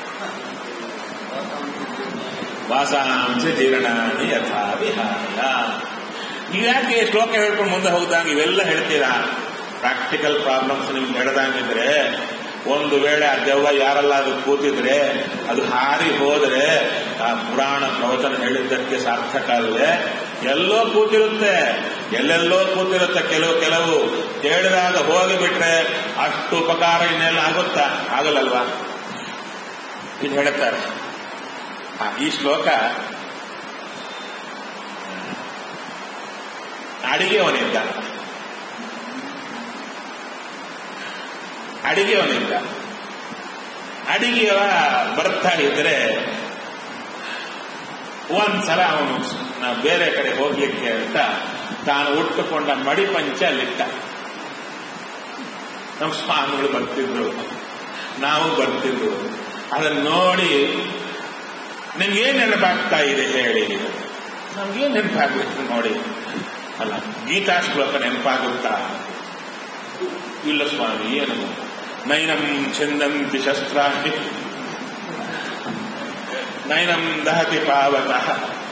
ವಾಸಾಂಶ ಜೀರ್ಣಾನಿ ಯಥಾ ವಿಹಾಯ ನೀವು ಯಾಕೆ ಶ್ಲೋಕ ಹೇಳ್ಕೊಂಡು ಮುಂದೆ ಹೋಗ್ದಂಗೆ ಇವೆಲ್ಲ ಹೇಳ್ತೀರಾ ಪ್ರಾಕ್ಟಿಕಲ್ ಪ್ರಾಬ್ಲಮ್ಸ್ ನಿಮ್ಗೆ ಹೇಳ್ದಂಗಿದ್ರೆ ಒಂದು ವೇಳೆ ಆ ದೆವ್ವ ಯಾರಲ್ಲಾದ್ರೂ ಕೂತಿದ್ರೆ ಅದು ಹಾರಿ ಹೋದ್ರೆ ಆ ಪುರಾಣ ಪ್ರವಚನ ಹೇಳಿದ್ದಕ್ಕೆ ಸಾರ್ಥಕ ಅಲ್ಲದೆ ಎಲ್ಲೋ ಕೂತಿರುತ್ತೆ ಎಲ್ಲೆಲ್ಲೋ ಕೂತಿರುತ್ತೆ ಕೆಲವು ಕೆಲವು ಹೇಳಿದಾಗ ಹೋಗಿಬಿಟ್ರೆ ಅಷ್ಟು ಉಪಕಾರ ಇನ್ನೆಲ್ಲ ಆಗುತ್ತಾ ಆಗಲ್ಲಲ್ವಾ ಇದು ಹೇಳ್ತಾರೆ ಆ, ಈ ಶ್ಲೋಕ ಅಡಿಗೆಯವನಿದ್ದ ಅಡಿಗೆಯವನಿದ್ದ ಅಡಿಗೆಯವ ಬರ್ತಾ ಇದ್ರೆ ಒಂದ್ಸಲ ಅವನು ನಾ- ಬೇರೆ ಕಡೆ ಹೋಗ್ಲಿಕ್ಕೆ ಅಂತ ತಾನು ಉಟ್ಟುಕೊಂಡ ಮಡಿಪಂಚ ಅಲ್ಲಿಟ್ಟ ನಮ್ಮ ಸ್ವಾಮಿಗಳು ಬರ್ತಿದ್ರು ನಾವು ಬರ್ತಿದ್ರು ಅದನ್ನ ನೋಡಿ ನಿಮ್ಗೇನ್ ನೆನಪಾಗ್ತಾ ಇದೆ ಹೇಳಿ ನಮ್ಗೇನ್ ನೆನಪಾಗ್ಬೇಕು ನೋಡಿ ಅಲ್ಲ ಗೀತಾ ಶ್ಲೋಕ ನೆನಪಾಗುತ್ತಾ ಇಲ್ಲ ಸ್ವಾಮಿ ಏನು ನೈನಂ ಛಂದಂತಿ ಶಸ್ತ್ರಾಣಿ ನೈನಂ ದಹತಿ ಪಾವತಃ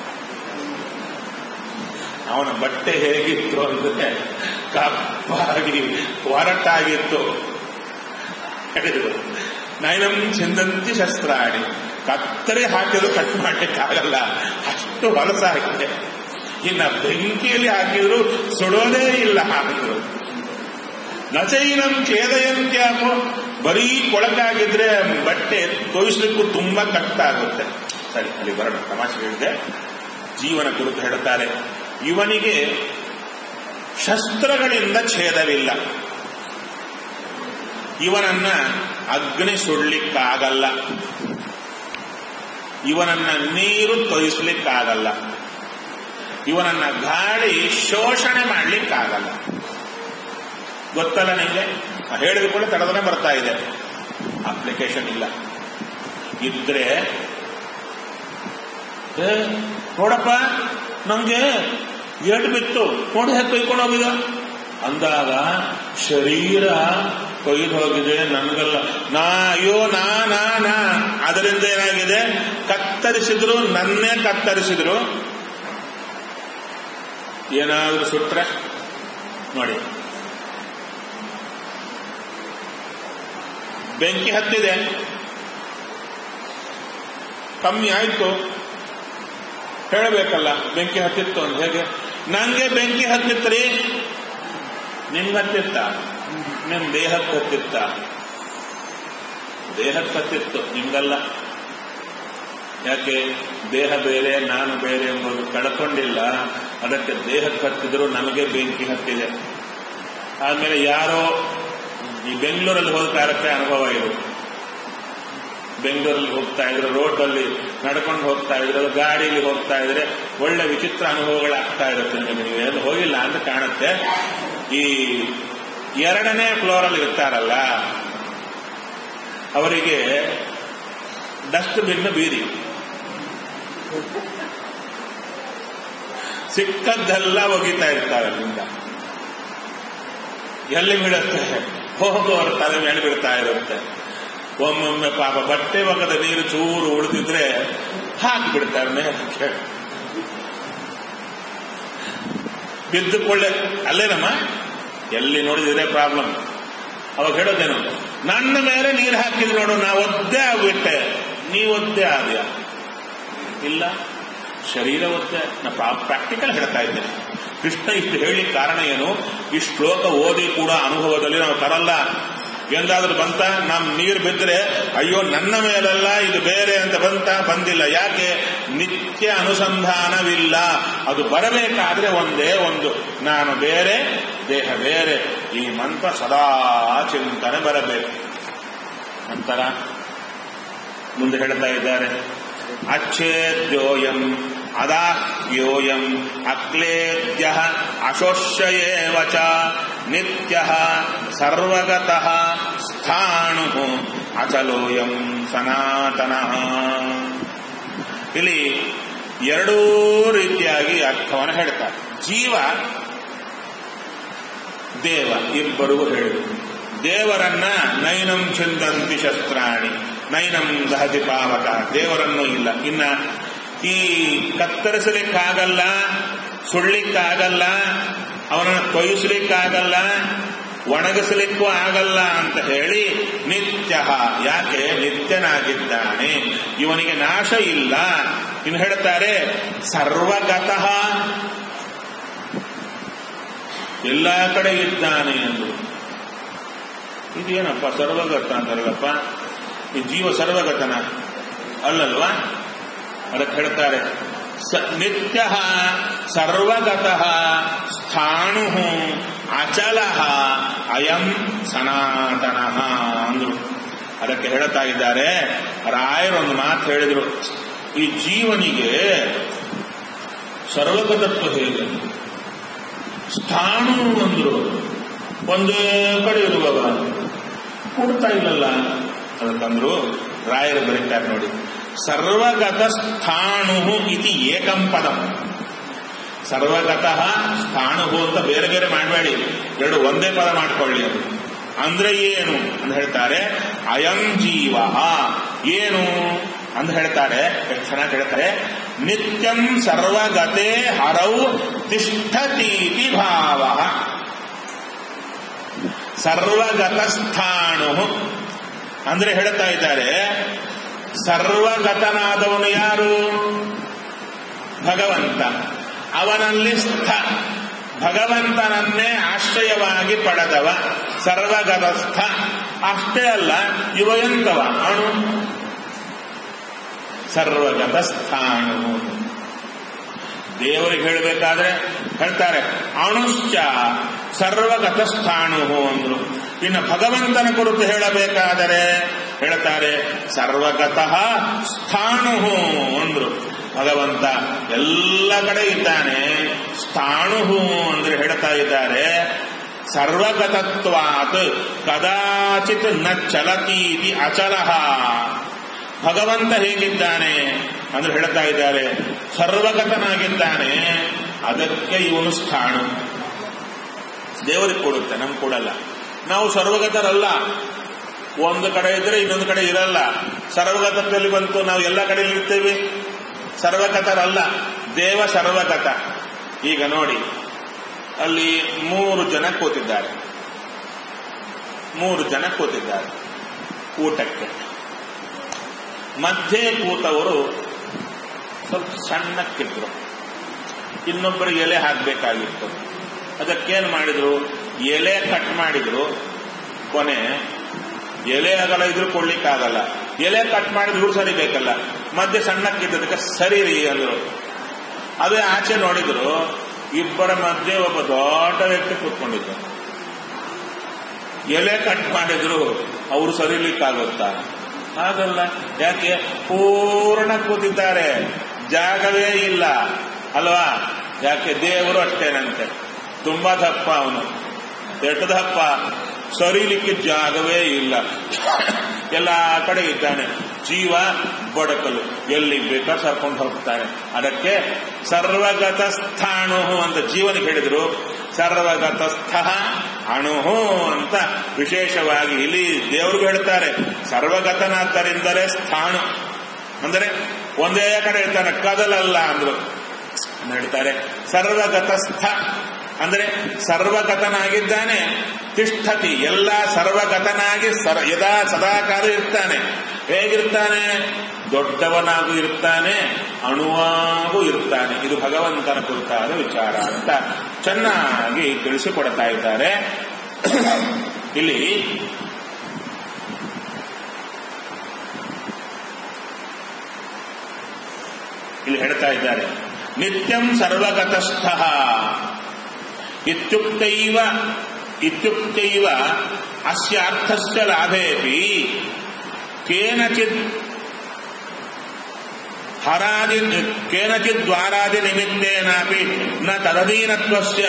ಅವನ ಬಟ್ಟೆ ಹೇಗಿತ್ತು ಅಂದ್ರೆ ಕಪ್ಪಾಗಿ ಒರಟಾಗಿತ್ತು ಹೇಳಿದ್ರು ನೈನಂ ಛಂದಂತಿ ಶಸ್ತ್ರಾಣಿ ಕತ್ತರಿ ಹಾಕಿದ್ರು ಕಟ್ ಮಾಡಲಿಕ್ಕಾಗಲ್ಲ ಅಷ್ಟು ಹೊಲಸಾಗಿದೆ ಇನ್ನ ಬೆಂಕಿಯಲ್ಲಿ ಹಾಕಿದ್ರು ಸುಡೋದೇ ಇಲ್ಲ ಹಾಕಿದ್ರು ನಚೈನಂ ಛೇದಯಂತ್ಯಾಪೋ ಬರೀ ಕೊಳಕಾಗಿದ್ರೆ ಬಟ್ಟೆ ತೋಯಿಸ್ಲಿಕ್ಕೂ ತುಂಬಾ ಕಷ್ಟ ಆಗುತ್ತೆ ಸರಿ ಅಲ್ಲಿ ಬರೋಣ ತಮಾಷೆ ಹೇಳಿದೆ ಜೀವನ ಕುರಿತು ಹೇಳುತ್ತಾರೆ ಇವನಿಗೆ ಶಸ್ತ್ರಗಳಿಂದ ಛೇದವಿಲ್ಲ ಇವನನ್ನ ಅಗ್ನಿ ಸುಡ್ಲಿಕ್ಕಾಗಲ್ಲ ಇವನನ್ನ ನೀರು ತೊಯಿಸ್ಲಿಕ್ಕಾಗಲ್ಲ ಇವನನ್ನ ಗಾಳಿ ಶೋಷಣೆ ಮಾಡ್ಲಿಕ್ಕಾಗಲ್ಲ ಗೊತ್ತಲ್ಲ ನಿಮಗೆ ಹೇಳಿದ ಕೂಡ ತಡದನೆ ಬರ್ತಾ ಇದೆ ಅಪ್ಲಿಕೇಶನ್ ಇಲ್ಲ ಇದ್ರೆ ಏ, ನೋಡಪ್ಪ ನಂಗೆ ಏಟು ಬಿತ್ತು ನೋಡಿ ಹೇಗೆ ಕೊಯ್ಕೊಂಡು ಹೋಗಿದ ಅಂದಾಗ ಶರೀರ ಕೊಯ್ದು ಹೋಗಿದೆ ನನಗಲ್ಲ ನಾ ಅಯ್ಯೋ ನಾ ನಾ ನಾ ಅದರಿಂದ ಏನಾಗಿದೆ ಕತ್ತರಿಸಿದ್ರು ನನ್ನೇ ಕತ್ತರಿಸಿದ್ರು ಏನಾದ್ರೂ ಸುಟ್ರೆ ನೋಡಿ ಬೆಂಕಿ ಹತ್ತಿದೆ ಕಮ್ಮಿ ಆಯ್ತು ಹೇಳಬೇಕಲ್ಲ ಬೆಂಕಿ ಹತ್ತಿತ್ತು ಅಂತ ಹೇಗೆ ನಂಗೆ ಬೆಂಕಿ ಹತ್ತಿತ್ರಿ ನಿಮ್ಗೆ ಹತ್ತಿತ್ತ ನಿಮ್ ದೇಹಕ್ಕೆ ಹತ್ತಿತ್ತ ದೇಹಕ್ಕೆ ಹತ್ತಿತ್ತು ನಿಮ್ಗಲ್ಲ ಯಾಕೆ ದೇಹ ಬೇರೆ ನಾನು ಬೇರೆ ಎಂಬುದು ಕಳ್ಕೊಂಡಿಲ್ಲ ಅದಕ್ಕೆ ದೇಹಕ್ಕೆ ಹತ್ತಿದ್ರು ನಮಗೆ ಬೆಂಕಿ ಹತ್ತಿದೆ ಆದ್ಮೇಲೆ ಯಾರೋ ಈ ಬೆಂಗಳೂರಲ್ಲಿ ಹೋದ ಕಾಲಕ್ಕೆ ಅನುಭವ ಇದು ಬೆಂಗಳೂರಲ್ಲಿ ಹೋಗ್ತಾ ಇದ್ರು ರೋಡಲ್ಲಿ ನಡ್ಕೊಂಡು ಹೋಗ್ತಾ ಇದ್ರು ಗಾಡಿಯಲ್ಲಿ ಹೋಗ್ತಾ ಇದ್ರೆ ಒಳ್ಳೆ ವಿಚಿತ್ರ ಅನುಭವಗಳಾಗ್ತಾ ಇರುತ್ತೆ ನಿಮಗೆ ನೀವು ಎಲ್ಲಿ ಹೋಗಿಲ್ಲ ಅಂತ ಕಾಣುತ್ತೆ ಈ ಎರಡನೇ ಫ್ಲೋರಲ್ಲಿ ಇರ್ತಾರಲ್ಲ ಅವರಿಗೆ ಡಸ್ಟ್ ಬಿನ್ ಬೀದಿ ಸಿಕ್ಕದ್ದೆಲ್ಲ ಒಗಿತಾ ಇರ್ತಾರೆ ಅಲ್ಲಿಂದ ಎಲ್ಲಿ ಬೀಳುತ್ತೆ ಹೋಗುವವರ ತಲೆ ಮೇಲೆ ಬೀಳ್ತಾ ಇರುತ್ತೆ ಒಮ್ಮೊಮ್ಮೆ ಪಾಪ ಬಟ್ಟೆ ಒಗದ ನೀರು ಚೂರು ಉಳಿದಿದ್ರೆ ಹಾಕಿ ಬಿಡ್ತಾರೆ ಮೇಲಕ್ಕೆ ಬಿದ್ದುಕೊಳ್ಳೆ ಅಲ್ಲೇನಮ್ಮ ಎಲ್ಲಿ ನೋಡಿದ್ರೆ ಪ್ರಾಬ್ಲಮ್ ಅವಾಗ ಹೇಳೋದೇನು ನನ್ನ ಮೇಲೆ ನೀರು ಹಾಕಿದ್ರು ನೋಡು ನಾ ಒದ್ದೆ ಆಗ್ಬಿಟ್ಟೆ ನೀ ಒದ್ದೆ ಆದ್ಯಾ ಇಲ್ಲ ಶರೀರ ಒದ್ದೆ ನಾ ಪ್ರಾಕ್ಟಿಕಲ್ ಹೇಳ್ತಾ ಇದ್ದೇನೆ ಕೃಷ್ಣ ಇಷ್ಟು ಹೇಳಿ ಕಾರಣ ಏನು ಈ ಶ್ಲೋಕ ಓದಿ ಕೂಡ ಅನುಭವದಲ್ಲಿ ನಾವು ತರಲ್ಲ ಎಂದಾದ್ರೂ ಬಂತ ನಮ್ ನೀರು ಬಿದ್ದರೆ ಅಯ್ಯೋ ನನ್ನ ಮೇಲಲ್ಲ ಇದು ಬೇರೆ ಅಂತ ಬಂತ ಬಂದಿಲ್ಲ ಯಾಕೆ ನಿತ್ಯ ಅನುಸಂಧಾನವಿಲ್ಲ ಅದು ಬರಬೇಕಾದ್ರೆ ಒಂದೇ ಒಂದು ನಾನು ಬೇರೆ ದೇಹ ಬೇರೆ ಈ ಮಂತ್ರ ಸದಾ ಚಿಂತನೆ ಬರಬೇಕು ನಂತರ ಮುಂದೆ ಹೇಳ್ತಾ ಇದ್ದಾರೆ ಅಚ್ಛೇದ್ಯೋಯಂ ಅದಾಹ್ಯೋಯಂ ಅಕ್ಲೇದ್ಯ ಅಶೋಷ್ಯೇವ ಚ ನಿತ್ಯ ಸರ್ವಗತಃ ಸ್ಥಾಣು ಅಚಲೋಯಂ ಸನಾತನಃ ಇಲ್ಲಿ ಎರಡೂ ರೀತಿಯಾಗಿ ಅರ್ಥವನ್ನು ಹೇಳ್ತಾರೆ ಜೀವ ದೇವ ಇಬ್ಬರೂ ಹೇಳಿದರು ದೇವರನ್ನ ನೈನಂ ಚಿಂದಂತಿ ಶಸ್ತ್ರಾಣಿ ನೈನಂ ದಹತಿ ಪಾವಕ ದೇವರನ್ನೂ ಇಲ್ಲ ಇನ್ನ ಈ ಕತ್ತರಿಸಲಿಕ್ಕಾಗಲ್ಲ ಸುಳ್ಳಿಕ್ಕಾಗಲ್ಲ ಅವನನ್ನು ಕೊಯ್ಯಿಸ್ಲಿಕ್ಕಾಗಲ್ಲ ಒಣಗಿಸಲಿಕ್ಕೂ ಆಗಲ್ಲ ಅಂತ ಹೇಳಿ ನಿತ್ಯ ಯಾಕೆ ನಿತ್ಯನಾಗಿದ್ದಾನೆ ಇವನಿಗೆ ನಾಶ ಇಲ್ಲ ಇನ್ನು ಹೇಳ್ತಾರೆ ಸರ್ವಗತಃ ಎಲ್ಲ ಕಡೆ ಇದ್ದಾನೆ ಎಂದು ಇದೇನಪ್ಪ ಸರ್ವಗತ ಅಂತಾರಲ್ಲಪ್ಪ ಈ ಜೀವ ಸರ್ವಗತನ ಅಲ್ಲಲ್ವಾ ಅದಕ್ಕೆ ಹೇಳ್ತಾರೆ ಸ ನಿತ್ಯ ಸರ್ವಗತಃ ಸ್ಥಾಣು ಅಚಲ ಅಯಂ ಸನಾತನ ಅಂದ್ರು ಅದಕ್ಕೆ ಹೇಳ್ತಾ ಇದ್ದಾರೆ ರಾಯರೊಂದು ಮಾತು ಹೇಳಿದ್ರು ಈ ಜೀವನಿಗೆ ಸರ್ವಗತತ್ವ ಹೇಗೆ ಸ್ಥಾಣು ಅಂದ್ರು ಒಂದೇ ಕಡೆ ಇರುವಾಗ ಕೊಡ್ತಾ ಇಲ್ಲಲ್ಲ ಅದಕ್ಕಂದ್ರು ರಾಯರು ಬರೀತಾರೆ ನೋಡಿ ಸರ್ವಗತ ಸ್ಥಾಣು ಇತಿ ಏಕಂ ಪದಂ ಸರ್ವಗತಃ ಸ್ಥಾಣು ಅಂತ ಬೇರೆ ಬೇರೆ ಮಾಡಬೇಡಿ ಎರಡು ಒಂದೇ ಪದ ಮಾಡ್ಕೊಳ್ಳಿ ಅದು ಅಂದ್ರೆ ಏನು ಅಂತ ಹೇಳ್ತಾರೆ ಅಯಂ ಜೀವ ಏನು ಅಂತ ಹೇಳ್ತಾರೆ ಎಷ್ಟು ಚೆನ್ನಾಗಿ ಹೇಳ್ತಾರೆ ನಿತ್ಯಂ ಸರ್ವಗತೆ ಹರೌ ತಿಷ್ಠತೀತಿ ಭಾವ ಸರ್ವಗತ ಸ್ಥಾಣು ಅಂದ್ರೆ ಹೇಳ್ತಾ ಇದ್ದಾರೆ ಸರ್ವಗತನಾದವನು ಯಾರು ಭಗವಂತ ಅವನಲ್ಲಿ ಸ್ಥ ಭಗವಂತನನ್ನೇ ಆಶ್ರಯವಾಗಿ ಪಡೆದವ ಸರ್ವಗತಸ್ಥ ಅಷ್ಟೇ ಅಲ್ಲ ಇವ ಎಂತವ ಅಣು ಸರ್ವಗತ ಸ್ಥಾಣು ದೇವರಿಗೆ ಹೇಳಬೇಕಾದ್ರೆ ಹೇಳ್ತಾರೆ ಅಣುಶ್ಚ ಸರ್ವಗತ ಸ್ಥಾಣು ಅಂದ್ರು ಇನ್ನು ಭಗವಂತನ ಕುರಿತು ಹೇಳಬೇಕಾದರೆ ಹೇಳ್ತಾರೆ ಸರ್ವಗತಃ ಸ್ಥಾಣು ಅಂದ್ರು ಭಗವಂತ ಎಲ್ಲ ಕಡೆ ಇದ್ದಾನೆ ಸ್ಥಾಣು ಅಂದ್ರೆ ಹೇಳ್ತಾ ಇದ್ದಾರೆ ಸರ್ವಗತತ್ವಾತ್ ಕದಾಚಿತ್ ನ ಚಲತೀತಿ ಅಚಲಹ ಭಗವಂತ ಹೇಗಿದ್ದಾನೆ ಅಂದ್ರೆ ಹೇಳ್ತಾ ಇದ್ದಾರೆ ಸರ್ವಗತನಾಗಿದ್ದಾನೆ ಅದಕ್ಕೆ ಇವನು ಸ್ಥಾಣು ದೇವರಿಗೆ ಕೊಡುತ್ತೆ ನಮ್ಗೆ ಕೊಡಲ್ಲ ನಾವು ಸರ್ವಗತರಲ್ಲ ಒಂದು ಕಡೆ ಇದ್ರೆ ಇನ್ನೊಂದು ಕಡೆ ಇರಲ್ಲ ಸರ್ವಗತದಲ್ಲಿ ಬಂತು ನಾವು ಎಲ್ಲ ಕಡೆ ಇರ್ತೇವೆ ಸರ್ವಗತರಲ್ಲ ದೇವ ಸರ್ವಗತ ಈಗ ನೋಡಿ ಅಲ್ಲಿ ಮೂರು ಜನ ಕೂತಿದ್ದಾರೆ ಮೂರು ಜನ ಕೂತಿದ್ದಾರೆ ಊಟಕ್ಕೆ ಮಧ್ಯೆ ಕೂತವರು ಸ್ವಲ್ಪ ಸಣ್ಣಕ್ಕಿದ್ರು ಇನ್ನೊಬ್ಬರಿಗೆ ಎಲೆ ಹಾಕಬೇಕಾಗಿತ್ತು ಅದಕ್ಕೇನು ಮಾಡಿದ್ರು ಎಲೆ ಕಟ್ ಮಾಡಿದ್ರು ಕೊನೆ ಎಲೆ ಅಗಲ ಇದ್ರು ಕೊಡ್ಲಿಕ್ಕಾಗಲ್ಲ ಎಲೆ ಕಟ್ ಮಾಡಿದ್ರು ಸರಿ ಬೇಕಲ್ಲ ಮಧ್ಯೆ ಸಣ್ಣಕ್ಕಿದ್ದದಕ್ಕೆ ಸರಿ ರೀ ಅಂದ್ರು ಅದೇ ಆಚೆ ನೋಡಿದ್ರು ಇಬ್ಬರ ಮಧ್ಯೆ ಒಬ್ಬ ದೊಡ್ಡ ವ್ಯಕ್ತಿ ಕೂತ್ಕೊಂಡಿದ್ದ ಎಲೆ ಕಟ್ ಮಾಡಿದ್ರು ಅವರು ಸರಿಲಿಕ್ಕಾಗುತ್ತಾ ಹಾಗಲ್ಲ ಯಾಕೆ ಪೂರ್ಣ ಕೂತಿದ್ದಾರೆ ಜಾಗವೇ ಇಲ್ಲ ಅಲ್ವಾ ಯಾಕೆ ದೇವರು ಅಷ್ಟೇನಂತೆ ತುಂಬಾ ದಪ್ಪ ಅವನು ಎಷ್ಟು ದಪ್ಪ ಸರಿಲಿಕ್ಕೆ ಜಾಗವೇ ಇಲ್ಲ ಎಲ್ಲ ಕಡೆ ಇದ್ದಾನೆ ಜೀವ ಬಡಕಲು ಎಲ್ಲಿ ಬೇಕಾ ಸರ್ಕೊಂಡು ಹೋಗ್ತಾನೆ ಅದಕ್ಕೆ ಸರ್ವಗತ ಸ್ಥಾಣು ಅಂತ ಜೀವನಿಗೆ ಹೇಳಿದ್ರು ಸರ್ವಗತಸ್ಥ ಅಣುಹು ಅಂತ ವಿಶೇಷವಾಗಿ ಇಲ್ಲಿ ದೇವ್ರಿಗೆ ಹೇಳ್ತಾರೆ ಸರ್ವಗತನಾದ್ದರಿಂದಲೇ ಸ್ಥಾಣು ಅಂದರೆ ಒಂದೇ ಕಡೆ ಇರ್ತಾನೆ ಕದಲಲ್ಲ ಅಂದ್ರು ಹೇಳ್ತಾರೆ ಸರ್ವಗತಸ್ಥ ಅಂದ್ರೆ ಸರ್ವಗತನಾಗಿದ್ದಾನೆ ತಿಷ್ಠತಿ ಎಲ್ಲ ಸರ್ವಗತನಾಗಿ ಸರ ಯದಾ ಸದಾಕಾಲ ಇರ್ತಾನೆ ಹೇಗಿರ್ತಾನೆ ದೊಡ್ಡವನಾಗೂ ಇರ್ತಾನೆ ಅಣುವಾಗೂ ಇರ್ತಾನೆ ಇದು ಭಗವಂತನ ಕುರಿತಾದ ವಿಚಾರ ಅಂತ ಚೆನ್ನಾಗಿ ತಿಳಿಸಿಕೊಡ್ತಾ ಇದ್ದಾರೆ ಇಲ್ಲಿ ಇಲ್ಲಿ ಹೇಳ್ತಾ ಇದ್ದಾರೆ ನಿತ್ಯಂ ಸರ್ವಗತಸ್ಥ ಇತ್ಯುಕ್ತೈವ ಇತ್ಯುಕ್ತೈವ ಅಸ್ಯ ಅರ್ಥಸ್ಯ ಲಾಭೇಪಿ ಕೇನಚಿತ್ ಹರಾದಿ ಕೇನಚಿತ್ ದ್ವಾರಾದಿ ನಿಮಿತ್ತೇನಾಪಿ ನ ತದಧೀನತ್ವಸ್ಯ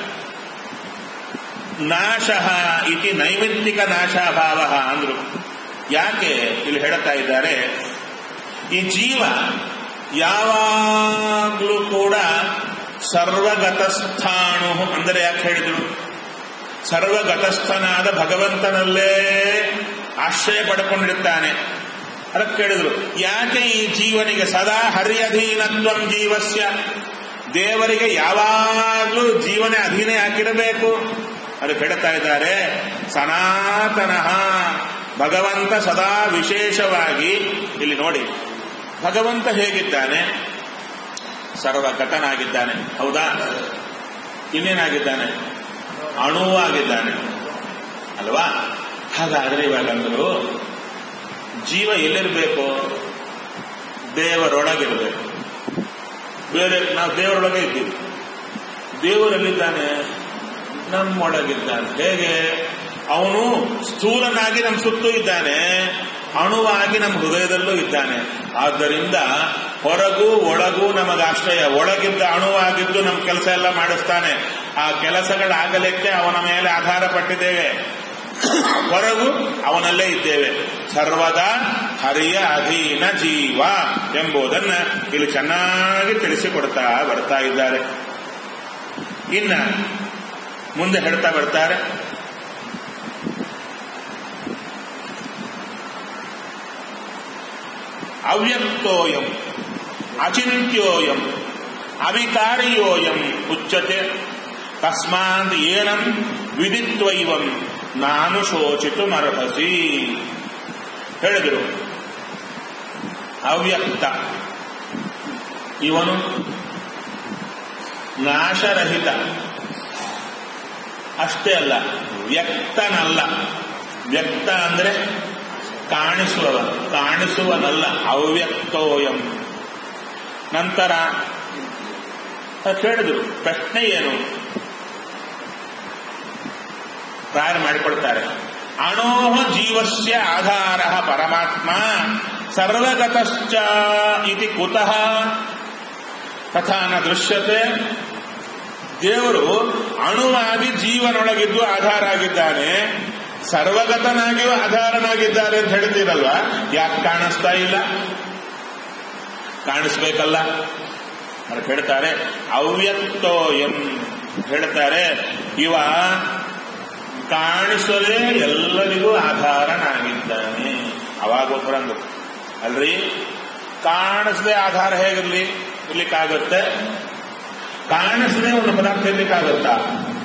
ನಾಶ ಇತಿ ನೈಮಿತ್ತಿಕ ನಾಶಾಭಾವ ಅಂದ್ರು ಯಾಕೆ ಇಲ್ಲಿ ಹೇಳ್ತಾ ಇದ್ದಾರೆ ಈ ಜೀವ ಯಾವಾಗಲೂ ಕೂಡ ಸರ್ವಗತಸ್ಥಾಣು ಅಂದರೆ ಯಾಕೆ ಹೇಳಿದ್ರು ಸರ್ವಗತಸ್ಥನಾದ ಭಗವಂತನಲ್ಲೇ ಆಶ್ರಯ ಪಡ್ಕೊಂಡಿರ್ತಾನೆ ಅದಕ್ಕೆ ಕೇಳಿದ್ರು ಯಾಕೆ ಈ ಜೀವನಿಗೆ ಸದಾ ಹರಿಯಧೀನತ್ವಂ ಜೀವಸ್ಯ ದೇವರಿಗೆ ಯಾವಾಗಲೂ ಜೀವನ ಅಧೀನ ಯಾಕಿರಬೇಕು ಅದು ಹೇಳ್ತಾ ಇದ್ದಾರೆ ಸನಾತನಃ ಭಗವಂತ ಸದಾ ವಿಶೇಷವಾಗಿ ಇಲ್ಲಿ ನೋಡಿ ಭಗವಂತ ಹೇಗಿದ್ದಾನೆ ಸರ್ವಗತನಾಗಿದ್ದಾನೆ ಹೌದಾ ಇನ್ನೇನಾಗಿದ್ದಾನೆ ಅಣುವಾಗಿದ್ದಾನೆ ಅಲ್ವಾ ಹಾಗಾದ್ರೆ ಇವಾಗಂದ್ರು ಜೀವ ಎಲ್ಲಿರ್ಬೇಕು ದೇವರೊಳಗಿರ್ಬೇಕು ಬೇರೆ ನಾವು ದೇವರೊಳಗೆ ಇದ್ದೀವಿ ದೇವರಲ್ಲಿದ್ದಾನೆ ನಮ್ಮೊಳಗಿದ್ದಾನೆ ಹೇಗೆ ಅವನು ಸ್ಥೂಲನಾಗಿ ನಮ್ಮ ಸುತ್ತೂ ಇದ್ದಾನೆ ಅಣುವಾಗಿ ನಮ್ಮ ಹೃದಯದಲ್ಲೂ ಇದ್ದಾನೆ ಆದ್ದರಿಂದ ಹೊರಗೂ ಒಳಗೂ ನಮಗೆ ಆಶ್ರಯ ಒಳಗಿದ್ದ ಅಣುವಾಗಿದ್ದು ನಮ್ಮ ಕೆಲಸ ಎಲ್ಲ ಮಾಡಿಸ್ತಾನೆ ಆ ಕೆಲಸಗಳಾಗಲಿಕ್ಕೆ ಅವನ ಮೇಲೆ ಆಧಾರ ಪಟ್ಟಿದ್ದೇವೆ ಹೊರಗೂ ಅವನಲ್ಲೇ ಇದ್ದೇವೆ ಸರ್ವದಾ ಹರಿಯ ಅಧೀನ ಜೀವ ಎಂಬುದನ್ನ ಇಲ್ಲಿ ಚೆನ್ನಾಗಿ ತಿಳಿಸಿಕೊಡ್ತಾ ಬರ್ತಾ ಇದ್ದಾರೆ ಇನ್ನ ಮುಂದೆ ಹೇಳ್ತಾ ಬರ್ತಾರೆ ಅವ್ಯಕ್ತೋಯಂ ಅಚಿಂತ್ಯೋಯಂ ಅವಿಕಾರಿಯೋಯಂ ಉಚ್ಯತೆ ತಸ್ಮಾತ್ ಏನಂ ವಿದಿತ್ವೈವಂ ನಾನು ಶೋಚಿತು ಮರಹಸಿ ಹೇಳಿದರು ಅವ್ಯಕ್ತ ಇವನು ನಾಶರಹಿತ ಅಷ್ಟೇ ಅಲ್ಲ ವ್ಯಕ್ತನಲ್ಲ ವ್ಯಕ್ತ ಅಂದ್ರೆ ಕಾಣಿಸುವವ ಕಾಣಿಸುವನಲ್ಲ ಅವ್ಯಕ್ತೋಯಂ ನಂತರ ಕೇಳಿದ್ರು ಪ್ರಶ್ನೆ ಏನು ಪ್ರಾಯ ಮಾಡಿಕೊಳ್ತಾರೆ ಅಣೋಹ ಜೀವಸ್ಯ ಆಧಾರ ಪರಮಾತ್ಮ ಸರ್ವಗತಶ್ಚ ಇತಿ ಕುತಃ ತಥಾ ನ ದೃಶ್ಯತೆ ದೇವರು ಅಣುವಾಗಿ ಜೀವನೊಳಗಿದ್ದು ಆಧಾರ ಆಗಿದ್ದಾನೆ ಸರ್ವಗತನಾಗಿಯೂ ಆಧಾರನಾಗಿದ್ದಾರೆ ಅಂತ ಹೇಳ್ತೀರಲ್ವಾ ಯಾಕೆ ಕಾಣಿಸ್ತಾ ಇಲ್ಲ ಕಾಣಿಸ್ಬೇಕಲ್ಲ ಅದಕ್ಕೆ ಹೇಳ್ತಾರೆ ಅವ್ಯಕ್ತೋ ಎಂ ಹೇಳ್ತಾರೆ ಇವ ಕಾಣಿಸಲೇ ಎಲ್ಲರಿಗೂ ಆಧಾರನಾಗಿದ್ದಾನೆ ಅವಾಗ ಒಬ್ಬರಂದು ಅಲ್ರಿ ಕಾಣಿಸದೆ ಆಧಾರ ಹೇಗಿರ್ಲಿ ಇರ್ಲಿಕ್ಕಾಗತ್ತೆ ಕಾಣಿಸದೆ ಒಂದು ಪದಾರ್ಥ ಇರ್ಲಿಕ್ಕಾಗತ್ತಾ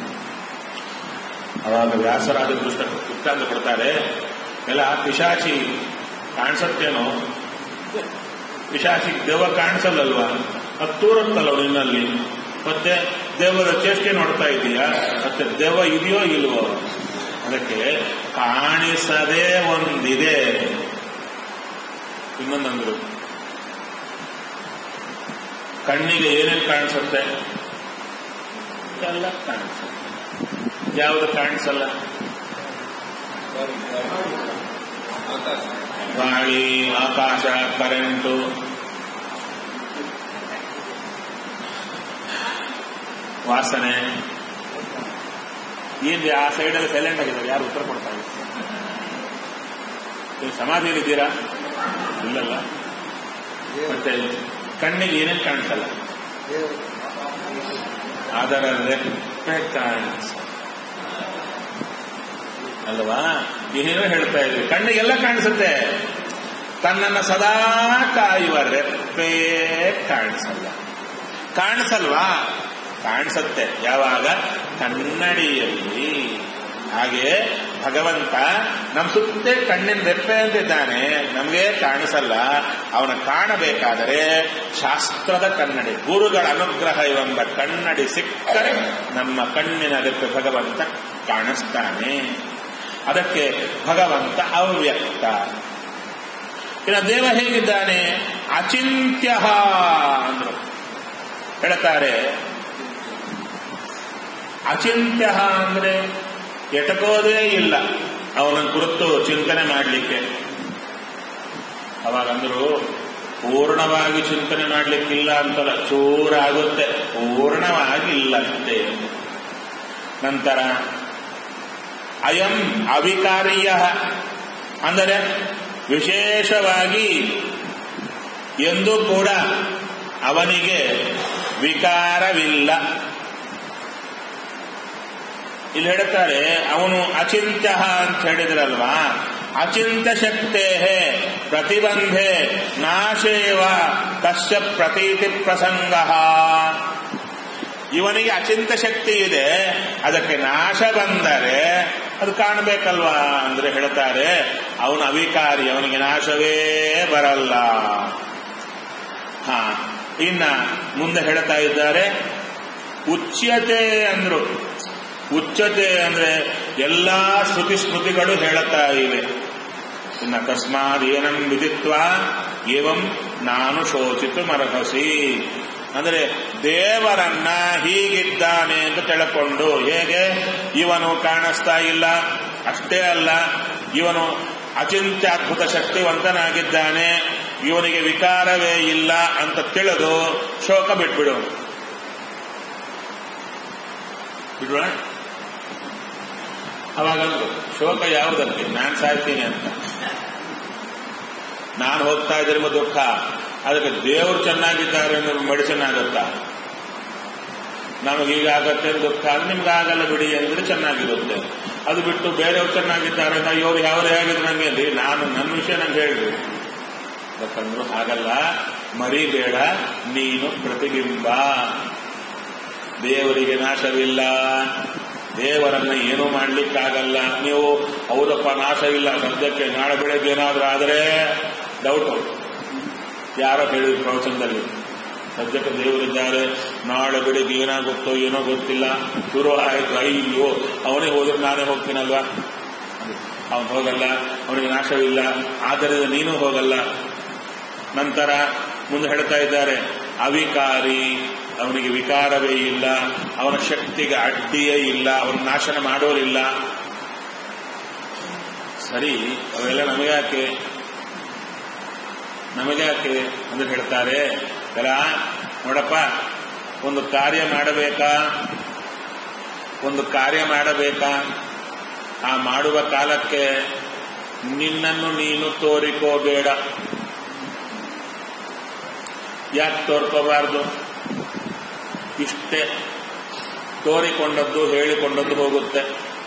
ಅವಾಗ ವ್ಯಾಸರಾದ ದೃಷ್ಟ ದೃಷ್ಟಾಂತ ಕೊಡ್ತಾರೆ ಎಲ್ಲ ಪಿಶಾಚಿ ಕಾಣಿಸತ್ತೇನೋ ಪಿಶಾಚಿ ದೆವ್ವ ಕಾಣಿಸಲ್ಲಲ್ವಾ ಅದು ತೂರತ್ತಲ್ಲ ನಿನ್ನಲ್ಲಿ ಮತ್ತೆ ದೇವರ ಚೇಷ್ಟೆ ನೋಡ್ತಾ ಇದೀಯಾ ಮತ್ತೆ ದೆವ್ವ ಇದೆಯೋ ಇಲ್ವೋ ಅದಕ್ಕೆ ಕಾಣಿಸದೇ ಒಂದಿದೆ ಇನ್ನೊಂದಂದ್ರು ಕಣ್ಣಿಗೆ ಏನೇನು ಕಾಣಿಸುತ್ತೆ ಎಲ್ಲ ಕಾಣಿಸುತ್ತೆ ಯಾವುದು ಕಾಣಿಸಲ್ಲ ಗಾಳಿ ಆಕಾಶ ಕರೆಂಟು ವಾಸನೆ ಏನ್ ಆ ಸೈಡಲ್ಲಿ ಸೈಲೆಂಟ್ ಆಗಿದ್ದಾರೆ ಯಾರು ಉತ್ತರ ಕೊಡ್ತಾ ಇಲ್ಲ ನೀವು ಸಮಾಧಿಯಲ್ಲಿದ್ದೀರಾ ಇಲ್ಲಲ್ಲ ಮತ್ತೆ ಕಣ್ಣಿಗೆ ಏನೇನು ಕಾಣಿಸಲ್ಲ ಆಧಾರ ಅಂದ್ರೆ ಕಾಣಿಸ ಅಲ್ವಾ ಏನೇನೋ ಹೇಳ್ತಾ ಇದ್ವಿ ಕಣ್ಣಿಗೆಲ್ಲ ಕಾಣಿಸುತ್ತೆ ತನ್ನನ್ನ ಸದಾ ಕಾಯುವ ರೆಪ್ಪೇ ಕಾಣಿಸಲ್ಲ ಕಾಣಿಸಲ್ವಾ ಕಾಣಿಸುತ್ತೆ ಯಾವಾಗ ಕನ್ನಡಿಯಲ್ಲಿ ಹಾಗೆ ಭಗವಂತ ನಮ್ಮ ಸುತ್ತೇ ಕಣ್ಣಿನ ರೆಪ್ಪೆ ಅಂತಿದ್ದಾನೆ ನಮಗೆ ಕಾಣಿಸಲ್ಲ ಅವನ ಕಾಣಬೇಕಾದರೆ ಶಾಸ್ತ್ರದ ಕನ್ನಡಿ ಗುರುಗಳ ಅನುಗ್ರಹ ಎಂಬ ಕನ್ನಡಿ ಸಿಕ್ಕರೆ ನಮ್ಮ ಕಣ್ಣಿನ ರೆಪ್ಪೆ ಭಗವಂತ ಕಾಣಿಸ್ತಾನೆ ಅದಕ್ಕೆ ಭಗವಂತ ಅವ್ಯಕ್ತ ಇನ್ನು ದೇವ ಹೇಗಿದ್ದಾನೆ ಅಚಿಂತ್ಯ ಅಂದ್ರು ಹೇಳ್ತಾರೆ ಅಚಿಂತ್ಯ ಅಂದ್ರೆ ಎಟಕೋದೇ ಇಲ್ಲ ಅವನ ಕುರಿತು ಚಿಂತನೆ ಮಾಡಲಿಕ್ಕೆ ಅವಾಗಂದ್ರು ಪೂರ್ಣವಾಗಿ ಚಿಂತನೆ ಮಾಡಲಿಕ್ಕಿಲ್ಲ ಅಂತಲ್ಲ ಚೂರಾಗುತ್ತೆ ಪೂರ್ಣವಾಗಿ ಇಲ್ಲ ಅಂತೆ ನಂತರ ಅಯಂ ಅವಿಕಾರೀಯ ಅಂದರೆ ವಿಶೇಷವಾಗಿ ಎಂದೂ ಕೂಡ ಅವನಿಗೆ ವಿಕಾರವಿಲ್ಲ ಇಲ್ಲಿ ಹೇಳ್ತಾರೆ ಅವನು ಅಚಿಂತ್ಯ ಅಂತ ಹೇಳಿದ್ರಲ್ವಾ ಅಚಿಂತ ಶಕ್ತೇ ಪ್ರತಿಬಂಧೆ ನಾಶೇವ ತಸ್ಯ ಪ್ರತೀತಿ ಪ್ರಸಂಗ ಇವನಿಗೆ ಅಚಿಂತ ಶಕ್ತಿ ಇದೆ ಅದಕ್ಕೆ ನಾಶ ಬಂದರೆ ಅದು ಕಾಣಬೇಕಲ್ವಾ ಅಂದ್ರೆ ಹೇಳ್ತಾರೆ ಅವನು ಅವಿಕಾರಿ ಅವನಿಗೆ ನಾಶವೇ ಬರಲ್ಲ ಹಾ ಇನ್ನ ಮುಂದೆ ಹೇಳ್ತಾ ಇದ್ದಾರೆ ಉಚ್ಯತೆ ಅಂದ್ರು ಉಚ್ಚತೆ ಅಂದ್ರೆ ಎಲ್ಲಾ ಶ್ರುತಿ ಸ್ಮೃತಿಗಳು ಹೇಳುತ್ತಾ ಇವೆ ಇನ್ನ ತಸ್ಮಾತ್ ಏನಂ ವಿದಿತ್ವ ಏವಂ ನಾನು ಶೋಚಿತು ಮರಹಸಿ ಅಂದರೆ ದೇವರನ್ನ ಹೀಗಿದ್ದಾನೆ ಅಂತ ತಿಳ್ಕೊಂಡು ಹೇಗೆ ಇವನು ಕಾಣಿಸ್ತಾ ಇಲ್ಲ ಅಷ್ಟೇ ಅಲ್ಲ ಇವನು ಅಚಿಂತ್ಯ ಅದ್ಭುತ ಶಕ್ತಿವಂತನಾಗಿದ್ದಾನೆ ಇವನಿಗೆ ವಿಕಾರವೇ ಇಲ್ಲ ಅಂತ ತಿಳಿದು ಶೋಕ ಬಿಟ್ಬಿಡು ಬಿಡುವ ಅವಾಗ ಶೋಕ ಯಾವುದಕ್ಕೆ ನಾನು ಸಾಯ್ತೀನಿ ಅಂತ ನಾನು ಹೋಗ್ತಾ ಇದ್ರೆ ದುಃಖ ಅದಕ್ಕೆ ದೇವರು ಚೆನ್ನಾಗಿದ್ದಾರೆ ಅನ್ನೋದು ಮೆಡಿಸಿನ್ ಆಗುತ್ತಾ ನಮಗೀಗಾಗತ್ತೆ ದುಃಖ ಅಂದ್ರೆ ನಿಮ್ಗೆ ಆಗಲ್ಲ ಬಿಡಿ ಅಂದ್ರೆ ಚೆನ್ನಾಗಿರುತ್ತೆ ಅದು ಬಿಟ್ಟು ಬೇರೆಯವ್ರು ಚೆನ್ನಾಗಿದ್ದಾರೆ ಅಂತ ಇವ್ರು ಯಾವ ಹೇಗಿದ್ರು ನಂಗೆ ಅಲ್ಲಿ ನಾನು ನನ್ನ ವಿಷಯ ನಂಗೆ ಹೇಳಿದ್ರು ಯಾಕಂದ್ರು ಹಾಗಲ್ಲ ಮರಿಬೇಡ ನೀನು ಪ್ರತಿಬಿಂಬ ದೇವರಿಗೆ ನಾಶವಿಲ್ಲ ದೇವರನ್ನ ಏನೂ ಮಾಡ್ಲಿಕ್ಕಾಗಲ್ಲ ನೀವು ಹೌದಪ್ಪ ನಾಶವಿಲ್ಲ ಸದ್ಯಕ್ಕೆ ನಾಳೆ ಬೆಳಗ್ಗೆ ಏನಾದ್ರೂ ಆದರೆ ಡೌಟು ಯಾರೋ ಹೇಳಿದ್ರು ಪ್ರವಚನದಲ್ಲಿ ಸದ್ಯಕ್ಕೆ ದೇವರಿದ್ದಾರೆ ನಾಳೆ ಬೆಳಿಗ್ಗೆ ಏನಾಗುತ್ತೋ ಏನೋ ಗೊತ್ತಿಲ್ಲ ಶುರು ಆಯ್ತು ಅಯ್ಯೋ ಅವನೇ ಹೋದ್ರೆ ನಾನೇ ಹೋಗ್ತೀನಲ್ವಾ ಅವನು ಹೋಗಲ್ಲ ಅವನಿಗೆ ನಾಶವಿಲ್ಲ ಆದ್ದರಿಂದ ನೀನು ಹೋಗಲ್ಲ ನಂತರ ಮುಂದೆ ಹೇಳ್ತಾ ಇದ್ದಾರೆ ಅವಿಕಾರಿ ಅವನಿಗೆ ವಿಕಾರವೇ ಇಲ್ಲ ಅವನ ಶಕ್ತಿಗೆ ಅಡ್ಡಿಯೇ ಇಲ್ಲ ಅವನ ನಾಶನ ಮಾಡೋರಿಲ್ಲ ಸರಿ ಅವೆಲ್ಲ ನಮಗ್ಯಾಕೆ ನಮಗ್ಯಾಕೆ ಅಂದ್ರೆ ಹೇಳ್ತಾರೆ ಎಲ್ಲ ನೋಡಪ್ಪ ಒಂದು ಕಾರ್ಯ ಮಾಡಬೇಕಾ ಒಂದು ಕಾರ್ಯ ಮಾಡಬೇಕಾ ಆ ಮಾಡುವ ಕಾಲಕ್ಕೆ ನಿನ್ನನ್ನು ನೀನು ತೋರಿಕೋಬೇಡ ಯಾಕೆ ತೋರ್ಕೋಬಾರ್ದು ಇಷ್ಟೇ ತೋರಿಕೊಂಡದ್ದು ಹೇಳಿಕೊಂಡದ್ದು ಹೋಗುತ್ತೆ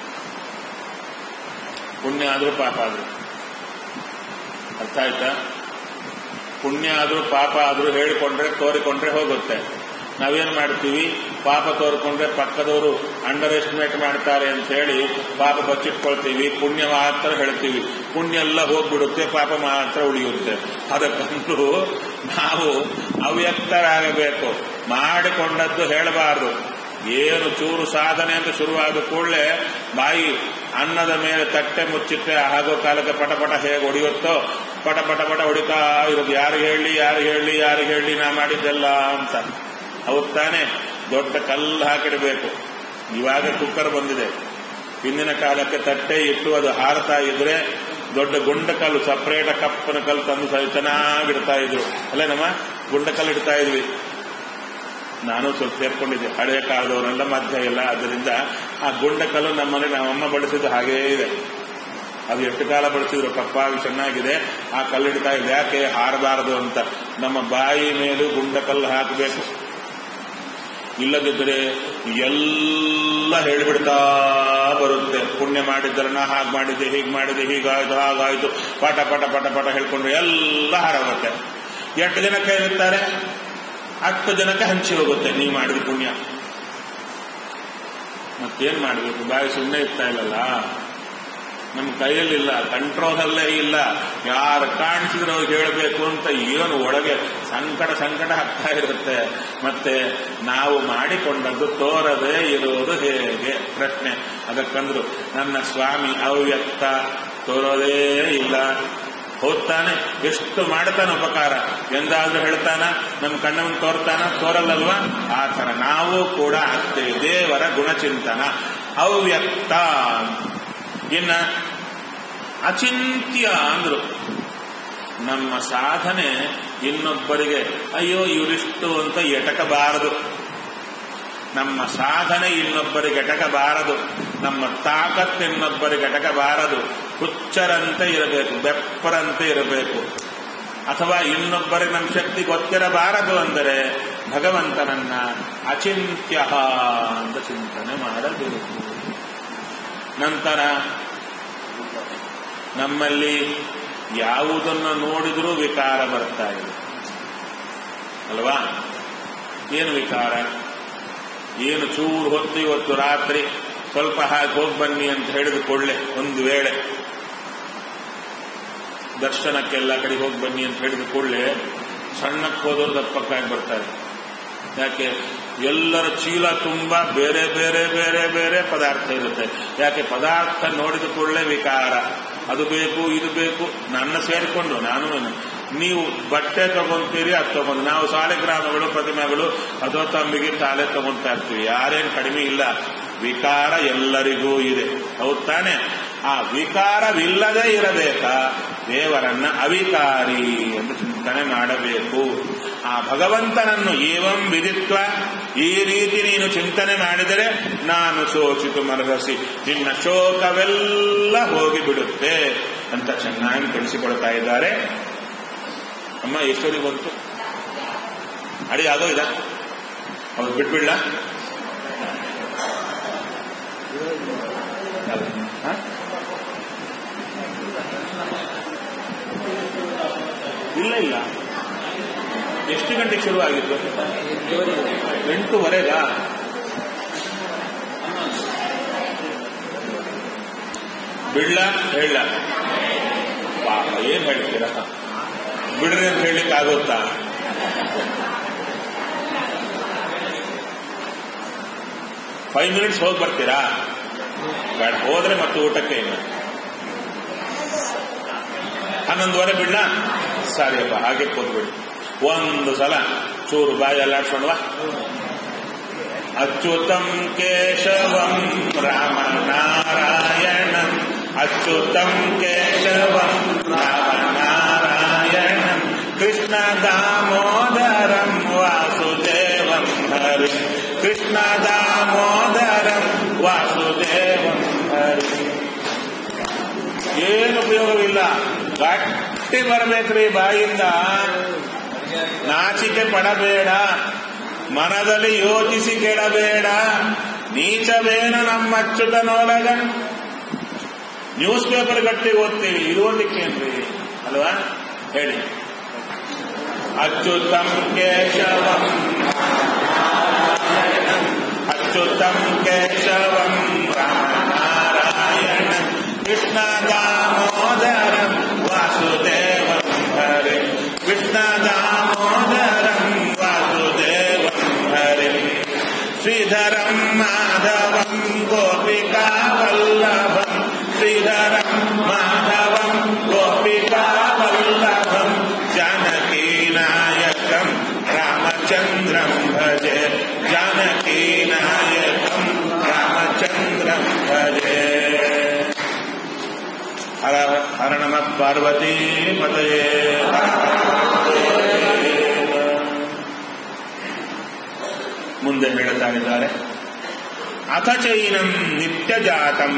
ಪುಣ್ಯ ಆದ್ರೂ ಪಾಪ ಆದ್ರೂ ಅರ್ಥ ಆಯ್ತಾ ಪುಣ್ಯ ಆದ್ರೂ ಪಾಪ ಆದ್ರೂ ಹೇಳಿಕೊಂಡ್ರೆ ತೋರಿಕೊಂಡ್ರೆ ಹೋಗುತ್ತೆ ನಾವೇನ್ ಮಾಡ್ತೀವಿ ಪಾಪ ತೋರ್ಕೊಂಡ್ರೆ ಪಕ್ಕದವರು ಅಂಡರ್ ಎಸ್ಟಿಮೇಟ್ ಮಾಡ್ತಾರೆ ಅಂತ ಹೇಳಿ ಪಾಪ ಬಚ್ಚಿಟ್ಕೊಳ್ತೀವಿ ಪುಣ್ಯ ಮಾತ್ರ ಹೇಳ್ತೀವಿ ಪುಣ್ಯ ಎಲ್ಲ ಹೋಗ್ಬಿಡುತ್ತೆ ಪಾಪ ಮಾತ್ರ ಉಳಿಯುತ್ತೆ ಅದಕ್ಕಂತೂ ನಾವು ಅವ್ಯಕ್ತರಾಗಬೇಕು ಮಾಡಿಕೊಂಡದ್ದು ಹೇಳಬಾರದು ಏನು ಚೂರು ಸಾಧನೆ ಅಂತ ಶುರುವಾದ ಕೂಡಲೇ ಬಾಯಿ ಅನ್ನದ ಮೇಲೆ ತಟ್ಟೆ ಮುಚ್ಚಿಟ್ಟೆ ಆಗೋ ಕಾಲಕ್ಕೆ ಪಟ ಪಟ ಹೇಗೆ ಹೊಡೆಯುತ್ತೋ ಪಟ ಪಟ ಪಟ ಹೊಡಿತಾ ಇರೋದು ಯಾರು ಹೇಳಿ ಯಾರು ಹೇಳಿ ಯಾರು ಹೇಳಿ ನಾ ಮಾಡಿದ್ದೆಲ್ಲ ಅಂತ ಅವ್ರು ತಾನೇ ದೊಡ್ಡ ಕಲ್ಲು ಹಾಕಿಡಬೇಕು ಇವಾಗ ಕುಕ್ಕರ್ ಬಂದಿದೆ ಹಿಂದಿನ ಕಾಲಕ್ಕೆ ತಟ್ಟೆ ಇಟ್ಟು ಅದು ಹಾರತಾ ಇದ್ರೆ ದೊಡ್ಡ ಗುಂಡ ಕಲ್ಲು ಸಪ್ರೇಟ್ ಕಪ್ಪನ ಕಲ್ಲು ತಂದು ಚೆನ್ನಾಗಿಡ್ತಾ ಇದ್ರು ಅಲ್ಲೇ ನಮ್ಮ ಗುಂಡ ಕಲ್ಲು ಇಡ್ತಾ ಇದ್ವಿ ನಾನು ಸ್ವಲ್ಪ ಸೇರ್ಕೊಂಡಿದ್ದೆ ಹಳೆಯ ಕಾಲದವರೆಲ್ಲ ಮಧ್ಯ ಇಲ್ಲ ಅದರಿಂದ ಆ ಗುಂಡ ಕಲ್ಲು ನಮ್ಮನೆ ನಮ್ಮಮ್ಮ ಬಳಸಿದ್ದು ಹಾಗೇ ಇದೆ ಅದು ಎಷ್ಟು ಕಾಲ ಬಳಸಿದ್ರು ಕಪ್ಪಾಗಿ ಚೆನ್ನಾಗಿದೆ ಆ ಕಲ್ಲು ಇಡ್ತಾ ಇದೆ ಯಾಕೆ ಹಾರಬಾರದು ಅಂತ ನಮ್ಮ ಬಾಯಿ ಮೇಲೂ ಗುಂಡ ಕಲ್ಲು ಹಾಕಬೇಕು ಇಲ್ಲದಿದ್ದರೆ ಎಲ್ಲ ಹೇಳಿಬಿಡ್ತಾ ಬರುತ್ತೆ ಪುಣ್ಯ ಮಾಡಿದ್ದರೆ ನಾ ಹಾಗೆ ಮಾಡಿದ್ದೆ ಹೀಗೆ ಮಾಡಿದೆ ಹೀಗಾಯ್ತು ಹಾಗಾಯ್ತು ಪಟ ಪಟ ಪಟ ಪಟ ಹೇಳ್ಕೊಂಡ್ರೆ ಎಲ್ಲ ಹಾರಾಗುತ್ತೆ ಎಷ್ಟು ಜನಕ್ಕೆ ಇರ್ತಾರೆ ಹತ್ತು ಜನಕ್ಕೆ ಹಂಚಿ ಹೋಗುತ್ತೆ ನೀವು ಮಾಡಿದ ಪುಣ್ಯ ಮತ್ತೇನ್ ಮಾಡಬೇಕು ಬಾಯಿ ಸುಮ್ಮನೆ ಇರ್ತಾ ಇಲ್ಲಲ್ಲ ನಮ್ಮ ಕೈಯಲ್ಲಿಲ್ಲ ಕಂಟ್ರೋಲಲ್ಲೇ ಇಲ್ಲ ಯಾರು ಕಾಣಿಸಿದ್ರು ಅವ್ರಿಗೆ ಹೇಳಬೇಕು ಅಂತ ಏನು ಒಳಗೆ ಸಂಕಟ ಸಂಕಟ ಆಗ್ತಾ ಇರುತ್ತೆ ಮತ್ತೆ ನಾವು ಮಾಡಿಕೊಂಡದ್ದು ತೋರದೇ ಇರೋದು ಹೇಗೆ ಪ್ರಶ್ನೆ ಅದಕ್ಕಂದ್ರು ನನ್ನ ಸ್ವಾಮಿ ಅವ್ಯಕ್ತ ತೋರೋದೇ ಇಲ್ಲ ಹೋಗ್ತಾನೆ ಎಷ್ಟು ಮಾಡ್ತಾನೆ ಉಪಕಾರ ಎಂದಾದ್ರೂ ಹೇಳ್ತಾನ ನಮ್ಮ ಕಣ್ಣನ್ನು ತೋರ್ತಾನ ತೋರಲ್ಲಲ್ವಾ ಆ ಥರ ನಾವು ಕೂಡ ಆಗ್ತೇವೆ ದೇವರ ಗುಣಚಿಂತನ ಅವ್ಯಕ್ತ ಇನ್ನ ಅಚಿಂತ್ಯ ಅಂದ್ರು ನಮ್ಮ ಸಾಧನೆ ಇನ್ನೊಬ್ಬರಿಗೆ ಅಯ್ಯೋ ಇವರಿಷ್ಟು ಅಂತ ಎಟಕಬಾರದು ನಮ್ಮ ಸಾಧನೆ ಇನ್ನೊಬ್ಬರಿಗೆ ಎಟಕಬಾರದು ನಮ್ಮ ತಾಕತ್ತು ಇನ್ನೊಬ್ಬರಿಗೆ ಎಟಕಬಾರದು ಹುಚ್ಚರಂತೆ ಇರಬೇಕು ಬೆಪ್ಪರಂತೆ ಇರಬೇಕು ಅಥವಾ ಇನ್ನೊಬ್ಬರಿಗೆ ನಮ್ಮ ಶಕ್ತಿ ಗೊತ್ತಿರಬಾರದು ಅಂದರೆ ಭಗವಂತನನ್ನ ಅಚಿಂತ್ಯ ಅಂತ ಚಿಂತನೆ ಮಾಡಬೇಕು ನಂತರ ನಮ್ಮಲ್ಲಿ ಯಾವುದನ್ನು ನೋಡಿದರೂ ವಿಕಾರ ಬರ್ತಾ ಇದೆ ಅಲ್ವಾ ಏನು ವಿಕಾರ ಏನು ಚೂರು ಹೊತ್ತು ಇವತ್ತು ರಾತ್ರಿ ಸ್ವಲ್ಪ ಹಾಗೆ ಹೋಗಿ ಬನ್ನಿ ಅಂತ ಹೇಳಿದ ಕೊಳ್ಳೆ ಒಂದು ವೇಳೆ ದರ್ಶನಕ್ಕೆಲ್ಲ ಕಡೆ ಹೋಗಿ ಬನ್ನಿ ಅಂತ ಹೇಳಿದ ಕೊಳ್ಳೆ ಸಣ್ಣಕ್ಕೆ ಹೋದವರು ದಪ್ಪಕ್ಕಾಗಿ ಬರ್ತಾರೆ ಯಾಕೆ ಎಲ್ಲರ ಚೀಲ ತುಂಬ ಬೇರೆ ಬೇರೆ ಬೇರೆ ಬೇರೆ ಪದಾರ್ಥ ಇರುತ್ತೆ ಯಾಕೆ ಪದಾರ್ಥ ನೋಡಿದ ಕೂಡಲೇ ವಿಕಾರ ಅದು ಬೇಕು ಇದು ಬೇಕು ನನ್ನ ಸೇರಿಕೊಂಡು ನಾನು ನೀವು ಬಟ್ಟೆ ತಗೊಂತೀರಿ ಅದು ತಗೊಂಡು ನಾವು ಸಾಲಿಗ್ರಾಮಗಳು ಪ್ರತಿಮೆಗಳು ಅಥವಾ ತಂಬಿಗೆ ತಾಲೆ ತಗೊಂತಾ ಇರ್ತೀವಿ ಯಾರೇನು ಕಡಿಮೆ ಇಲ್ಲ ವಿಕಾರ ಎಲ್ಲರಿಗೂ ಇದೆ ಹೌದ್ ತಾನೆ ಆ ವಿಕಾರವಿಲ್ಲದೆ ಇರಬೇಕಾ ದೇವರನ್ನ ಅವಿಕಾರಿ ಎಂದು ಚಿಂತನೆ ಮಾಡಬೇಕು ಆ ಭಗವಂತನನ್ನು ಏವಂ ವಿದಿತ್ವ ಈ ರೀತಿ ನೀನು ಚಿಂತನೆ ಮಾಡಿದರೆ ನಾನು ಶೋಚಿತು ಮರಗಸಿ ನಿನ್ನ ಶೋಕವೆಲ್ಲ ಹೋಗಿ ಬಿಡುತ್ತೆ ಅಂತ ಚೆನ್ನಾಗಿ ತಿಳಿಸಿಕೊಳ್ತಾ ಇದ್ದಾರೆ ಅಮ್ಮ ಎಷ್ಟೊತ್ತಿಗೆ ಬಂತು ಅಡಿ ಆಗೋ ಇದ ಅವ್ರು ಬಿಟ್ಬಿಡ್ಲ ಹ? ಇಲ್ಲ ಇಲ್ಲ ಎಷ್ಟು ಗಂಟೆಗೆ ಶುರು ಆಗಿತ್ತು ಎಂಟೂವರೆಗಾ ಬಿಡ್ಲ ಹೇಳ ಪಾಪ ಏನ್ ಹೇಳ್ತೀರಾ ಬಿಡ್ರಿ ಅಂತ ಹೇಳಿಕ್ ಆಗುತ್ತಾ ಫೈವ್ ಮಿನಿಟ್ಸ್ ಹೋಗಿ ಬರ್ತೀರಾ ಬೇಡ ಹೋದ್ರೆ ಮತ್ತೆ ಊಟಕ್ಕೆ ಇಲ್ಲ ಹನ್ನೊಂದುವರೆ ಬಿಡ್ಲ ಸರಿಯಪ್ಪ ಹಾಗೆ ಕೂತ್ಬಿಡಿ ಒಂದು ಸಲ ಚೂರು ಬಾಯಿ ಅಲ್ಲಾಡ್ಕೊಂಡ್ವಾ ಅಚ್ಯುತಂ ಕೇಶವಂ ರಾಮನಾರಾಯಣಂ ಅಚ್ಯುತಂ ಕೇಶವಂ ರಾಮನಾರಾಯಣಂ ಕೃಷ್ಣ ದಾಮೋದರಂ ವಾಸುದೇವಂ ಹರಿ ಕೃಷ್ಣ ದಾಮೋದರಂ ವಾಸುದೇವಂ ಹರಿ ಏನು ಉಪಯೋಗವಿಲ್ಲ ಗಟ್ಟಿ ಬರಬೇಕ್ರಿ ಬಾಯಿಂದ ನಾಚಿಕೆ ಪಡಬೇಡ ಮನದಲ್ಲಿ ಯೋಚಿಸಿ ಕೆಡಬೇಡ ನೀಚವೇನ ನಮ್ಮ ಅಚ್ಚುತನೊಳಗ ನ್ಯೂಸ್ ಪೇಪರ್ ಗಟ್ಟಿ ಓದ್ತೀವಿ ಇದು ಓದ್ಲಿಕ್ಕೇನ್ರಿ ಅಲ್ವಾ ಹೇಳಿ ಅಚ್ಯುತಂ ಕೇಶವಂ ಅಚ್ಯುತಂ ಕೇಶವಂ ರಾಮನಾರಾಯಣ ಕೃಷ್ಣ ದಾಮೋದರಂ ವಾಸುದೇವಂ ಹರೆ ಕೃಷ್ಣ ದಾಮೋದರಂ ವಾಸುದೇವಂ ಹರೆ ಶ್ರೀಧರಂ ಮಾಧವಂ ಗೋಪಿಕಾ ವಲ್ಲಭಂ ಶ್ರೀಧರಂ ಮಾಧವಂ ಗೋಪಿಕಾ ವಲ್ಲಭಂ ಜಾನಕೀ ನಾಯಕಂ ರಾಮಚಂದ್ರಂ ಭಜೆ ಜಾನಕೀ ನಾಯಕಂ ರಾಮಚಂದ್ರಂ ಭಜೆ ಹರ ಹರ ನಮ ಪಾರ್ವತಿ ಪತಯೇ ಮುಂದೆ ಹೇಳುತ್ತಾ ಇದ್ದಾರೆ ಅಥ ಚೈನಂ ನಿತ್ಯ ಜಾತಂ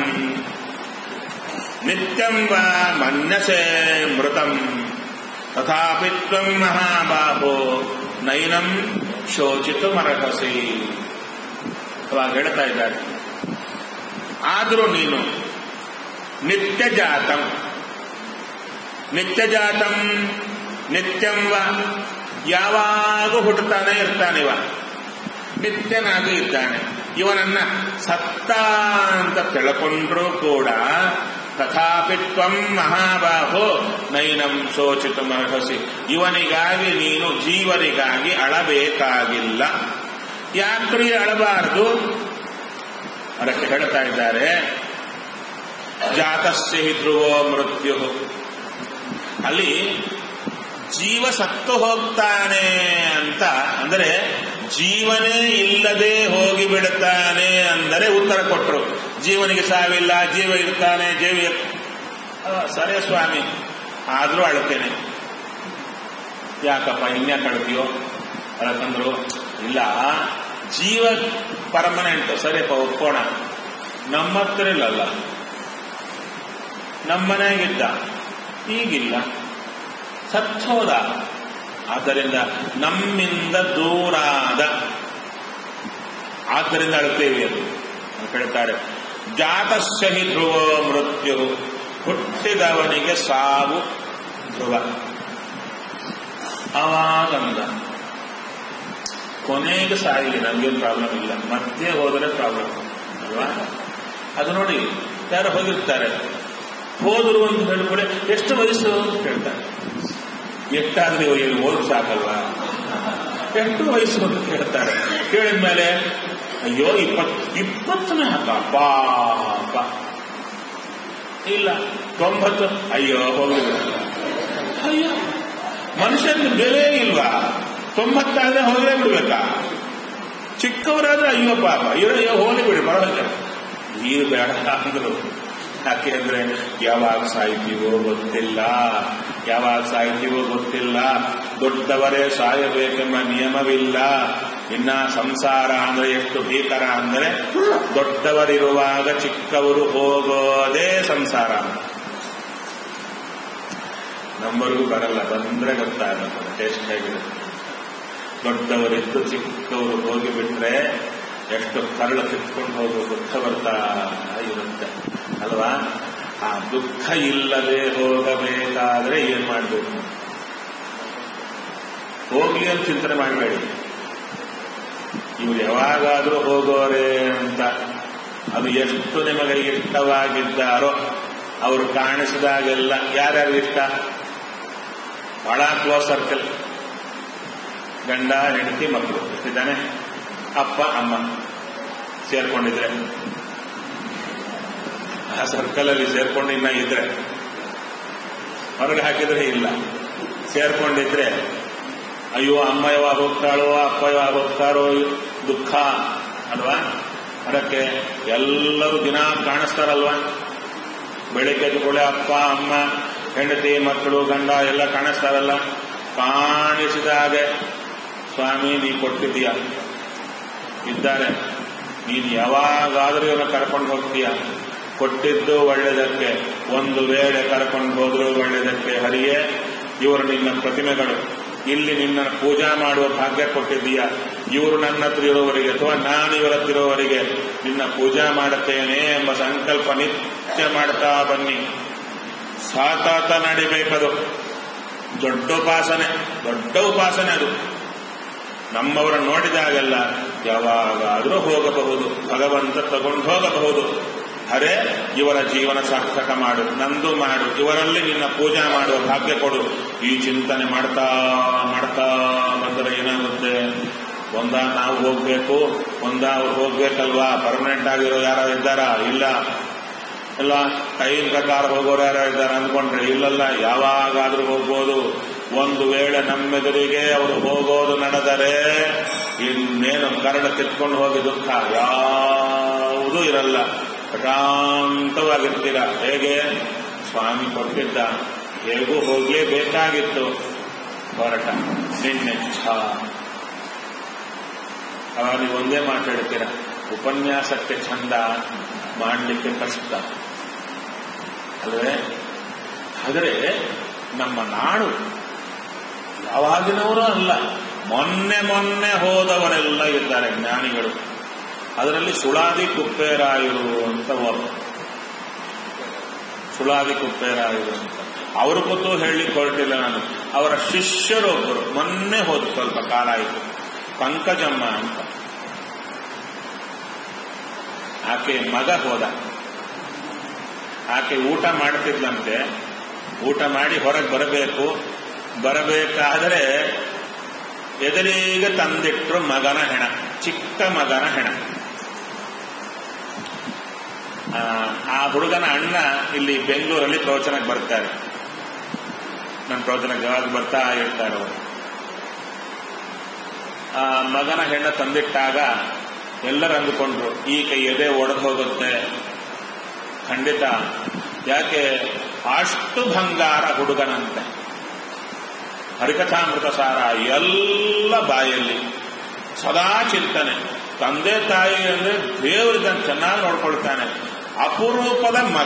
ನಿತ್ಯಂ ವಾ ಮನ್ಯಸೆ ಮೃತಂ ತಥಾಪಿ ತ್ವಂ ಮಹಾಬಾಹೋ ನೈನಂ ಶೋಚಿತು ಮರಹಸಿ ಅವಾಗ ಹೇಳ್ತಾ ಇದ್ದಾರೆ ಆದರೂ ನೀನು ನಿತ್ಯ ಜಾತಂ ನಿತ್ಯ ಜಾತಂ ನಿತ್ಯಂವ ಯಾವಾಗೂ ಹುಟ್ಟುತ್ತಾನೆ ಇರ್ತಾನಿವ ನಿತ್ಯನಾಗಿ ಇದ್ದಾನೆ ಇವನನ್ನ ಸತ್ತ ಅಂತ ತಿಳ್ಕೊಂಡ್ರೂ ಕೂಡ ತಥಾಪಿ ತ್ವಂ ಮಹಾಬಾಹೋ ನೈನಂ ಶೋಚಿತು ಮರ್ಹಸಿ ಇವನಿಗಾಗಿ ನೀನು ಜೀವನಿಗಾಗಿ ಅಳಬೇಕಾಗಿಲ್ಲ ಯಾಕ್ರಿ ಅಳಬಾರದು ಅದಕ್ಕೆ ಹೇಳ್ತಾ ಇದ್ದಾರೆ ಜಾತಸ್ಯ ಹಿ ಧ್ರುವೋ ಮೃತ್ಯು ಅಲ್ಲಿ ಜೀವ ಸತ್ತು ಹೋಗ್ತಾನೆ ಅಂತ ಅಂದರೆ ಜೀವನೇ ಇಲ್ಲದೆ ಹೋಗಿ ಬಿಡುತ್ತಾನೆ ಅಂದರೆ ಉತ್ತರ ಕೊಟ್ಟರು ಜೀವನಿಗೆ ಸಾವಿಲ್ಲ ಜೀವ ಇರ್ತಾನೆ ಜೀವ ಇರ್- ಆ, ಸರಿ ಸ್ವಾಮಿ ಆದ್ರೂ ಅಳ್ತೇನೆ ಯಾಕಪ್ಪ ಇನ್ಯಾಕೆ ಅಳ್ತೀಯೋ ಅಳಕಂದ್ರು ಇಲ್ಲ ಜೀವ ಪರ್ಮನೆಂಟ್ ಸರಿಯಪ್ಪ ಒಪ್ಕೋಣ ನಮ್ಮ ಹತ್ರ ಇಲ್ಲಲ್ಲ ನಮ್ಮನೆಯಾಗಿದ್ದ ಈಗಿಲ್ಲ ಸತ್ತೋದ ಆದ್ದರಿಂದ ನಮ್ಮಿಂದ ದೂರಾದ ಆದ್ದರಿಂದ ಅಳ್ತೇವೆ ಅದು ಅಂತ ಹೇಳ್ತಾರೆ ಜಾತಸ್ಯ ಹಿ ಧ್ರುವ ಮೃತ್ಯು ಹುಟ್ಟಿದವನಿಗೆ ಸಾವು ಧ್ರುವ ಅವಾಗಂದ ಕೊನೆಗೆ ಸಾಯಿಲಿ ನಮಗೇನು ಪ್ರಾಬ್ಲಮ್ ಇಲ್ಲ ಮತ್ತೆ ಹೋದರೆ ಪ್ರಾಬ್ಲಮ್ ಅಲ್ವಾ ಅದು ನೋಡಿ ಯಾರು ಹೋಗಿರ್ತಾರೆ ಹೋದ್ರು ಅಂತ ಹೇಳ್ಬಿಡಿ ಎಷ್ಟು ವಯಸ್ಸು ಅಂತ ಕೇಳ್ತಾರೆ ಎಷ್ಟಾದ್ರೆ ಇವರಿಗೆ ಓದ್ ಸಾಕಲ್ವಾ ಎಷ್ಟು ವಯಸ್ಸು ಅಂತ ಕೇಳ್ತಾರೆ ಕೇಳಿದ್ಮೇಲೆ ಅಯ್ಯೋ ಇಪ್ಪತ್ ಇಪ್ಪತ್ತನೇ ಹಾಕ ಪಾಪ ಇಲ್ಲ ತೊಂಬತ್ತು ಅಯ್ಯೋ ಹೋಗ್ಲಿ ಅಯ್ಯೋ ಮನುಷ್ಯನಿಗೆ ಬೆಲೆ ಇಲ್ವಾ ತೊಂಬತ್ತಾದ್ರೆ ಹೋಗಲೇ ಬಿಡ್ಬೇಕಾ ಚಿಕ್ಕವರಾದ್ರೆ ಅಯ್ಯೋ ಪಾಪ ಇರೋ ಅಯ್ಯೋ ಹೋಲಿ ಬಿಡಿ ಪರವಾಗಿಲ್ಲ ನೀರು ಬೇಡ ಅಂದ್ರು ಯಾಕೆ ಅಂದ್ರೆ ಯಾವಾಗ ಸಾಯ್ತೀವೋ ಗೊತ್ತಿಲ್ಲ ಯಾವಾಗ ಸಾಯ್ತೀವೋ ಗೊತ್ತಿಲ್ಲ ದೊಡ್ಡವರೇ ಸಾಯಬೇಕೆಂಬ ನಿಯಮವಿಲ್ಲ ಇನ್ನ ಸಂಸಾರ ಅಂದ್ರೆ ಎಷ್ಟು ಭೀಕರ ಅಂದ್ರೆ ದೊಡ್ಡವರಿರುವಾಗ ಚಿಕ್ಕವರು ಹೋಗೋದೇ ಸಂಸಾರ ನಮ್ಮವರೆಗೂ ಬರಲ್ಲ ಬಂದ್ರೆ ಗೊತ್ತಾಗುತ್ತೆ ಟೇಸ್ಟ್ ಹೇಗಿರುತ್ತೆ ದೊಡ್ಡವರಿದ್ದು ಚಿಕ್ಕವರು ಹೋಗಿಬಿಟ್ರೆ ಎಷ್ಟು ಕರಳು ಕಿತ್ಕೊಂಡು ಹೋಗೋ ದುಃಖ ಬರ್ತಾ ಇರುತ್ತೆ ಅಲ್ವಾ ಆ ದುಃಖ ಇಲ್ಲದೆ ಹೋಗಬೇಕಾದ್ರೆ ಏನ್ ಮಾಡಬೇಕು ಹೋಗ್ಲಿ ಅಂತ ಚಿಂತನೆ ಮಾಡಬೇಡಿ ಇವ್ರು ಯಾವಾಗಾದ್ರೂ ಹೋಗೋರೆ ಅಂತ ಅದು ಎಷ್ಟು ನಿಮಗೆ ಇಷ್ಟವಾಗಿದ್ದಾರೋ ಅವರು ಕಾಣಿಸಿದಾಗೆಲ್ಲ ಯಾರ್ಯಾರು ಇಷ್ಟ ಬಹಳ ಕ್ಲೋಸ್ ಸರ್ಕಲ್ ಗಂಡ ಹೆಂಡತಿ ಮಕ್ಕಳು ಎಷ್ಟಿದ್ದಾನೆ ಅಪ್ಪ ಅಮ್ಮ ಸೇರ್ಕೊಂಡಿದ್ರೆ ಆ ಸರ್ಕಲ್ ಅಲ್ಲಿ ಸೇರ್ಕೊಂಡು ಇನ್ನ ಇದ್ರೆ ಹೊರಗೆ ಹಾಕಿದ್ರೆ ಇಲ್ಲ ಸೇರ್ಕೊಂಡಿದ್ರೆ ಅಯ್ಯೋ ಅಮ್ಮ ಯಾವಾಗ ಹೋಗ್ತಾಳೋ ಅಪ್ಪ ಯಾವಾಗ ಹೋಗ್ತಾರೋ ದುಃಖ ಅಲ್ವಾ ಅದಕ್ಕೆ ಎಲ್ಲರೂ ದಿನ ಕಾಣಿಸ್ತಾರಲ್ವಾ ಬೆಳಿಗ್ಗೆ ಎದ್ದುಕೊಳ್ಳೆ ಅಪ್ಪ ಅಮ್ಮ ಹೆಂಡತಿ ಮಕ್ಕಳು ಗಂಡ ಎಲ್ಲ ಕಾಣಿಸ್ತಾರಲ್ಲ ಕಾಣಿಸಿದಾಗೆ ಸ್ವಾಮಿ ನೀ ಕೊಟ್ಟಿದ್ದೀಯ ಇದ್ದಾರೆ ನೀನು ಯಾವಾಗಾದ್ರೂ ಇವನ್ನ ಕರ್ಕೊಂಡು ಹೋಗ್ತೀಯ ಕೊಟ್ಟಿದ್ದು ಒಳ್ಳೆಯದಕ್ಕೆ ಒಂದು ವೇಳೆ ಕರ್ಕೊಂಡು ಹೋದ್ರು ಒಳ್ಳೆಯದಕ್ಕೆ ಹರಿಯೇ ಇವರು ನಿನ್ನ ಪ್ರತಿಮೆಗಳು ಇಲ್ಲಿ ನಿನ್ನ ಪೂಜಾ ಮಾಡುವ ಭಾಗ್ಯ ಕೊಟ್ಟಿದ್ದೀಯ ಇವರು ನನ್ನ ಹತ್ರ ಇರುವವರಿಗೆ ಅಥವಾ ನಾನು ಇವರ ಹತ್ರ ಇರುವವರಿಗೆ ನಿನ್ನ ಪೂಜಾ ಮಾಡುತ್ತೇನೆ ಎಂಬ ಸಂಕಲ್ಪ ನಿತ್ಯ ಮಾಡ್ತಾ ಬನ್ನಿ ಸಾತಾತ ನಡಿಬೇಕದು ದೊಡ್ಡ ಉಪಾಸನೆ ದೊಡ್ಡ ಉಪಾಸನೆ ಅದು ನಮ್ಮವರ ನೋಡಿದಾಗೆಲ್ಲ ಯಾವಾಗಾದರೂ ಹೋಗಬಹುದು ಭಗವಂತ ತಗೊಂಡು ಹೋಗಬಹುದು ಅರೆ ಇವರ ಜೀವನ ಸಾರ್ಥಕ ಮಾಡು ನಂದು ಮಾಡು ಇವರಲ್ಲಿ ನಿನ್ನ ಪೂಜಾ ಮಾಡುವ ಭಾಗ್ಯ ಕೊಡು ಈ ಚಿಂತನೆ ಮಾಡ್ತಾ ಮಾಡ್ತಾ ಬಂದರೆ ಏನಾಗುತ್ತೆ ಒಂದ ನಾವು ಹೋಗ್ಬೇಕು ಒಂದ ಅವ್ರು ಹೋಗ್ಬೇಕಲ್ವಾ ಪರ್ಮನೆಂಟ್ ಆಗಿರೋ ಯಾರು ಇದ್ದಾರಾ ಇಲ್ಲ ಇಲ್ಲ ಟೈಮ್ ಪ್ರಕಾರ ಹೋಗೋರು ಯಾರು ಇದ್ದಾರೆ ಅಂದ್ಕೊಂಡ್ರೆ ಇಲ್ಲಲ್ಲ ಯಾವಾಗಾದ್ರೂ ಹೋಗ್ಬೋದು ಒಂದು ವೇಳೆ ನಮ್ಮೆದುರಿಗೆ ಅವರು ಹೋಗೋದು ನಡೆದರೆ ಇನ್ನೇನು ಕರಡ ಕಿತ್ಕೊಂಡು ಹೋಗಿ ದುಃಖ ಯಾವುದೂ ಇರಲ್ಲ ಪ್ರಶಾಂತವಾಗಿರ್ತೀರ ಹೇಗೆ ಸ್ವಾಮಿ ಕೊಟ್ಟಿದ್ದ ಹೇಗೂ ಹೋಗಲೇಬೇಕಾಗಿತ್ತು ಹೊರಟ ನಿನ್ನೆ ಛಾ ಅವಾಗ ನೀವು ಒಂದೇ ಮಾತಾಡ್ತೀರ ಉಪನ್ಯಾಸಕ್ಕೆ ಚಂದ ಮಾಡಲಿಕ್ಕೆ ಕಷ್ಟ ಅಲ್ವೇ ಆದರೆ ನಮ್ಮ ನಾಡು ಯಾವಾಗಿನವರು ಅಲ್ಲ ಮೊನ್ನೆ ಮೊನ್ನೆ ಹೋದವರೆಲ್ಲ ಇದ್ದಾರೆ ಜ್ಞಾನಿಗಳು ಅದರಲ್ಲಿ ಸುಳಾದಿ ಕುಪ್ಪೇರಾಯರು ಅಂತ ಒಬ್ಬ ಸುಳಾದಿ ಕುಪ್ಪೇರಾಯರು ಅಂತ ಅವ್ರ ಗೊತ್ತು ಹೇಳಲಿಕ್ಕೆ ಹೊರಟಿಲ್ಲ ನಾನು ಅವರ ಶಿಷ್ಯರೊಬ್ಬರು ಮೊನ್ನೆ ಹೋದ್ರು ಸ್ವಲ್ಪ ಕಾಲ ಆಯಿತು ಪಂಕಜಮ್ಮ ಅಂತ ಆಕೆ ಮಗ ಹೋದ ಆಕೆ ಊಟ ಮಾಡ್ತಿದ್ಲಂತೆ ಊಟ ಮಾಡಿ ಹೊರಗೆ ಬರಬೇಕು ಬರಬೇಕಾದರೆ ಎದುರಿಗೆ ತಂದಿಟ್ರು ಮಗನ ಹೆಣ ಚಿಕ್ಕ ಮಗನ ಹೆಣ ಆ, ಆ ಹುಡುಗನ ಅಣ್ಣ ಇಲ್ಲಿ ಬೆಂಗಳೂರಲ್ಲಿ ಪ್ರವಚನಕ್ಕೆ ಬರ್ತಾರೆ ನನ್ನ ಪ್ರವಚನಕ್ಕೆ ಯಾವಾಗ ಬರ್ತಾ ಇರ್ತಾರೆ ಅವರು ಆ ಮಗನ ಹೆಣ್ಣ ತಂದಿಟ್ಟಾಗ ಎಲ್ಲರೂ ಅಂದುಕೊಂಡ್ರು ಈ ಕೈ ಎದೆ ಒಡೆದು ಹೋಗುತ್ತೆ ಖಂಡಿತ ಯಾಕೆ ಅಷ್ಟು ಬಂಗಾರ ಹುಡುಗನಂತೆ ಹರಿಕಥಾಮೃತ ಸಾರ ಎಲ್ಲ ಬಾಯಲ್ಲಿ ಸದಾ ಚಿಂತನೆ ತಂದೆ ತಾಯಿ ಅಂದ್ರೆ ದೇವರಿದ್ದಂಗೆ ಚೆನ್ನಾಗಿ ನೋಡ್ಕೊಳ್ತಾನೆ ಅಪರೂಪದ ಮಗ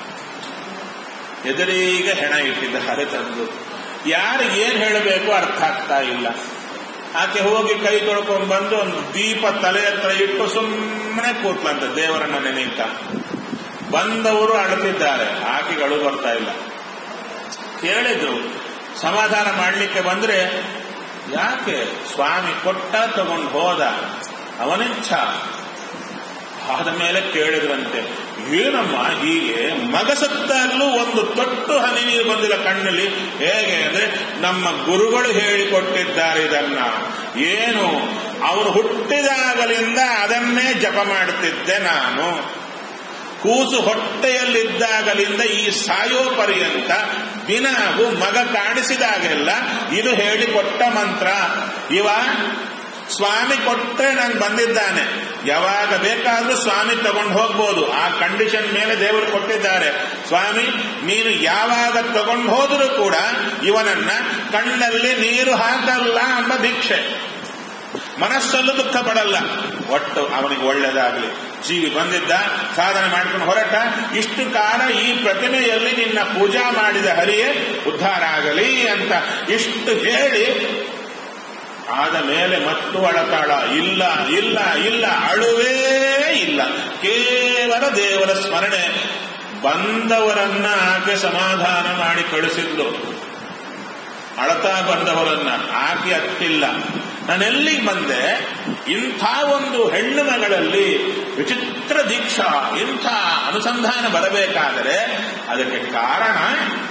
ಎದುರಿಗೆ ಹೆಣ ಇಟ್ಟಿದ್ದಾರೆ ತಂದು ಯಾರು ಏನ್ ಹೇಳಬೇಕು ಅರ್ಥ ಆಗ್ತಾ ಇಲ್ಲ ಆಕೆ ಹೋಗಿ ಕೈ ತೊಳ್ಕೊಂಡು ಬಂದು ಒಂದು ದೀಪ ತಲೆ ಹತ್ರ ಇಟ್ಟು ಸುಮ್ಮನೆ ಕೂತ್ಲಂತ ದೇವರನ್ನ ನೆನೆಯುತ್ತ ಬಂದವರು ಅಳುತ್ತಿದ್ದಾರೆ ಆಕೆಗಳು ಬರ್ತಾ ಇಲ್ಲ ಕೇಳಿದ್ರು ಸಮಾಧಾನ ಮಾಡಲಿಕ್ಕೆ ಬಂದ್ರೆ ಯಾಕೆ ಸ್ವಾಮಿ ಕೊಟ್ಟ ತಗೊಂಡು ಹೋದ ಅವನಿಚ್ಛ ಆದ ಮೇಲೆ ಕೇಳಿದ್ರಂತೆ ಏನಮ್ಮ ಹೀಗೆ ಮಗಸತ್ತಾಗಲೂ ಒಂದು ತೊಟ್ಟು ಹನಿ ನೀರು ಬಂದಿಲ್ಲ ಕಣ್ಣಲ್ಲಿ ಹೇಗೆ ಅಂದ್ರೆ ನಮ್ಮ ಗುರುಗಳು ಹೇಳಿಕೊಟ್ಟಿದ್ದಾರೆ ಇದನ್ನ ಏನು ಅವರು ಹುಟ್ಟಿದಾಗಲಿಂದ ಅದನ್ನೇ ಜಪ ಮಾಡುತ್ತಿದ್ದೆ ನಾನು ಕೂಸು ಹೊಟ್ಟೆಯಲ್ಲಿದ್ದಾಗಲಿಂದ ಈ ಸಾಯೋ ಪರ್ಯಂತ ದಿನಾಗೂ ಮಗ ಕಾಣಿಸಿದಾಗೆಲ್ಲ ಇದು ಹೇಳಿಕೊಟ್ಟ ಮಂತ್ರ ಇವ ಸ್ವಾಮಿ ಕೊಟ್ರೆ ನಂಗೆ ಬಂದಿದ್ದಾನೆ ಯಾವಾಗ ಬೇಕಾದ್ರೂ ಸ್ವಾಮಿ ತಗೊಂಡು ಹೋಗ್ಬೋದು ಆ ಕಂಡೀಷನ್ ಮೇಲೆ ದೇವರು ಕೊಟ್ಟಿದ್ದಾರೆ ಸ್ವಾಮಿ ನೀನು ಯಾವಾಗ ತಗೊಂಡು ಹೋದರೂ ಕೂಡ ಇವನನ್ನ ಕಣ್ಣಲ್ಲಿ ನೀರು ಹಾಕಲ್ಲ ಎಂಬ ಭಿಕ್ಷೆ ಮನಸ್ಸಲ್ಲೂ ದುಃಖ ಪಡಲ್ಲ ಒಟ್ಟು ಅವನಿಗೆ ಒಳ್ಳೇದಾಗಲಿ ಜೀವಿ ಬಂದಿದ್ದ ಸಾಧನೆ ಮಾಡ್ಕೊಂಡು ಹೊರಟ ಇಷ್ಟು ಕಾಲ ಈ ಪ್ರತಿಮೆಯಲ್ಲಿ ನಿನ್ನ ಪೂಜಾ ಮಾಡಿದ ಹರಿಯೇ ಉದ್ಧಾರ ಆಗಲಿ ಅಂತ ಇಷ್ಟು ಹೇಳಿ ಆದ ಮೇಲೆ ಮತ್ತು ಅಳತಾಳ ಇಲ್ಲ ಇಲ್ಲ ಇಲ್ಲ ಅಳುವೇ ಇಲ್ಲ ಕೇವಲ ದೇವರ ಸ್ಮರಣೆ ಬಂದವರನ್ನ ಆಕೆ ಸಮಾಧಾನ ಮಾಡಿ ಕಳಿಸಿದ್ಲು ಅಳತಾ ಬಂದವರನ್ನ ಆಕೆ ಅತ್ತಿಲ್ಲ ನಾನೆಲ್ಲಿಗೆ ಬಂದೆ ಇಂಥ ಒಂದು ಹೆಣ್ಣು ಮಗಳಲ್ಲಿ ವಿಚಿತ್ರ ದೀಕ್ಷಾ ಇಂಥ ಅನುಸಂಧಾನ ಬರಬೇಕಾದರೆ ಅದಕ್ಕೆ ಕಾರಣ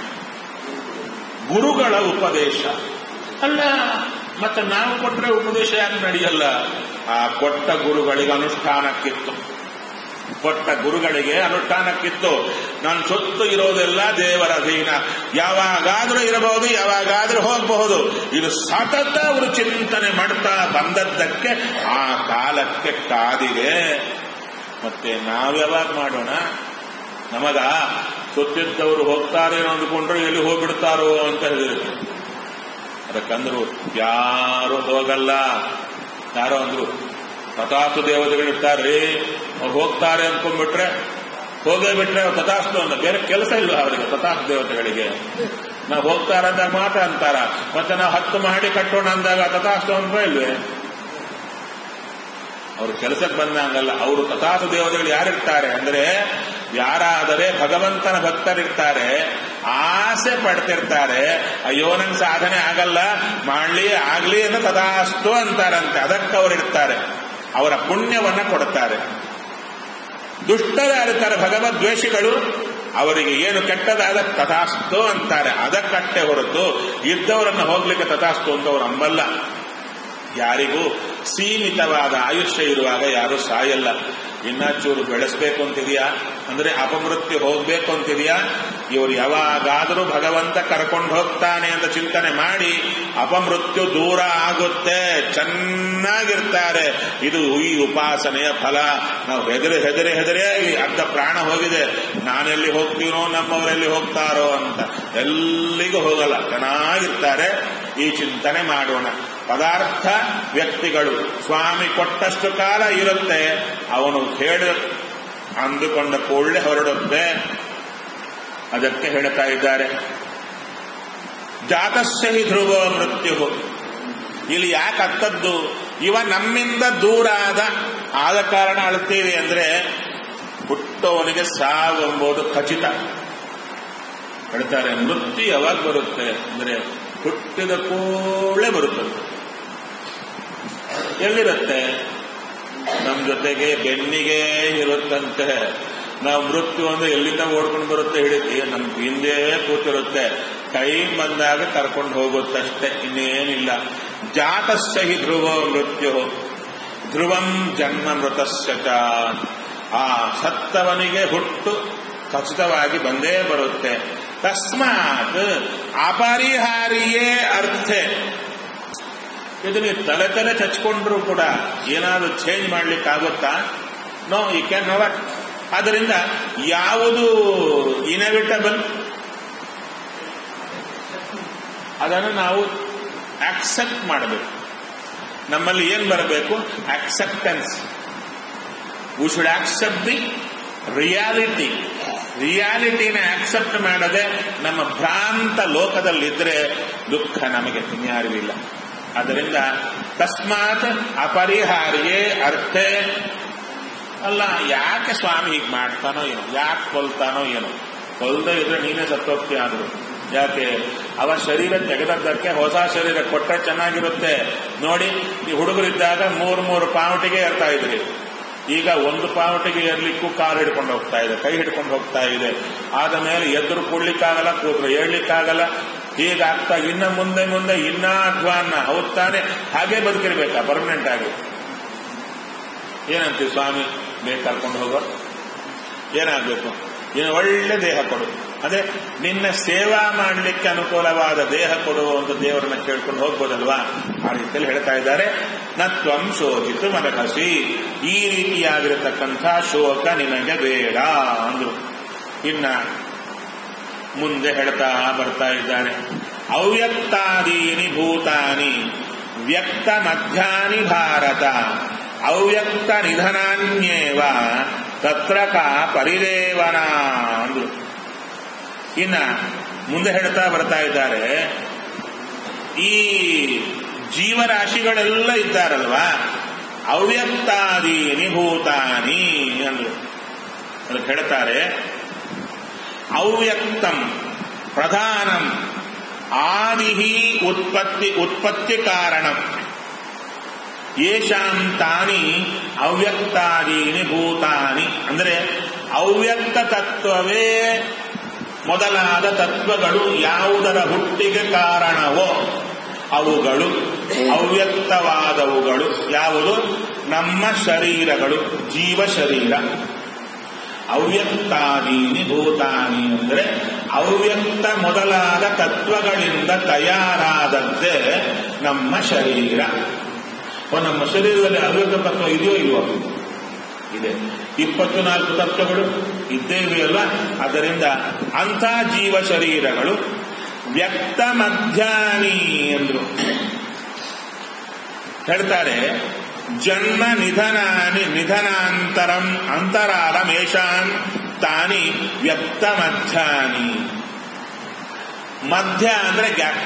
ಗುರುಗಳ ಉಪದೇಶ ಅಲ್ಲ ಮತ್ತೆ ನಾವು ಕೊಟ್ಟರೆ ಉಪದೇಶ ಯಾಕೆ ನಡೆಯಲ್ಲ ಆ ಕೊಟ್ಟ ಗುರುಗಳಿಗೆ ಅನುಷ್ಠಾನಕ್ಕಿತ್ತು ಕೊಟ್ಟ ಗುರುಗಳಿಗೆ ಅನುಷ್ಠಾನಕ್ಕಿತ್ತು ನಾನು ಸುತ್ತು ಇರೋದೆಲ್ಲ ದೇವರ ಅಧೀನ ಯಾವಾಗಾದ್ರೂ ಇರಬಹುದು ಯಾವಾಗಾದ್ರೂ ಹೋಗಬಹುದು ಇದು ಸತತ ಅವರು ಚಿಂತನೆ ಮಾಡ್ತಾ ಬಂದದ್ದಕ್ಕೆ ಆ ಕಾಲಕ್ಕೆ ಕಾದಿದೆ ಮತ್ತೆ ನಾವ್ಯಾವಾಗ ಮಾಡೋಣ ನಮಗ ಸುತ್ತಿದ್ದವರು ಹೋಗ್ತಾರೇನೋ ಅಂದ್ಕೊಂಡ್ರೆ ಎಲ್ಲಿ ಹೋಗ್ಬಿಡ್ತಾರೋ ಅಂತ ಹೇಳಿದ್ರು ಅದಕ್ಕಂದ್ರು ಯಾರು ಹೋಗಲ್ಲ ಯಾರೋ ಅಂದ್ರು ತಥಾಸ್ತು ದೇವತೆಗಳಿರ್ತಾರ್ರಿ ಅವ್ರು ಹೋಗ್ತಾರೆ ಅನ್ಕೊಂಡ್ಬಿಟ್ರೆ ಹೋಗೇ ಬಿಟ್ರೆ ಅವ್ರು ತಥಾಸ್ತು ಅಂತ ಬೇರೆ ಕೆಲಸ ಇಲ್ಲ ಅವರಿಗೆ ತಥಾಸ್ತು ದೇವತೆಗಳಿಗೆ ನಾವು ಹೋಗ್ತಾರ ಅಂದಾಗ ಮಾತ್ರ ಅಂತಾರ ಮತ್ತೆ ನಾವು ಹತ್ತು ಮಾಡಿ ಕಟ್ಟೋಣ ಅಂದಾಗ ತಥಾಸ್ತು ಅಂತ ಇಲ್ವೇ ಅವ್ರ ಕೆಲಸಕ್ಕೆ ಬಂದಂಗಲ್ಲ ಅವರು ತಥಾತು ದೇವತೆಗಳು ಯಾರಿರ್ತಾರೆ ಅಂದ್ರೆ ಯಾರಾದರೆ ಭಗವಂತನ ಭಕ್ತರಿರ್ತಾರೆ ಆಸೆ ಪಡ್ತಿರ್ತಾರೆ ಅಯ್ಯೋ ನಂಗೆ ಸಾಧನೆ ಆಗಲ್ಲ ಮಾಡ್ಲಿ ಆಗ್ಲಿ ಅಂತ ತಥಾಸ್ತು ಅಂತಾರಂತೆ ಅದಕ್ಕೆ ಅವರಿರ್ತಾರೆ ಅವರ ಪುಣ್ಯವನ್ನ ಕೊಡ್ತಾರೆ ದುಷ್ಟರಾಗಿರ್ತಾರೆ ಭಗವದ್ವೇಷಿಗಳು ಅವರಿಗೆ ಏನು ಕೆಟ್ಟದಾದ ತಥಾಸ್ತು ಅಂತಾರೆ ಅದಕ್ಕಷ್ಟೇ ಹೊರತು ಇದ್ದವರನ್ನು ಹೋಗ್ಲಿಕ್ಕೆ ತಥಾಸ್ತು ಅಂತ ಅವರು ಅಂಬಲ್ಲ ಯಾರಿಗೂ ಸೀಮಿತವಾದ ಆಯುಷ್ಯ ಇರುವಾಗ ಯಾರು ಸಾಯಲ್ಲ ಇನ್ನಚೂರು ಬೆಳೆಸಬೇಕು ಅಂತಿದೆಯಾ ಅಂದ್ರೆ ಅಪಮೃತ್ಯು ಹೋಗ್ಬೇಕು ಅಂತಿದೆಯಾ ಇವರು ಯಾವಾಗಾದರೂ ಭಗವಂತ ಕರ್ಕೊಂಡು ಹೋಗ್ತಾನೆ ಅಂತ ಚಿಂತನೆ ಮಾಡಿ ಅಪಮೃತ್ಯು ದೂರ ಆಗುತ್ತೆ ಚೆನ್ನಾಗಿರ್ತಾರೆ ಇದು ಈ ಉಪಾಸನೆಯ ಫಲ ನಾವು ಹೆದರಿ ಹೆದರಿ ಹೆದರೇ ಈ ಅರ್ಧ ಪ್ರಾಣ ಹೋಗಿದೆ ನಾನೆಲ್ಲಿ ಹೋಗ್ತೀನೋ ನಮ್ಮವರೆಲ್ಲಿ ಹೋಗ್ತಾರೋ ಅಂತ ಎಲ್ಲಿಗೂ ಹೋಗಲ್ಲ ಚೆನ್ನಾಗಿರ್ತಾರೆ ಈ ಚಿಂತನೆ ಮಾಡೋಣ ಪದಾರ್ಥ ವ್ಯಕ್ತಿಗಳು ಸ್ವಾಮಿ ಕೊಟ್ಟಷ್ಟು ಕಾಲ ಇರುತ್ತೆ ಅವನು ಹೇಳ ಅಂದುಕೊಂಡ ಕೂಡಲೇ ಹೊರಡುತ್ತೆ ಅದಕ್ಕೆ ಹೇಳ್ತಾ ಇದ್ದಾರೆ ಜಾತಸ್ಯ ಹಿ ಧ್ರುವ ಮೃತ್ಯು ಇಲ್ಲಿ ಯಾಕೆ ಅತ್ತದ್ದು ಇವ ನಮ್ಮಿಂದ ದೂರ ಆದ ಆದ ಕಾರಣ ಅಳ್ತೀವಿ ಅಂದ್ರೆ ಹುಟ್ಟೋವನಿಗೆ ಸಾವು ಎಂಬುದು ಖಚಿತ ಹೇಳ್ತಾರೆ ಮೃತ್ಯು ಯಾವಾಗ ಬರುತ್ತೆ ಅಂದ್ರೆ ಹುಟ್ಟಿದ ಕೂಡಲೇ ಬರುತ್ತದೆ ಎಲ್ಲಿರುತ್ತೆ ನಮ್ಮ ಜೊತೆಗೆ ಬೆನ್ನಿಗೆ ಇರುತ್ತಂತೆ ನಾವು ಮೃತ್ಯು ಅಂದ್ರೆ ಎಲ್ಲಿಂದ ಓಡ್ಕೊಂಡು ಬರುತ್ತೆ ಹಿಡಿತಿ ನಮ್ ಹಿಂದೆ ಕೂತಿರುತ್ತೆ ಟೈಮ್ ಬಂದಾಗ ಕರ್ಕೊಂಡು ಹೋಗುತ್ತಷ್ಟೇ ಇನ್ನೇನಿಲ್ಲ ಜಾತಸ್ಯ ಹಿ ಧ್ರುವ ಮೃತ್ಯು ಧ್ರುವಂ ಜನ್ಮ ಮೃತಸ್ಯ ಚ. ಆ ಸತ್ತವನಿಗೆ ಹುಟ್ಟು ಖಚಿತವಾಗಿ ಬಂದೇ ಬರುತ್ತೆ ತಸ್ಮಾತ್ ಅಪರಿಹಾರಿಯೇ ಅರ್ಥೆ ಇದು ನೀವು ತಲೆ ತಲೆ ಚಚ್ಕೊಂಡ್ರು ಕೂಡ ಏನಾದರೂ ಚೇಂಜ್ ಮಾಡ್ಲಿಕ್ಕಾಗುತ್ತಾ ನೋ ಈ ಕ್ಯಾನ್ ನೆವರ್ ಆದ್ದರಿಂದ ಯಾವುದು ಇನೆವಿಟಬಲ್ ಅದನ್ನು ನಾವು ಆಕ್ಸೆಪ್ಟ್ ಮಾಡಬೇಕು ನಮ್ಮಲ್ಲಿ ಏನ್ ಬರಬೇಕು acceptance we should accept the reality ರಿಯಾಲಿಟಿನ ಆಕ್ಸೆಪ್ಟ್ ಮಾಡದೆ ನಮ್ಮ ಭ್ರಾಂತ ಲೋಕದಲ್ಲಿದ್ರೆ ದುಃಖ ನಮಗೆ ಇನ್ಯಾರಿವಿಲ್ಲ ಅದರಿಂದ ತಸ್ಮಾತ್ ಅಪರಿಹಾರ್ಯೇ ಅರ್ಥೆ ಅಲ್ಲ ಯಾಕೆ ಸ್ವಾಮಿ ಹೀಗೆ ಮಾಡ್ತಾನೋ ಏನೋ ಯಾಕೆ ಕೊಲ್ತಾನೋ ಏನೋ ಕೊಲ್ದೇ ಇದ್ರೆ ನೀನೇ ಸತ್ತೋಗ್ತೀಯ ಆದ್ರು ಯಾಕೆ ಅವ ಶರೀರ ತೆಗೆದದ್ದಕ್ಕೆ ಹೊಸ ಶರೀರ ಕೊಟ್ಟ ಚೆನ್ನಾಗಿರುತ್ತೆ ನೋಡಿ ಈ ಹುಡುಗರಿದ್ದಾಗ ಮೂರು ಮೂರು ಪಾವಟಿಗೆ ಏರ್ತಾ ಇದ್ರಿ ಈಗ ಒಂದು ಪಾವಟಿಗೆ ಏರ್ಲಿಕ್ಕೂ ಕಾಲು ಹಿಡ್ಕೊಂಡು ಹೋಗ್ತಾ ಇದೆ ಕೈ ಹಿಡ್ಕೊಂಡು ಹೋಗ್ತಾ ಇದೆ ಆದ ಮೇಲೆ ಎದುರು ಕೊಡ್ಲಿಕ್ಕಾಗಲ್ಲ ಕೂತ್ರು ಏಳ್ಲಿಕ್ಕಾಗಲ್ಲ ಹೀಗಾಗ್ತಾ ಇನ್ನ ಮುಂದೆ ಮುಂದೆ ಇನ್ನ ಅಧ್ವಾನ ಹೌದ್ ತಾನೆ ಹಾಗೆ ಬದುಕಿರ್ಬೇಕಾ ಪರ್ಮನೆಂಟ್ ಆಗಿ ಏನಂತೀವಿ ಸ್ವಾಮಿ ಬೇಗ ಕರ್ಕೊಂಡು ಹೋಗೋ ಏನಾಗಬೇಕು ನೀನು ಒಳ್ಳೆ ದೇಹ ಕೊಡು ಅದೇ ನಿನ್ನ ಸೇವಾ ಮಾಡಲಿಕ್ಕೆ ಅನುಕೂಲವಾದ ದೇಹ ಕೊಡು ಅಂತ ದೇವರನ್ನ ಕೇಳ್ಕೊಂಡು ಹೋಗ್ಬೋದಲ್ವಾ ಆ ರೀತಿಯಲ್ಲಿ ಹೇಳ್ತಾ ಇದ್ದಾರೆ ನತ್ವಂ ಶೋಕಿತು ಮನಕಸಿ ಈ ರೀತಿಯಾಗಿರತಕ್ಕಂಥ ಶೋಕ ನಿನಗೆ ಬೇಡ ಅಂದ್ರು ಇನ್ನ ಮುಂದೆ ಹೇಳ್ತಾ ಬರ್ತಾ ಇದ್ದಾರೆ ಅವ್ಯಕ್ತಾದೀನಿ ಭೂತಾನಿ ವ್ಯಕ್ತ ಮಧ್ಯಾನಿ ಭಾರತ ಅವ್ಯಕ್ತ ನಿಧನಾನ್ಯೇವ ತತ್ರ ಕಾ ಪರಿದೇವನ ಅಂದ್ರು ಇನ್ನ ಮುಂದೆ ಹೇಳ್ತಾ ಬರ್ತಾ ಇದ್ದಾರೆ ಈ ಜೀವರಾಶಿಗಳೆಲ್ಲ ಇದ್ದಾರಲ್ವಾ ಅವ್ಯಕ್ತಾದೀನಿ ಭೂತಾನಿ ಅಂದ್ರು ಅದಕ್ಕೆ ಹೇಳ್ತಾರೆ ಅವ್ಯಕ್ತಂ ಪ್ರಧಾನಂ ಆದಿಹಿ ಉತ್ಪತ್ತಿ ಉತ್ಪತ್ತಿ ಕಾರಣಂ ಯೇಷಾಂ ತಾನಿ ಅವ್ಯಕ್ತಾದೀನಿ ಭೂತಾನಿ ಅಂದರೆ ಅವ್ಯಕ್ತ ತತ್ವವೇ ಮೊದಲಾದ ತತ್ವಗಳು ಯಾವುದರ ಹುಟ್ಟಿಗೆ ಕಾರಣವೋ ಅವುಗಳು ಅವ್ಯಕ್ತವಾದವುಗಳು ಯಾವುದು ನಮ್ಮ ಶರೀರಗಳು ಜೀವ ಶರೀರ ಅವ್ಯಕ್ತಾದೀನಿ ಭೂತಾನಿ ಅಂದರೆ ಅವ್ಯಕ್ತ ಮೊದಲಾದ ತತ್ವಗಳಿಂದ ತಯಾರಾದದ್ದೇ ನಮ್ಮ ಶರೀರ ಓ, ನಮ್ಮ ಶರೀರದಲ್ಲಿ ಅವ್ಯಕ್ತ ತತ್ವ ಇದೆಯೋ ಇಲ್ವೋ ಇದೆ ಇಪ್ಪತ್ತು ನಾಲ್ಕು ತತ್ವಗಳು ಇದ್ದೇವೆ ಅಲ್ಲ ಅದರಿಂದ ಅಂಥ ಜೀವ ಶರೀರಗಳು ವ್ಯಕ್ತ ಮಧ್ಯಾನಿ ಎಂದ್ರು ಹೇಳ್ತಾರೆ ಜನ್ಮ ನಿಧನಾನಿ ನಿಧನಾಂತರಂ ಅಂತರಾಲ ಮೇಷಾನ್ ತಾನಿ ವ್ಯಕ್ತ ಮಧ್ಯಾನಿ ಮಧ್ಯ ಅಂದ್ರೆ ಗ್ಯಾಪ್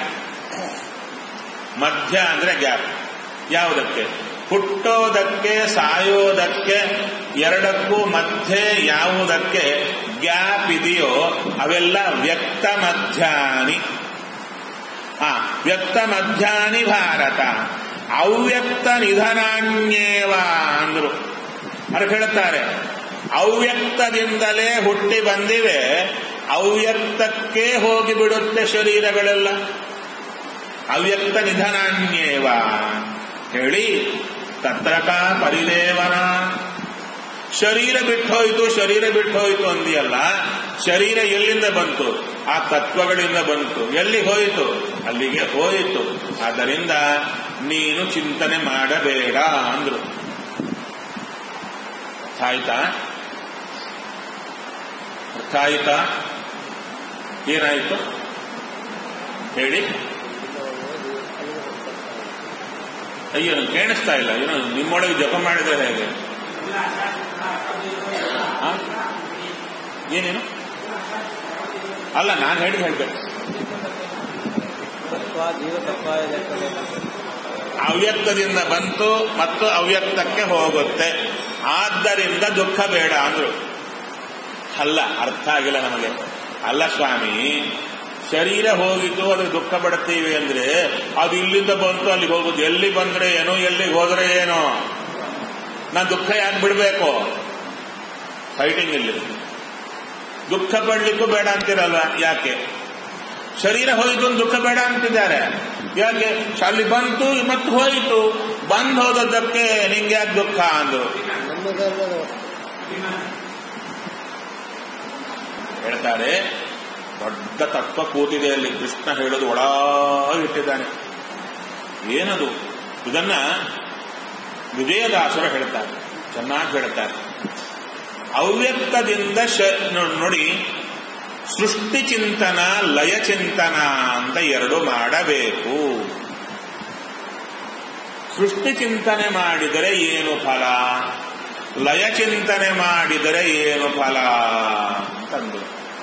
ಮಧ್ಯ ಅಂದ್ರೆ ಗ್ಯಾಪ್ ಯಾವುದಕ್ಕೆ ಹುಟ್ಟೋದಕ್ಕೆ ಸಾಯೋದಕ್ಕೆ ಎರಡಕ್ಕೂ ಮಧ್ಯೆ ಯಾವುದಕ್ಕೆ ಗ್ಯಾಪ್ ಇದೆಯೋ ಅವೆಲ್ಲ ವ್ಯಕ್ತ ಮಧ್ಯಾನಿ ಆ ವ್ಯಕ್ತ ಮಧ್ಯಾನಿ ಭಾರತ ಅವ್ಯಕ್ತ ನಿಧನಾನ್ಯೇವ ಅಂದ್ರು ಅದು ಹೇಳ್ತಾರೆ ಅವ್ಯಕ್ತದಿಂದಲೇ ಹುಟ್ಟಿ ಬಂದಿವೆ ಅವ್ಯಕ್ತಕ್ಕೆ ಹೋಗಿ ಬಿಡುತ್ತೆ ಶರೀರಗಳೆಲ್ಲ ಅವ್ಯಕ್ತ ನಿಧನಾನ್ಯೇವ ಹೇಳಿ ತತ್ರಕ ಪರಿದೇವನ ಶರೀರ ಬಿಟ್ಟೋಯ್ತು ಶರೀರ ಬಿಟ್ಟೋಯ್ತು ಅಂದಿಯಲ್ಲ ಶರೀರ ಎಲ್ಲಿಂದ ಬಂತು ಆ ತತ್ವಗಳಿಂದ ಬಂತು ಎಲ್ಲಿ ಹೋಯಿತು ಅಲ್ಲಿಗೆ ಹೋಯಿತು ಆದ್ದರಿಂದ ನೀನು ಚಿಂತನೆ ಮಾಡಬೇಡ ಅಂದ್ರು ಅರ್ಥ ಆಯ್ತಾ ಅರ್ಥ ಆಯ್ತಾ ಏನಾಯ್ತು ಹೇಳಿ ಅಯ್ಯೋ ನಂಗೆ ಕೇಳಿಸ್ತಾ ಇಲ್ಲ ಏನೋ ನಿಮ್ಮೊಳಗೆ ಜಪ ಮಾಡಿದ್ರೆ ಹೇಗೆ ಆ? ಏನೇನು ಅಲ್ಲ ನಾನು ಹೇಳಿ ಹೇಳ್ಬೇಕು ತತ್ವ ಜೀವತತ್ವ ಲೆಕ್ಕದಲ್ಲಿ ಅವ್ಯಕ್ತದಿಂದ ಬಂತು ಮತ್ತು ಅವ್ಯಕ್ತಕ್ಕೆ ಹೋಗುತ್ತೆ ಆದ್ದರಿಂದ ದುಃಖ ಬೇಡ ಅಂದ್ರು ಅಲ್ಲ ಅರ್ಥ ಆಗಿಲ್ಲ ನಮಗೆ ಅಲ್ಲ ಸ್ವಾಮಿ ಶರೀರ ಹೋಗಿದ್ದು ಅದು ದುಃಖ ಪಡ್ತೀವಿ ಅಂದ್ರೆ ಅದು ಇಲ್ಲಿಂದ ಬಂತು ಅಲ್ಲಿಗೆ ಹೋಗುದು ಎಲ್ಲಿ ಬಂದ್ರೆ ಏನೋ ಎಲ್ಲಿಗೆ ಹೋದ್ರೆ ಏನೋ ನಾ ದುಃಖ ಯಾಕೆ ಬಿಡಬೇಕು ಫೈಟಿಂಗ್ ಇಲ್ಲಿ ದುಃಖ ಪಡ್ಲಿಕ್ಕೂ ಬೇಡ ಅಂತಿರಲ್ಲ ಯಾಕೆ ಶರೀರ ಹೋಯಿತು ಅಂತ ದುಃಖ ಬೇಡ ಅಂತಿದ್ದಾರೆ ಯಾಕೆ ಅಲ್ಲಿ ಬಂತು ಮತ್ತು ಹೋಯಿತು ಬಂದ್ ಹೋದದ್ದಕ್ಕೆ ನಿಂಗೆ ಯಾಕೆ ದುಃಖ ಅಂದ್ರು ನಮ್ಮ ಕಾಲದಾಗ ಹೇಳ್ತಾರೆ ದೊಡ್ಡ ತತ್ವ ಕೂತಿದೆ ಅಲ್ಲಿ ಕೃಷ್ಣ ಹೇಳೋದು ಒಳಗಿಟ್ಟಿದ್ದಾನೆ ಏನದು ಇದನ್ನ ವಿಜಯದಾಸರು ಹೇಳ್ತಾರೆ ಚೆನ್ನಾಗಿ ಹೇಳ್ತಾರೆ ಅವ್ಯಕ್ತದಿಂದ ಶ- ನೋ- ನೋಡಿ ಸೃಷ್ಟಿ ಚಿಂತನ ಲಯ ಚಿಂತನ ಅಂತ ಎರಡು ಮಾಡಬೇಕು ಸೃಷ್ಟಿ ಚಿಂತನೆ ಮಾಡಿದರೆ ಏನು ಫಲ ಲಯ ಚಿಂತನೆ ಮಾಡಿದರೆ ಏನು ಫಲ ಅಂತಂದು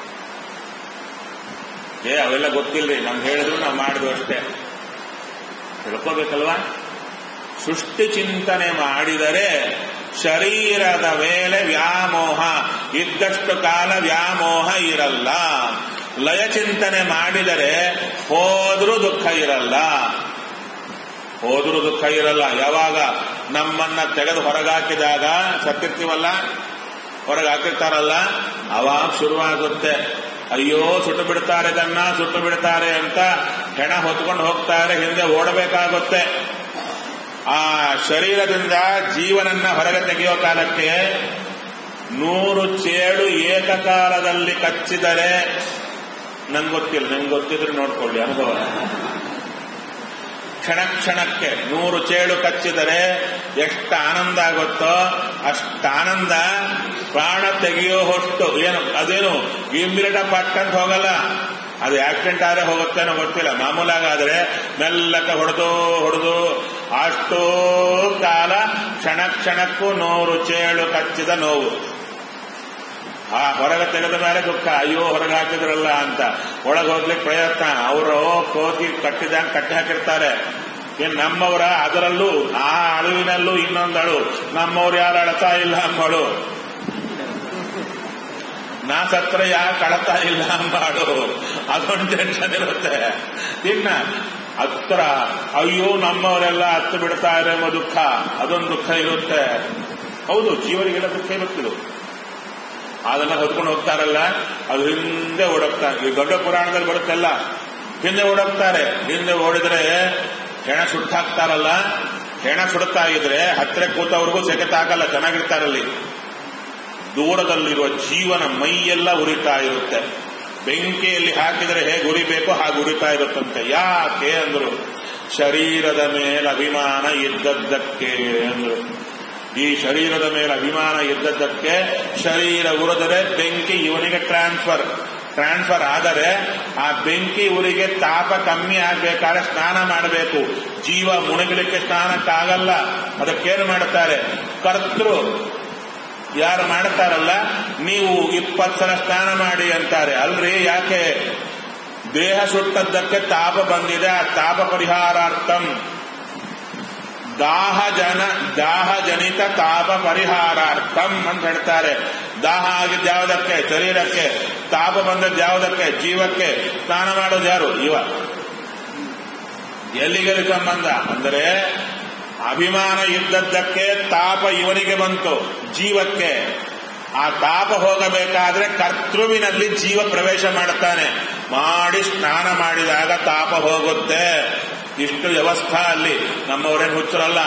ಏ ಅವೆಲ್ಲ ಗೊತ್ತಿಲ್ರಿ ನಮ್ಗೆ ಹೇಳಿದ್ರು ನಾವು ಮಾಡಿದ್ವು ಅಷ್ಟೇ ತಿಳ್ಕೋಬೇಕಲ್ವಾ ಸೃಷ್ಟಿ ಚಿಂತನೆ ಮಾಡಿದರೆ ಶರೀರದ ಮೇಲೆ ವ್ಯಾಮೋಹ ಇದ್ದಷ್ಟು ಕಾಲ ವ್ಯಾಮೋಹ ಇರಲ್ಲ ಲಯ ಚಿಂತನೆ ಮಾಡಿದರೆ ಹೋದ್ರೂ ದುಃಖ ಇರಲ್ಲ ಹೋದ್ರೂ ದುಃಖ ಇರಲ್ಲ ಯಾವಾಗ ನಮ್ಮನ್ನ ತೆಗೆದು ಹೊರಗಾಕಿದಾಗ ಸತ್ತಿರ್ತೀವಲ್ಲ ಹೊರಗೆ ಹಾಕಿರ್ತಾರಲ್ಲ ಅವಾಗ ಶುರುವಾಗುತ್ತೆ ಅಯ್ಯೋ ಸುಟ್ಟು ಬಿಡ್ತಾರೆ ತನ್ನ ಸುಟ್ಟು ಬಿಡ್ತಾರೆ ಅಂತ ಹೆಣ ಹೊತ್ಕೊಂಡು ಹೋಗ್ತಾರೆ ಹಿಂದೆ ಓಡಬೇಕಾಗುತ್ತೆ ಆ ಶರೀರದಿಂದ ಜೀವನನ್ನ ಹೊರಗೆ ತೆಗೆಯೋ ಕಾಲಕ್ಕೆ ನೂರು ಚೇಳು ಏಕಕಾಲದಲ್ಲಿ ಕಚ್ಚಿದರೆ ನಂಗೆ ಗೊತ್ತಿಲ್ಲ ನಂಗೆ ಗೊತ್ತಿದ್ರೆ ನೋಡ್ಕೊಳ್ಳಿ ಅನುಭವ ಕ್ಷಣ ಕ್ಷಣಕ್ಕೆ ನೂರು ಚೇಳು ಕಚ್ಚಿದರೆ ಎಷ್ಟು ಆನಂದ ಆಗುತ್ತೋ ಅಷ್ಟು ಆನಂದ ಪ್ರಾಣ ತೆಗೆಯೋ ಹೊಷ್ಟು ಏನು ಅದೇನು ಇಮ್ಮಿಡಿಯೇಟ್ ಪಟ್ಟಂತ ಹೋಗಲ್ಲ ಅದು ಆಕ್ಸಿಡೆಂಟ್ ಆದ್ರೆ ಹೋಗುತ್ತೇನೋ ಗೊತ್ತಿಲ್ಲ ಮಾಮೂಲಾಗಾದ್ರೆ ಮೆಲ್ಲಕ್ಕೆ ಹೊಡೆದು ಹೊಡೆದು ಅಷ್ಟೋ ಕಾಲ ಕ್ಷಣ ಕ್ಷಣಕ್ಕೂ ನೂರು ಚೇಳು ಕಚ್ಚಿದ ನೋವು ಆ ಹೊರಗೆ ತೆಗೆದ ಮೇಲೆ ದುಃಖ ಅಯ್ಯೋ ಹೊರಗೆ ಹಾಕಿದ್ರಲ್ಲ ಅಂತ ಒಳಗೆ ಹೋಗ್ಲಿಕ್ಕೆ ಪ್ರಯತ್ನ ಅವರು ಕೋತಿ ಕಟ್ಟಿದಾಗ ಕಟ್ಟಿ ಹಾಕಿರ್ತಾರೆ ಇನ್ ನಮ್ಮವರ ಅದರಲ್ಲೂ ಆ ಅಳುವಿನಲ್ಲೂ ಇನ್ನೊಂದು ಅಳು ನಮ್ಮವ್ರು ಯಾರು ಅಳತಾ ಇಲ್ಲ ಅಂಬಳು ನಾ ಸತ್ರ ಯಾಕೆ ಅಳತಾ ಇಲ್ಲ ಅಂಬಾಳು ಅದೊಂದು ಟೆನ್ಷನ್ ಇರುತ್ತೆ ಇನ್ನ ಹತ್ರ ಅಯ್ಯೋ ನಮ್ಮವರೆಲ್ಲ ಹತ್ತು ಬಿಡ್ತಾರೆ ಎಂಬ ದುಃಖ ಅದೊಂದು ದುಃಖ ಇರುತ್ತೆ ಹೌದು ಜೀವರಿಗೆಲ್ಲ ದುಃಖ ಇರುತ್ತಿದ್ದು ಅದನ್ನ ಹೊತ್ಕೊಂಡು ಹೋಗ್ತಾರಲ್ಲ ಅದು ಹಿಂದೆ ಓಡೋಗ್ತಾರೆ ಈ ದೊಡ್ಡ ಪುರಾಣದಲ್ಲಿ ಬರುತ್ತಲ್ಲ ಹಿಂದೆ ಓಡೋಗ್ತಾರೆ ಹಿಂದೆ ಓಡಿದ್ರೆ ಹೆಣ ಸುಟ್ಟಾಕ್ತಾರಲ್ಲ ಹೆಣ ಸುಡುತ್ತಾ ಇದ್ರೆ ಹತ್ತಿರ ಕೂತವ್ರಿಗೂ ಸೆಕೆತ ಹಾಕಲ್ಲ ಚೆನ್ನಾಗಿರ್ತಾರಲ್ಲಿ ದೂರದಲ್ಲಿರುವ ಜೀವನ ಮೈಯೆಲ್ಲ ಉರಿತಾ ಇರುತ್ತೆ ಬೆಂಕಿಯಲ್ಲಿ ಹಾಕಿದರೆ ಹೇಗೆ ಉರಿಬೇಕೋ ಹಾಗೆ ಉರಿತಾ ಇರುತ್ತಂತೆ ಯಾಕೆ ಅಂದ್ರು ಶರೀರದ ಮೇಲೆ ಅಭಿಮಾನ ಇದ್ದದ್ದಕ್ಕೆ ಅಂದ್ರು ಈ ಶರೀರದ ಮೇಲೆ ಅಭಿಮಾನ ಇದ್ದದ್ದಕ್ಕೆ ಶರೀರ ಉರಿದರೆ ಬೆಂಕಿ ಇವನಿಗೆ ಟ್ರಾನ್ಸ್ಫರ್ ಟ್ರಾನ್ಸ್ಫರ್ ಆದರೆ ಆ ಬೆಂಕಿ ಊರಿಗೆ ತಾಪ ಕಮ್ಮಿ ಆಗ್ಬೇಕಾದ್ರೆ ಸ್ನಾನ ಮಾಡಬೇಕು ಜೀವ ಮುಳುಗಲಿಕ್ಕೆ ಸ್ನಾನಕ್ಕಾಗಲ್ಲ ಅದಕ್ಕೇನು ಮಾಡುತ್ತಾರೆ ಕರ್ತೃ ಯಾರು ಮಾಡ್ತಾರಲ್ಲ ನೀವು ಇಪ್ಪತ್ತು ಸಲ ಸ್ನಾನ ಮಾಡಿ ಅಂತಾರೆ ಅಲ್ರಿ ಯಾಕೆ ದೇಹ ಸುಟ್ಟದ್ದಕ್ಕೆ ತಾಪ ಬಂದಿದೆ ಆ ತಾಪ ಪರಿಹಾರಾರ್ಥಂ ದಾಹ ಜನ ದಾಹ ಜನಿತ ತಾಪ ಪರಿಹಾರಾರ್ಥಂ ಅಂತ ಹೇಳ್ತಾರೆ ದಾಹ ಆಗಿದ್ದ ಯಾವುದಕ್ಕೆ ಶರೀರಕ್ಕೆ ತಾಪ ಬಂದದ್ದು ಯಾವುದಕ್ಕೆ ಜೀವಕ್ಕೆ ಸ್ನಾನ ಮಾಡೋದು ಯಾರು ಇವ ಎಲ್ಲಿಗೆಲ್ಲಿ ಸಂಬಂಧ ಅಂದರೆ ಅಭಿಮಾನ ಇದ್ದದ್ದಕ್ಕೆ ತಾಪ ಇವನಿಗೆ ಬಂತು ಜೀವಕ್ಕೆ ಆ ತಾಪ ಹೋಗಬೇಕಾದ್ರೆ ಕರ್ತೃವಿನಲ್ಲಿ ಜೀವ ಪ್ರವೇಶ ಮಾಡುತ್ತಾನೆ ಮಾಡಿ ಸ್ನಾನ ಮಾಡಿದಾಗ ತಾಪ ಹೋಗುತ್ತೆ ಇಷ್ಟು ವ್ಯವಸ್ಥಾ ಅಲ್ಲಿ ನಮ್ಮವರೇನು ಹುಚ್ಚರಲ್ಲ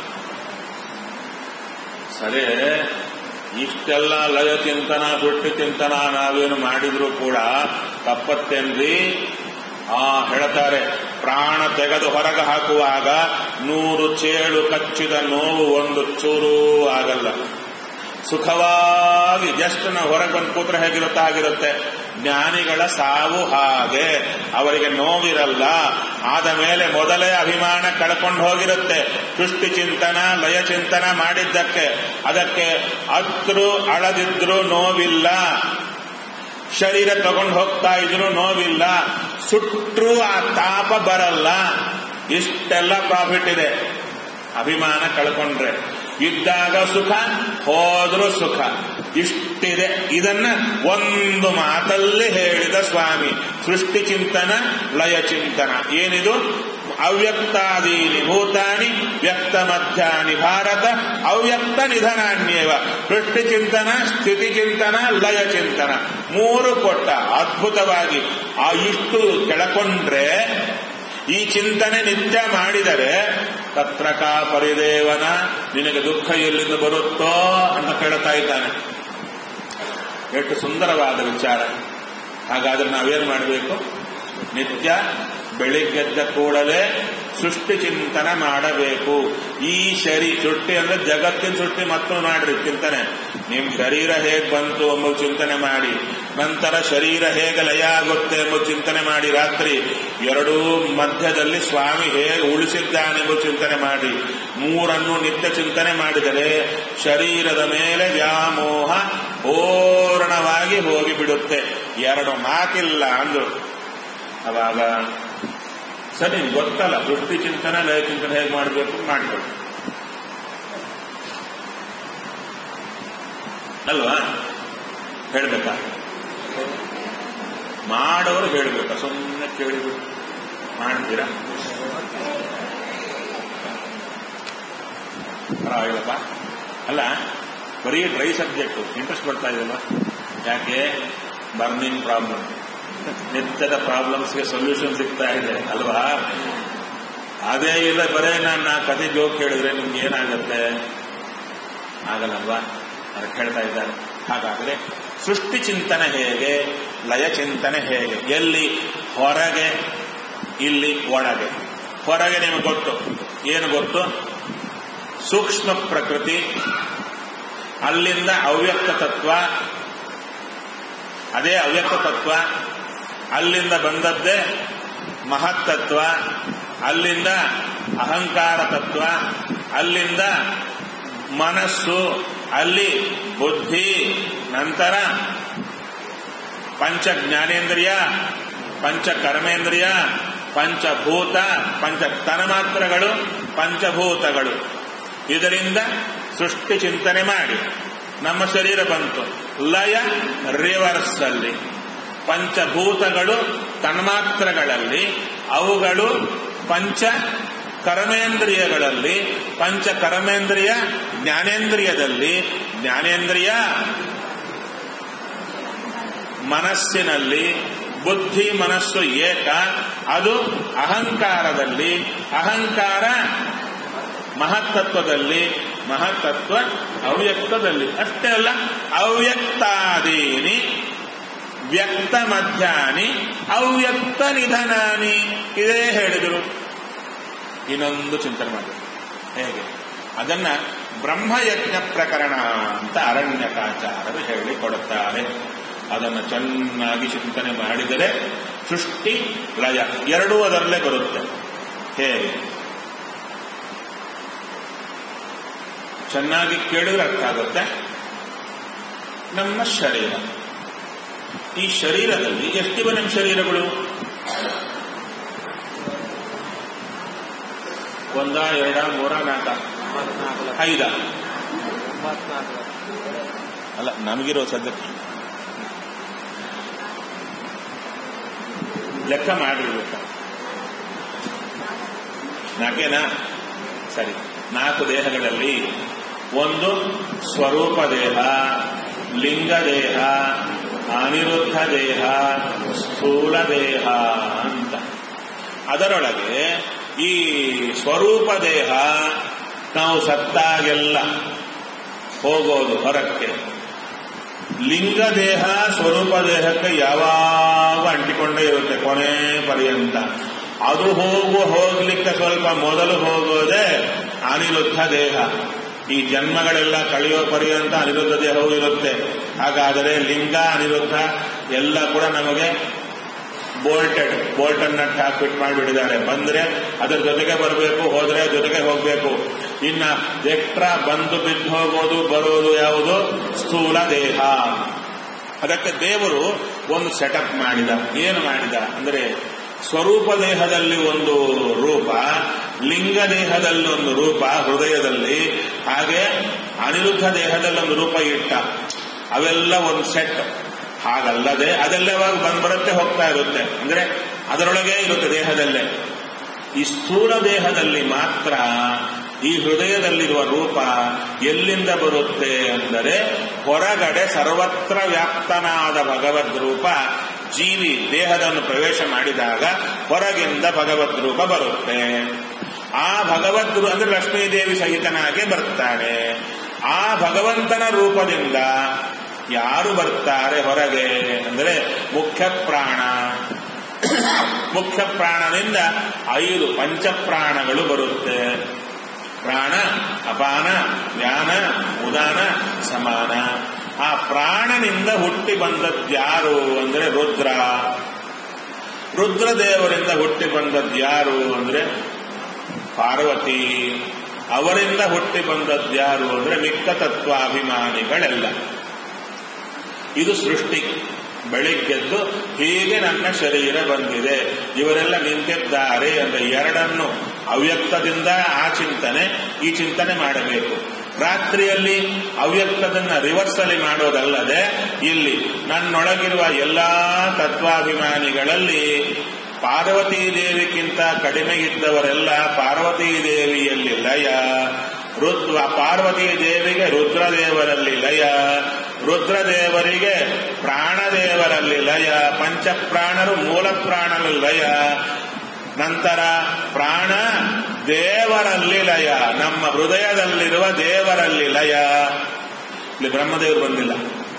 ಸರಿ ಇಷ್ಟೆಲ್ಲ ಲಯ ಚಿಂತನ ಸುಟ್ಟಿ ಚಿಂತನ ನಾವೇನು ಮಾಡಿದ್ರು ಕೂಡ ತಪ್ಪತ್ತೇನ್ರಿ ಆ ಹೇಳ್ತಾರೆ ಪ್ರಾಣ ತೆಗೆದು ಹೊರಗೆ ಹಾಕುವಾಗ ನೂರು ಚೇಳು ಕಚ್ಚಿದ ನೋವು ಒಂದು ಚೂರೂ ಆಗಲ್ಲ ಸುಖವಾಗಿ ಜಸ್ಟ್ ನಾವು ಹೊರಗೆ ಬಂದು ಕೂತ್ರೆ ಹೇಗಿರುತ್ತೆ ಹಾಗಿರುತ್ತೆ ಜ್ಞಾನಿಗಳ ಸಾವು ಹಾಗೆ ಅವರಿಗೆ ನೋವಿರಲ್ಲ ಆದ ಮೇಲೆ ಮೊದಲೇ ಅಭಿಮಾನ ಕಳ್ಕೊಂಡು ಹೋಗಿರುತ್ತೆ ಸೃಷ್ಟಿ ಚಿಂತನ ಲಯ ಚಿಂತನ ಮಾಡಿದ್ದಕ್ಕೆ ಅದಕ್ಕೆ ಅತ್ರು ಅಳದಿದ್ರು ನೋವಿಲ್ಲ ಶರೀರ ತಗೊಂಡು ಹೋಗ್ತಾ ಇದ್ರು ನೋವಿಲ್ಲ ಸುಟ್ರು ಆ ತಾಪ ಬರಲ್ಲ ಇಷ್ಟೆಲ್ಲ ಪ್ರಾಫಿಟ್ ಇದೆ ಅಭಿಮಾನ ಕಳ್ಕೊಂಡ್ರೆ ಇದ್ದಾಗ ಸುಖ ಹೋದ್ರೂ ಸುಖ ಇಷ್ಟಿದೆ ಇದನ್ನ ಒಂದು ಮಾತಲ್ಲಿ ಹೇಳಿದ ಸ್ವಾಮಿ ಸೃಷ್ಟಿ ಚಿಂತನ ಲಯ ಚಿಂತನ ಏನಿದು ಅವ್ಯಕ್ತಾದೀನಿ ಭೂತಾನಿ ವ್ಯಕ್ತ ಮಧ್ಯಾನಿ ಭಾರತ ಅವ್ಯಕ್ತ ನಿಧನಾನ್ಯವ ಸೃಷ್ಟಿ ಚಿಂತನ ಸ್ಥಿತಿ ಚಿಂತನ ಲಯ ಚಿಂತನ ಮೂರು ಕೊಟ್ಟ ಅದ್ಭುತವಾಗಿ ಆ ಇಷ್ಟು ಕೆಳಕೊಂಡ್ರೆ ಈ ಚಿಂತನೆ ನಿತ್ಯ ಮಾಡಿದರೆ ತತ್ರಕ ಪರಿದೇವನ ನಿನಗೆ ದುಃಖ ಎಲ್ಲಿಂದ ಬರುತ್ತೋ ಅಂತ ಕೇಳ್ತಾ ಇದ್ದಾನೆ ಎಷ್ಟು ಸುಂದರವಾದ ವಿಚಾರ ಹಾಗಾದ್ರೆ ನಾವೇನು ಮಾಡಬೇಕು ನಿತ್ಯ ಬೆಳಿಗ್ಗೆದ್ದ ಕೂಡಲೇ ಸೃಷ್ಟಿ ಚಿಂತನ ಮಾಡಬೇಕು ಈ ಶರೀರ ಸೃಷ್ಟಿ ಅಂದ್ರೆ ಜಗತ್ತಿನ ಸೃಷ್ಟಿ ಮತ್ತು ಮಾಡ್ರಿ ಚಿಂತನೆ ನಿಮ್ ಶರೀರ ಹೇಗ್ ಬಂತು ಎಂಬ ಚಿಂತನೆ ಮಾಡಿ ನಂತರ ಶರೀರ ಹೇಗೆ ಲಯ ಆಗುತ್ತೆ ಎಂಬ ಚಿಂತನೆ ಮಾಡಿ ರಾತ್ರಿ ಎರಡೂ ಮಧ್ಯದಲ್ಲಿ ಸ್ವಾಮಿ ಹೇಗೆ ಉಳಿಸಿದ್ದಾನೆಂಬ ಚಿಂತನೆ ಮಾಡಿ ಮೂರನ್ನು ನಿತ್ಯ ಚಿಂತನೆ ಮಾಡಿದರೆ ಶರೀರದ ಮೇಲೆ ವ್ಯಾಮೋಹ ಪೂರ್ಣವಾಗಿ ಹೋಗಿಬಿಡುತ್ತೆ ಎರಡು ಮಾತಿಲ್ಲ ಅಂದ್ರು ಅವಾಗ ಸರಿ ನಿಮ್ಗೆ ಗೊತ್ತಲ್ಲ ದೃಷ್ಟಿ ಚಿಂತನೆ ಲಯ ಚಿಂತನೆ ಹೇಗೆ ಮಾಡಬೇಕು ಮಾಡ್ಕೊಳ್ಳಿ ಅಲ್ವಾ ಹೇಳ್ಬೇಕಾ ಮಾಡೋರು ಹೇಳ್ಬೇಕಾ ಸುಮ್ಮನೆ ಕೇಳಿಬಿಟ್ಟು ಮಾಡ್ತೀರಾ ಪರವಾಗಿಲ್ಲಪ್ಪ ಅಲ್ಲ ಬರೀ ಡ್ರೈ ಸಬ್ಜೆಕ್ಟ್ ಇಂಟ್ರೆಸ್ಟ್ ಬರ್ತಾ ಇದೆಯಲ್ವಾ ಯಾಕೆ ಬರ್ನಿಂಗ್ ಪ್ರಾಬ್ಲಮ್ ನಿತ್ಯದ ಪ್ರಾಬ್ಲಮ್ಸ್ಗೆ ಸೊಲ್ಯೂಷನ್ ಸಿಗ್ತಾ ಇದೆ ಅಲ್ವಾ ಅದೇ ಇಲ್ಲ ಬರೇ ನಾನು ನಾ ಕತೆ ಜೋಕ್ ಕೇಳಿದ್ರೆ ನಿಮ್ಗೆ ಏನಾಗುತ್ತೆ ಆಗಲ್ಲಲ್ವಾ ಅದಕ್ಕೆ ಹೇಳ್ತಾ ಇದ್ದಾರೆ ಹಾಗಾದ್ರೆ ಸೃಷ್ಟಿ ಚಿಂತನೆ ಹೇಗೆ ಲಯ ಚಿಂತನೆ ಹೇಗೆ ಎಲ್ಲಿ ಹೊರಗೆ ಇಲ್ಲಿ ಒಳಗೆ ಹೊರಗೆ ನಿಮಗೆ ಗೊತ್ತು ಏನು ಗೊತ್ತು ಸೂಕ್ಷ್ಮ ಪ್ರಕೃತಿ ಅಲ್ಲಿಂದ ಅವ್ಯಕ್ತ ತತ್ವ ಅದೇ ಅವ್ಯಕ್ತ ತತ್ವ ಅಲ್ಲಿಂದ ಬಂದದ್ದೇ ಮಹತ್ತತ್ವ ಅಲ್ಲಿಂದ ಅಹಂಕಾರ ತತ್ವ ಅಲ್ಲಿಂದ ಮನಸ್ಸು ಅಲ್ಲಿ ಬುದ್ಧಿ ನಂತರ ಪಂಚ ಜ್ಞಾನೇಂದ್ರಿಯ ಪಂಚ ಕರ್ಮೇಂದ್ರಿಯ ಪಂಚಭೂತ ಪಂಚ ತನ್ಮಾತ್ರಗಳು ಪಂಚಭೂತಗಳು ಇದರಿಂದ ಸೃಷ್ಟಿ ಚಿಂತನೆ ಮಾಡಿ ನಮ್ಮ ಶರೀರ ಬಂತು ಲಯ ರಿವರ್ಸ್ ಅಲ್ಲಿ ಪಂಚಭೂತಗಳು ತನ್ಮಾತ್ರಗಳಲ್ಲಿ ಅವುಗಳು ಪಂಚ ಕರ್ಮೇಂದ್ರಿಯಗಳಲ್ಲಿ ಪಂಚ ಕರ್ಮೇಂದ್ರಿಯ ಜ್ಞಾನೇಂದ್ರಿಯದಲ್ಲಿ ಜ್ಞಾನೇಂದ್ರಿಯ ಮನಸ್ಸಿನಲ್ಲಿ ಬುದ್ಧಿ ಮನಸ್ಸು ಏಕ ಅದು ಅಹಂಕಾರದಲ್ಲಿ ಅಹಂಕಾರ ಮಹತ್ತತ್ವದಲ್ಲಿ ಮಹತ್ತತ್ವ ಅವ್ಯಕ್ತದಲ್ಲಿ ಅಷ್ಟೇ ಅಲ್ಲ ಅವ್ಯಕ್ತಾದೀನಿ ವ್ಯಕ್ತ ಮಧ್ಯಾನಿ ಅವ್ಯಕ್ತ ನಿಧನಾನಿ ಇದೇ ಹೇಳಿದರು ಇನ್ನೊಂದು ಚಿಂತನೆ ಮಾಡಿ ಹೇಗೆ ಅದನ್ನ ಬ್ರಹ್ಮಯಜ್ಞ ಪ್ರಕರಣ ಅಂತ ಅರಣ್ಯಕಾಚಾರರು ಹೇಳಿಕೊಡುತ್ತಾರೆ ಅದನ್ನು ಚೆನ್ನಾಗಿ ಚಿಂತನೆ ಮಾಡಿದರೆ ಸೃಷ್ಟಿ ಲಯ ಎರಡೂ ಅದರಲ್ಲೇ ಬರುತ್ತೆ ಹೇಗೆ ಚೆನ್ನಾಗಿ ಕೇಳಿದ್ರೆ ಅರ್ಥ ಆಗುತ್ತೆ ನಮ್ಮ ಶರೀರ ಈ ಶರೀರದಲ್ಲಿ ಎಷ್ಟಿವೆ ನಮ್ಮ ಶರೀರಗಳು ಒಂದ ಎರಡ ಮೂರ ನಾಲ್ಕ ಐದ ಅಲ್ಲ ನಮಗಿರೋ ಸದ್ಯಕ್ಕೆ ಲೆಕ್ಕ ಮಾಡಿರ್ಬೇಕು ನಾಲ್ಕೇನಾ ಸರಿ ನಾಲ್ಕು ದೇಹಗಳಲ್ಲಿ ಒಂದು ಸ್ವರೂಪ ದೇಹ ಲಿಂಗ ದೇಹ ಅನಿರುದ್ಧ ದೇಹ ಸ್ಥೂಲ ದೇಹ ಅಂತ ಅದರೊಳಗೆ ಈ ಸ್ವರೂಪ ದೇಹ ನಾವು ಸತ್ತಾಗೆಲ್ಲ ಹೋಗೋದು ಹೊರಕ್ಕೆ ಲಿಂಗ ದೇಹ ಸ್ವರೂಪ ದೇಹಕ್ಕೆ ಯಾವಾಗ ಅಂಟಿಕೊಂಡೇ ಇರುತ್ತೆ ಕೊನೆ ಪರ್ಯಂತ ಅದು ಹೋಗುವ ಹೋಗ್ಲಿಕ್ಕೆ ಸ್ವಲ್ಪ ಮೊದಲು ಹೋಗೋದೇ ಅನಿರುದ್ಧ ದೇಹ ಈ ಜನ್ಮಗಳೆಲ್ಲ ಕಳೆಯುವ ಪರ್ಯಂತ ಅನಿರುದ್ಧ ದೇಹವೂ ಇರುತ್ತೆ ಹಾಗಾದರೆ ಲಿಂಗ ಅನಿರುದ್ಧ ಎಲ್ಲ ಕೂಡ ನಮಗೆ ಬೋಲ್ಟೆಡ್ ಬೋಲ್ಟನ್ ನಟ್ ಹಾಕ್ಬಿಟ್ಟು ಮಾಡಿಬಿಟ್ಟಿದ್ದಾರೆ ಬಂದ್ರೆ ಅದರ ಜೊತೆಗೆ ಬರಬೇಕು ಹೋದ್ರೆ ಜೊತೆಗೆ ಹೋಗಬೇಕು ಇನ್ನ ಎಕ್ಸ್ಟ್ರಾ ಬಂದು ಬಿದ್ದು ಹೋಗೋದು ಬರೋದು ಯಾವುದು ಸ್ಥೂಲ ದೇಹ ಅದಕ್ಕೆ ದೇವರು ಒಂದು ಸೆಟಪ್ ಮಾಡಿದ ಏನು ಮಾಡಿದ ಅಂದ್ರೆ ಸ್ವರೂಪ ದೇಹದಲ್ಲಿ ಒಂದು ರೂಪ ಲಿಂಗ ದೇಹದಲ್ಲಿ ಒಂದು ರೂಪ ಹೃದಯದಲ್ಲಿ ಹಾಗೆ ಅನಿರುದ್ಧ ದೇಹದಲ್ಲಿ ಒಂದು ರೂಪ ಇಟ್ಟ ಅವೆಲ್ಲ ಒಂದು ಸೆಟ್ ಹಾಗಲ್ಲದೆ ಅದೆಲ್ಲ ಯಾವಾಗ ಬಂದ್ಬರುತ್ತೆ ಹೋಗ್ತಾ ಇರುತ್ತೆ ಅಂದ್ರೆ ಅದರೊಳಗೆ ಇರುತ್ತೆ ದೇಹದಲ್ಲೇ ಈ ಸ್ಥೂಲ ದೇಹದಲ್ಲಿ ಮಾತ್ರ ಈ ಹೃದಯದಲ್ಲಿರುವ ರೂಪ ಎಲ್ಲಿಂದ ಬರುತ್ತೆ ಅಂದರೆ ಹೊರಗಡೆ ಸರ್ವತ್ರ ವ್ಯಾಪ್ತನಾದ ಭಗವದ್ ರೂಪ ಜೀವಿ ದೇಹವನ್ನು ಪ್ರವೇಶ ಮಾಡಿದಾಗ ಹೊರಗಿಂದ ಭಗವದ್ ರೂಪ ಬರುತ್ತೆ ಆ ಭಗವದ್ ರೂ- ಅಂದ್ರೆ ಲಕ್ಷ್ಮೀದೇವಿ ಸಹಿತನಾಗೆ ಬರ್ತಾನೆ ಆ ಭಗವಂತನ ರೂಪದಿಂದ ಯಾರು ಬರ್ತಾರೆ ಹೊರಗೆ ಅಂದರೆ ಮುಖ್ಯ ಪ್ರಾಣ ಮುಖ್ಯ ಪ್ರಾಣನಿಂದ ಐದು ಪಂಚಪ್ರಾಣಗಳು ಬರುತ್ತೆ ಪ್ರಾಣ ಅಪಾನ ವ್ಯಾನ ಉದಾನ ಸಮಾನ ಆ ಪ್ರಾಣನಿಂದ ಹುಟ್ಟಿ ಬಂದದ್ಯಾರು ಅಂದರೆ ರುದ್ರ ರುದ್ರದೇವರಿಂದ ಹುಟ್ಟಿ ಬಂದದ್ಯಾರು ಅಂದರೆ ಪಾರ್ವತಿ ಅವರಿಂದ ಹುಟ್ಟಿ ಬಂದದ್ಯಾರು ಅಂದರೆ ಮಿಕ್ಕ ತತ್ವಾಭಿಮಾನಿಗಳೆಲ್ಲ ಇದು ಸೃಷ್ಟಿ ಬೆಳಿಗ್ಗೆದ್ದು ಹೀಗೆ ನನ್ನ ಶರೀರ ಬಂದಿದೆ ಇವರೆಲ್ಲ ನಿಂತಿದ್ದಾರೆ ಅಂದರೆ ಎರಡನ್ನು ಅವ್ಯಕ್ತದಿಂದ ಆ ಚಿಂತನೆ ಈ ಚಿಂತನೆ ಮಾಡಬೇಕು ರಾತ್ರಿಯಲ್ಲಿ ಅವ್ಯಕ್ತದನ್ನ ರಿವರ್ಸಲಿ ಮಾಡೋದಲ್ಲದೆ ಇಲ್ಲಿ ನನ್ನೊಳಗಿರುವ ಎಲ್ಲಾ ತತ್ವಾಭಿಮಾನಿಗಳಲ್ಲಿ ಪಾರ್ವತೀ ದೇವಿಗಿಂತ ಕಡಿಮೆ ಇದ್ದವರೆಲ್ಲ ಪಾರ್ವತೀ ದೇವಿಯಲ್ಲಿ ಲಯ ರುದ್ರ ಪಾರ್ವತೀ ದೇವಿಗೆ ರುದ್ರದೇವರಲ್ಲಿ ಲಯ ರುದ್ರದೇವರಿಗೆ ಪ್ರಾಣದೇವರಲ್ಲಿ ಲಯ ಪಂಚಪ್ರಾಣರು ಮೂಲ ಪ್ರಾಣರಲ್ಲಿ ಲಯ ನಂತರ ಪ್ರಾಣ ದೇವರಲ್ಲಿ ಲಯ ನಮ್ಮ ಹೃದಯದಲ್ಲಿರುವ ದೇವರಲ್ಲಿ ಲಯ ಇಲ್ಲಿ ಬ್ರಹ್ಮದೇವರು ಬಂದಿಲ್ಲ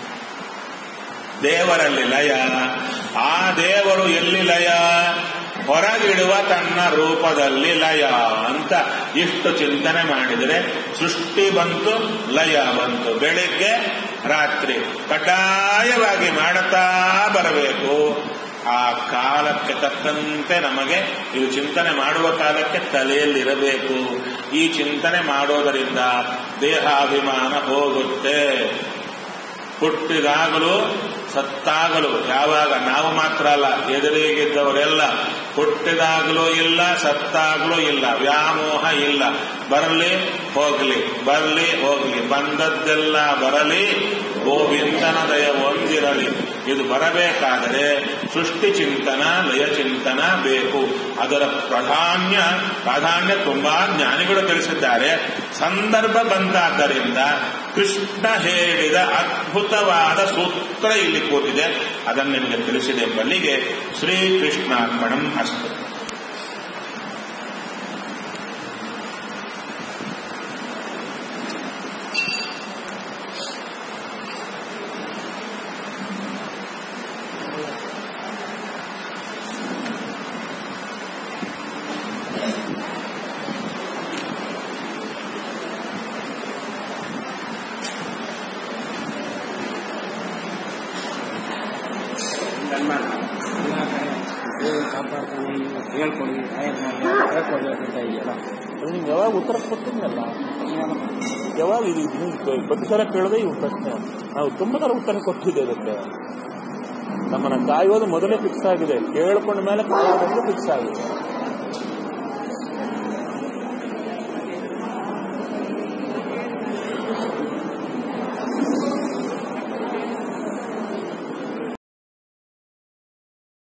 ದೇವರಲ್ಲಿ ಲಯ ಆ ದೇವರು ಎಲ್ಲಿ ಲಯ ಹೊರಗಿಡುವ ತನ್ನ ರೂಪದಲ್ಲಿ ಲಯ ಅಂತ ಇಷ್ಟು ಚಿಂತನೆ ಮಾಡಿದರೆ ಸೃಷ್ಟಿ ಬಂತು ಲಯ ಬಂತು ಬೆಳಿಗ್ಗೆ ರಾತ್ರಿ ಕಡ್ಡಾಯವಾಗಿ ಮಾಡುತ್ತಾ ಬರಬೇಕು ಆ ಕಾಲಕ್ಕೆ ತಕ್ಕಂತೆ ನಮಗೆ ಇದು ಚಿಂತನೆ ಮಾಡುವ ಕಾಲಕ್ಕೆ ತಲೆಯಲ್ಲಿರಬೇಕು ಈ ಚಿಂತನೆ ಮಾಡೋದರಿಂದ ದೇಹಾಭಿಮಾನ ಹೋಗುತ್ತೆ ಹುಟ್ಟಿದಾಗಲೂ ಸತ್ತಾಗಲೂ ಯಾವಾಗ ನಾವು ಮಾತ್ರ ಅಲ್ಲ ಎದುರಿಗಿದ್ದವರೆಲ್ಲ ಹುಟ್ಟಿದಾಗಲೂ ಇಲ್ಲ ಸತ್ತಾಗಲೂ ಇಲ್ಲ ವ್ಯಾಮೋಹ ಇಲ್ಲ ಬರಲಿ ಹೋಗ್ಲಿ ಬರಲಿ ಹೋಗ್ಲಿ ಬಂದದ್ದೆಲ್ಲ ಬರಲಿ ಗೋವಿಂದನ ದಯ ಒಂದಿರಲಿ ಇದು ಬರಬೇಕಾದರೆ ಸೃಷ್ಟಿ ಚಿಂತನ ಲಯ ಚಿಂತನ ಬೇಕು ಅದರ ಪ್ರಾಧಾನ್ಯ ಪ್ರಾಧಾನ್ಯ ತುಂಬಾ ಜ್ಞಾನಿಗಳು ತಿಳಿಸಿದ್ದಾರೆ ಸಂದರ್ಭ ಬಂದಾದ್ದರಿಂದ ಕೃಷ್ಣ ಹೇಳಿದ ಅದ್ಭುತವಾದ ಸೂತ್ರ ಇಲ್ಲಿ ಕೂತಿದೆ ಅದನ್ನು ನಿಮಗೆ ತಿಳಿಸಿದೆ ಎಂಬಲ್ಲಿಗೆ ಶ್ರೀಕೃಷ್ಣಾರ್ಪಣಂ ಅಸ್ತು ಕಾಪಾಡ್ತಾನೆ ಹೇಳ್ಕೊಡಿ ಹೇಳ್ಕೊಡ್ಬೇಕು ಅಂತ ಇದೆಯಲ್ಲ ಅದು ನಿಮ್ಗೆ ಯಾವಾಗ ಉತ್ತರ ಕೊಟ್ಟಿದ್ನಲ್ಲ ಯಾವಾಗ ಇದು ಇದು ಪ್ರತಿ ಸಲ ಕೇಳದೆ ಇವು ಪ್ರಶ್ನೆ ನಾವು ತುಂಬ ಸಲ ಉತ್ತರ ಕೊಟ್ಟಿದ್ದೆ ಅದಕ್ಕೆ ನಮ್ಮನ್ನ ಕಾಯೋದು ಮೊದಲೇ ಫಿಕ್ಸ್ ಆಗಿದೆ ಕೇಳ್ಕೊಂಡ ಮೇಲೆ ಕಾಯೋದಂದ್ರೆ ಫಿಕ್ಸ್ ಆಗಿದೆ